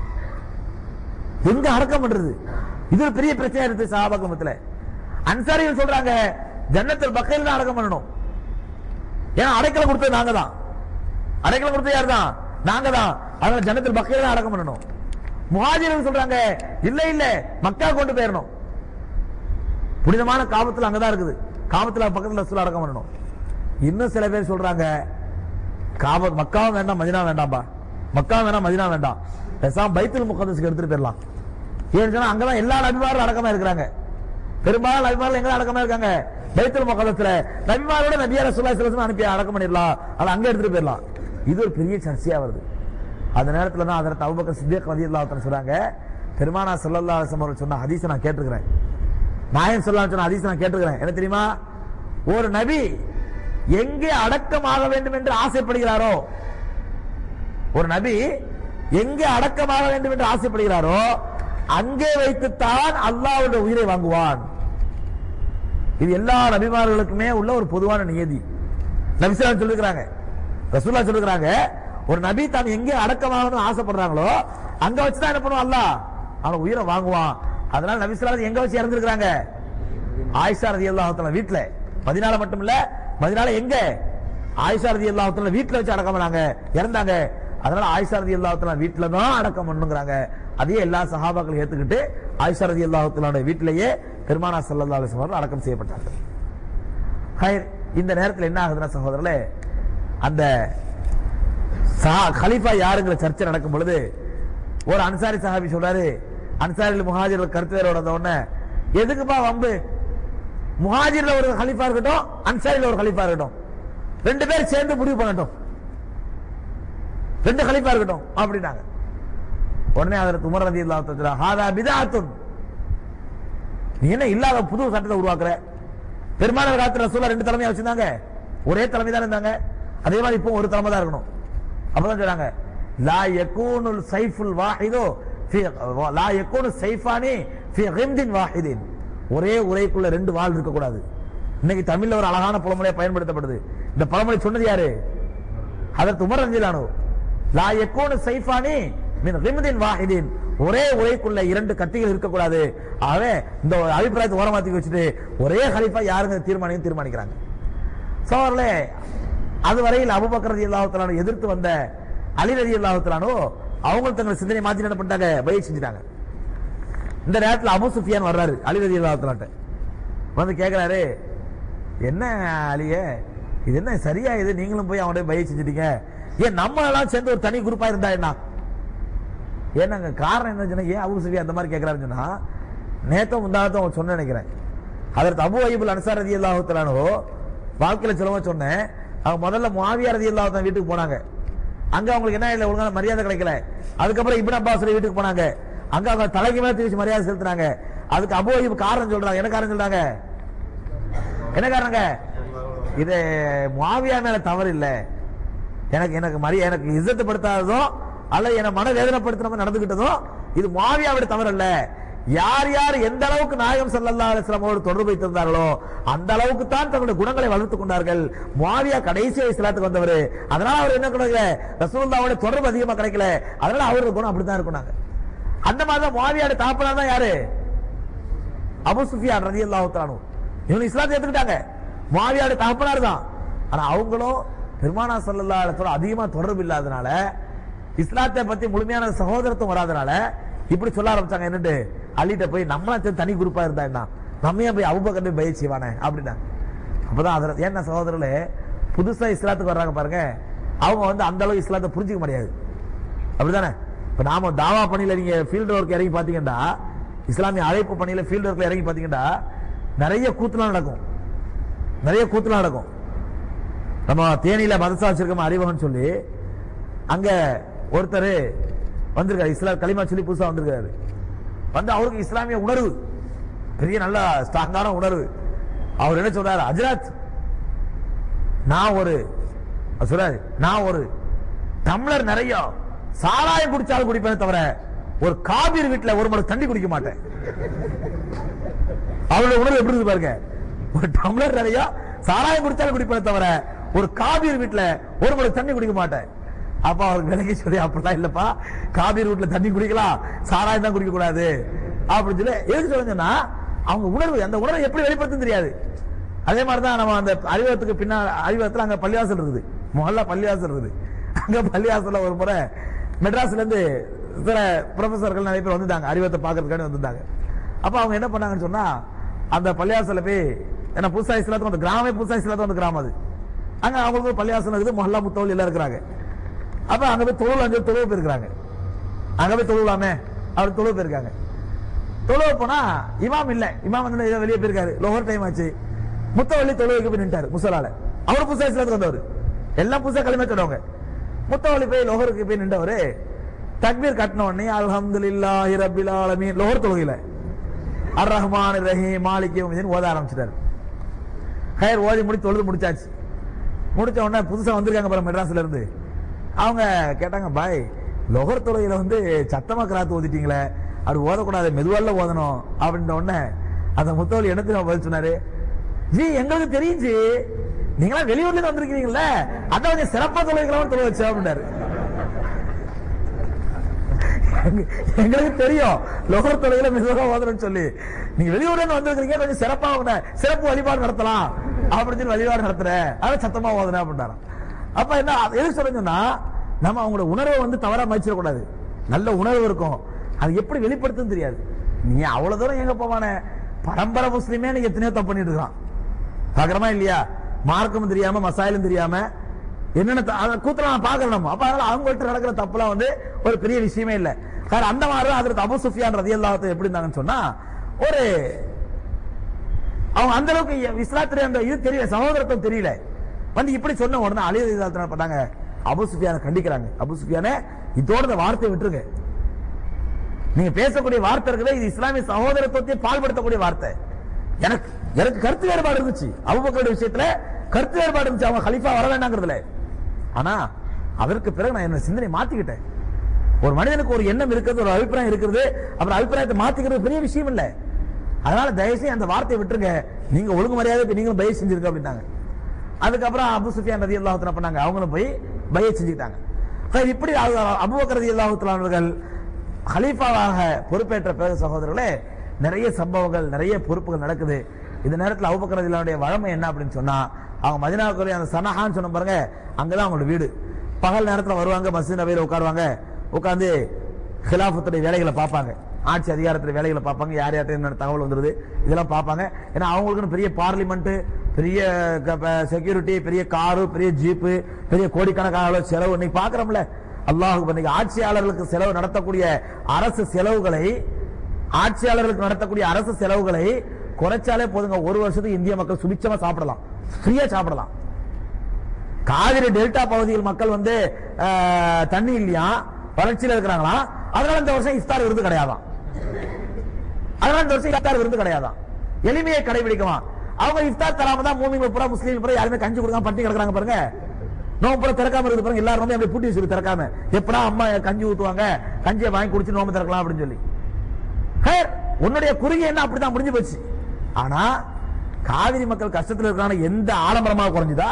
எங்க அடக்கம் பண்றது இது ஒரு பெரிய பிரச்சனை இருக்கு சஹாபாக்கமத்துல அன்சாரிகள் சொல்றாங்க ஜன்னத்தில் பக்கையில் தான் அடக்கம் பண்ணணும் ஏன்னா அடைக்கலம் கொடுத்தது நாங்க தான் அடைக்கலம் கொடுத்தது யார் தான் நாங்க தான் அதனால ஜன்னத்தில் பக்கையில் தான் அடக்கம் பண்ணணும் முஹாஜிர்கள் சொல்றாங்க இல்ல இல்ல மக்கா கொண்டு போயிடணும் புனிதமான காபத்துல அங்கதான் இருக்குது காபத்துல பக்கத்துல ரசூல் அடக்கம் பண்ணணும் இன்னும் சில பேர் சொல்றாங்க காப மக்காவும் வேண்டாம் மதினா வேண்டாம்பா மக்கா வேண்டாம் மதினா வேண்டாம் பேசாம பைத்துல் முகதஸ்க்கு எடுத்துட்டு போயிடலாம் ஏன்னு சொன்னா அங்கதான் எல்லா நபிமாரும் அடக்கமா இருக்கிறாங்க பெரும்பாலும் நபிமார்கள் எங்க அடக்கமா இருக்காங்க பைத்துல் முகலத்துல நபிமாரோட நபியார சுல்லா அனுப்பி அடக்கம் பண்ணிடலாம் அதை அங்க எடுத்துட்டு போயிடலாம் இது ஒரு பெரிய சர்ச்சையா வருது அந்த நேரத்துல தான் அதற்கு அபுபக்கர் சித்திக் ரலியல்லாஹு சொல்றாங்க பெருமானா ஸல்லல்லாஹு அலைஹி வஸல்லம் அவர்கள் சொன்ன ஹதீஸை நான் கேட்டிருக்கிறேன் நாயன் ஸல்லல்லாஹு சொன்ன ஹதீஸை நான் கேட்டிருக்கிறேன் என்ன தெரியுமா ஒரு நபி எங்கே அடக்கமாக வேண்டும் என்று ஆசைப்படுகிறாரோ ஒரு நபி எங்கே அடக்கமாக வேண்டும் என்று ஆசைப்படுகிறாரோ அங்கே வைத்துத்தான் அல்லாஹ்வுடைய உயிரை வாங்குவான் இது எல்லா நபிமார்களுக்குமே உள்ள ஒரு பொதுவான நியதி நபிசலாம் சொல்லிருக்கிறாங்க ரசூல்லா சொல்லிருக்கிறாங்க ஒரு நபி தான் எங்கே அடக்கமாகணும்னு ஆசைப்படுறாங்களோ அங்க வச்சுதான் என்ன பண்ணுவான் அல்லாஹ் அவன் உயிரை வாங்குவான் அதனால நபிசலாம் எங்க வச்சு இறந்துருக்காங்க ஆயிஷா ரதி அல்லாஹத்துல வீட்டுல மதினால மட்டும் இல்ல மதினால எங்க ஆயிஷா ரதி அல்லாஹத்துல வீட்டுல வச்சு அடக்கம் பண்ணாங்க இறந்தாங்க அதனால ஆயிஷா ரதி அல்லாஹத்துல வீட்டுல தான் அடக்கம் பண்ணுங்கிறாங்க அதையே எல்லா சஹாபாக்களும் ஏத்துக்கிட்டு ஆயிஷா ரதி அல்லாஹத்துல வீட்டிலேயே பெருமானா சல்லல்லாஹு அலைஹி வஸல்லம் அடக்கம் செய்யப்பட்டார்கள் ஹைர் இந்த நேரத்தில் என்ன ஆகுதுன்னா சகோதரர்களே அந்த சஹா- கலீஃபா யாருங்கிற சர்ச்சை நடக்கும் பொழுது ஒரு அன்சாரி சஹாபி சொல்றாரு அன்சாரில் முஹாஜிர் கருத்து வேற வந்த உடனே எதுக்குப்பா வம்பு முஹாஜிர்ல ஒரு ஹலீஃபா இருக்கட்டும் அன்சாரில ஒரு ஹலீஃபா இருக்கட்டும் ரெண்டு பேரும் சேர்ந்து முடிவு பண்ணட்டும் ரெண்டு ஹலீஃபா இருக்கட்டும் அப்படின்னாங்க உடனே அதற்கு உமர் ரதி அல்லா ஹாதா பிதாத்துன் நீ என்ன இல்லாத புது சட்டத்தை உருவாக்குற பெருமானார் காலத்துல ரசூலா ரெண்டு தலைமையா வச்சிருந்தாங்க ஒரே தலைமை தான் இருந்தாங்க அதே மாதிரி இப்போ ஒரு தலைமை தான் இருக்கணும் அப்பதான் சொல்றாங்க லா யகூனுல் சைஃபுல் வாஹிதோ ஃபி லா யகூனு சைஃபானி ஃபி கிம்தின் வாஹிதின் ஒரே உரைக்குள்ள ரெண்டு வாள் இருக்க கூடாது இன்னைக்கு தமிழ்ல ஒரு அழகான பழமொழியா பயன்படுத்தப்படுது இந்த பழமொழி சொன்னது யாரு அதற்கு உமர் ரஞ்சிலானு லா யக்கூனு சைஃபானி மின் கிம்தின் வாஹிதின் ஒரே உரைக்குள்ள இரண்டு கத்திகள் இருக்கக்கூடாது ஆகவே இந்த ஒரு அபிப்பிராயத்தை ஓரமாத்தி வச்சுட்டு ஒரே ஹலிஃபா யாருங்க தீர்மானிக்கும் தீர்மானிக்கிறாங்க சோழர்களே அதுவரையில் அபுபக்கர் ரதி அல்லாஹுத்தலானு எதிர்த்து வந்த அலி ரதி அல்லாஹுத்தலானோ அவங்க தங்கள் சிந்தனை மாத்தி என்ன பண்ணிட்டாங்க பயிர் செஞ்சுட்டாங்க இந்த நேரத்தில் அபு சுஃபியான் வர்றாரு அலி ரதி அல்லாஹுத்தலான்ட்ட வந்து கேக்குறாரு என்ன அலியே இது என்ன சரியா இது நீங்களும் போய் அவனுடைய பயிர் செஞ்சுட்டீங்க ஏன் நம்ம எல்லாம் சேர்ந்து ஒரு தனி குரூப்பா இருந்தா என்ன ஏன்னாங்க காரணம் என்ன சொன்னா ஏன் அபு சுஃபியா அந்த மாதிரி கேட்கறாருன்னு சொன்னா நேத்தம் முந்தானத்தும் அவன் சொன்ன நினைக்கிறேன் அதற்கு அபு ஐபுல் அன்சார் ரதி அல்லாஹுத்தலானோ வாழ்க்கையில சொல்லுவா சொன்னேன் அவங்க முதல்ல முஆவியா ரதி அல்லாஹ் வீட்டுக்கு போனாங்க அங்க அவங்களுக்கு என்ன இல்லை ஒழுங்கான மரியாதை கிடைக்கல அதுக்கப்புறம் இப்னு அப்பாஸ் வீட்டுக்கு போனாங்க அங்க அவங்க தலைக்கு மேல தூக்கி மரியாதை செலுத்தினாங்க அதுக்கு அபு ஐப் காரணம் சொல்றாங்க என்ன காரணம் சொல்றாங்க என்ன காரணங்க இது முஆவியா மேல தவறு இல்ல எனக்கு எனக்கு மரியா எனக்கு இzzத்து படுத்தாததும் அல்லது என்ன மன வேதனைப்படுத்துற மாதிரி நடந்துகிட்டதும் இது முஆவியாவுடைய தவறு அல்ல யார் யார் எந்த அளவுக்கு நாயகம் ஸல்லல்லாஹு அலைஹி வஸல்லமோடு தொடர்பு வைத்திருந்தார்களோ அந்த அளவுக்கு தான் தங்களுடைய குணங்களை வளர்த்துக் கொண்டார்கள் முஆவியா கடைசி இஸ்லாத்துக்கு வந்தவர் அதனால அவர் என்ன கிடைக்கல ரசூலுல்லாஹ்வோட தொடர்பு அதிகமா கிடைக்கல அதனால அவருடைய குணம் அப்படித்தான் இருக்குனாங்க அந்த மாதிரி தான் முஆவியாவுடைய தாப்பனா தான் யாரு அபு சுஃபியான் ரலியல்லாஹு தஆலா இவங்க இஸ்லாத்தை ஏத்துக்கிட்டாங்க முஆவியாவுடைய தகப்பனார் தான் ஆனா அவங்களும் பெருமானா ஸல்லல்லாஹு அலைஹி வஸல்லம் அதிகமா தொடர்பு இல்லாதனால இஸ்லாத்தை பத்தி முழுமையான சகோதரத்துவம் வராதனால இப்படி சொல்ல ஆரம்பிச்சாங்க என்னட்டு அள்ளிட்ட போய் நம்மளா சேர்ந்து தனி குரூப்பா இருந்தா என்ன நம்ம ஏன் போய் அபுபக்கர் போய் பயிற்சி செய்வானே அப்படின்னா அப்பதான் அதில் ஏன்னா சகோதரர்களே புதுசா இஸ்லாத்துக்கு வர்றாங்க பாருங்க அவங்க வந்து அந்த அளவு இஸ்லாத்தை புரிஞ்சுக்க முடியாது அப்படிதானே இப்ப நாம தாவா பணியில நீங்க ஃபீல்டு ஒர்க் இறங்கி பாத்தீங்கன்னா இஸ்லாமிய அழைப்பு பணியில ஃபீல்டு ஒர்க்ல இறங்கி பாத்தீங்கன்னா நிறைய கூத்துலாம் நடக்கும் நிறைய கூத்துலாம் நடக்கும் நம்ம தேனியில மதசா வச்சிருக்கோம் அறிவகன் சொல்லி அங்க ஒருத்தர் வந்திருக்காரு இஸ்லாம் களிமா சொல்லி புதுசா வந்திருக்காரு வந்து அவருக்கு இஸ்லாமிய உணர்வு பெரிய நல்ல ஸ்ட்ராங்கான உணர்வு அவர் என்ன சொல்றாரு அஜராத் நான் ஒரு அவர் சொல்றாரு நான் ஒரு டம்ளர் நிறைய சாராயம் குடிச்சாலும் குடிப்பேனே தவிர ஒரு காபீர் வீட்டுல ஒரு மணி தண்ணி குடிக்க மாட்டேன் அவருடைய உணர்வு எப்படி இருக்கு பாருங்க ஒரு டம்ளர் நிறைய சாராயம் குடிச்சாலும் குடிப்பேனே தவிர ஒரு காபீர் வீட்டுல ஒரு மணி தண்ணி குடிக்க மாட்டேன் அப்ப அவருக்கு விலகி சொல்லி அப்படிலாம் இல்லப்பா காபீர் வீட்டுல தண்ணி குடிக்கலாம் சாராயம் தான் குடிக்க கூடாது அப்படின்னு சொல்லி எதுக்கு சொல்லுங்கன்னா அவங்க உணர்வு அந்த உணர்வை எப்படி வெளிப்படுத்தும் தெரியாது அதே மாதிரி தான் நம்ம அந்த அறிவகத்துக்கு பின்னால் அறிவகத்துல அங்க பள்ளிவாசல் இருக்குது முதல்ல பள்ளிவாசல் இருக்குது அங்க பள்ளிவாசல்ல ஒரு முறை மெட்ராஸ்ல இருந்து சில ப்ரொஃபசர்கள் நிறைய பேர் வந்திருந்தாங்க அறிவத்தை பாக்குறதுக்காண்டி வந்திருந்தாங்க அப்ப அவங்க என்ன பண்ணாங்கன்னு சொன்னா அந்த பள்ளிவாசல்ல போய் ஏன்னா புதுசா இஸ்லாத்துக்கு அந்த கிராமமே புதுசா இஸ்லாத்துக்கு அந்த கிராமம் அது அங்க அவங்களுக்கு ஒரு பள்ளிவாசல் இருக்குது மொஹல்லா முத்தவல் எல்லாம் இருக்கிறாங்க அப்ப அங்க போய் தொழுவு அஞ்சு தொழுவு போயிருக்காங்க அங்க போய் தொழுவலாமே அவர் தொழுவு போயிருக்காங்க தொழுவ போனா இமாம் இல்ல இமாம் வந்து ஏதோ வெளியே போயிருக்காரு லோவர் டைம் ஆச்சு முத்தவள்ளி தொழுகைக்கு போய் நின்ட்டாரு முசலால அவர் புதுசா இஸ்லாத்துக்கு வந்தவர் எல்லாம் புதுசா களிமா சொல்லுவாங்க முத்தவள்ளி போய் லோகருக்கு போய் நின்றவரு தக்பீர் கட்டின உடனே அல்ஹம்துலில்லாஹி ரப்பில் ஆலமீன் லோகர் தொழுகையில அர் ரஹ்மான் ரஹீம் மாலிக் யௌமிதீன் ஓத ஆரம்பிச்சிட்டாரு ஹயர் ஓதி முடி தொழுது முடிச்சாச்சு முடிச்ச உடனே புதுசா வந்திருக்காங்க பாருங்க மெட்ராஸ்ல இருந்து அவங்க கேட்டாங்க பாய் லொகர் தொழுகையில வந்து சத்தமா கிராத்து ஓதிட்டீங்களே அப்படி ஓதக்கூடாது மெதுவால ஓதணும் அப்படின்ற உடனே அந்த முத்தவழி என்ன தெரியுமா பதில் சொன்னாரு ஜி எங்களுக்கு தெரியும் ஜி நீங்களா வெளியூர்ல இருந்து வந்திருக்கீங்கல்ல அதான் கொஞ்சம் சிறப்பா தொழுகைகளாம் தொழ வச்சு அப்படின்னாரு எங்க- எங்களுக்கு தெரியும் லோகர் தொலைல மெதுவாக ஓதணும்னு சொல்லி நீங்க வெளியூர்ல இருந்து வந்திருக்கீங்க கொஞ்சம் சிறப்பா ஓதுன. சிறப்பு வழிபாடு நடத்தலாம் அப்படின்னு சொல்லி வழிபாடு நடத்துறேன் அதான் சத்தமா ஓதுனேன் அப்படின்னாராம் அப்ப என்ன அது எதுக்கு சொல்லுங்கன்னா நம்ம அவங்களோட உணர்வை வந்து தவறா மதிச்சிடக்கூடாது நல்ல உணர்வு இருக்கும் அது எப்படி வெளிப்படுத்துன்னு தெரியாது நீ அவ்வளவு தூரம் எங்க போவானே பரம்பரை முஸ்லிமே நீ எத்தனையோ தப்பு பண்ணிட்டு இருக்கான் பாக்குறமா இல்லையா மார்க்கமும் தெரியாம மசாயிலும் தெரியாம என்னென்ன த- அத கூத்துல நான் பாக்குறோம் நம்ம அப்ப அதனால அவங்கள்ட்ட நடக்கிற தப்புலாம் வந்து ஒரு பெரிய விஷயமே இல்ல காரணம் அந்த மாதிரி தான் அதற்கு அபு சுஃபியான் ரதியல்லாஹு எப்படி இருந்தாங்கன்னு சொன்னா ஒரு அவங்க அந்த அளவுக்கு இஸ்லாத்துடைய அந்த இது தெரியல சகோதரத்துவம் தெரியல வந்து இப்படி சொன்ன உடனே அலி ரதியல்லாஹு பண்ணாங்க அபு சுஃபியானை கண்டிக்கிறாங்க அபு சுஃபியானே இதோட இந்த வார்த்தையை விட்டுருங்க நீங்க பேசக்கூடிய வார்த்தை இருக்குது இது இஸ்லாமிய சகோதரத்துவத்தை பால்படுத்தக்கூடிய வார்த்தை எனக்கு எனக்கு கருத்து வேறுபாடு இருந்துச்சு அபுபக்கருடைய விஷயத்துல கருத்து வேறுபாடு இருந்துச்சு அவங்க கலிஃபா வர வேண்டாங்கிறதுல ஆனா அதற்கு பிறகு நான் என்ன சிந்தனை மாத்திக்கிட்டேன் ஒரு மனிதனுக்கு ஒரு எண்ணம் இருக்கிறது ஒரு அபிப்பிராயம் இருக்கிறது அப்புறம் அபிப்பிராயத்தை மாத்திக்கிறது பெரிய விஷயம் இல்ல அதனால தயவுசெய்து அந்த வார்த்தையை விட்டுருங்க நீங்க ஒழுங்கு மரியாதை இப்ப நீங்களும் பய செஞ்சிருக்க அப்படின்னாங்க அதுக்கப்புறம் அபு சுஃபியான் ரதி அல்லாஹத்துல பண்ணாங்க அவங்களும் போய் பய செஞ்சுக்கிட்டாங்க சரி, இப்படி அபுபக்கர் ரதி அல்லாஹுத்தலானவர்கள் ஹலீஃபாவாக பொறுப்பேற்ற பிறகு சகோதரர்களே நிறைய சம்பவங்கள் நிறைய பொறுப்புகள் நடக்குது இந்த நேரத்தில் அபுபக்கர் ரதியுல்லாவுடைய வழமை என்ன அப்படின்னு சொன்னா அவங்க மதினாவுக்குரிய அந்த சனஹான்னு சொன்ன பாருங்க அங்கதான் அவங்களோட வீடு பகல் நேரத்தில் வருவாங்க மஸ்ஜித் நபையில உட்காருவாங்க உட்கார்ந்து ஹிலாஃபத்துடைய வேலைகளை பார்ப்பாங்க ஆட்சி அதிகாரத்துல வேலைகளை பார்ப்பாங்க யார் யார்ட்ட என்ன தகவல் வந்துருது இதெல்லாம் பார்ப்பாங்க ஏன்னா அவங்களுக்குன்னு பெரிய பார்லிமெண்ட் பெரிய செக்யூரிட்டி பெரிய காரு பெரிய ஜீப்பு பெரிய கோடிக்கணக்கான அளவு செலவு இன்னைக்கு பாக்குறோம்ல அல்லாஹ் இன்னைக்கு ஆட்சியாளர்களுக்கு செலவு நடத்தக்கூடிய அரசு செலவுகளை ஆட்சியாளர்களுக்கு நடத்தக்கூடிய அரசு செலவுகளை குறைச்சாலே போதுங்க ஒரு வருஷத்துக்கு இந்திய மக்கள் சுபிச்சமா சாப்பிடலாம் ஃப்ரீயா சாப்பிடலாம் காவிரி டெல்டா பகுதியில் மக்கள் வந்து அஹ், தண்ணி இல்லையா வறட்சியில இருக்கிறாங்களா அதனால இந்த வருஷம் இஃப்தார் விருது கிடையாதாம் அதனால இந்த வருஷம் இஃப்தார் விருந்து கிடையாதாம் எளிமையை கடைபிடிக்குமா அவங்க இஃப்தார் தராம தான் மூமிங்க பூரா முஸ்லீம் பூரா யாருமே கஞ்சி கொடுக்காம பட்டி கிடக்குறாங்க பாருங்க நோம்பு பூரா திறக்காம இருக்குது பாருங்க எல்லாரும் வந்து அப்படியே பூட்டி வச்சிருக்கு திறக்காம எப்படா அம்மா கஞ்சி ஊத்துவாங்க கஞ்சியை வாங்கி குடிச்சு நோம்பு திறக்கலாம் அப்படின்னு சொல்லி ஹேர், உன்னுடைய குறுகிய என்ன அப்படிதான் முடிஞ்சு போச்சு ஆனா காவிரி மக்கள் கஷ்டத்துல இருக்கான எந்த ஆடம்பரமா குறைஞ்சுதா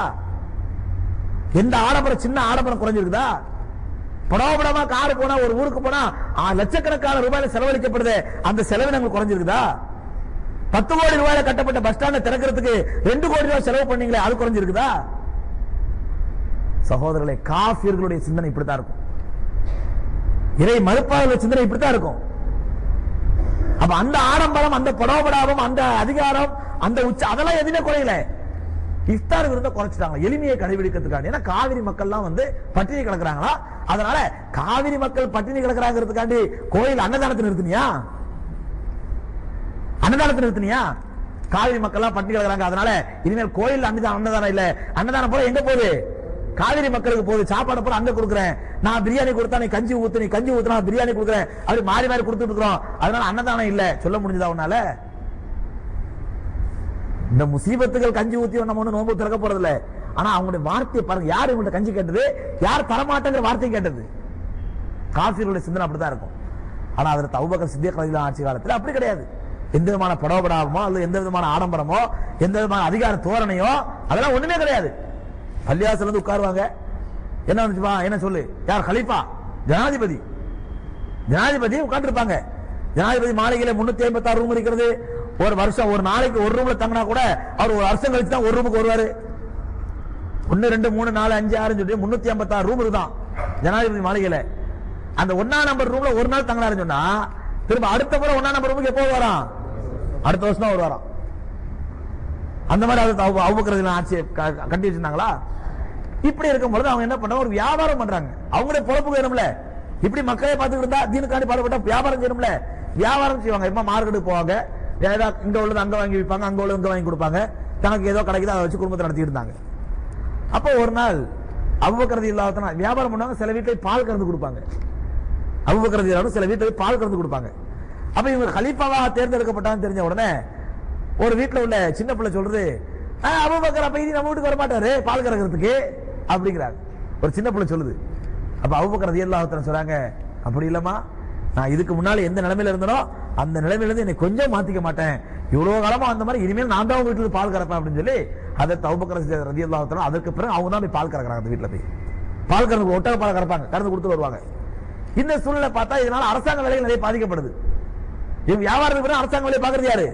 எந்த ஆடம்பரம் சின்ன ஆடம்பரம் குறைஞ்சிருக்குதா படோபடமா கார் போனா ஒரு ஊருக்கு போனா ஆ, லட்சக்கணக்கான ரூபாயில செலவழிக்கப்படுது அந்த செலவினங்கள் குறைஞ்சிருக்குதா பத்து கோடி ரூபாயில கட்டப்பட்ட பஸ் ஸ்டாண்ட திறக்கிறதுக்கு ரெண்டு கோடி ரூபாய் செலவு பண்ணீங்களே அது குறைஞ்சிருக்குதா சகோதரர்களே காபியர்களுடைய சிந்தனை இப்படித்தான் இருக்கும் இறை மறுப்பாளர்களுடைய சிந்தனை இப்படித்தான் இருக்கும் அப்ப அந்த ஆடம்பரம் அந்த படோபடாபம் அந்த அதிகாரம் அந்த உச்ச அதெல்லாம் எதுவுமே குறையல இஃப்தார் விருந்த குறைச்சிட்டாங்க எளிமையை கடைபிடிக்கிறதுக்காண்டி ஏன்னா காவிரி மக்கள்லாம் வந்து பட்டினி கிடக்குறாங்களா அதனால காவிரி மக்கள் பட்டினி கிடக்குறாங்கிறதுக்காண்டி கோயில் அன்னதானத்தை நிறுத்தினியா அன்னதானத்தை நிறுத்தினியா காவிரி மக்கள்லாம் பட்டினி கிடக்குறாங்க அதனால இனிமேல் கோயில் அன்னதானம் அன்னதானம் இல்ல அன்னதானம் போல எங்க போகுது காவிரி மக்களுக்கு போகுது சாப்பாடு போல அங்க கொடுக்குறேன் நான் பிரியாணி கொடுத்தா நீ கஞ்சி ஊத்து நீ கஞ்சி ஊத்துனா நான் பிரியாணி கொடுக்குறேன் அப்படி மாறி மாறி கொடுத்துட்டு இருக்கிறோம் அதனால அன்னதானம் இல்ல சொல்ல முடிஞ்சதா உன்னால இந்த முசீபத்துகள் கஞ்சி ஊத்தி நம்ம ஒண்ணு நோம்பு திறக்க போறது இல்ல ஆனா அவங்களுடைய வார்த்தையை பாருங்க யார் இவங்கள்ட்ட கஞ்சி கேட்டது யார் தரமாட்டேங்கிற வார்த்தை கேட்டது காஃபிர்களுடைய சிந்தனை அப்படித்தான் இருக்கும் ஆனா அதுல தௌபக்கர் சித்திய கலைஞர் ஆட்சி காலத்துல அப்படி கிடையாது எந்த விதமான படோபடாமோ அல்லது எந்த விதமான ஆடம்பரமோ எந்த விதமான அதிகார தோரணையோ அதெல்லாம் ஒண்ணுமே கிடையாது பள்ளியாசல் வந்து உட்காருவாங்க என்ன வந்துச்சுப்பா என்ன சொல்லு யார் கலீஃபா ஜனாதிபதி ஜனாதிபதி உட்கார்ந்துருப்பாங்க ஜனாதிபதி மாளிகையில முன்னூத்தி ஐம்பத்தி ஆறு ரூம் இருக்கிறது ஒரு வருஷம் ஒரு நாளைக்கு ஒரு ரூம்ல தங்கினா கூட அவர் ஒரு வருஷம் கழிச்சு தான் ஒரு ரூமுக்கு வருவாரு ஒன்னு ரெண்டு மூணு நாலு அஞ்சு ஆறு சொல்லி முன்னூத்தி ஐம்பத்தி ஆறு ரூம் இருக்குதான் ஜனாதிபதி மாளிகையில அந்த ஒன்னா நம்பர் ரூம்ல ஒரு நாள் தங்கினாருன்னு சொன்னா திரும்ப அடுத்த முறை ஒன்னா நம்பர் ரூமுக்கு எப்போ வரான் அடுத்த வருஷம் தான் ஒரு வாரம் அந்த மாதிரி அது அவுபக்கிறது ஆட்சி க- கட்டி வச்சிருந்தாங்களா இப்படி இருக்கும் பொழுது அவங்க என்ன பண்றாங்க ஒரு வியாபாரம் பண்றாங்க அவங்களுடைய பொழப்பு வேணும்ல இப்படி மக்களே பார்த்துக்கிட்டு இருந்தா தீனுக்காண்டி பாடுபட்டா வியாபாரம் செய்யணும்ல வியாபாரம் செய்வாங்க இப்ப மார்க்கெட்டுக்கு போவாங்க ஏதா இங்க உள்ளது அங்க வாங்கி விற்பாங்க அங்க உள்ளது இங்க வாங்கி கொடுப்பாங்க தனக்கு ஏதோ கிடைக்குதோ அதை வச்சு குடும்பத்தை நடத்திட்டு இருந்தாங்க அப்போ ஒரு நாள் அவ்வக்கிறது இல்லாதனா வியாபாரம் பண்ணுவாங்க சில வீட்டுல பால் கறந்து கொடுப்பாங்க அவ்வக்கிறது இல்லாத சில வீட்டுல பால் கறந்து கொடுப்பாங்க அப்ப இவங்க கலீஃபாவாக தேர்ந்தெடுக்கப்பட்டான்னு தெரிஞ்ச உடனே ஒரு வீட்டுல உள்ள சின்ன பிள்ளை சொல்றது அபுபக்கர் அப்ப இனி நம்ம வீட்டுக்கு வர மாட்டாரு பால் கறக்கிறதுக்கு அப்படிங்கிறாங்க ஒரு சின்ன பிள்ளை சொல்லுது அப்ப அபுபக்கர் ரதியல்லாஹு சொல்றாங்க அப்படி இல்லம்மா நான் இதுக்கு முன்னால எந்த நிலைமையில இருந்தனோ அந்த நிலைமையில இருந்து என்னை கொஞ்சம் மாத்திக்க மாட்டேன் இவ்வளவு காலமா அந்த மாதிரி இனிமேல் நான் தான் வீட்டுல பால் கறப்பேன் அப்படின்னு சொல்லி அதை தவுபக்கர் ரதியல்லாஹு அதற்கு பிறகு அவங்க தான் போய் பால் கறக்குறாங்க அந்த வீட்டுல போய் பால் கறந்து ஒட்டக பால் கறப்பாங்க கறந்து கொடுத்துட்டு வருவாங்க இந்த சூழ்நிலை பார்த்தா இதனால அரசாங்க வேலைகள் நிறைய பாதிக்கப்படுது இவங்க வியாபாரத்துக்கு பிறகு அரசாங்க வேலையை பாக்குறது யாரு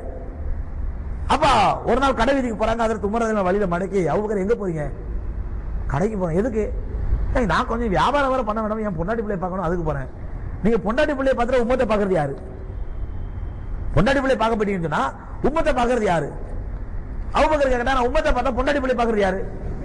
அப்ப ஒரு நாள் கடை வீதிக்கு போறாங்க அதற்கு உமரதில் வழியில மடக்கி அவங்க எங்க போறீங்க கடைக்கு போறேன் எதுக்கு ஏய், நான் கொஞ்சம் வியாபாரம் வேற பண்ண வேண்டாம் என் பொண்டாட்டி பிள்ளைய பார்க்கணும் அதுக்கு போறேன் நீங்க பொண்டாட்டி பிள்ளைய பார்த்துட்டு உம்மத்தை பாக்குறது யாரு பொண்டாட்டி பிள்ளைய பார்க்க போட்டீங்கன்னு சொன்னா உம்மத்தை பாக்குறது யாரு அவங்க கேட்டா நான் உம்மத்தை பார்த்தா பொண்டாட்டி பிள்ளைய பாக்குறது யாரு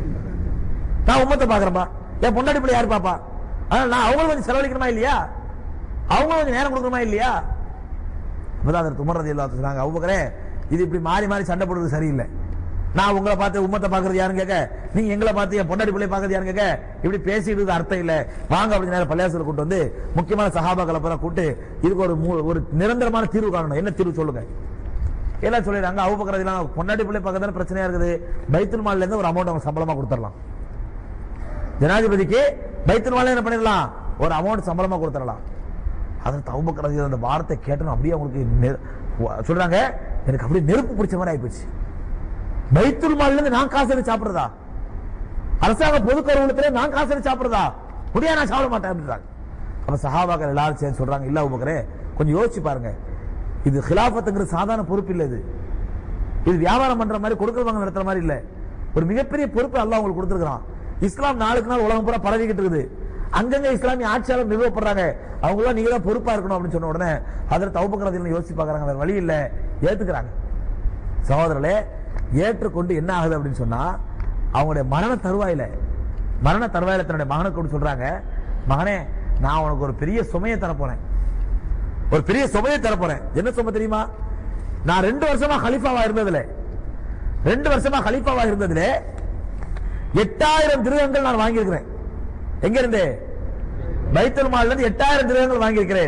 நான் உம்மத்தை பாக்குறேன்பா என் பொண்டாட்டி பிள்ளை யாரு பாப்பா அதனால நான் அவங்களுக்கு கொஞ்சம் செலவழிக்கணுமா இல்லையா அவங்க கொஞ்சம் நேரம் கொடுக்கணுமா இல்லையா அப்பதான் அதற்கு உமர்றது இல்லா சொன்னாங்க அவுபக்கரே இது இப்படி மாறி மாறி சண்டை போடுறது சரியில்லை நான் உங்களை பார்த்து உம்மத்தை பாக்குறது யாருன்னு கேட்க நீங்க எங்களை பார்த்து என் பொண்டாடி பிள்ளை பாக்குறது யாருன்னு கேட்க இப்படி பேசிட்டு அர்த்தம் இல்ல வாங்க அப்படின்னு நேரம் பள்ளியாசல கூட்டு வந்து முக்கியமான சகாபாக்களை பூரா கூட்டு இதுக்கு ஒரு மூ- ஒரு நிரந்தரமான தீர்வு காணணும் என்ன தீர்வு சொல்லுங்க எல்லாம் சொல்லிடுறாங்க அவு பக்கறதுலாம் பொண்டாட்டி பிள்ளை பக்கத்துல பிரச்சனையா இருக்குது பைத்துல் மால்ல இருந்து ஒரு அமௌண்ட் அவங்க சம்பளமா கொடுத்துடலாம் ஜனாதிபதிக்கு பைத்துல் மால்ல என்ன பண்ணிடலாம் ஒரு அமௌண்ட் சம்பளமா கொடுத்துடலாம் அதற்கு அவுபக்கர் அந்த வார்த்தை கேட்டணும் அப்படியே அவங்களுக்கு நெ- வ- சொல்றாங்க எனக்கு அப்படியே நெருப்பு பிடிச்ச மாதிரி ஆயிப்போச்சு பைத்துல் மால்ல இருந்து நான் காசு எடுத்து சாப்பிடுறதா அரசாங்க பொது கருவூலத்திலே நான் காசு எடுத்து சாப்பிடுறதா முடியா நான் சாப்பிட மாட்டேன் அப்படின்றாங்க அப்ப சஹாபாக்கள் எல்லாரும் சேர்ந்து சொல்றாங்க இல்ல உபக்கரே கொஞ்சம் யோசிச்சு பாருங்க இது ஹிலாபத்துங்கிற சாதாரண பொறுப்பு இல்ல இது இது வியாபாரம் பண்ற மாதிரி கொடுக்கறவங்க நடத்துற மாதிரி இல்ல ஒரு மிகப்பெரிய பொறுப்பு அல்லாஹ் உங்களுக்கு கொடுத்திருக்கான் இஸ்லாம் நாளுக்கு நாள் உலகம் பூரா பரவிக்கிட்டு இருக்குது அங்கங்க இஸ்லாமிய ஆட்சியாளர் நிறுவப்படுறாங்க அவங்க எல்லாம் நீங்க தான் பொறுப்பா இருக்கணும் அப்படின்னு சொன்ன உடனே அதில் தவப்புக்கிறதுல யோசிச்சு பாக்குறாங்க வேற வழி இல்ல ஏத்துக்கிறாங்க சகோதரர்களே ஏற்றுக்கொண்டு என்ன ஆகுது அப்படின்னு சொன்னா அவங்களுடைய மரண தருவாயில மரண தருவாயில தன்னுடைய மகனுக்கு கொண்டு சொல்றாங்க மகனே நான் உனக்கு ஒரு பெரிய சுமையை தர போறேன் ஒரு பெரிய சுமையை தர போறேன் என்ன சுமை தெரியுமா நான் ரெண்டு வருஷமா கலிஃபாவா இருந்ததுல ரெண்டு வருஷமா கலிஃபாவா இருந்ததுல எட்டாயிரம் திருகங்கள் நான் வாங்கியிருக்கிறேன் எங்க இருந்து பைத்தல் மால்ல இருந்து எட்டாயிரம் திருகங்கள் வாங்கியிருக்கிறேன்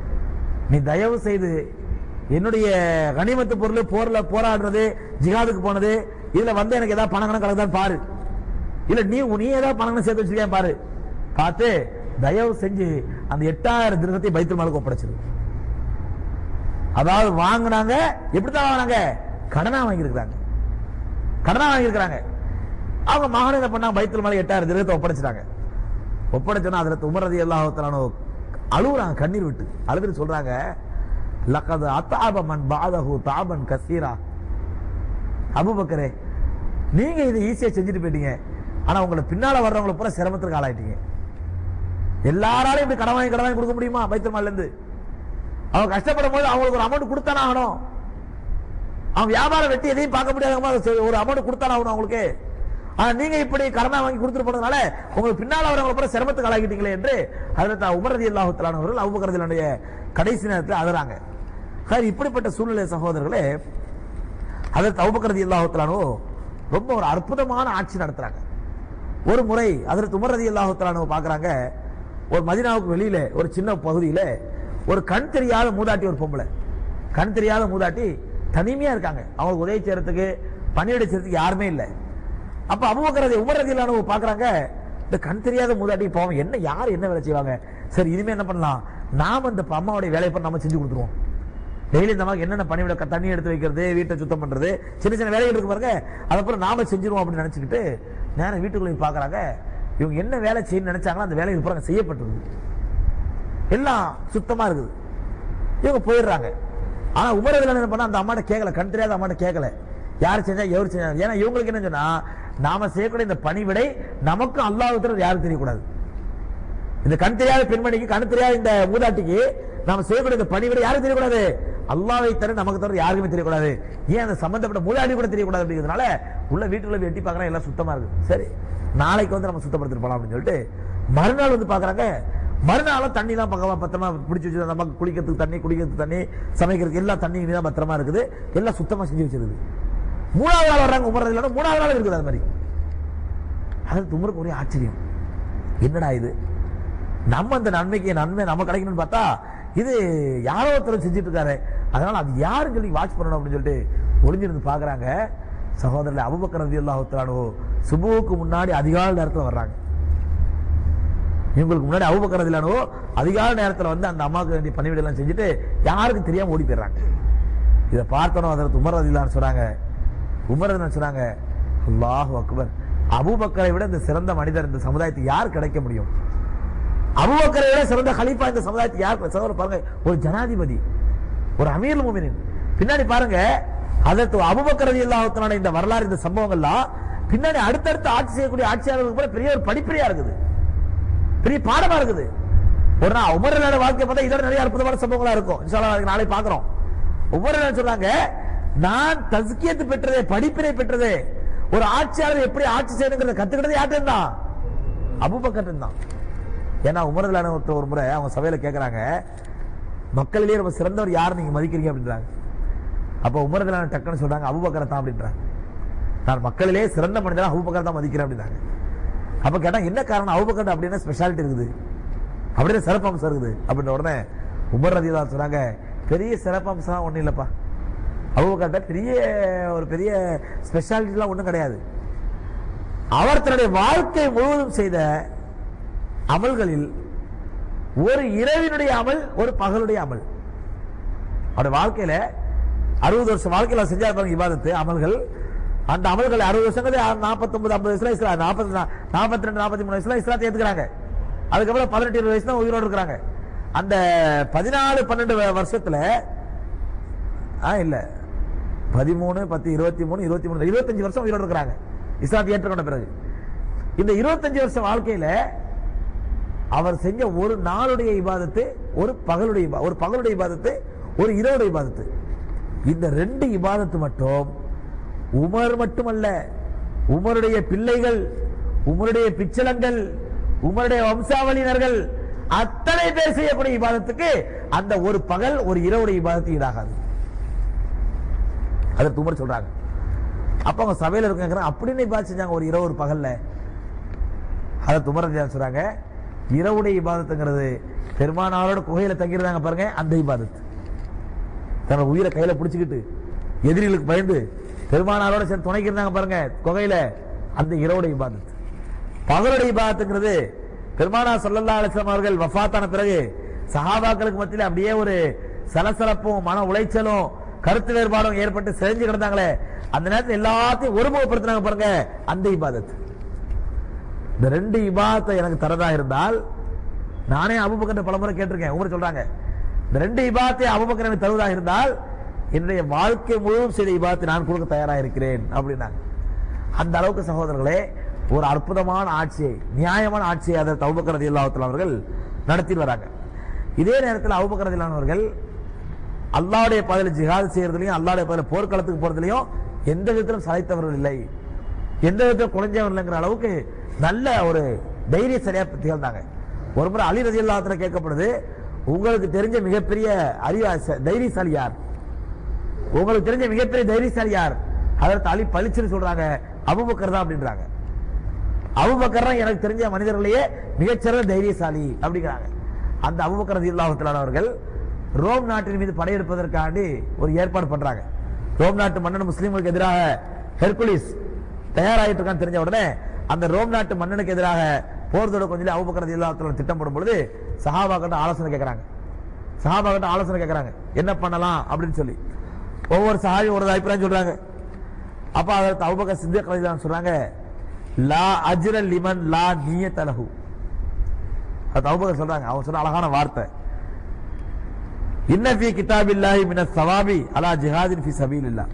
நீ தயவு செய்து என்னுடைய கனிமத்து பொருள் போர்ல போராடுறது ஜிஹாதுக்கு போனது இதுல வந்து எனக்கு ஏதாவது பணம் கணக்கு கலக்குதான்னு பாரு இல்ல நீ நீ ஏதாவது பணம் கணக்கு சேர்த்து வச்சிருக்கேன் பாரு பார்த்து தயவு செஞ்சு அந்த எட்டாயிரம் திருகத்தை பைத்தல் மாலுக்கு ஒப்படைச்சிரு அதாவது வாங்குனாங்க எப்படித்தான் வாங்குனாங்க கடனா வாங்கியிருக்கிறாங்க கடனா வாங்கியிருக்கிறாங்க அவங்க மகன் என்ன பண்ணாங்க பைத்தல் மாலை எட்டாயிரம் திருகத்தை ஒப்படைச்சிட்டாங்க ஒப்படைச்சோன்னா அதுல உமரதி எல்லாத்தானோ அழுகுறாங்க கண்ணீர் விட்டு அழுதுட்டு சொல்றாங்க லக்கது அத்தாப மன் பாதஹு தாபன் கசீரா அபுபக்கரே நீங்க இதை ஈஸியா செஞ்சுட்டு போயிட்டீங்க ஆனா உங்களை பின்னால வர்றவங்களை பூரா சிரமத்துக்கு ஆளாயிட்டீங்க எல்லாராலையும் இப்படி கடன் வாங்கி கடன் வாங்கி கொடுக்க முடியுமா பைத்தல் மால்ல இருந்து அவங்க கஷ்டப்படும் போது அவங்களுக்கு ஒரு அமௌண்ட் கொடுத்தானே ஆகணும் அவன் வியாபாரம் வெட்டி எதையும் பார்க்க முடியாத ஒரு அமௌண்ட் கொடுத்தானே ஆகணும் அவங்களுக்கு ஆனா நீங்க இப்படி கடனா வாங்கி கொடுத்துட்டு போனதுனால உங்களுக்கு பின்னால வரவங்களை பூரா சிரமத்துக்கு ஆளாகிட்டீங்களே என்று அதில் தான் உமரதி அல்லாஹுத்தலானவர்கள் அவுபக்கரதினுடைய கடைசி நேரத்தில் அழுறாங்க சரி இப்படிப்பட்ட சூழ்நிலை சகோதரர்களே அதற்கு அவுபக்கரதி அல்லாஹுத்தலானோ ரொம்ப ஒரு அற்புதமான ஆட்சி நடத்துறாங்க ஒரு முறை அதற்கு உமரதி அல்லாஹுத்தலானோ பாக்குறாங்க ஒரு மதினாவுக்கு வெளியில ஒரு சின்ன பகுதியில ஒரு கண் தெரியாத மூதாட்டி ஒரு பொம்பளை கண் தெரியாத மூதாட்டி தனிமையா இருக்காங்க அவங்களுக்கு உதவி செய்யறதுக்கு பணியிட செய்யறதுக்கு யாருமே இல்லை அப்ப அபுபக்கரதி உமரதி இல்லானவங்க பாக்குறாங்க இந்த கண் தெரியாத மூதாட்டி பாவம் என்ன யார் என்ன வேலை செய்வாங்க சரி இனிமே என்ன பண்ணலாம் நாம இந்த அம்மாவுடைய வேலையை பண்ண நம்ம செஞ்சு கொடுத்துருவோம் டெய்லி இந்த மாதிரி என்னென்ன பணிவிட க- தண்ணி எடுத்து வைக்கிறது வீட்டை சுத்தம் பண்றது சின்ன சின்ன வேலைகள் இருக்கு பாருங்க அதுக்கப்புறம் நாம செஞ்சிருவோம் அப்படின்னு நினைச்சுக்கிட்டு நேரம் வீட்டுக்குள்ள போய் பாக்குறாங்க இவங்க என்ன வேலை செய்யணும்னு நினைச்சாங்களோ அந்த வேலைகள் பாருங்க செய்யப்பட்டிருக்கு எல்லாம் சுத்தமா இருக்குது இவங்க போயிடுறாங்க ஆனா உமரதில் என்ன பண்ணா அந்த அம்மாட்ட கேட்கல கண் தெரியாத அம்மாட்ட கேட்கல யார் செஞ்சா எவர் செஞ்சா ஏன்னா இவங்களுக்கு என்ன சொன்னா நாம செய்யக்கூடிய இந்த பணிவிடை நமக்கும் அல்லாஹ் யாரும் தெரியக்கூடாது இந்த கண் தெரியாத பெண்மணிக்கு கண் தெரியாத இந்த மூதாட்டிக்கு நாம செய்யக்கூடிய இந்த பணிவிடை யாருக்கு தெரியக்கூடாது அல்லாவை தவிர நமக்கு தவிர யாருக்குமே தெரியக்கூடாது ஏன் அந்த சம்பந்தப்பட்ட மூதாட்டி கூட தெரியக்கூடாது அப்படிங்கிறதுனால உள்ள வீட்டுக்குள்ள போய் எட்டி பார்க்கறா எல்லாம் சுத்தமா இருக்கு சரி நாளைக்கு வந்து நம்ம சுத்தப்படுத்திட்டு போலாம் அப்படின்னு சொல்லிட்டு மறுநாள் வந்து பாக்குறாங்க மறுநாளும் தண்ணி தான் பக்கமா பத்திரமா பிடிச்சி வச்சு நமக்கு குளிக்கிறதுக்கு தண்ணி குடிக்கிறதுக்கு தண்ணி சமைக்கிறதுக்கு எல்லா தண்ணி தான் பத்திரமா இருக்குது எல்லாம் சுத்தமா செஞ்சு வச்சிருக்குது மூணாவது நாள் வர்றாங்க உமர் ரதியல்லாஹு மூணாவது நாள் இருக்குது அது மாதிரி அது உமருக்கு ஒரே ஆச்சரியம் என்னடா இது நம்ம அந்த நன்மைக்கு நன்மை நம்ம கிடைக்கணும்னு பார்த்தா இது யாரோ ஒருத்தர் செஞ்சுட்டு இருக்காரு அதனால அது யாருன்னு சொல்லி வாட்ச் பண்ணணும் அப்படின்னு சொல்லிட்டு ஒளிஞ்சிருந்து பாக்குறாங்க சகோதரர் அபுபக்கர் ரதி அல்லாஹுத்தானோ சுபுவுக்கு முன்னாடி அதிகாலை நேரத்துல வர்றாங்க இவங்களுக்கு முன்னாடி அபுபக்கர் ரதிலானோ அதிகாலை நேரத்துல வந்து அந்த அம்மாவுக்கு வேண்டிய பணிவிடை எல்லாம் செஞ்சுட்டு யாருக்கும் தெரியாம ஓடி போயிடுறாங்க இதை பார்த்தோம் அதற்கு உமர் ரதிலான்னு சொன்னாங்க உமர் ரதிலான்னு சொன்னாங்க அல்லாஹ் அக்பர் அபூபக்கரை விட இந்த சிறந்த மனிதர் இந்த சமுதாயத்துக்கு யார் கிடைக்க முடியும் அபூபக்கரை விட சிறந்த கலீஃபா இந்த சமுதாயத்துக்கு யார் சகோதரர் பாருங்க ஒரு ஜனாதிபதி ஒரு அமீர் முமினின் பின்னாடி பாருங்க அதற்கு அபுபக்கர் ரலியல்லாஹு இந்த வரலாறு இந்த சம்பவங்கள்லாம் பின்னாடி அடுத்தடுத்து ஆட்சி செய்யக்கூடிய ஆட்சியாளர்களுக்கு கூட பெரிய ஒரு படிப்பினையா இருக்குது பெரிய பாடமா இருக்குது ஒரு நாள் உமரலோட வாழ்க்கை பார்த்தா இதோட நிறைய அற்புதமான சம்பவங்களா இருக்கும் இன்ஷா அல்லாஹ் அதுக்கு நாளை பாக்குறோம் உமரல் சொல்றாங்க நான் தஸ்கியத்து பெற்றதே படிப்பினை பெற்றதே ஒரு ஆட்சியாளர் எப்படி ஆட்சி செய்யணுங்கிறத கத்துக்கிட்டது யார்கிட்ட தான் அபுபக்கர் தான் ஏன்னா உமரலான ஒருத்தர் ஒரு முறை அவங்க சபையில கேக்குறாங்க மக்களிலேயே ரொம்ப சிறந்தவர் யார் நீங்க மதிக்கிறீங்க அப்படின்றாங்க அப்ப உமரலான டக்குன்னு சொல்றாங்க அபுபக்கரை தான் அப்படின்றாங்க நான் மக்களிலே சிறந்த மனிதனா அபுபக்கரை தான் மதிக்கிறேன் அப்படின்னாங்க அப்ப கேட்டா என்ன காரணம் அபுபக்கர் அப்படின்னா ஸ்பெஷாலிட்டி இருக்குது அப்படியே சிறப்பம்சம் இருக்குது அப்படின்ற உடனே உமர் ரதியல்லா சொன்னாங்க பெரிய சிறப்பம்சம் ஒண்ணும் இல்லப்பா அபுபக்கர்ட்ட பெரிய ஒரு பெரிய ஸ்பெஷாலிட்டிலாம் ஒண்ணும் கிடையாது அவர் தன்னுடைய வாழ்க்கை முழுவதும் செய்த அமல்களில் ஒரு இரவினுடைய அமல் ஒரு பகலுடைய அமல் அவருடைய வாழ்க்கையில அறுபது வருஷம் வாழ்க்கையில அவர் செஞ்சார் பாருங்க இபாதத்து அமல்கள் அந்த அமல்கள் அறுபது வருஷங்கிறது நாற்பத்தி ஒன்பது ஐம்பது வயசுல இஸ்லாம் நாற்பத்தி நாற்பத்தி ரெண்டு நாற்பத்தி மூணு வயசுல இஸ்லாத்தை ஏத்துக்கிறாங்க அதுக்கப்புறம் பதினெட்டு இருபது வயசு தான் உயிரோடு இருக்கிறாங்க அந்த பதினாலு பன்னெண்டு வ- வருஷத்துல ஆ இல்ல பதிமூணு பத்து இருபத்தி மூணு இருபத்தி மூணு இருபத்தஞ்சு வருஷம் உயிரோடு இருக்கிறாங்க இஸ்லாத்தை ஏற்றுக்கொண்ட பிறகு இந்த இருபத்தஞ்சு வருஷம் வாழ்க்கையில அவர் செஞ்ச ஒரு நாளுடைய இபாதத்து ஒரு பகலுடைய இபா- ஒரு பகலுடைய இபாதத்து ஒரு இரவுடைய இபாதத்து இந்த ரெண்டு இபாதத்து மட்டும் உமர் மட்டுமல்ல உமருடைய பிள்ளைகள் உமருடைய பிச்சலங்கள் உமருடைய வம்சாவளியினர்கள் அத்தனை பேர் செய்யக்கூடிய இபாதத்துக்கு அந்த ஒரு பகல் ஒரு இரவுடைய இபாதத்து ஈடாகாது அதை உமர் சொல்றாங்க அப்ப அவங்க சபையில இருக்காங்க அப்படின்னு இபாதத் செஞ்சாங்க ஒரு இரவு ஒரு பகல்ல அதை துமரதியார் சொல்றாங்க இரவுடைய இபாதத்துங்கிறது பெருமானாரோட குகையில தங்கியிருந்தாங்க பாருங்க அந்த இபாதத் தன்னோட உயிரை கையில பிடிச்சுக்கிட்டு எதிரிகளுக்கு பயந்து பெருமானாரோட சேர்ந்து துணைக்கு இருந்தாங்க பாருங்க குகையில அந்த இரவுடைய இபாதத் பகலுடைய இபாதத்துங்கிறது பெருமானா சல்லல்லா அலிஸ்லாம் அவர்கள் வஃபாத்தான பிறகு சஹாபாக்களுக்கு மத்தியில அப்படியே ஒரு சலசலப்பும் மன உளைச்சலும் கருத்து வேறுபாடும் ஏற்பட்டு செஞ்சு கிடந்தாங்களே அந்த நேரத்தில் எல்லாத்தையும் ஒருமுகப்படுத்தினாங்க பாருங்க அந்த இபாதத் இந்த ரெண்டு இபாதத்தை எனக்கு தரதா இருந்தால் நானே அபுபக்கர் பலமுறை கேட்டிருக்கேன் உமர் சொல்றாங்க இந்த ரெண்டு இபாதத்தை அபுபக்கர் எனக்கு தருவதா இருந்தால் என்னுடைய வாழ்க்கை முழுவதும் செய்த இபாதத்தை நான் கொடுக்க தயாராக இருக்கிறேன் அப்படின்னாங்க அந்த அளவுக்கு சகோதரர்களே ஒரு அற்புதமான ஆட்சியை நியாயமான ஆட்சியை அதை அபுபக்கர் ரலியல்லாஹு அவர்கள் நடத்திட்டு வராங்க இதே நேரத்தில் அபுபக்கர் ரலியல்லாஹு அவர்கள் அல்லாஹ்வுடைய பதில ஜிஹாத் செய்யறதுலயும் அல்லாஹ்வுடைய பதில போர்க்களத்துக்கு போறதுலயும் எந்த விதத்திலும் சளைத்தவர்கள் இல்லை எந்த விதத்திலும் குறைஞ்சவர்கள் இல்லைங்கிற அளவுக்கு நல்ல ஒரு தைரியசாலியா திகழ்ந்தாங்க ஒரு முறை அலி ரதி கேட்கப்படுது உங்களுக்கு தெரிஞ்ச மிகப்பெரிய அறிவா தைரியசாலி யார் உங்களுக்கு தெரிஞ்ச மிகப்பெரிய தைரியசாலி யார் அதற்கு அலி பளிச்சுன்னு சொல்றாங்க அபுபக்கர் தான் அப்படின்றாங்க அபுபக்கர் தான் எனக்கு தெரிஞ்ச மனிதர்களையே மிகச்சிறந்த தைரியசாலி அப்படிங்கிறாங்க அந்த அபுபக்கர் ரதி அவர்கள் ரோம் நாட்டின் மீது படையெடுப்பதற்காண்டி ஒரு ஏற்பாடு பண்றாங்க ரோம் நாட்டு மன்னன் முஸ்லீம்களுக்கு எதிராக ஹெர்குலிஸ் தயாராகிட்டு இருக்கான்னு தெரிஞ்ச உடனே அந்த ரோம் நாட்டு மன்னனுக்கு எதிராக போர் தொட கொஞ்சம் அபுபக்கர் ரதி திட்டம் போடும் பொழுது சஹாபாக்கிட்ட ஆலோசனை கேட்கறாங்க சஹாபாக்கிட்ட ஆலோசனை கேட்கறாங்க என்ன பண்ணலாம் அப்படின்னு சொல்லி ஒவ்வொரு சஹாபி ஒரு அபிப்பிராயம் சொல்றாங்க அப்ப அதற்கு அபுபக்கர் சித்திக் ரலியல்லாஹு சொல்றாங்க லா அஜ்ர லிமன் லா நியத லஹு அது அபுபக்கர் சொல்றாங்க அவங்க சொன்ன அழகான வார்த்தை இன்ன ஃபீ கிதாபில்லாஹி மின ஸவாபி அலா ஜிஹாதின் ஃபீ சபீலில்லாஹ்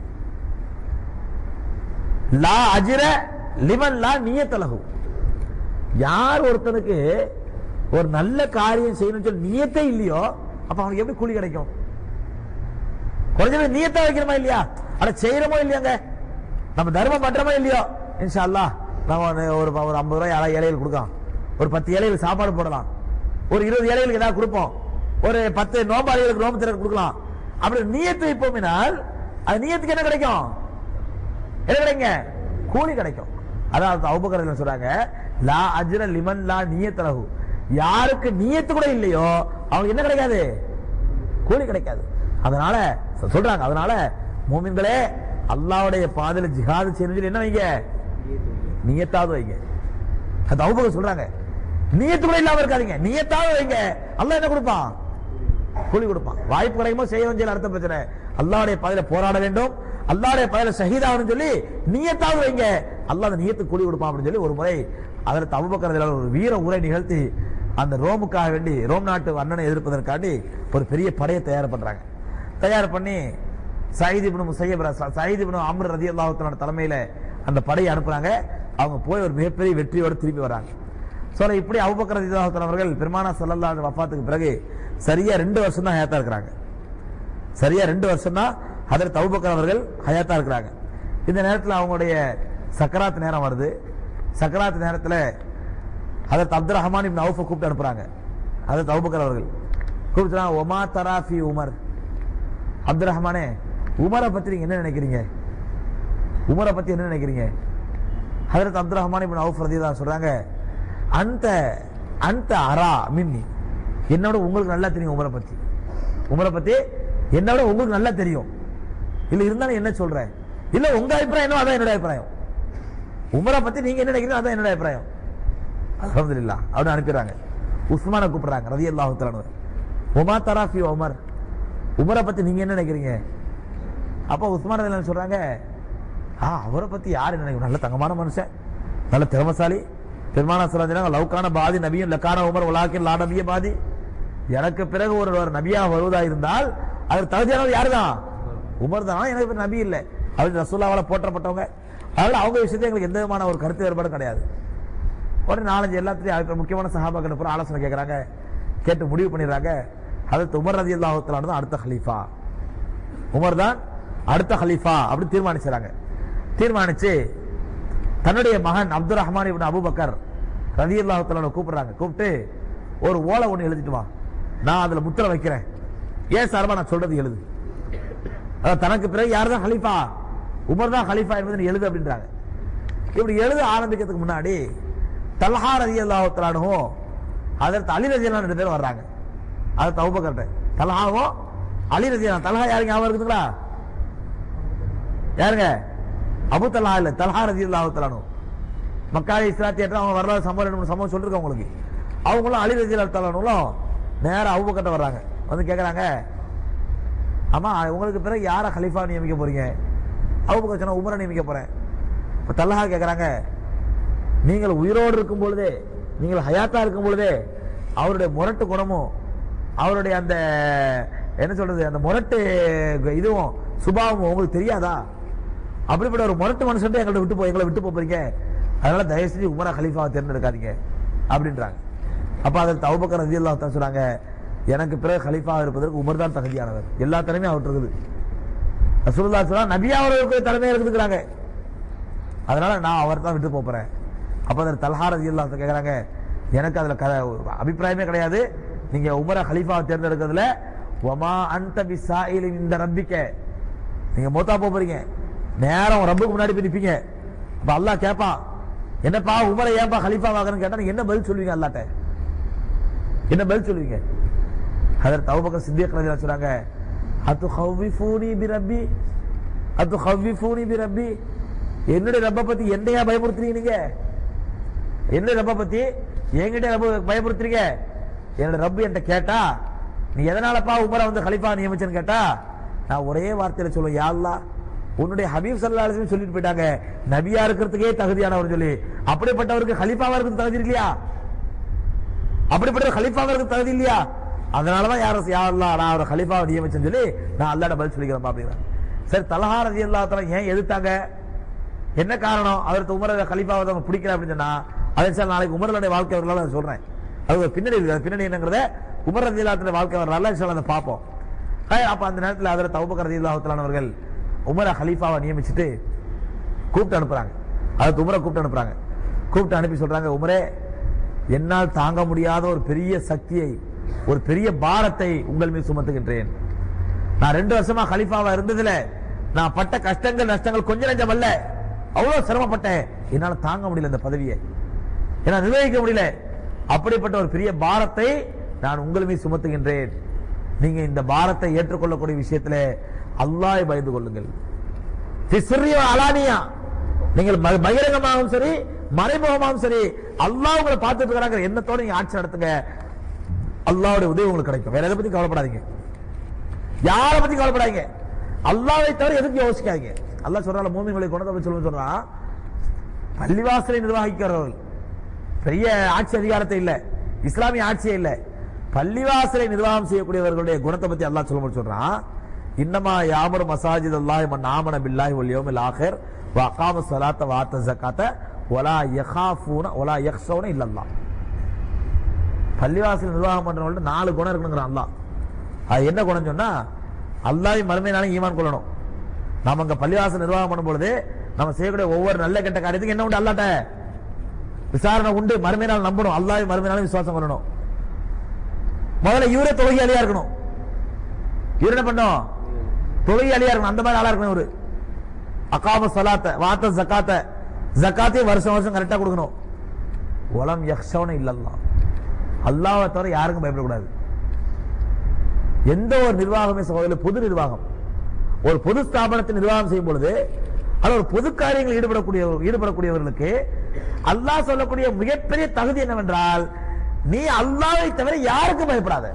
லா அஜ்ர லிமன் லா நியத லஹு யார் ஒருத்தனுக்கு ஒரு நல்ல காரியம் செய்யணும்னு சொல்லி நியத்தே இல்லையோ அப்ப அவனுக்கு எப்படி கூலி கிடைக்கும் குறைஞ்சது நியத்தா வைக்கிறோமா இல்லையா அட செய்யறோமோ இல்லையாங்க நம்ம தர்மம் பண்றோமோ இல்லையோ இன்ஷா அல்லாஹ் நம்ம ஒரு- ஒரு ஒரு ஐம்பது ரூபாய் யாராவது ஏழைகள் கொடுக்கலாம் ஒரு பத்து ஏழைகளுக்கு சாப்பாடு போடலாம் ஒரு இருபது ஏழைகளுக்கு ஏதாவது கொடுப்போம் ஒரு பத்து நோம்பாளிகளுக்கு நோம்பு திறக்க கொடுக்கலாம் அப்படி நியத்து வைப்போமினால் அது நியத்துக்கு என்ன கிடைக்கும் என்ன கிடைங்க கூலி கிடைக்கும் அதாவது அவுபக்கர் சொல்றாங்க லா அஜ்ர லிமன் லா நியத்தலகு யாருக்கு நியத்து கூட இல்லையோ அவங்க என்ன கிடைக்காது கூலி கிடைக்காது அதனால சொ- சொல்றாங்க அதனால மூமின்களே அல்லாஹ்வுடைய பாதையில ஜிஹாது செய்யணும் சொல்லி என்ன வைங்க நியத்தாவது வைங்க அது அவங்க சொல்றாங்க நியத்து கூட இல்லாம இருக்காதீங்க நியத்தாவது வைங்க அல்லாஹ் என்ன கொடுப்பான் கூலி கொடுப்பான் வாய்ப்பு கிடைக்குமோ செய்ய வேண்டிய அடுத்த பிரச்சனை அல்லாஹ்வுடைய பாதையில போராட வேண்டும் அல்லாஹ்வுடைய பாதையில ஷஹீதாகணும் சொல்லி நியத்தாவது வைங்க அல்லாஹ் அந்த நியத்து கூலி கொடுப்பான் அப்படின்னு சொல்லி ஒரு முறை அதற்கு அபுபக்கர் ஒரு வீர உரை நிகழ்த்தி அந்த ரோமுக்காக வேண்டி ரோம் நாட்டு அண்ணனை எதிர்ப்பதற்காண்டி ஒரு பெரிய படையை தயார் பண்றாங்க தயார் பண்ணி சயீத் இப்னு முசையப் ர- சயீத் இப்னு அம்ர் ரலியல்லாஹு தஆலா தலைமையில அந்த படையை அனுப்புறாங்க அவங்க போய் ஒரு மிகப்பெரிய வெற்றியோட திரும்பி வராங்க சோ இப்படி அபூபக்கர் ரலியல்லாஹு தஆலா அவர்கள் பெருமானா ஸல்லல்லாஹு அலைஹி வஃபாத்துக்கு பிறகு சரியா ரெண்டு வருஷம் தான் ஹயாத்தா இருக்கிறாங்க சரியா ரெண்டு வருஷம் தான் ஹதரத் அபூபக்கர் அவர்கள் ஹயாத்தா இருக்கிறாங்க இந்த நேரத்தில் அவங்களுடைய சக்கராத் நேரம் வருது சக்கராத் நேரத்தில் ஹதரத் அப்துல் ரஹ்மான் இப்னு அவுஃபை கூப்பிட்டு அனுப்புறாங்க ஹதரத் அபூபக்கர் அவர்கள் கூப்பிட்டு சொன்னாங்க, ஒமா தராஃபி உமர் அப்துல் ரஹ்மானே உமரை பத்தி நீங்க என்ன நினைக்கிறீங்க உமரை பத்தி என்ன நினைக்கிறீங்க ஹதரத் அப்துல் ரஹ்மான் இப்னு அவுஃப் ரலியல்லாஹு சொல்றாங்க அந்த அந்த அரா மின்னி என்னோட உங்களுக்கு நல்லா தெரியும் உமரை பத்தி உமரை பத்தி என்னோட உங்களுக்கு நல்லா தெரியும் இல்ல இருந்தாலும் என்ன சொல்றேன் இல்ல உங்க அபிப்பிராயம் என்ன அதான் என்னோட அபிப்பிராயம் உமரை பத்தி நீங்க என்ன நினைக்கிறீங்க அதான் என்னோட அபிப்பிராயம் அல்ஹம்துலில்லாஹ் அப்படின்னு அனுப்பிடுறாங்க உஸ்மானை கூப்பிடுறாங்க ரலியல்லாஹு தஆலா உமா தராஃபி உமர் உமரை பத்தி நீங்க என்ன நினைக்கிறீங்க அப்ப உஸ்மான் ரலியல்லாஹு சொல்றாங்க ஆ அவரை பத்தி யாரு என்ன நினைக்கிறோம் நல்ல தங்கமான மனுஷன் நல்ல திறமசாலி பெருமானா சொல்றாங்க லவ்கான பாதி நபியும் லக்கான உமர் உலாக்கின் லா நபிய பாதி எனக்கு பிறகு ஒரு ஒரு நபியா வருவதா இருந்தால் அவர் தகுதியானவர் யாருதான் உமர் தான் எனக்கு பிறகு நபி இல்லை அவர் ரசூல்லாவால போற்றப்பட்டவங்க அதனால அவங்க விஷயத்துல எங்களுக்கு எந்த விதமான ஒரு கருத்து வேறுபாடும் கிடையாது உடனே நாலஞ்சு எல்லாத்துலயும் அதுக்கு முக்கியமான சஹாபாக்கள் பூரா ஆலோசனை கேட்கறாங்க கேட்டு முடிவு பண்ணிடுறாங்க அதற்கு உமர் ரதி அல்லாஹத்தாலான தான் அடுத்த ஹலீஃபா உமர் தான் அடுத்த ஹலீஃபா அப்படி தீர்மானிச்சாங்க தீர்மானிச்சு தன்னுடைய மகன் அப்துல் ரஹ்மான் இப்னு அபூபக்கர் ரதி அல்லாஹத்தாலான கூப்பிடுறாங்க கூப்பிட்டு ஒரு ஓலை ஒண்ணு எழுதிட்டு வா நான் அதுல முத்திரை வைக்கிறேன் ஏன் சார்பா நான் சொல்றது எழுது அதாவது தனக்கு பிறகு யார் தான் ஹலீஃபா உமர் தான் ஹலீஃபா என்பதை நீ எழுது அப்படின்றாங்க இப்படி எழுத ஆரம்பிக்கிறதுக்கு முன்னாடி தல்ஹா ரதி அல்லாஹத்தாலும் அதற்கு அலி ரதி ரெண்டு பேரும் வர்றாங்க அது தவுபக்கர்ட்ட தல்ஹாவும் அலி ரதி தல்ஹா யாருக்கு ஞாபகம் இருக்குதுங்களா யாருங்க அபு தல்ஹா இல்ல தல்ஹா ரதி அல்லாஹத்தாலும் மக்காலி இஸ்லாத்தியற்ற அவங்க வரலாறு சம்பவம் ரெண்டு மூணு சம்பவம் சொல்லிருக்கேன் உங்களுக்கு அவங்களும் அலி ரதி அல்லாஹத்தாலும் நேரா அபுபக்கர்ட்ட வர்றாங்க வந்து கேக்குறாங்க ஆமா உங்களுக்கு பிறகு யாரை ஹலீஃபா நியமிக்க போறீங்க அபுபக்கர் சொன்னா உமரை நியமிக்க போறேன் இப்ப தல்லஹா கேக்குறாங்க நீங்கள் உயிரோடு இருக்கும் பொழுதே நீங்கள் ஹயாத்தா இருக்கும் பொழுதே அவருடைய முரட்டு குணமும் அவருடைய அந்த என்ன சொல்றது அந்த முரட்டு இதுவும் சுபாவமும் உங்களுக்கு தெரியாதா அப்படிப்பட்ட ஒரு முரட்டு மனுஷன் எங்களை விட்டு போ எங்களை விட்டு போப் போறீங்க அதனால தயவு செஞ்சு உமரா ஹலீஃபாவை தேர்ந்தெடுக்காதீங்க அப்படின்றாங்க அப்ப அதற்கு தவுபக்கர் ரதி தான் சொல்றாங்க எனக்கு பிறகு ஹலீஃபா இருப்பதற்கு உமர் தான் தகுதியானவர் எல்லா திறமையும் அவர்கிட்ட இருக்குது ரசூலுல்லாஹி சொல்றாங்க நபியா அவர்களுக்கு தலைமை இருக்குதுங்கிறாங்க அதனால நான் அவர் தான் விட்டு போப் போறேன் அப்ப அதில் தல்ஹா ரதி கேக்குறாங்க எனக்கு அதுல க- அபிப்பிராயமே கிடையாது நீங்க உமர ஹலீஃபாவை தேர்ந்தெடுக்கிறதுல ஒமா அந்த பிசாயில் இந்த ரப்பிக்க நீங்க மூத்தா போப் போறீங்க நேரம் ரப்புக்கு முன்னாடி போய் நிப்பீங்க அப்ப அல்லாஹ் கேட்பான் என்னப்பா உமரை ஏன்பா ஹலீஃபா வாங்கன்னு கேட்டா நீங்க என்ன பதில் சொல்லுவீங்க அல்லாட்ட என்ன பதில் சொல்லுவீங்க அதற்கு அபூபக்கர் சித்திக் ரலியல்லாஹு சொல்றாங்க அத்து ஹவ்விஃபூனி பி ரப்பி அத்து ஹவ்விஃபூனி பி ரப்பி என்னுடைய ரப்ப பத்தி என்னையா பயமுறுத்துறீங்க நீங்க என்னுடைய ரப்ப பத்தி என்கிட்ட ரப்ப பயமுறுத்துறீங்க என்னோட ரப்பு என்கிட்ட கேட்டா நீ எதனாலப்பா உமரை வந்து ஹலிஃபா நியமிச்சேன்னு கேட்டா நான் ஒரே வார்த்தையில சொல்லுவேன் யா அல்லாஹ் உன்னுடைய ஹபீப் ஸல்லல்லாஹு அலைஹி வஸல்லம் சொல்லிட்டு போயிட்டாங்க நபியா இருக்கிறதுக்கே தகுதியானவர் சொல்லி அப்படிப்பட்டவருக்கு ஹலிஃபாவா இருக்கிறது தகுதி இல்லையா அப்படிப்பட்ட ஒரு ஹலிஃபாவிற்கு தகுதி இல்லையா அதனாலதான் யாரும் யா அல்லாஹ் நான் ஒரு ஹலிஃபாவை நியமிச்சேன்னு சொல்லி நான் அல்லாட பதில் சொல்லிக்கிறேன் அப்படிங்கிறேன் சரி தலஹா ரதி அல்லாஹ் ஏன் எதிர்த்தாங்க என்ன காரணம் அதற்கு உமர ஹலிஃபாவை தான் பிடிக்கல அப்படின்னு சொன்னா அதே சார் நாளைக்கு உமரனுடைய வாழ்க்கை வரலாறு நான் சொல்றேன் அது ஒரு பின்னணி இருக்கு அது பின்னணி என்னங்கிறத உமர் ரதி அல்லாஹ் வாழ்க்கை வரலாறு இன்ஷா அல்லாஹ் அதை பார்ப்போம் ஹே, அப்ப அந்த நேரத்தில் அதில் தவுபக்கர் ரதி அல்லாஹ் அவர்கள் உமர ஹலீஃபாவை நியமிச்சுட்டு கூப்பிட்டு அனுப்புறாங்க அதுக்கு உமரை கூப்பிட்டு அனுப்புறாங்க கூப்பிட்டு அனுப்பி சொல்றாங்க உமரே என்னால் தாங்க முடியாத ஒரு பெரிய சக்தியை ஒரு பெரிய பாரத்தை உங்கள் மீது சுமத்துகின்றேன் நான் ரெண்டு வருஷமா ஹலிஃபாவா இருந்ததுல நான் பட்ட கஷ்டங்கள் நஷ்டங்கள் கொஞ்சம் நஞ்சம் அல்ல அவ்வளவு சிரமப்பட்டேன் என்னால தாங்க முடியல இந்த பதவியை என்னால நிர்வகிக்க முடியல அப்படிப்பட்ட ஒரு பெரிய பாரத்தை நான் உங்கள் மீது சுமத்துகின்றேன் நீங்க இந்த பாரத்தை ஏற்றுக்கொள்ளக்கூடிய விஷயத்துல அல்லாஹ்வை பயந்து கொள்ளுங்கள் ஃபி சிர்ரி வ அலானியா நீங்கள் ம- பகிரங்கமாகவும் சரி மறைமுகமாகவும் சரி அல்லாஹ் உங்களை பார்த்துட்டு இருக்கிறாங்க எண்ணத்தோட நீங்க ஆட்சி நடத்துங்க அல்லாஹ்வுடைய உதவி உங்களுக்கு கிடைக்கும் வேற எதை பத்தி கவலைப்படாதீங்க யாரை பத்தி கவலைப்படாதீங்க அல்லாஹ்வை தவிர எதுக்கு யோசிக்காதீங்க அல்லாஹ் சொல்றால மூமிங்களை குணத்தை பத்தி சொல்லுன்னு சொல்றான் பள்ளிவாசலை நிர்வகிக்கிறவர்கள் பெரிய ஆட்சி அதிகாரத்தை இல்ல இஸ்லாமிய ஆட்சியே இல்ல பள்ளிவாசலை நிர்வாகம் செய்யக்கூடியவர்களுடைய குணத்தை பத்தி அல்லாஹ் சொல்லும்போது சொல்றான் இன்னமா யாமரு மசாஜித் அல்லாஹ் மன் ஆமன பில்லாஹி வல் யௌமில் ஆகிர் வ அகாம ஸலாத்த வ ஆத்த ஸகாத்த வலா யகாஃபூன வலா யக்ஷௌன இல்லல்லாஹ் பள்ளிவாசல் நிர்வாகம் பண்றவங்கள்ட்ட நாலு குணம் இருக்கணுங்கிறான் அல்லாஹ் அது என்ன குணம் சொன்னா அல்லாஹ் மறுமையினாலும் ஈமான் கொள்ளணும் நாம அங்க பள்ளிவாசல் நிர்வாகம் பண்ணும்பொழுது நம்ம செய்யக்கூடிய ஒவ்வொரு நல்ல கெட்ட காரியத்துக்கு என்ன உண்டு அல்லாட்ட விசாரணை உண்டு மறுமையினால் நம்பணும் அல்லாஹ் மறுமையினாலும் விசுவாசம் பண்ணணும் முதல்ல இவரே தொழுகையாளியா இருக்கணும் இவர் என்ன பண்ணும் தொழுகையாளியா இருக்கணும் அந்த மாதிரி ஆளா இருக்கணும் இவரு அகாம சலாத்த வாத்த ஜக்காத்த ஜக்காத்தையும் வருஷம் வருஷம் கரெக்டா கொடுக்கணும் உலம் யக்ஷவன இல்லல்லாம் அல்லாஹ்வை தவிர யாருக்கும் பயப்படக்கூடாது எந்த ஒரு நிர்வாகமே சகோதரர் பொது நிர்வாகம் ஒரு பொது ஸ்தாபனத்தை நிர்வாகம் செய்யும் பொழுது அது ஒரு பொது காரியங்களில் ஈடுபடக்கூடிய ஈடுபடக்கூடியவர்களுக்கு அல்லாஹ் சொல்லக்கூடிய மிகப்பெரிய தகுதி என்னவென்றால் நீ அல்லாஹ்வை தவிர யாருக்கும் பயப்படாத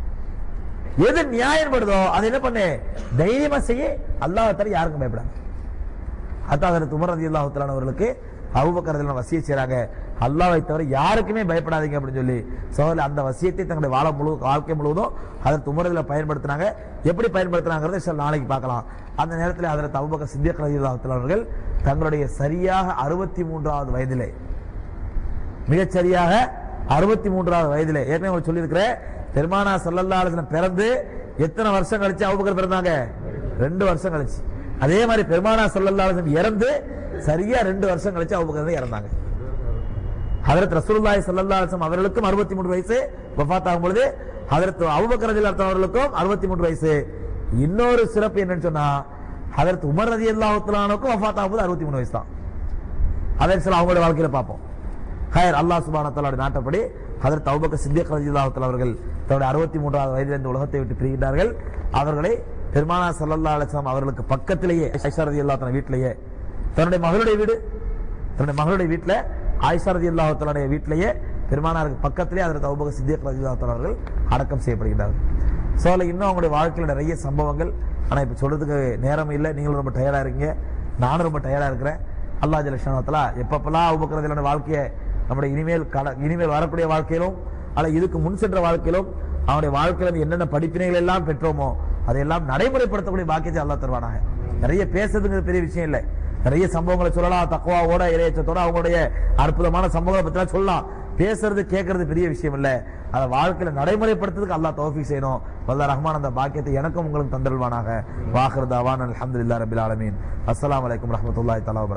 எது நியாயப்படுதோ அதை என்ன பண்ணு தைரியமா செய்ய அல்லாஹ்வை தவிர யாருக்கும் பயப்படாத அதான் அதற்கு உமர் ரதி அல்லாஹு அவர்களுக்கு அபுபக்கரத்தில் வசிய செய்றாங்க அல்லாஹ்வை தவிர யாருக்குமே பயப்படாதீங்க அப்படின்னு சொல்லி சோதரில் அந்த வசியத்தை தங்களுடைய வாழ முழு வாழ்க்கை முழுவதும் அதற்கு உமரதில் பயன்படுத்தினாங்க எப்படி பயன்படுத்தினாங்கிறத சில நாளைக்கு பார்க்கலாம் அந்த நேரத்தில் அதற்கு அபுபக்கர் சித்தியக் ரதி அல்லாஹு அவர்கள் தங்களுடைய சரியாக அறுபத்தி மூன்றாவது வயதிலே மிகச் சரியாக அறுபத்தி மூன்றாவது வயதிலே ஏற்கனவே உங்களுக்கு சொல்லியிருக்கிறேன் பெருமானா சல்லல்லா அலிஸ்லாம் பிறந்து எத்தனை வருஷம் கழிச்சு அபுபக்கர் பிறந்தாங்க ரெண்டு வருஷம் கழிச்சு அதே மாதிரி பெருமானா சல்லல்லா அலிஸ்லாம் இறந்து சரியா ரெண்டு வருஷம் கழிச்சு அபுபக்கர் தான் இறந்தாங்க ஹதரத் ரசூலுல்லாஹி ஸல்லல்லாஹு அலைஹி வஸல்லம் அவர்களுக்கும் 63 வயசு வஃபாத் ஆகும் பொழுது ஹதரத் அபூபக்கர் ரலியல்லாஹு அன்ஹு அவர்களுக்கும் 63 வயசு இன்னொரு சிறப்பு என்னன்னு சொன்னா ஹதரத் உமர் ரலியல்லாஹு தஆலா அன்ஹுக்கும் வஃபாத் ஆகும்போது 63 வயசு தான் அதே சில அவங்களோட வாழ்க்கையில பார்ப்போம் ஹயர் அல்லாஹ் சுப்ஹானஹு வ தஆலாவுடைய நாட்டப்படி ஹதரத் அபூபக்கர் சித்திக் ரலியல்லாஹு தஆலா அவர்கள் தன்னுடைய 63வது வயதில் இந்த உலகத்தை விட்டு பிரிகிறார்கள் அவர்களை பெருமானா ஸல்லல்லாஹு அலைஹி வஸல்லம் அவர்களுக்கு பக்கத்திலேயே ஐஷா ரலியல்லாஹு தஆலா வீட்டிலேயே தன்னுடைய மகளுடைய வீடு தன்னுடைய மகளுடைய வீட்டுல ஆயிஷா ரதி அல்லாஹத்தலுடைய வீட்டிலேயே பெருமானாருக்கு பக்கத்திலே அதற்கு அபுபக்கர் சித்திக் ரதி அவர்கள் அடக்கம் செய்யப்படுகிறார்கள் ஸோ அதில் இன்னும் அவங்களுடைய வாழ்க்கையில் நிறைய சம்பவங்கள் ஆனா இப்ப சொல்றதுக்கு நேரம் இல்லை நீங்களும் ரொம்ப டயர்டா இருக்கீங்க நானும் ரொம்ப டயர்டா இருக்கிறேன் அல்லாஹ் ஜலஷானத்தலா எப்பப்பெல்லாம் அபுபக்கர் ரதியல்லாஹு வாழ்க்கையை நம்முடைய இனிமேல் கட இனிமேல் வரக்கூடிய வாழ்க்கையிலும் அல்ல இதுக்கு முன் சென்ற வாழ்க்கையிலும் அவனுடைய வாழ்க்கையில இருந்து என்னென்ன படிப்பினைகள் எல்லாம் பெற்றோமோ அதையெல்லாம் நடைமுறைப்படுத்தக்கூடிய பாக்கியத்தை அல்லாஹ் தருவானாக நிறைய பேசுறதுங்கிறது பெரிய விஷயம் இல்லை நிறைய சம்பவங்களை சொல்லலாம் தக்குவாவோட இறையச்சத்தோட அவங்களுடைய அற்புதமான சம்பவங்களை பத்தி சொல்லலாம் பேசுறது கேட்கறது பெரிய விஷயம் இல்ல அதை வாழ்க்கையில நடைமுறைப்படுத்துறதுக்கு அல்லாஹ் தௌஃபீக் செய்யணும் வல்ல ரஹ்மான் அந்த பாக்கியத்தை எனக்கும் உங்களுக்கு தந்தருவானாக வாஹர் தாவான் அல்ஹம்துலில்லாஹி ரபில் ஆலமீன் அஸ்ஸலாமு அலைக்கும் ரஹ்மத்துல்லாஹி தஆலா வபரகாத்துஹு